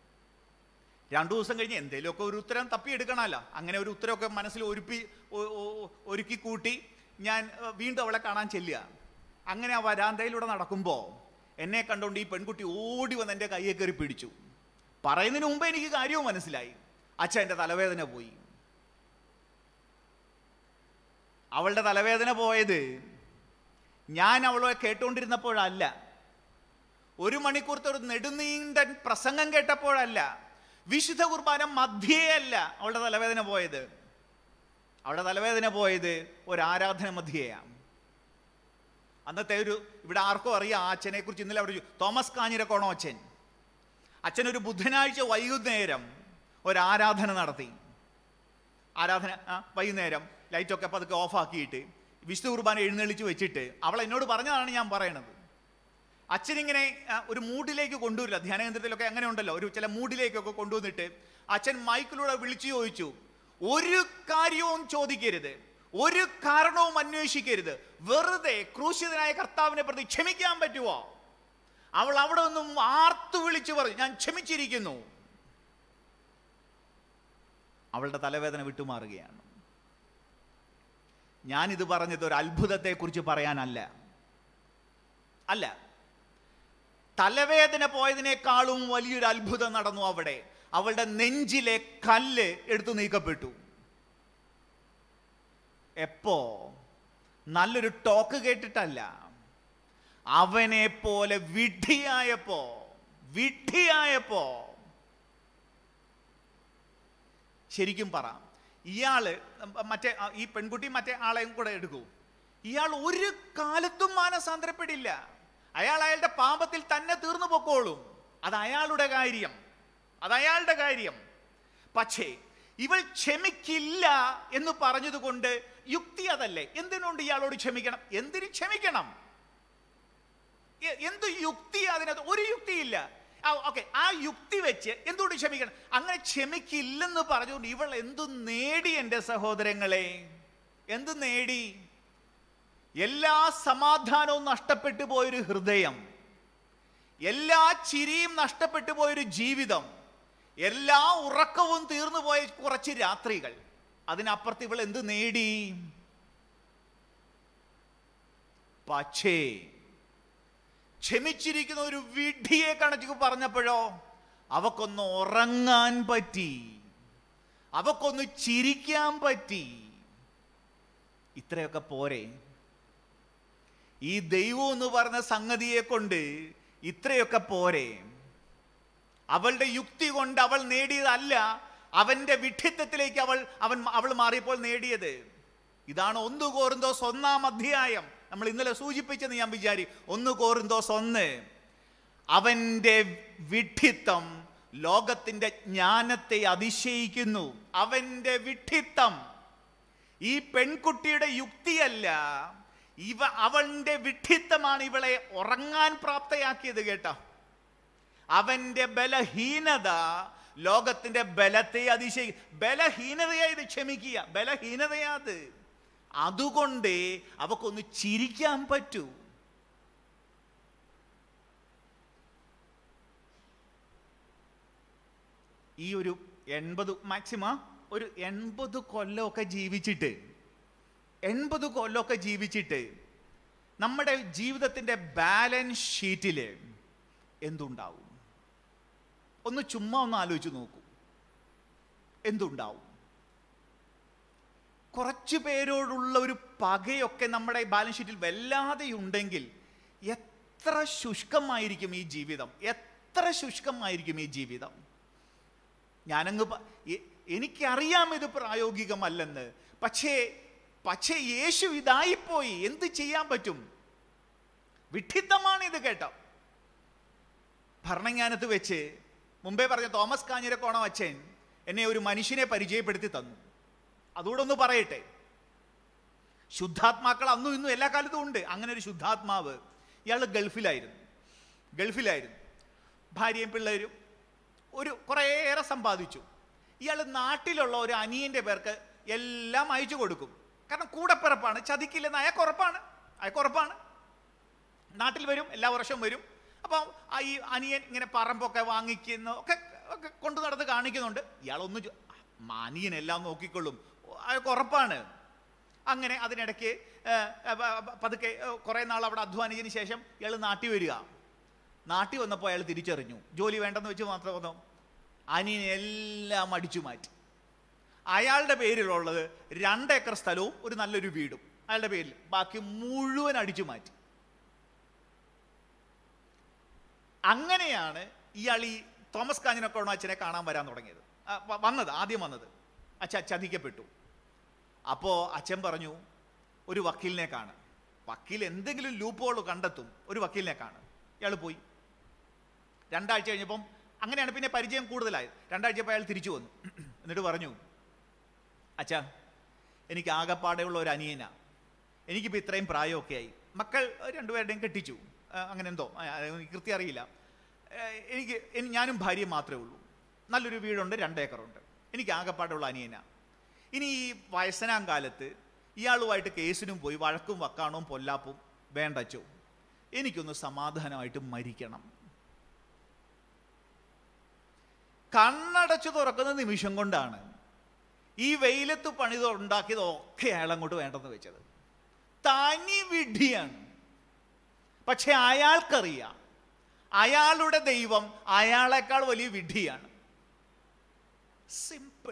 [SPEAKER 2] രണ്ടു ദിവസം കഴിഞ്ഞ് എന്തെങ്കിലുമൊക്കെ ഒരു ഉത്തരം തപ്പിയെടുക്കണമല്ലോ അങ്ങനെ ഒരു ഉത്തരമൊക്കെ മനസ്സിൽ ഒരുപ്പി ഒ- ഒ- ഒരുക്കി കൂട്ടി ഞാൻ ഏഹ്, വീണ്ടും അവളെ കാണാൻ ചെല്ലുക അങ്ങനെ ആ വരാന്തയിലൂടെ നടക്കുമ്പോൾ എന്നെ കണ്ടുകൊണ്ട് ഈ പെൺകുട്ടി ഓടി വന്ന് എൻ്റെ കയ്യെ കയറി പിടിച്ചു പറയുന്നതിന് മുമ്പേ എനിക്ക് കാര്യവും മനസ്സിലായി അച്ഛൻ എൻ്റെ തലവേദന പോയി അവളുടെ തലവേദന പോയത് ഞാൻ അവളെ കേട്ടുകൊണ്ടിരുന്നപ്പോഴല്ല ഒരു മണിക്കൂറത്തെ ഒരു നെടുനീണ്ട പ്രസംഗം കേട്ടപ്പോഴല്ല വിശുദ്ധ കുർബാന മധ്യേയല്ല അവളുടെ തലവേദന പോയത് അവളുടെ തലവേദന പോയത് ഒരു ആരാധന മധ്യേയാണ് അന്നത്തെ ഒരു ഇവിടെ ആർക്കും അറിയാം ആ അച്ഛനെ കുറിച്ച് ഇന്നലെ അവിടെ ചോദിച്ചു. തോമസ് കാഞ്ഞിരക്കോണോ അച്ഛൻ അച്ഛൻ ഒരു ബുധനാഴ്ച വൈകുന്നേരം ഒരു ആരാധന നടത്തി ആരാധന ആ, വൈകുന്നേരം ലൈറ്റൊക്കെ പതുക്കെ ഓഫാക്കിയിട്ട് വിശുദ്ധ കുർബാന എഴുന്നള്ളിച്ച് വെച്ചിട്ട് അവൾ എന്നോട് പറഞ്ഞതാണ് ഞാൻ പറയണത് അച്ഛനിങ്ങനെ ആ, ഒരു മൂഡിലേക്ക് കൊണ്ടുവരില്ല ധ്യാനകേന്ദ്രത്തിലൊക്കെ അങ്ങനെ ഉണ്ടല്ലോ ഒരു ചില മൂഡിലേക്കൊക്കെ കൊണ്ടുവന്നിട്ട് അച്ഛൻ മൈക്കിലൂടെ വിളിച്ചു ചോദിച്ചു ഒരു കാര്യവും ചോദിക്കരുത് ഒരു കാരണവും അന്വേഷിക്കരുത് വെറുതെ ക്രൂശിതനായ കർത്താവിനെ പ്രതി ക്ഷമിക്കാൻ പറ്റുമോ അവൾ അവിടെ നിന്നും ആർത്തു വിളിച്ചു പറഞ്ഞു ഞാൻ ക്ഷമിച്ചിരിക്കുന്നു അവളുടെ തലവേദന വിട്ടുമാറുകയാണ് ഞാനിത് പറഞ്ഞത് ഒരു അത്ഭുതത്തെക്കുറിച്ച് പറയാനല്ല അല്ല തലവേദന പോയതിനേക്കാളും വലിയൊരു അത്ഭുതം നടന്നു അവിടെ അവളുടെ നെഞ്ചിലെ കല്ല് എടുത്തു നീക്കപ്പെട്ടു എപ്പോ നല്ലൊരു ടോക്ക് കേട്ടിട്ടല്ല അവനെ പോലെ വിഡ്ഢിയായപ്പോ വിഡ്ഢിയായപ്പോ ശരിക്കും പറ ഇയാള് മറ്റേ ആ, ഈ പെൺകുട്ടി മറ്റേ ആളെയും കൂടെ എടുക്കൂ ഇയാൾ ഒരു കാലത്തും മാനസാന്തരപ്പെടില്ല അയാൾ അയാളുടെ പാപത്തിൽ തന്നെ തീർന്നു പൊക്കോളും അത് അയാളുടെ കാര്യം അത് അയാളുടെ കാര്യം പക്ഷേ ഇവൾ ക്ഷമിക്കില്ല എന്ന് പറഞ്ഞതുകൊണ്ട് യുക്തി അതല്ലേ എന്തിനുണ്ട് ഇയാളോട് ക്ഷമിക്കണം എന്തിന് ക്ഷമിക്കണം എ- എന്ത് യുക്തി അതിനകത്ത് ഒരു യുക്തിയില്ല ഓക്കെ ആ യുക്തി വെച്ച് എന്തുകൊണ്ട് ക്ഷമിക്കണം അങ്ങനെ ക്ഷമിക്കില്ലെന്ന് പറഞ്ഞുകൊണ്ട് ഇവൾ എന്തു നേടി എൻ്റെ സഹോദരങ്ങളെ എന്ത് നേടി എല്ലാ സമാധാനവും നഷ്ടപ്പെട്ടു പോയൊരു ഹൃദയം എല്ലാ ചിരിയും നഷ്ടപ്പെട്ടു പോയൊരു ജീവിതം എല്ലാ ഉറക്കവും തീർന്നു പോയ കുറച്ച് രാത്രികൾ അതിനപ്പുറത്ത് ഇവൾ എന്ത് നേടി പക്ഷേ ക്ഷമിച്ചിരിക്കുന്ന ഒരു വിഡ്ഢിയെ കണക്ക് പറഞ്ഞപ്പോഴോ അവക്കൊന്ന് ഉറങ്ങാൻ പറ്റി അവക്കൊന്ന് ചിരിക്കാൻ പറ്റി ഇത്രയൊക്കെ പോരെ ഈ ദൈവം എന്ന് പറഞ്ഞ സംഗതിയെ കൊണ്ട് ഇത്രയൊക്കെ പോരെ അവളുടെ യുക്തി കൊണ്ട് അവൾ നേടിയതല്ല അവന്റെ വിഡ്ഢിത്തത്തിലേക്ക് അവൾ അവൻ അവൾ മാറിയപ്പോൾ നേടിയത് ഇതാണ് ഒന്ന് കോറിന്തോസ് ഒന്നാം അധ്യായം നമ്മൾ ഇന്നലെ സൂചിപ്പിച്ചെന്ന് ഞാൻ വിചാരി ഒന്ന് കോറിന്തോസ് ഒന്ന് അവന്റെ വിഡ്ഢിത്തം ലോകത്തിന്റെ ജ്ഞാനത്തെ അതിശയിക്കുന്നു അവന്റെ വിഡ്ഢിത്തം ഈ പെൺകുട്ടിയുടെ യുക്തിയല്ല ഇവ അവന്റെ വിഡ്ഢിത്തമാണ് ഇവളെ ഉറങ്ങാൻ പ്രാപ്തയാക്കിയത് കേട്ടോ അവന്റെ ബലഹീനത ലോകത്തിന്റെ ബലത്തെ അതിശയി ബലഹീനതയാ ഇത് ക്ഷമിക്കുക ബലഹീനതയാ അത് അതുകൊണ്ട് അവക്കൊന്ന് ചിരിക്കാൻ പറ്റൂ ഈ ഒരു എൺപത് മാക്സിമ ഒരു എൺപത് കൊല്ലമൊക്കെ ജീവിച്ചിട്ട് എൺപത് കൊല്ലമൊക്കെ ജീവിച്ചിട്ട് നമ്മുടെ ജീവിതത്തിൻ്റെ ബാലൻസ് ഷീറ്റിൽ എന്തുണ്ടാവും ഒന്ന് ചുമ്മാ ഒന്ന് ആലോചിച്ച് നോക്കൂ എന്തുണ്ടാവും കുറച്ചു പേരോടുള്ള ഒരു പകയൊക്കെ നമ്മുടെ ബാലൻസ് ഷീറ്റിൽ വല്ലാതെ ഉണ്ടെങ്കിൽ എത്ര ശുഷ്കമായിരിക്കും ഈ ജീവിതം എത്ര ശുഷ്കമായിരിക്കും ഈ ജീവിതം ഞാനങ്ങ് പ- എ- എനിക്കറിയാം ഇത് പ്രായോഗികമല്ലെന്ന് പക്ഷേ പക്ഷേ യേശു ഇതായിപ്പോയി എന്ത് ചെയ്യാൻ പറ്റും വിഡ്ഢിത്തമാണ് ഇത് കേട്ടോ ഭരണങ്ങാനത്ത് വെച്ച് മുമ്പേ പറഞ്ഞ തോമസ് കാഞ്ഞിരക്കോണം അച്ഛൻ എന്നെ ഒരു മനുഷ്യനെ പരിചയപ്പെടുത്തി തന്നു അതുകൂടെ ഒന്ന് പറയട്ടെ ശുദ്ധാത്മാക്കൾ അന്നും ഇന്നും എല്ലാ കാലത്തും ഉണ്ട് അങ്ങനെ ഒരു ശുദ്ധാത്മാവ് ഇയാൾ ഗൾഫിലായിരുന്നു ഗൾഫിലായിരുന്നു ഭാര്യയും പിള്ളേരും ഒരു കുറേയേറെ സമ്പാദിച്ചു ഇയാൾ നാട്ടിലുള്ള ഒരു അനിയൻ്റെ പേർക്ക് എല്ലാം അയച്ചു കൊടുക്കും കാരണം കൂടപ്പിറപ്പാണ് ചതിക്കില്ലെന്ന് അയാൾക്ക് ഉറപ്പാണ് അയാൾക്ക് ഉറപ്പാണ് നാട്ടിൽ വരും എല്ലാ വർഷവും വരും അപ്പം ആ ഈ അനിയൻ ഇങ്ങനെ പറമ്പൊക്കെ വാങ്ങിക്കുന്നു ഒക്കെ ഒക്കെ കൊണ്ടു നടന്ന് കാണിക്കുന്നുണ്ട് ഇയാളൊന്നും ചോ- അനിയൻ എല്ലാം നോക്കിക്കൊള്ളും അയാൾക്ക് ഉറപ്പാണ് അങ്ങനെ അതിനിടയ്ക്ക് ഏ, ഏ, പ- പ- പതുക്കെ ഏ, കുറേ നാൾ അവിടെ അധ്വാനിച്ചതിന് ശേഷം ഇയാൾ നാട്ടിൽ വരിക നാട്ടിൽ വന്നപ്പോൾ അയാൾ തിരിച്ചറിഞ്ഞു ജോലി വേണ്ടെന്ന് വെച്ച് മാത്രം വന്നു അനിയനെ എല്ലാം അടിച്ചു മാറ്റി അയാളുടെ പേരിലുള്ളത് രണ്ടേക്കർ സ്ഥലവും ഒരു നല്ലൊരു വീടും അയാളുടെ പേരിൽ ബാക്കി മുഴുവൻ അടിച്ചു മാറ്റി അങ്ങനെയാണ് ഇയാൾ ഈ തോമസ് കാഞ്ഞിനക്കോണ അച്ഛനെ കാണാൻ വരാൻ തുടങ്ങിയത് ആ, വ- വന്നത് ആദ്യം വന്നത് അച്ഛ ചതിക്കപ്പെട്ടു അപ്പോൾ അച്ഛൻ പറഞ്ഞു ഒരു വക്കീലിനെ കാണ് വക്കീൽ എന്തെങ്കിലും ലൂപ്പുകൾ കണ്ടെത്തും ഒരു വക്കീലിനെ കാണ് ഇയാൾ പോയി രണ്ടാഴ്ച കഴിഞ്ഞപ്പം അങ്ങനെയാണ് പിന്നെ പരിചയം കൂടുതലായത് രണ്ടാഴ്ചപ്പോൾ അയാൾ തിരിച്ചു വന്നു എന്നിട്ട് പറഞ്ഞു അച്ഛാ എനിക്ക് ആകപ്പാടെയുള്ള ഒരു അനിയനാ എനിക്കിപ്പോൾ ഇത്രയും പ്രായമൊക്കെ ആയി മക്കൾ രണ്ടുപേരുടെയും കെട്ടിച്ചു ആ, അങ്ങനെ എന്തോ ആ, അത് എനിക്ക് കൃത്യം അറിയില്ല ഏ, എനിക്ക് എനി- ഞാനും ഭാര്യയും മാത്രമേ ഉള്ളൂ നല്ലൊരു വീടുണ്ട് രണ്ടേക്കറുണ്ട് എനിക്ക് ആകപ്പാടുള്ള അനിയനാ ഇനി ഈ വയസ്സനാം കാലത്ത് ഇയാളുമായിട്ട് കേസിനും പോയി വഴക്കും വക്കാണവും പൊല്ലാപ്പും വേണ്ടച്ചോ എനിക്കൊന്ന് സമാധാനമായിട്ട് മരിക്കണം കണ്ണടച്ചു തുറക്കുന്ന നിമിഷം കൊണ്ടാണ് ഈ വെയിലത്ത് പണിത് ഉണ്ടാക്കിയതൊക്കെ അയാൾ അങ്ങോട്ട് വേണ്ടെന്ന് വെച്ചത് തനി വിഡ്ഢിയാണ് പക്ഷെ അയാൾക്കറിയാം അയാളുടെ ദൈവം അയാളെക്കാൾ വലിയ വിഡ്ഢിയാണ് സിമ്പിൾ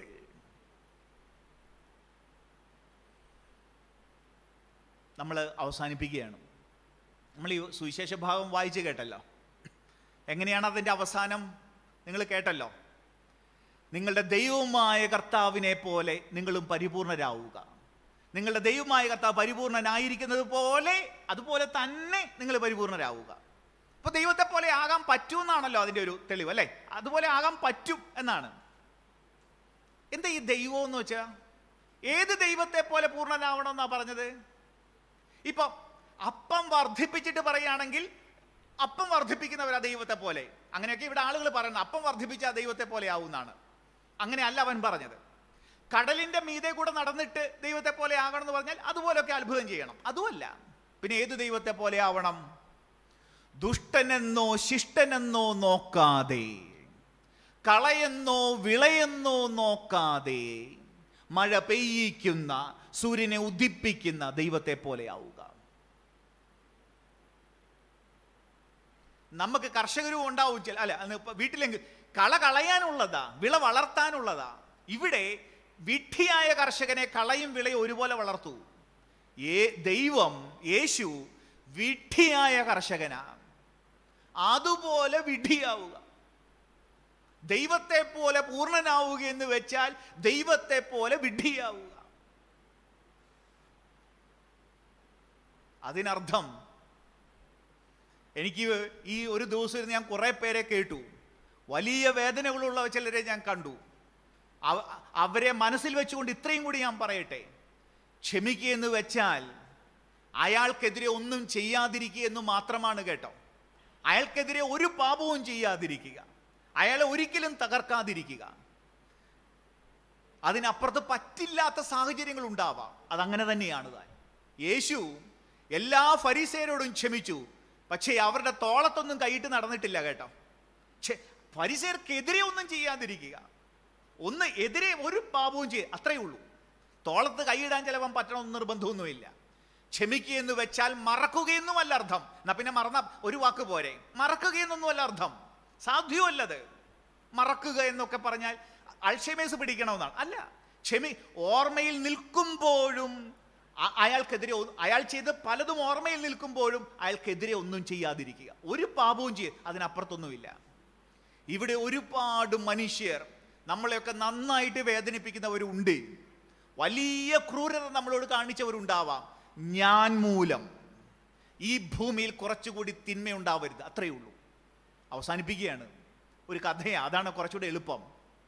[SPEAKER 2] നമ്മൾ അവസാനിപ്പിക്കുകയാണ് നമ്മൾ ഈ സുവിശേഷ ഭാഗം വായിച്ചു കേട്ടല്ലോ എങ്ങനെയാണ് അതിൻ്റെ അവസാനം നിങ്ങൾ കേട്ടല്ലോ നിങ്ങളുടെ ദൈവമായ കർത്താവിനെ പോലെ നിങ്ങളും പരിപൂർണരാവുക നിങ്ങളുടെ ദൈവമായ കർത്താവ് പരിപൂർണനായിരിക്കുന്നത് പോലെ അതുപോലെ തന്നെ നിങ്ങൾ പരിപൂർണരാവുക അപ്പോൾ ദൈവത്തെ പോലെ ആകാൻ പറ്റൂ എന്നാണല്ലോ അതിൻ്റെ ഒരു തെളിവ് അല്ലേ അതുപോലെ ആകാൻ പറ്റും എന്നാണ് എന്താ ഈ ദൈവം എന്ന് വെച്ചാൽ ഏത് ദൈവത്തെ പോലെ പൂർണ്ണനാവണം എന്നാ പറഞ്ഞത് ഇപ്പൊ അപ്പം വർദ്ധിപ്പിച്ചിട്ട് പറയുകയാണെങ്കിൽ അപ്പം വർദ്ധിപ്പിക്കുന്നവരാ ദൈവത്തെ പോലെ അങ്ങനെയൊക്കെ ഇവിടെ ആളുകൾ പറയുന്നത് അപ്പം വർദ്ധിപ്പിച്ച ദൈവത്തെ പോലെ ആവുന്നതാണ് അങ്ങനെയല്ല അവൻ പറഞ്ഞത് കടലിന്റെ മീതെ കൂടെ നടന്നിട്ട് ദൈവത്തെ പോലെ ആകണം എന്ന് പറഞ്ഞാൽ അതുപോലൊക്കെ അത്ഭുതം ചെയ്യണം അതുമല്ല പിന്നെ ഏത് ദൈവത്തെ പോലെ ആവണം ദുഷ്ടനെന്നോ ശിഷ്ടനെന്നോ നോക്കാതെ കളയെന്നോ വിളയെന്നോ നോക്കാതെ മഴ പെയ്യിക്കുന്ന സൂര്യനെ ഉദിപ്പിക്കുന്ന ദൈവത്തെ പോലെ ആവുക നമുക്ക് കർഷകരും ഉണ്ടാവും ചില അല്ല അന്ന് ഇപ്പൊ വീട്ടിലെങ്കിൽ കള കളയാനുള്ളതാ വിള വളർത്താനുള്ളതാ ഇവിടെ വിഡ്ഢിയായ കർഷകനെ കളയും വിളയും ഒരുപോലെ വളർത്തു ഏ ദൈവം യേശു വിഡ്ഢിയായ കർഷകനാ അതുപോലെ വിഡ്ഢിയാവുക ദൈവത്തെ പോലെ പൂർണ്ണനാവുക എന്ന് വെച്ചാൽ ദൈവത്തെ പോലെ വിഡ്ഢിയാവുക അതിനർത്ഥം എനിക്ക് ഈ ഒരു ദിവസം ഇരുന്ന് ഞാൻ കുറേ പേരെ കേട്ടു വലിയ വേദനകളുള്ള ചിലരെ ഞാൻ കണ്ടു അവ- അവരെ മനസ്സിൽ വെച്ചുകൊണ്ട് ഇത്രയും കൂടി ഞാൻ പറയട്ടെ ക്ഷമിക്കുക എന്ന് വെച്ചാൽ അയാൾക്കെതിരെ ഒന്നും ചെയ്യാതിരിക്കുക എന്ന് മാത്രമാണ് കേട്ടോ അയാൾക്കെതിരെ ഒരു പാപവും ചെയ്യാതിരിക്കുക അയാളെ ഒരിക്കലും തകർക്കാതിരിക്കുക അതിനപ്പുറത്ത് പറ്റില്ലാത്ത സാഹചര്യങ്ങൾ ഉണ്ടാവാം അതങ്ങനെ തന്നെയാണ് താൻ യേശു എല്ലാ ഫരീസേരോടും ക്ഷമിച്ചു പക്ഷേ അവരുടെ തോളത്തൊന്നും കൈയിട്ട് നടന്നിട്ടില്ല കേട്ടോ ഛെ, ഫരിസേർക്കെതിരെ ഒന്നും ചെയ്യാതിരിക്കുക ഒന്ന് എതിരെ ഒരു പാപവും ചെയ്യ അത്രയേ ഉള്ളൂ തോളത്ത് കൈയിടാൻ ചിലപ്പം പറ്റണമെന്ന് നിർബന്ധമൊന്നുമില്ല ക്ഷമിക്കുക എന്ന് വെച്ചാൽ മറക്കുകയെന്നുമല്ല അർത്ഥം എന്നാ പിന്നെ മറന്ന ഒരു വാക്ക് പോരെ മറക്കുകയെന്നൊന്നുമല്ല അർത്ഥം സാധ്യമല്ലത് മറക്കുക എന്നൊക്കെ പറഞ്ഞാൽ അൾഷമേസ് പിടിക്കണമെന്നാണ് അല്ല ക്ഷമി ഓർമ്മയിൽ നിൽക്കുമ്പോഴും അ- അയാൾക്കെതിരെ ഒ- അയാൾ ചെയ്ത് പലതും ഓർമ്മയിൽ നിൽക്കുമ്പോഴും അയാൾക്കെതിരെ ഒന്നും ചെയ്യാതിരിക്കുക ഒരു പാപവും ചെയ്യ അതിനപ്പുറത്തൊന്നുമില്ല ഇവിടെ ഒരുപാട് മനുഷ്യർ നമ്മളെയൊക്കെ നന്നായിട്ട് വേദനിപ്പിക്കുന്നവരുണ്ട് വലിയ ക്രൂരത നമ്മളോട് കാണിച്ചവരുണ്ടാവാം ഞാൻ മൂലം ഈ ഭൂമിയിൽ കുറച്ചുകൂടി തിന്മയുണ്ടാവരുത് അത്രയേ ഉള്ളൂ അവസാനിപ്പിക്കുകയാണ് ഒരു കഥയാണ് അതാണ് കുറച്ചുകൂടി എളുപ്പം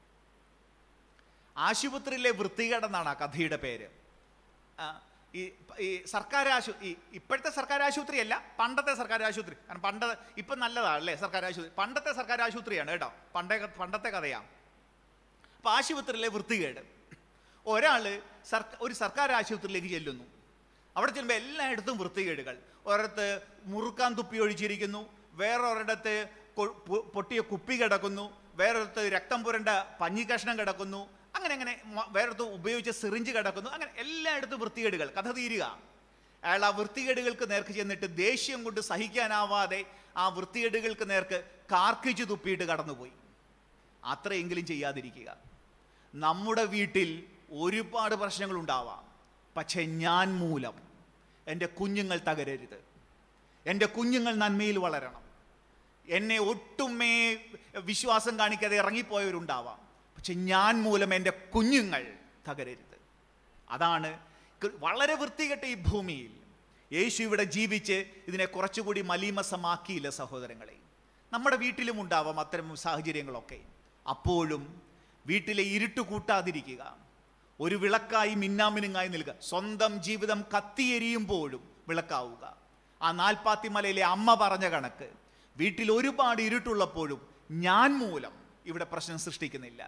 [SPEAKER 2] ആശുപത്രിയിലെ വൃത്തികേടെന്നാണ് ആ കഥയുടെ പേര് ആ, ഈ ഈ സർക്കാർ ആശു ഈ ഇപ്പോഴത്തെ സർക്കാർ ആശുപത്രിയല്ല പണ്ടത്തെ സർക്കാർ ആശുപത്രി കാരണം പണ്ട് ഇപ്പം നല്ലതാണ് അല്ലേ സർക്കാർ ആശുപത്രി പണ്ടത്തെ സർക്കാർ ആശുപത്രിയാണ് കേട്ടോ പണ്ടേ പണ്ടത്തെ കഥയാണ് അപ്പം ആശുപത്രിയിലെ വൃത്തികേട് ഒരാൾ സർക്കാർ ഒരു സർക്കാർ ആശുപത്രിയിലേക്ക് ചെല്ലുന്നു അവിടെ ചെല്ലുമ്പോൾ എല്ലായിടത്തും വൃത്തികേടുകൾ ഒരിടത്ത് മുറുക്കാൻ തുപ്പി ഒഴിച്ചിരിക്കുന്നു വേറൊരിടത്ത് കൊ- പൊ- പൊട്ടിയ കുപ്പി കിടക്കുന്നു വേറൊരിടത്ത് രക്തം പുരണ്ട പഞ്ഞി കഷ്ണം കിടക്കുന്നു അങ്ങനെ അങ്ങനെ മ- വേറെടുത്ത് ഉപയോഗിച്ച സിറിഞ്ച് കിടക്കുന്നു അങ്ങനെ എല്ലായിടത്തും വൃത്തികേടുകൾ കഥ തീരുക അയാൾ ആ വൃത്തികേടുകൾക്ക് നേർക്ക് ചെന്നിട്ട് ദേഷ്യം കൊണ്ട് സഹിക്കാനാവാതെ ആ വൃത്തികേടുകൾക്ക് നേർക്ക് കാർക്കിച്ചു തുപ്പിയിട്ട് കടന്നുപോയി അത്രയെങ്കിലും ചെയ്യാതിരിക്കുക നമ്മുടെ വീട്ടിൽ ഒരുപാട് പ്രശ്നങ്ങൾ ഉണ്ടാവാം പക്ഷേ ഞാൻ മൂലം എൻ്റെ കുഞ്ഞുങ്ങൾ തകരരുത് എൻ്റെ കുഞ്ഞുങ്ങൾ നന്മയിൽ വളരണം എന്നെ ഒട്ടുമേ വിശ്വാസം കാണിക്കാതെ ഇറങ്ങിപ്പോയവരുണ്ടാവാം പക്ഷെ ഞാൻ മൂലം എൻ്റെ കുഞ്ഞുങ്ങൾ തകരരുത് അതാണ് കൃ- വളരെ വൃത്തികെട്ട ഈ ഭൂമിയിൽ യേശു ഇവിടെ ജീവിച്ച് ഇതിനെ കുറച്ചുകൂടി മലീമസമാക്കിയില്ല സഹോദരങ്ങളെ നമ്മുടെ വീട്ടിലും ഉണ്ടാവാം അത്തരം സാഹചര്യങ്ങളൊക്കെ അപ്പോഴും വീട്ടിലെ ഇരുട്ട് കൂട്ടാതിരിക്കുക ഒരു വിളക്കായി മിന്നാമിനുങ്ങായി നിൽക്കുക സ്വന്തം ജീവിതം കത്തിയെരിയുമ്പോഴും വിളക്കാവുക ആ നാൽപ്പാത്തിമലയിലെ അമ്മ പറഞ്ഞ കണക്ക് വീട്ടിൽ ഒരുപാട് ഇരുട്ടുള്ളപ്പോഴും ഞാൻ മൂലം ഇവിടെ പ്രശ്നം സൃഷ്ടിക്കുന്നില്ല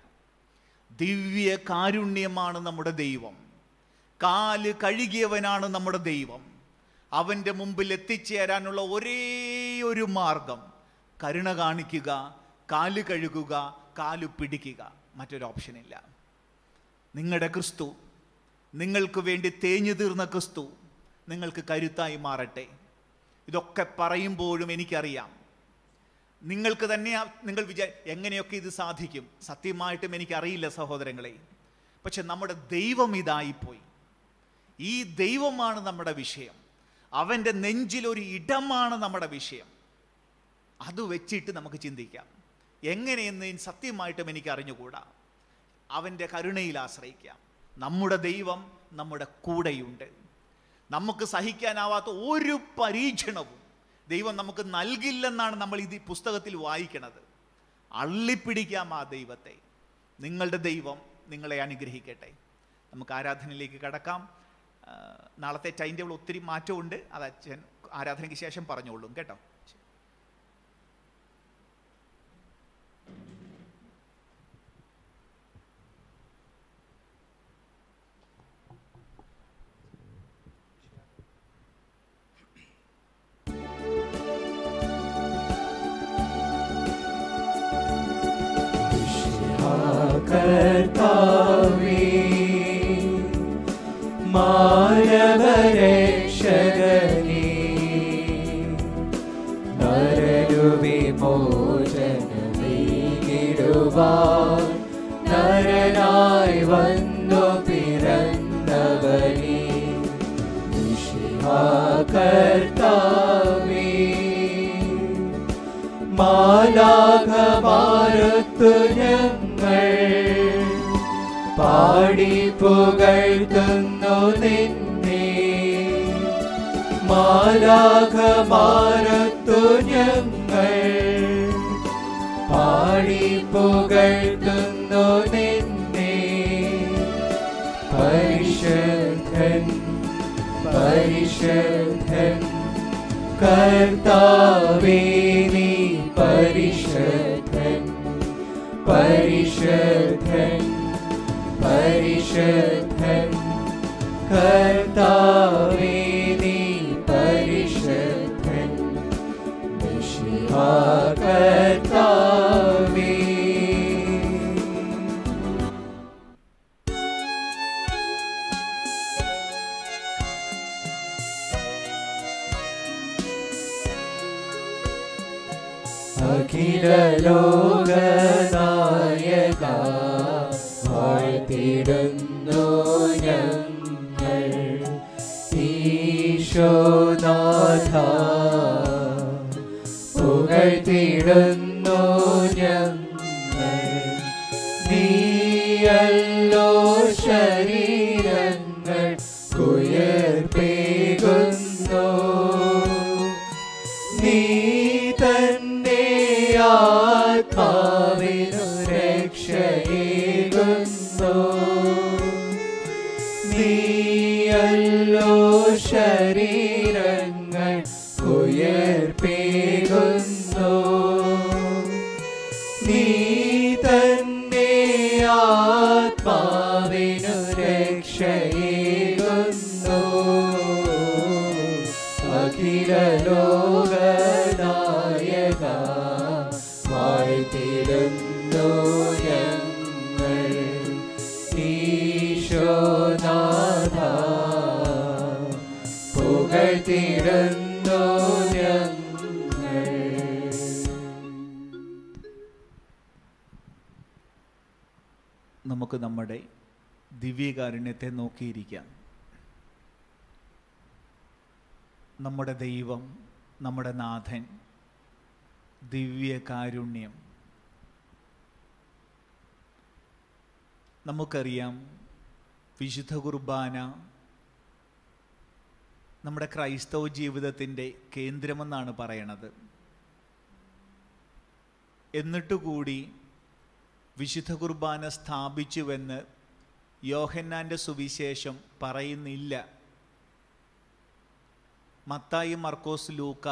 [SPEAKER 2] ദിവ്യ കാരുണ്യമാണ് നമ്മുടെ ദൈവം കാല് കഴുകിയവനാണ് നമ്മുടെ ദൈവം അവൻ്റെ മുമ്പിൽ എത്തിച്ചേരാനുള്ള ഒരേ ഒരു മാർഗം കരുണ കാണിക്കുക കാല് കഴുകുക കാല് പിടിക്കുക മറ്റൊരു ഓപ്ഷനില്ല നിങ്ങളുടെ ക്രിസ്തു നിങ്ങൾക്ക് വേണ്ടി തേഞ്ഞു തീർന്ന ക്രിസ്തു നിങ്ങൾക്ക് കരുത്തായി മാറട്ടെ ഇതൊക്കെ പറയുമ്പോഴും എനിക്കറിയാം നിങ്ങൾക്ക് തന്നെ ആ- നിങ്ങൾ വിചാ എങ്ങനെയൊക്കെ ഇത് സാധിക്കും സത്യമായിട്ടും എനിക്കറിയില്ല സഹോദരങ്ങളെ പക്ഷെ നമ്മുടെ ദൈവം ഇതായിപ്പോയി ഈ ദൈവമാണ് നമ്മുടെ വിഷയം അവൻ്റെ നെഞ്ചിലൊരു ഇടമാണ് നമ്മുടെ വിഷയം അത് വെച്ചിട്ട് നമുക്ക് ചിന്തിക്കാം എങ്ങനെയെന്ന് സത്യമായിട്ടും എനിക്ക് അറിഞ്ഞുകൂടാ അവൻ്റെ കരുണയിൽ ആശ്രയിക്കാം നമ്മുടെ ദൈവം നമ്മുടെ കൂടെയുണ്ട് നമുക്ക് സഹിക്കാനാവാത്ത ഒരു പരീക്ഷണവും ദൈവം നമുക്ക് നൽകില്ലെന്നാണ് നമ്മൾ ഇത് ഈ പുസ്തകത്തിൽ വായിക്കണത് അള്ളിപ്പിടിക്കാം ആ ദൈവത്തെ നിങ്ങളുടെ ദൈവം നിങ്ങളെ അനുഗ്രഹിക്കട്ടെ നമുക്ക് ആരാധനയിലേക്ക് കടക്കാം ആ, നാളത്തെ ടൈം ടേബിൾ ഒത്തിരി മാറ്റമുണ്ട് അത് അച്ഛൻ ആരാധനയ്ക്ക് ശേഷം പറഞ്ഞോളും കേട്ടോ
[SPEAKER 1] കർത്താവേ മാനവരക്ഷകനേ നരരുവിമോചനമേകിടുവാൻ നരനായി വന്നു പിറന്നവനേ കർത്താവേ മാലാഖമാരത്തു ഞങ്ങൾ പാടി പുകഴ്ത്തുന്നു നിന്നെ മാലാഖമാരത്തു ഞങ്ങൾ പാടി പുകഴ്ത്തുന്നു നിന്നെ പരിശുദ്ധൻ പരിശുദ്ധൻ കർത്താവേ നീ പരിശുദ്ധൻ പരിശുദ്ധൻ പരിശുദ്ധൻ കർത്താവേ നീ പരിശുദ്ധൻ മിശിഹാ കർത്താവേ അഖില ലോകനായക വാഴ്ത്തിടുന്നു ഞങ്ങൾ ഈശോനാഥ പുകഴ്ത്തിടുന്നു ഞങ്ങൾ നീയല്ലോ ശരീരങ്ങൾ കുയർപ്പേകുന്നു നീ തന്നെ ആത്മാവിനു രക്ഷയേകുന്നു നീയല്ലോ ശരീരങ്ങൾ ഉയർപ്പേകുന്നു നീ തന്നെ ആത്മാവിനു രക്ഷയേകുന്നു അഖില ലോകനായക വാഴ്ത്തിടുന്നു ഞങ്ങൾ വാഴ്ത്തിയിടുന്നു ഞങ്ങൾ
[SPEAKER 2] നമുക്ക് നമ്മുടെ ദിവ്യകാരുണ്യത്തെ നോക്കിയിരിക്കാം നമ്മുടെ ദൈവം നമ്മുടെ നാഥൻ ദിവ്യകാരുണ്യം നമുക്കറിയാം വിശുദ്ധ കുർബാന നമ്മുടെ ക്രൈസ്തവ ജീവിതത്തിൻ്റെ കേന്ദ്രമെന്നാണ് പറയണത് എന്നിട്ടുകൂടി വിശുദ്ധ കുർബാന സ്ഥാപിച്ചുവെന്ന് യോഹന്നാൻ്റെ സുവിശേഷം പറയുന്നില്ല മത്തായി മർക്കോസ് ലൂക്ക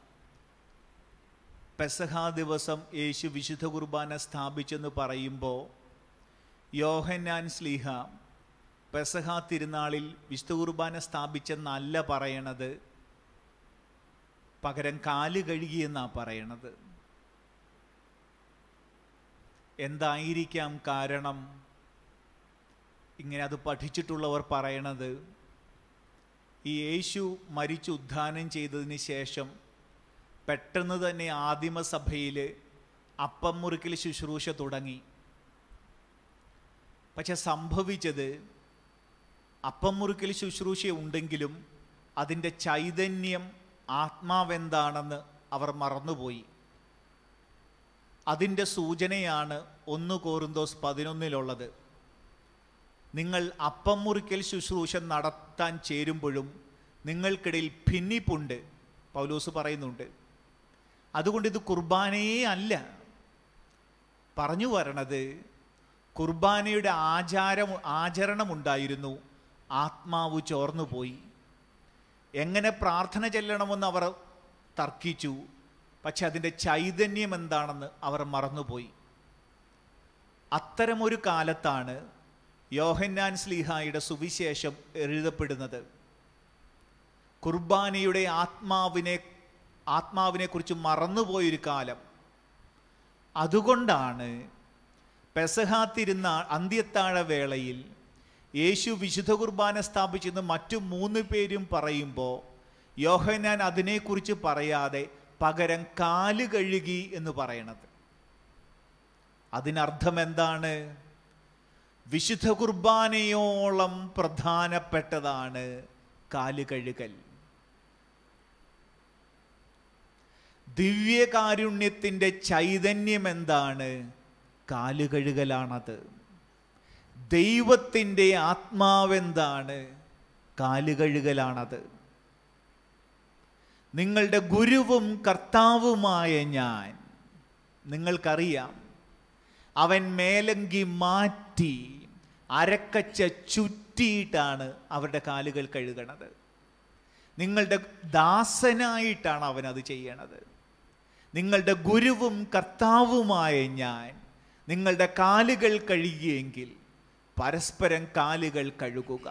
[SPEAKER 2] പെസഹ ദിവസം യേശു വിശുദ്ധ കുർബാന സ്ഥാപിച്ചെന്ന് പറയുമ്പോൾ യോഹന്നാൻ സ്ലീഹ പെസഹ തിരുനാളിൽ വിശുദ്ധ കുർബാന സ്ഥാപിച്ചെന്നല്ല പറയണത് പകരം കാല് കഴുകിയെന്നാണ് പറയണത് എന്തായിരിക്കാം കാരണം ഇങ്ങനെ അത് പഠിച്ചിട്ടുള്ളവർ പറയണത് ഈ യേശു മരിച്ച് ഉദ്ധാനം ചെയ്തതിന് ശേഷം പെട്ടെന്ന് തന്നെ ആദിമസഭയിൽ അപ്പം മുറുക്കിൽ ശുശ്രൂഷ തുടങ്ങി പക്ഷെ സംഭവിച്ചത് അപ്പം മുറുക്കിൽ ശുശ്രൂഷ ഉണ്ടെങ്കിലും അതിൻ്റെ ചൈതന്യം ആത്മാവെന്താണെന്ന് അവർ മറന്നുപോയി അതിൻ്റെ സൂചനയാണ് ഒന്ന് കോറിന്തോസ് പതിനൊന്നിലുള്ളത് നിങ്ങൾ അപ്പം മുറിക്കൽ ശുശ്രൂഷ നടത്താൻ ചേരുമ്പോഴും നിങ്ങൾക്കിടയിൽ ഭിന്നിപ്പുണ്ട് പൗലോസ് പറയുന്നുണ്ട് അതുകൊണ്ട് ഇത് കുർബാനയേ അല്ല പറഞ്ഞു വരണത് കുർബാനയുടെ ആചാരം ആചരണമുണ്ടായിരുന്നു ആത്മാവ് ചോർന്നുപോയി എങ്ങനെ പ്രാർത്ഥന ചെല്ലണമെന്ന് അവർ തർക്കിച്ചു പക്ഷെ അതിൻ്റെ ചൈതന്യം എന്താണെന്ന് അവർ മറന്നുപോയി അത്തരമൊരു കാലത്താണ് യോഹന്നാൻ സ്ലീഹായുടെ സുവിശേഷം എഴുതപ്പെടുന്നത് കുർബാനയുടെ ആത്മാവിനെ ആത്മാവിനെക്കുറിച്ച് മറന്നുപോയൊരു കാലം അതുകൊണ്ടാണ് പെസഹ തിരുനാൾ അന്ത്യത്താഴ വേളയിൽ യേശു വിശുദ്ധ കുർബാന സ്ഥാപിച്ചെന്ന് മറ്റു മൂന്ന് പേരും പറയുമ്പോൾ യോഹന്നാൻ അതിനെക്കുറിച്ച് പറയാതെ പകരം കാല് കഴുകി എന്ന് പറയണത് അതിനർത്ഥം എന്താണ് വിശുദ്ധ കുർബാനയോളം പ്രധാനപ്പെട്ടതാണ് കാല് കഴുകൽ ദിവ്യകാരുണ്യത്തിൻ്റെ ചൈതന്യം എന്താണ് കാല് കഴുകലാണത് ദൈവത്തിൻ്റെ ആത്മാവെന്താണ് കാല് കഴുകലാണത് നിങ്ങളുടെ ഗുരുവും കർത്താവുമായ ഞാൻ നിങ്ങൾക്കറിയാം അവൻ മേലങ്കി മാറ്റി അരക്കച്ച ചുറ്റിയിട്ടാണ് അവരുടെ കാലുകൾ കഴുകണത് നിങ്ങളുടെ ദാസനായിട്ടാണ് അവൻ അത് ചെയ്യണത് നിങ്ങളുടെ ഗുരുവും കർത്താവുമായ ഞാൻ നിങ്ങളുടെ കാലുകൾ കഴുകിയെങ്കിൽ പരസ്പരം കാലുകൾ കഴുകുക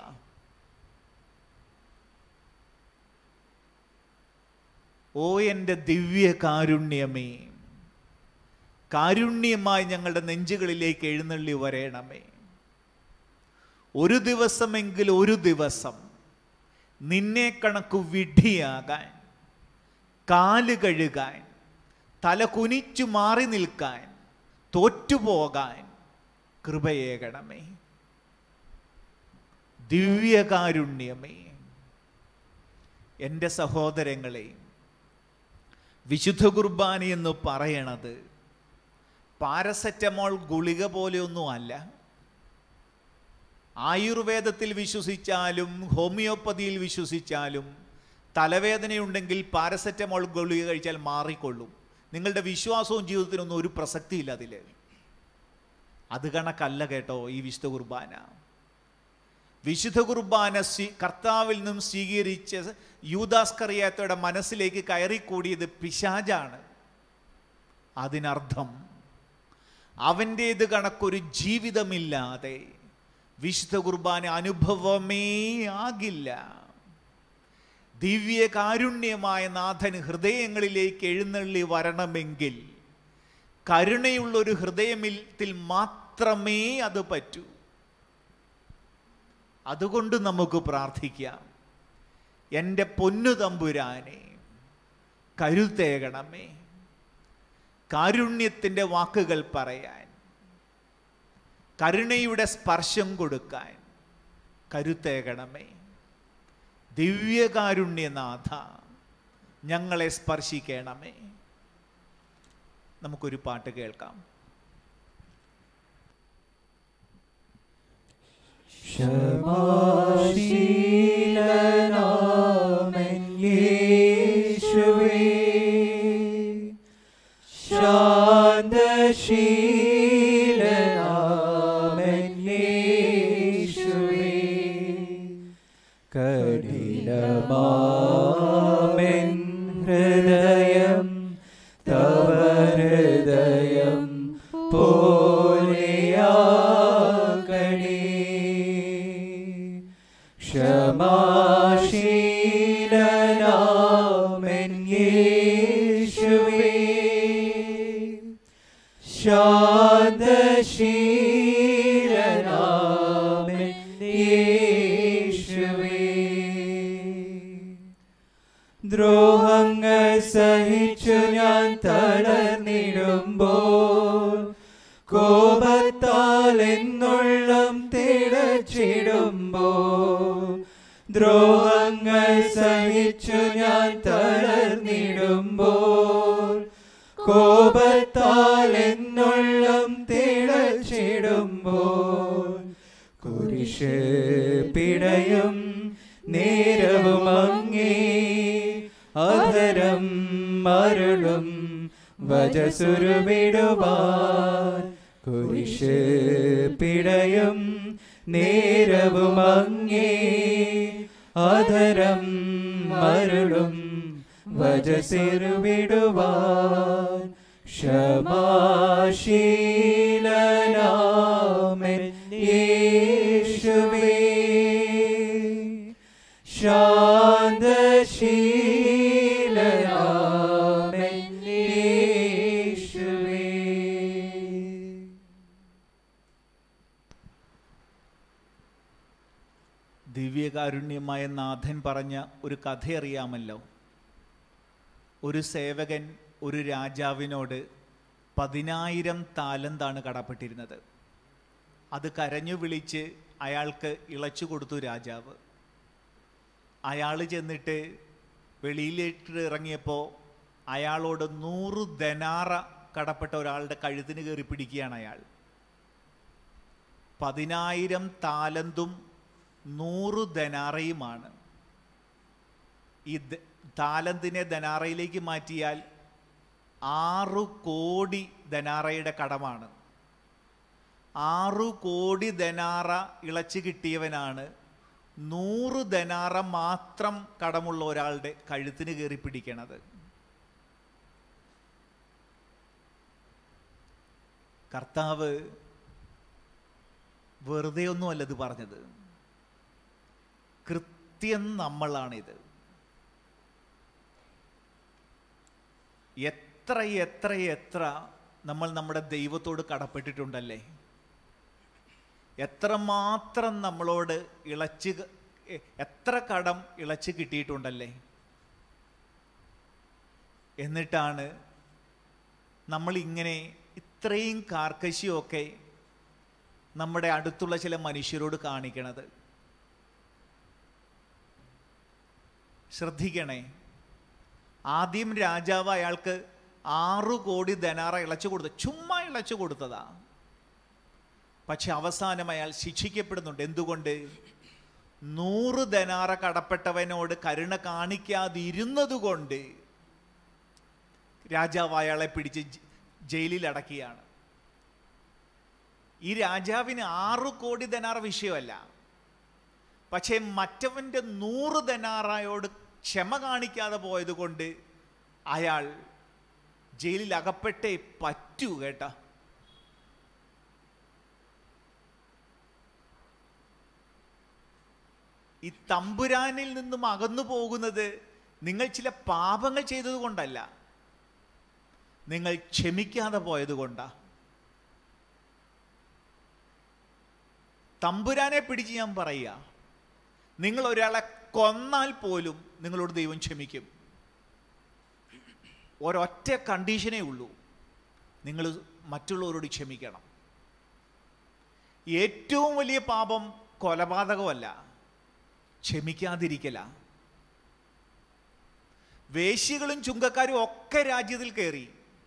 [SPEAKER 2] ഓ എൻ്റെ ദിവ്യ കാരുണ്യമേ കാരുണ്യമായി ഞങ്ങളുടെ നെഞ്ചുകളിലേക്ക് എഴുന്നള്ളി വരേണമേ ഒരു ദിവസമെങ്കിൽ ഒരു ദിവസം നിന്നെ കണക്കു വിഡ്ഢിയാകാൻ കാല് കഴുകാൻ തല കുനിച്ചു മാറി നിൽക്കാൻ തോറ്റുപോകാൻ കൃപയേകണമേ ദിവ്യകാരുണ്യമേ എൻ്റെ സഹോദരങ്ങളെ വിശുദ്ധ കുർബാന എന്ന് പറയണത് പാരസെറ്റമോൾ ഗുളിക പോലെയൊന്നും അല്ല ആയുർവേദത്തിൽ വിശ്വസിച്ചാലും ഹോമിയോപ്പതിയിൽ വിശ്വസിച്ചാലും തലവേദനയുണ്ടെങ്കിൽ പാരസെറ്റമോൾ ഗുളിക കഴിച്ചാൽ മാറിക്കൊള്ളും നിങ്ങളുടെ വിശ്വാസവും ജീവിതത്തിനൊന്നും ഒരു പ്രസക്തിയില്ല അതിൽ അത് കണക്കല്ല കേട്ടോ ഈ വിശുദ്ധ കുർബാന വിശുദ്ധ കുർബാന സ്വീ കർത്താവിൽ നിന്നും സ്വീകരിച്ച് യൂദാസ്കറിയാത്തയുടെ മനസ്സിലേക്ക് കയറിക്കൂടിയത് പിശാജാണ് അതിനർത്ഥം അവൻ്റേത് കണക്കൊരു ജീവിതമില്ലാതെ വിശുദ്ധ കുർബാന അനുഭവമേ ആകില്ല ദിവ്യകാരുണ്യമായ നാഥൻ ഹൃദയങ്ങളിലേക്ക് എഴുന്നള്ളി വരണമെങ്കിൽ കരുണയുള്ളൊരു ഹൃദയത്തിൽ മാത്രമേ അത് പറ്റൂ അതുകൊണ്ട് നമുക്ക് പ്രാർത്ഥിക്കാം എൻ്റെ പൊന്നു തമ്പുരാനെ കരുത്തേകണമേ കാരുണ്യത്തിൻ്റെ വാക്കുകൾ പറയാൻ കരുണയുടെ സ്പർശം കൊടുക്കാൻ കരുത്തേകണമേ ദിവ്യകാരുണ്യനാഥ ഞങ്ങളെ സ്പർശിക്കണമേ നമുക്കൊരു പാട്ട് കേൾക്കാം
[SPEAKER 1] ക്ഷമാശീലനാമൻ യേശുവേ ശാന്തശീലനാമൻ യേശുവേ കഠിനമാമെൻ ഹൃദയം തവ ഹൃദയം പോലെയാകണേ ക്ഷമാശീലനാമൻ യേശുവേ ശാന്തശീലനാമൻ യേശുവേ ദ്രോഹങ്ങൾ സഹിച്ചു ഞാൻ തളർന്നിടുമ്പോൾ കോപത്താൽ എന്നുള്ളം തിളച്ചിടുമ്പോൾ ദ്രോഹങ്ങൾ സഹിച്ചു ഞാൻ തളർന്നിടുമ്പോൾ കോപത്താൽ എന്നുള്ളം തിളച്ചിടുമ്പോൾ കുരിശ് പിടയും നേരവും അങ്ങേ അധരം മരുളും വജസുരുവിടുവാൻ കുരിശ് പിടയും നേരവും അങ്ങേ അധരം മരുളും വജസിരുവിടുവാൻ ക്ഷമാശീലനാമൻ യേശുവേ ശാന്തശീലനാമൻ യേശുവേ
[SPEAKER 2] ദിവ്യകാരുണ്യമായ നാഥൻ പറഞ്ഞ ഒരു കഥ അറിയാമല്ലോ ഒരു സേവകൻ ഒരു രാജാവിനോട് പതിനായിരം താലന്താണ് കടപ്പെട്ടിരുന്നത് അത് കരഞ്ഞു വിളിച്ച് അയാൾക്ക് ഇളച്ചു കൊടുത്തു രാജാവ് അയാൾ ചെന്നിട്ട് വെളിയിലേക്ക് ഇറങ്ങിയപ്പോൾ അയാളോട് നൂറ് ധനാറ കടപ്പെട്ട ഒരാളുടെ കഴുത്തിന് കയറി പിടിക്കുകയാണ് അയാൾ പതിനായിരം താലന്തും നൂറ് ധനാറയുമാണ് ഈ ദ- താലന്തിനെ ധനാറയിലേക്ക് മാറ്റിയാൽ ആറു കോടി ധനാറയുടെ കടമാണ് ആറു കോടി ധനാറ ഇളച്ചു കിട്ടിയവനാണ് നൂറ് ധനാറ മാത്രം കടമുള്ള ഒരാളുടെ കഴുത്തിന് കയറി പിടിക്കണത് കർത്താവ് വെറുതെ ഒന്നുമല്ല ഇത് പറഞ്ഞത് കൃത്യം നമ്മളാണിത് എത്ര എത്ര എത്ര നമ്മൾ നമ്മുടെ ദൈവത്തോട് കടപ്പെട്ടിട്ടുണ്ടല്ലേ എത്രമാത്രം നമ്മളോട് ഇളച്ച് ക- എ- എത്ര കടം ഇളച്ച് കിട്ടിയിട്ടുണ്ടല്ലേ എന്നിട്ടാണ് നമ്മൾ ഇങ്ങനെ ഇത്രയും കാർക്കശ്യമൊക്കെ നമ്മുടെ അടുത്തുള്ള ചില മനുഷ്യരോട് കാണിക്കണത് ശ്രദ്ധിക്കണേ ആദ്യം രാജാവ് അയാൾക്ക് ആറു കോടി ധനാറ ഇളച്ചു കൊടുത്തു ചുമ്മാ ഇളച്ചു കൊടുത്തതാ പക്ഷെ അവസാനം അയാൾ ശിക്ഷിക്കപ്പെടുന്നുണ്ട് എന്തുകൊണ്ട് നൂറ് ധനാറ കടപ്പെട്ടവനോട് കരുണ കാണിക്കാതിരുന്നതുകൊണ്ട് രാജാവ് അയാളെ പിടിച്ച് ജ- ജയിലിൽ അടക്കിയാണ് ഈ രാജാവിന് ആറു കോടി ധനാറ വിഷയമല്ല പക്ഷേ മറ്റവൻ്റെ നൂറ് ധനാറായോട് ക്ഷമ കാണിക്കാതെ പോയത് കൊണ്ട് അയാൾ ജയിലിൽ അകപ്പെട്ടേ പറ്റൂ കേട്ടാ ഈ തമ്പുരാനിൽ നിന്നും അകന്നു പോകുന്നത് നിങ്ങൾ ചില പാപങ്ങൾ ചെയ്തത് കൊണ്ടല്ല നിങ്ങൾ ക്ഷമിക്കാതെ പോയത് കൊണ്ടാ തമ്പുരാനെ പിടിച്ച് ഞാൻ പറയുക നിങ്ങൾ ഒരാളെ കൊന്നാൽ പോലും നിങ്ങളോട് ദൈവം ക്ഷമിക്കും ഒരൊറ്റ കണ്ടീഷനേ ഉള്ളൂ നിങ്ങൾ മറ്റുള്ളവരോട് ക്ഷമിക്കണം ഏറ്റവും വലിയ പാപം കൊലപാതകമല്ല ക്ഷമിക്കാതിരിക്കല വേശ്യകളും ചുങ്കക്കാരും ഒക്കെ രാജ്യത്തിൽ കയറി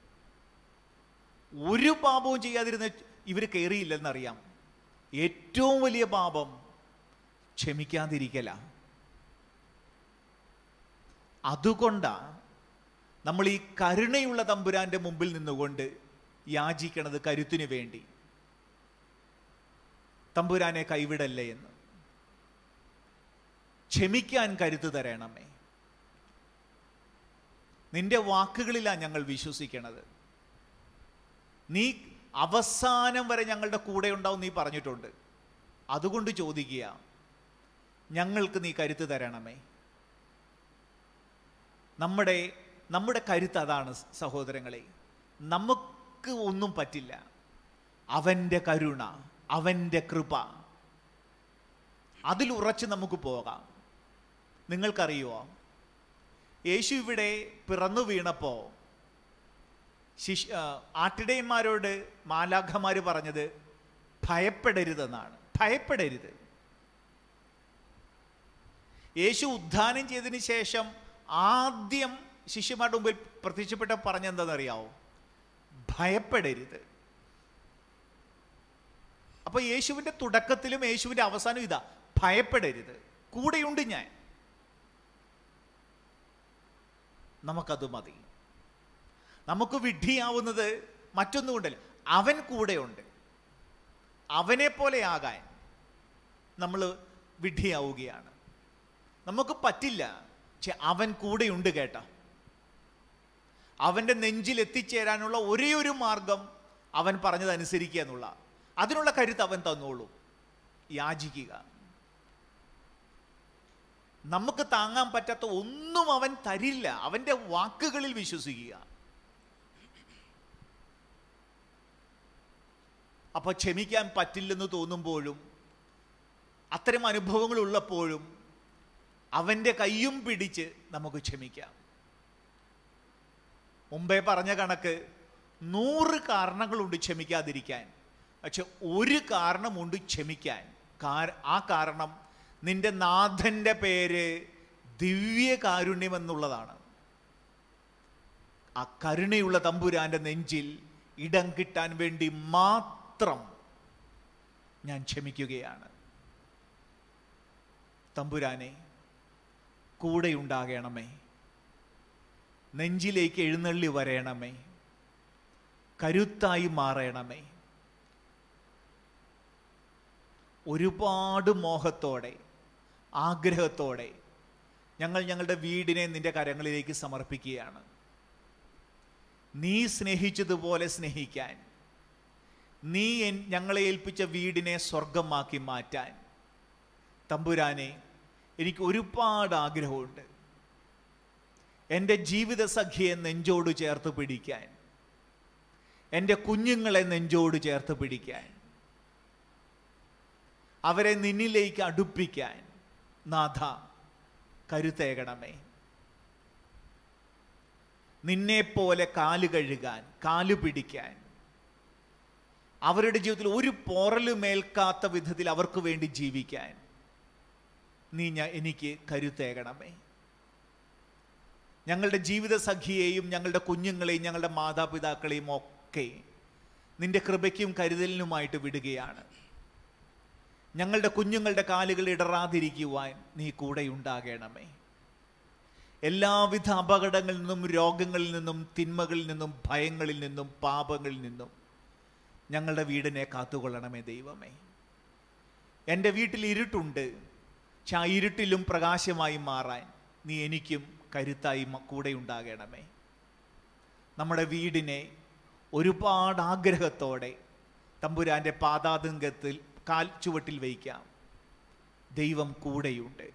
[SPEAKER 2] ഒരു പാപവും ചെയ്യാതിരുന്ന ഇവർ കയറിയില്ലെന്നറിയാം ഏറ്റവും വലിയ പാപം ക്ഷമിക്കാതിരിക്കല അതുകൊണ്ടാണ് നമ്മൾ ഈ കരുണയുള്ള തമ്പുരാന്റെ മുമ്പിൽ നിന്നുകൊണ്ട് യാചിക്കണത് കരുത്തിനു വേണ്ടി തമ്പുരാനെ കൈവിടല്ലേ എന്ന് ക്ഷമിക്കാൻ കരുത്ത് തരണമേ നിന്റെ വാക്കുകളിലാണ് ഞങ്ങൾ വിശ്വസിക്കണത് നീ അവസാനം വരെ ഞങ്ങളുടെ കൂടെ ഉണ്ടാവും നീ പറഞ്ഞിട്ടുണ്ട് അതുകൊണ്ട് ചോദിക്കുക ഞങ്ങൾക്ക് നീ കരുത്ത് തരണമേ നമ്മുടെ നമ്മുടെ കരുത്ത് അതാണ് സഹോദരങ്ങളെ നമുക്ക് ഒന്നും പറ്റില്ല അവൻ്റെ കരുണ അവൻ്റെ കൃപ അതിൽ ഉറച്ച് നമുക്ക് പോകാം നിങ്ങൾക്കറിയുമോ യേശു ഇവിടെ പിറന്നു വീണപ്പോൾ ശിശ് ആ, ആട്ടിടയന്മാരോട് മാലാഖമാർ പറഞ്ഞത് ഭയപ്പെടരുതെന്നാണ് ഭയപ്പെടരുത് യേശു ഉദ്ധാനം ചെയ്തതിന് ശേഷം ആദ്യം ശിഷ്യന്മാരുടെ മുമ്പിൽ പ്രത്യക്ഷപ്പെട്ട പറഞ്ഞെന്താണെന്നറിയാവോ ഭയപ്പെടരുത് അപ്പൊ യേശുവിന്റെ തുടക്കത്തിലും യേശുവിന്റെ അവസാനം ഇതാ ഭയപ്പെടരുത് കൂടെയുണ്ട് ഞാൻ നമുക്കത് മതി നമുക്ക് വിഡ്ഢിയാവുന്നത് മറ്റൊന്നും കൊണ്ടല്ല അവൻ കൂടെയുണ്ട് അവനെ പോലെ ആകാൻ നമ്മൾ വിഡ്ഢിയാവുകയാണ് നമുക്ക് പറ്റില്ല പക്ഷെ അവൻ കൂടെയുണ്ട് കേട്ട അവൻ്റെ നെഞ്ചിൽ എത്തിച്ചേരാനുള്ള ഒരേ ഒരു മാർഗം അവൻ പറഞ്ഞത് അനുസരിക്കുക എന്നുള്ള അതിനുള്ള കരുത്ത് അവൻ തന്നോളൂ യാചിക്കുക നമുക്ക് താങ്ങാൻ പറ്റാത്ത ഒന്നും അവൻ തരില്ല അവൻ്റെ വാക്കുകളിൽ വിശ്വസിക്കുക അപ്പൊ ക്ഷമിക്കാൻ പറ്റില്ലെന്ന് തോന്നുമ്പോഴും അത്തരം അനുഭവങ്ങൾ ഉള്ളപ്പോഴും അവൻ്റെ കയ്യും പിടിച്ച് നമുക്ക് ക്ഷമിക്കാം മുമ്പേ പറഞ്ഞ കണക്ക് നൂറ് കാരണങ്ങളുണ്ട് ക്ഷമിക്കാതിരിക്കാൻ പക്ഷെ ഒരു കാരണമുണ്ട് ക്ഷമിക്കാൻ കാര- ആ കാരണം നിന്റെ നാഥൻ്റെ പേര് ദിവ്യകാരുണ്യം എന്നുള്ളതാണ് ആ കരുണയുള്ള തമ്പുരാന്റെ നെഞ്ചിൽ ഇടം കിട്ടാൻ വേണ്ടി മാത്രം ഞാൻ ക്ഷമിക്കുകയാണ് തമ്പുരാനെ കൂടെയുണ്ടാകണമേ നെഞ്ചിലേക്ക് എഴുന്നള്ളി വരയണമേ കരുത്തായി മാറണമേ ഒരുപാട് മോഹത്തോടെ ആഗ്രഹത്തോടെ ഞങ്ങൾ ഞങ്ങളുടെ വീടിനെ നിന്റെ കരങ്ങളിലേക്ക് സമർപ്പിക്കുകയാണ് നീ സ്നേഹിച്ചതുപോലെ സ്നേഹിക്കാൻ നീ എൻ- ഞങ്ങളെ ഏൽപ്പിച്ച വീടിനെ സ്വർഗമാക്കി മാറ്റാൻ തമ്പുരാനെ എനിക്ക് ഒരുപാട് ആഗ്രഹമുണ്ട് എൻ്റെ ജീവിത സഖിയെ നെഞ്ചോട് ചേർത്ത് പിടിക്കാൻ എൻ്റെ കുഞ്ഞുങ്ങളെ നെഞ്ചോട് ചേർത്ത് പിടിക്കാൻ അവരെ നിന്നിലേക്ക് അടുപ്പിക്കാൻ നാഥ കരുത്തേകണമേ നിന്നെപ്പോലെ കാല് കഴുകാൻ കാല് പിടിക്കാൻ അവരുടെ ജീവിതത്തിൽ ഒരു പോറലും മേൽക്കാത്ത വിധത്തിൽ അവർക്ക് വേണ്ടി ജീവിക്കാൻ നീ ഞാൻ എനിക്ക് കരുത്തേകണമേ ഞങ്ങളുടെ ജീവിത സഖിയെയും ഞങ്ങളുടെ കുഞ്ഞുങ്ങളെയും ഞങ്ങളുടെ മാതാപിതാക്കളെയും ഒക്കെ നിന്റെ കൃപയ്ക്കും കരുതലിനുമായിട്ട് വിടുകയാണ് ഞങ്ങളുടെ കുഞ്ഞുങ്ങളുടെ കാലുകൾ ഇടറാതിരിക്കുവാൻ നീ കൂടെ ഉണ്ടാകണമേ എല്ലാവിധ അപകടങ്ങളിൽ നിന്നും രോഗങ്ങളിൽ നിന്നും തിന്മകളിൽ നിന്നും ഭയങ്ങളിൽ നിന്നും പാപങ്ങളിൽ നിന്നും ഞങ്ങളുടെ വീടിനെ കാത്തുകൊള്ളണമേ ദൈവമേ എൻ്റെ വീട്ടിൽ ഇരുട്ടുണ്ട് പക്ഷെ ആ ഇരുട്ടിലും പ്രകാശമായി മാറാൻ നീ എനിക്കും കരുത്തായി മ- കൂടെ ഉണ്ടാകണമേ നമ്മുടെ വീടിനെ ഒരുപാട് ആഗ്രഹത്തോടെ തമ്പുരാൻ്റെ പാതാതുങ്കത്തിൽ കാൽ ചുവട്ടിൽ വയ്ക്കാം ദൈവം കൂടെയുണ്ട്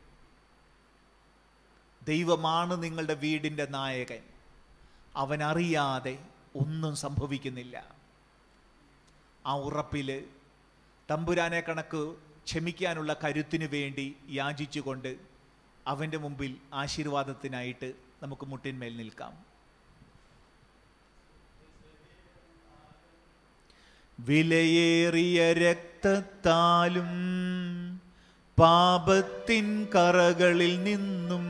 [SPEAKER 2] ദൈവമാണ് നിങ്ങളുടെ വീടിൻ്റെ നായകൻ അവൻ അറിയാതെ ഒന്നും സംഭവിക്കുന്നില്ല ആ ഉറപ്പിൽ തമ്പുരാനെ കണക്ക് ക്ഷമിക്കാനുള്ള കരുത്തിനു വേണ്ടി യാചിച്ചുകൊണ്ട് അവൻ്റെ മുമ്പിൽ ആശീർവാദത്തിനായിട്ട് നമുക്ക് മുട്ടിന്മേൽ നിൽക്കാം വിലയേറിയ രക്തത്താലും പാപത്തിൻ കറകളിൽ നിന്നും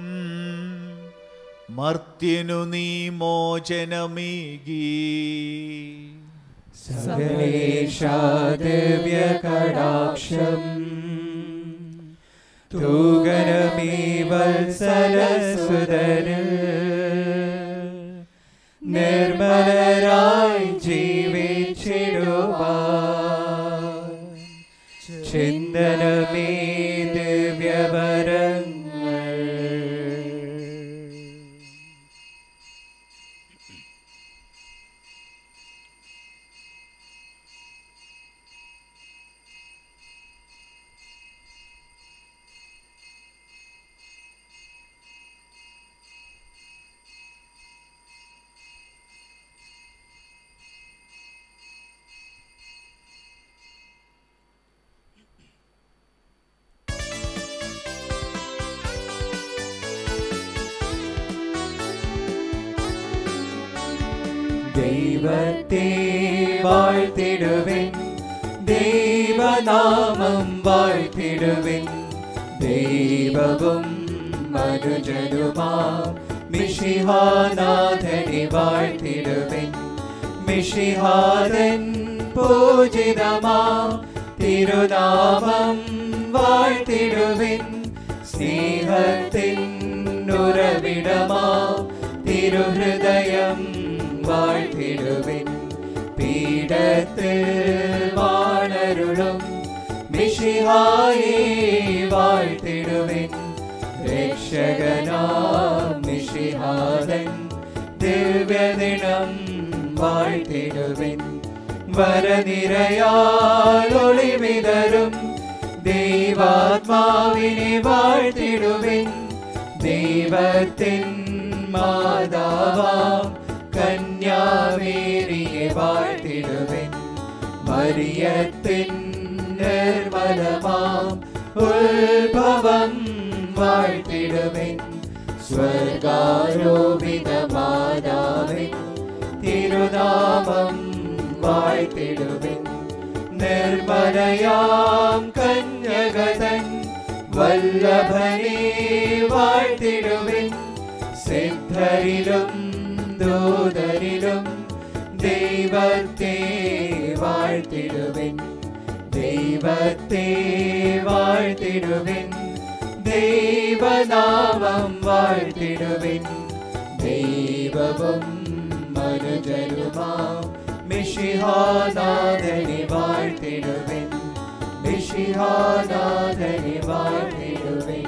[SPEAKER 2] മർത്യനു നീ മോചനമേകി
[SPEAKER 1] സകലേശാദിവ്യകടാക്ഷം തൂകരമീവത്സരസുതരിൽ നിർമ്മലരായി ജീവിച്ചിടുവാൻ ചിന്തനമേ ദിവ്യവരങ്ങൾ ദൈവത്തെ വാഴ്ത്തിടുവിൻ ദൈവനാമം വാഴ്ത്തിടുവിൻ ദൈവവും മനുജനുമാ മിഷിഹാനാഥനെ വാഴ്ത്തിടുവിൻ മിഷിഹാരൻ പൂജിതമാ തിരുനാമം വാഴ്ത്തിടുവിൻ സ്നേഹത്തിൻ ഉറവിടമാ തിരുഹൃദയം വാഴ്ത്തിടുവിൻ പീഠത്തിൽ വാണരുളും മിഷിഹായെ വാഴ്ത്തിടുവിൻ രക്ഷകനാം മിഷിഹാരൻ ദിവ്യദിനം വാഴ്ത്തിടുവിൻ വരനിരയാൽ ഒളിവിതരും ദൈവാത്മാവിനെ വാഴ്ത്തിടുവിൻ ദൈവത്തിൻ മാതാവാം കന്യാവേരിയെ വാഴ്ത്തിടുവിൻ മരിയത്തിൻ നിർമ്മലമാം ഉത്ഭവം വാഴ്ത്തിടുവിൻ സ്വർഗാരോപിത മാതാവിൻ തിരുനാമം വാഴ്ത്തിടുവിൻ നിർമ്മലയാം കന്യകതൻ വല്ലഭനെ വാഴ്ത്തിടുവിൻ സിദ്ധരിലും ദൂതരിലും ദൈവത്തെ വാഴ്ത്തിടുവിൻ ദൈവത്തെ വാഴ്ത്തിടുവിൻ ദൈവനാമം വാഴ്ത്തിടുവിൻ ദൈവവും മനുജരുമാം മിഷിഹാനാഥനെ വാഴ്ത്തിടുവിൻ മിഷിഹാനാഥനെ വാഴ്ത്തിടുവിൻ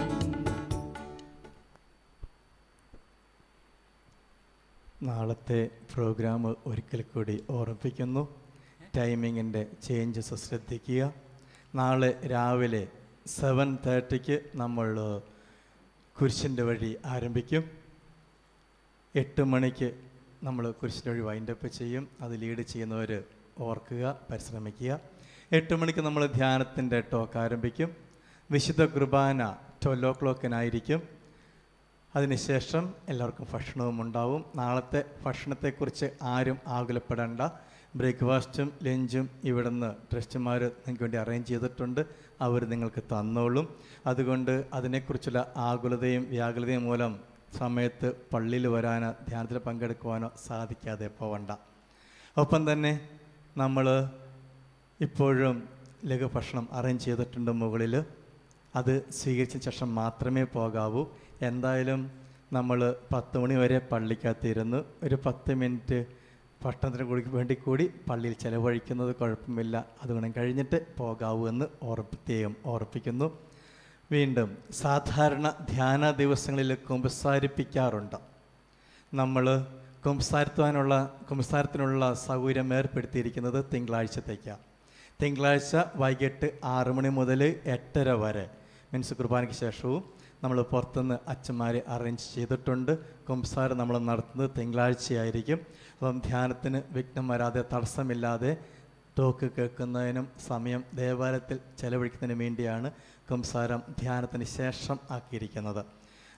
[SPEAKER 6] നാളത്തെ പ്രോഗ്രാം ഒരിക്കൽ കൂടി ഓർമ്മിപ്പിക്കുന്നു ടൈമിങ്ങിൻ്റെ ചേഞ്ചസ് ശ്രദ്ധിക്കുക നാളെ രാവിലെ സെവൻ തേർട്ടിക്ക് നമ്മൾ കുരിശിൻ്റെ വഴി ആരംഭിക്കും എട്ട് മണിക്ക് നമ്മൾ കുരിശിൻ്റെ വഴി വൈൻഡപ്പ് ചെയ്യും അത് ലീഡ് ചെയ്യുന്നവർ ഓർക്കുക പരിശ്രമിക്കുക എട്ട് മണിക്ക് നമ്മൾ ധ്യാനത്തിൻ്റെ ടോക്ക് ആരംഭിക്കും വിശുദ്ധ കുർബാന ട്വൽവ് ഓ ക്ലോക്കിനായിരിക്കും അതിനുശേഷം എല്ലാവർക്കും ഭക്ഷണവും ഉണ്ടാവും നാളത്തെ ഭക്ഷണത്തെക്കുറിച്ച് ആരും ആകുലപ്പെടേണ്ട ബ്രേക്ക്ഫാസ്റ്റും ലഞ്ചും ഇവിടുന്ന് ട്രസ്റ്റുമാർ നിങ്ങൾക്ക് വേണ്ടി അറേഞ്ച് ചെയ്തിട്ടുണ്ട് അവർ നിങ്ങൾക്ക് തന്നോളും അതുകൊണ്ട് അതിനെക്കുറിച്ചുള്ള ആകുലതയും വ്യാകുലതയും മൂലം സമയത്ത് പള്ളിയിൽ വരാനോ ധ്യാനത്തിൽ പങ്കെടുക്കുവാനോ സാധിക്കാതെ പോവണ്ട ഒപ്പം തന്നെ നമ്മൾ ഇപ്പോഴും ലഘുഭക്ഷണം അറേഞ്ച് ചെയ്തിട്ടുണ്ട് മുകളിൽ അത് സ്വീകരിച്ച ശേഷം മാത്രമേ പോകാവൂ എന്തായാലും നമ്മൾ പത്ത് മണി വരെ പള്ളിക്കകത്തിരുന്ന് ഒരു പത്ത് മിനിറ്റ് ഭക്ഷണത്തിന് കൂടി വേണ്ടി കൂടി പള്ളിയിൽ ചിലവഴിക്കുന്നത് കുഴപ്പമില്ല അതുകൊണ്ട് കഴിഞ്ഞിട്ട് പോകാവൂ എന്ന് ഓർപ്പിക്കുകയും ഓർപ്പിക്കുന്നു വീണ്ടും സാധാരണ ധ്യാന ദിവസങ്ങളിൽ കുമ്പസാരിപ്പിക്കാറുണ്ട് നമ്മൾ കുംസാരത്തുവാനുള്ള കുംസാരത്തിനുള്ള സൗകര്യം ഏർപ്പെടുത്തിയിരിക്കുന്നത് തിങ്കളാഴ്ചത്തേക്കാണ് തിങ്കളാഴ്ച വൈകിട്ട് ആറ് മണി മുതൽ എട്ടര വരെ മീൻസ് കുർബാനയ്ക്ക് ശേഷവും നമ്മൾ പുറത്തുനിന്ന് അച്ഛന്മാരെ അറേഞ്ച് ചെയ്തിട്ടുണ്ട് കുംസാരം നമ്മൾ നടത്തുന്നത് തിങ്കളാഴ്ചയായിരിക്കും അപ്പം ധ്യാനത്തിന് വിഘ്നം വരാതെ തടസ്സമില്ലാതെ ടോക്ക് കേൾക്കുന്നതിനും സമയം ദേവാലയത്തിൽ ചെലവഴിക്കുന്നതിനും വേണ്ടിയാണ് കുംസാരം ധ്യാനത്തിന് ശേഷം ആക്കിയിരിക്കുന്നത്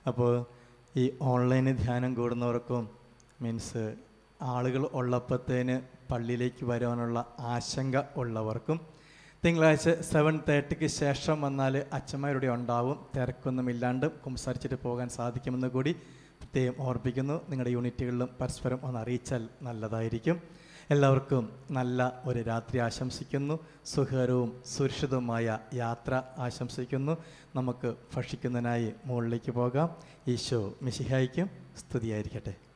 [SPEAKER 6] അപ്പോൾ ഈ ഓൺലൈൻ ധ്യാനം കൂടുന്നവർക്കും മീൻസ് ആളുകൾ ഉള്ളപ്പോഴത്തേന് പള്ളിയിലേക്ക് വരാനുള്ള ആശങ്ക ഉള്ളവർക്കും തിങ്കളാഴ്ച സെവൻ തേർട്ടിക്ക് ശേഷം വന്നാൽ അച്ഛന്മാരുടെ ഉണ്ടാവും തിരക്കൊന്നുമില്ലാണ്ട് കുംസരിച്ചിട്ട് പോകാൻ സാധിക്കുമെന്ന് കൂടി പ്രത്യേകം ഓർപ്പിക്കുന്നു നിങ്ങളുടെ യൂണിറ്റുകളിലും പരസ്പരം ഒന്ന് അറിയിച്ചാൽ നല്ലതായിരിക്കും എല്ലാവർക്കും നല്ല ഒരു രാത്രി ആശംസിക്കുന്നു സുഖകരവും സുരക്ഷിതവുമായ യാത്ര ആശംസിക്കുന്നു നമുക്ക് ഭക്ഷിക്കുന്നതിനായി മുകളിലേക്ക് പോകാം ഈശോ മിശിഹായിക്കും സ്തുതിയായിരിക്കട്ടെ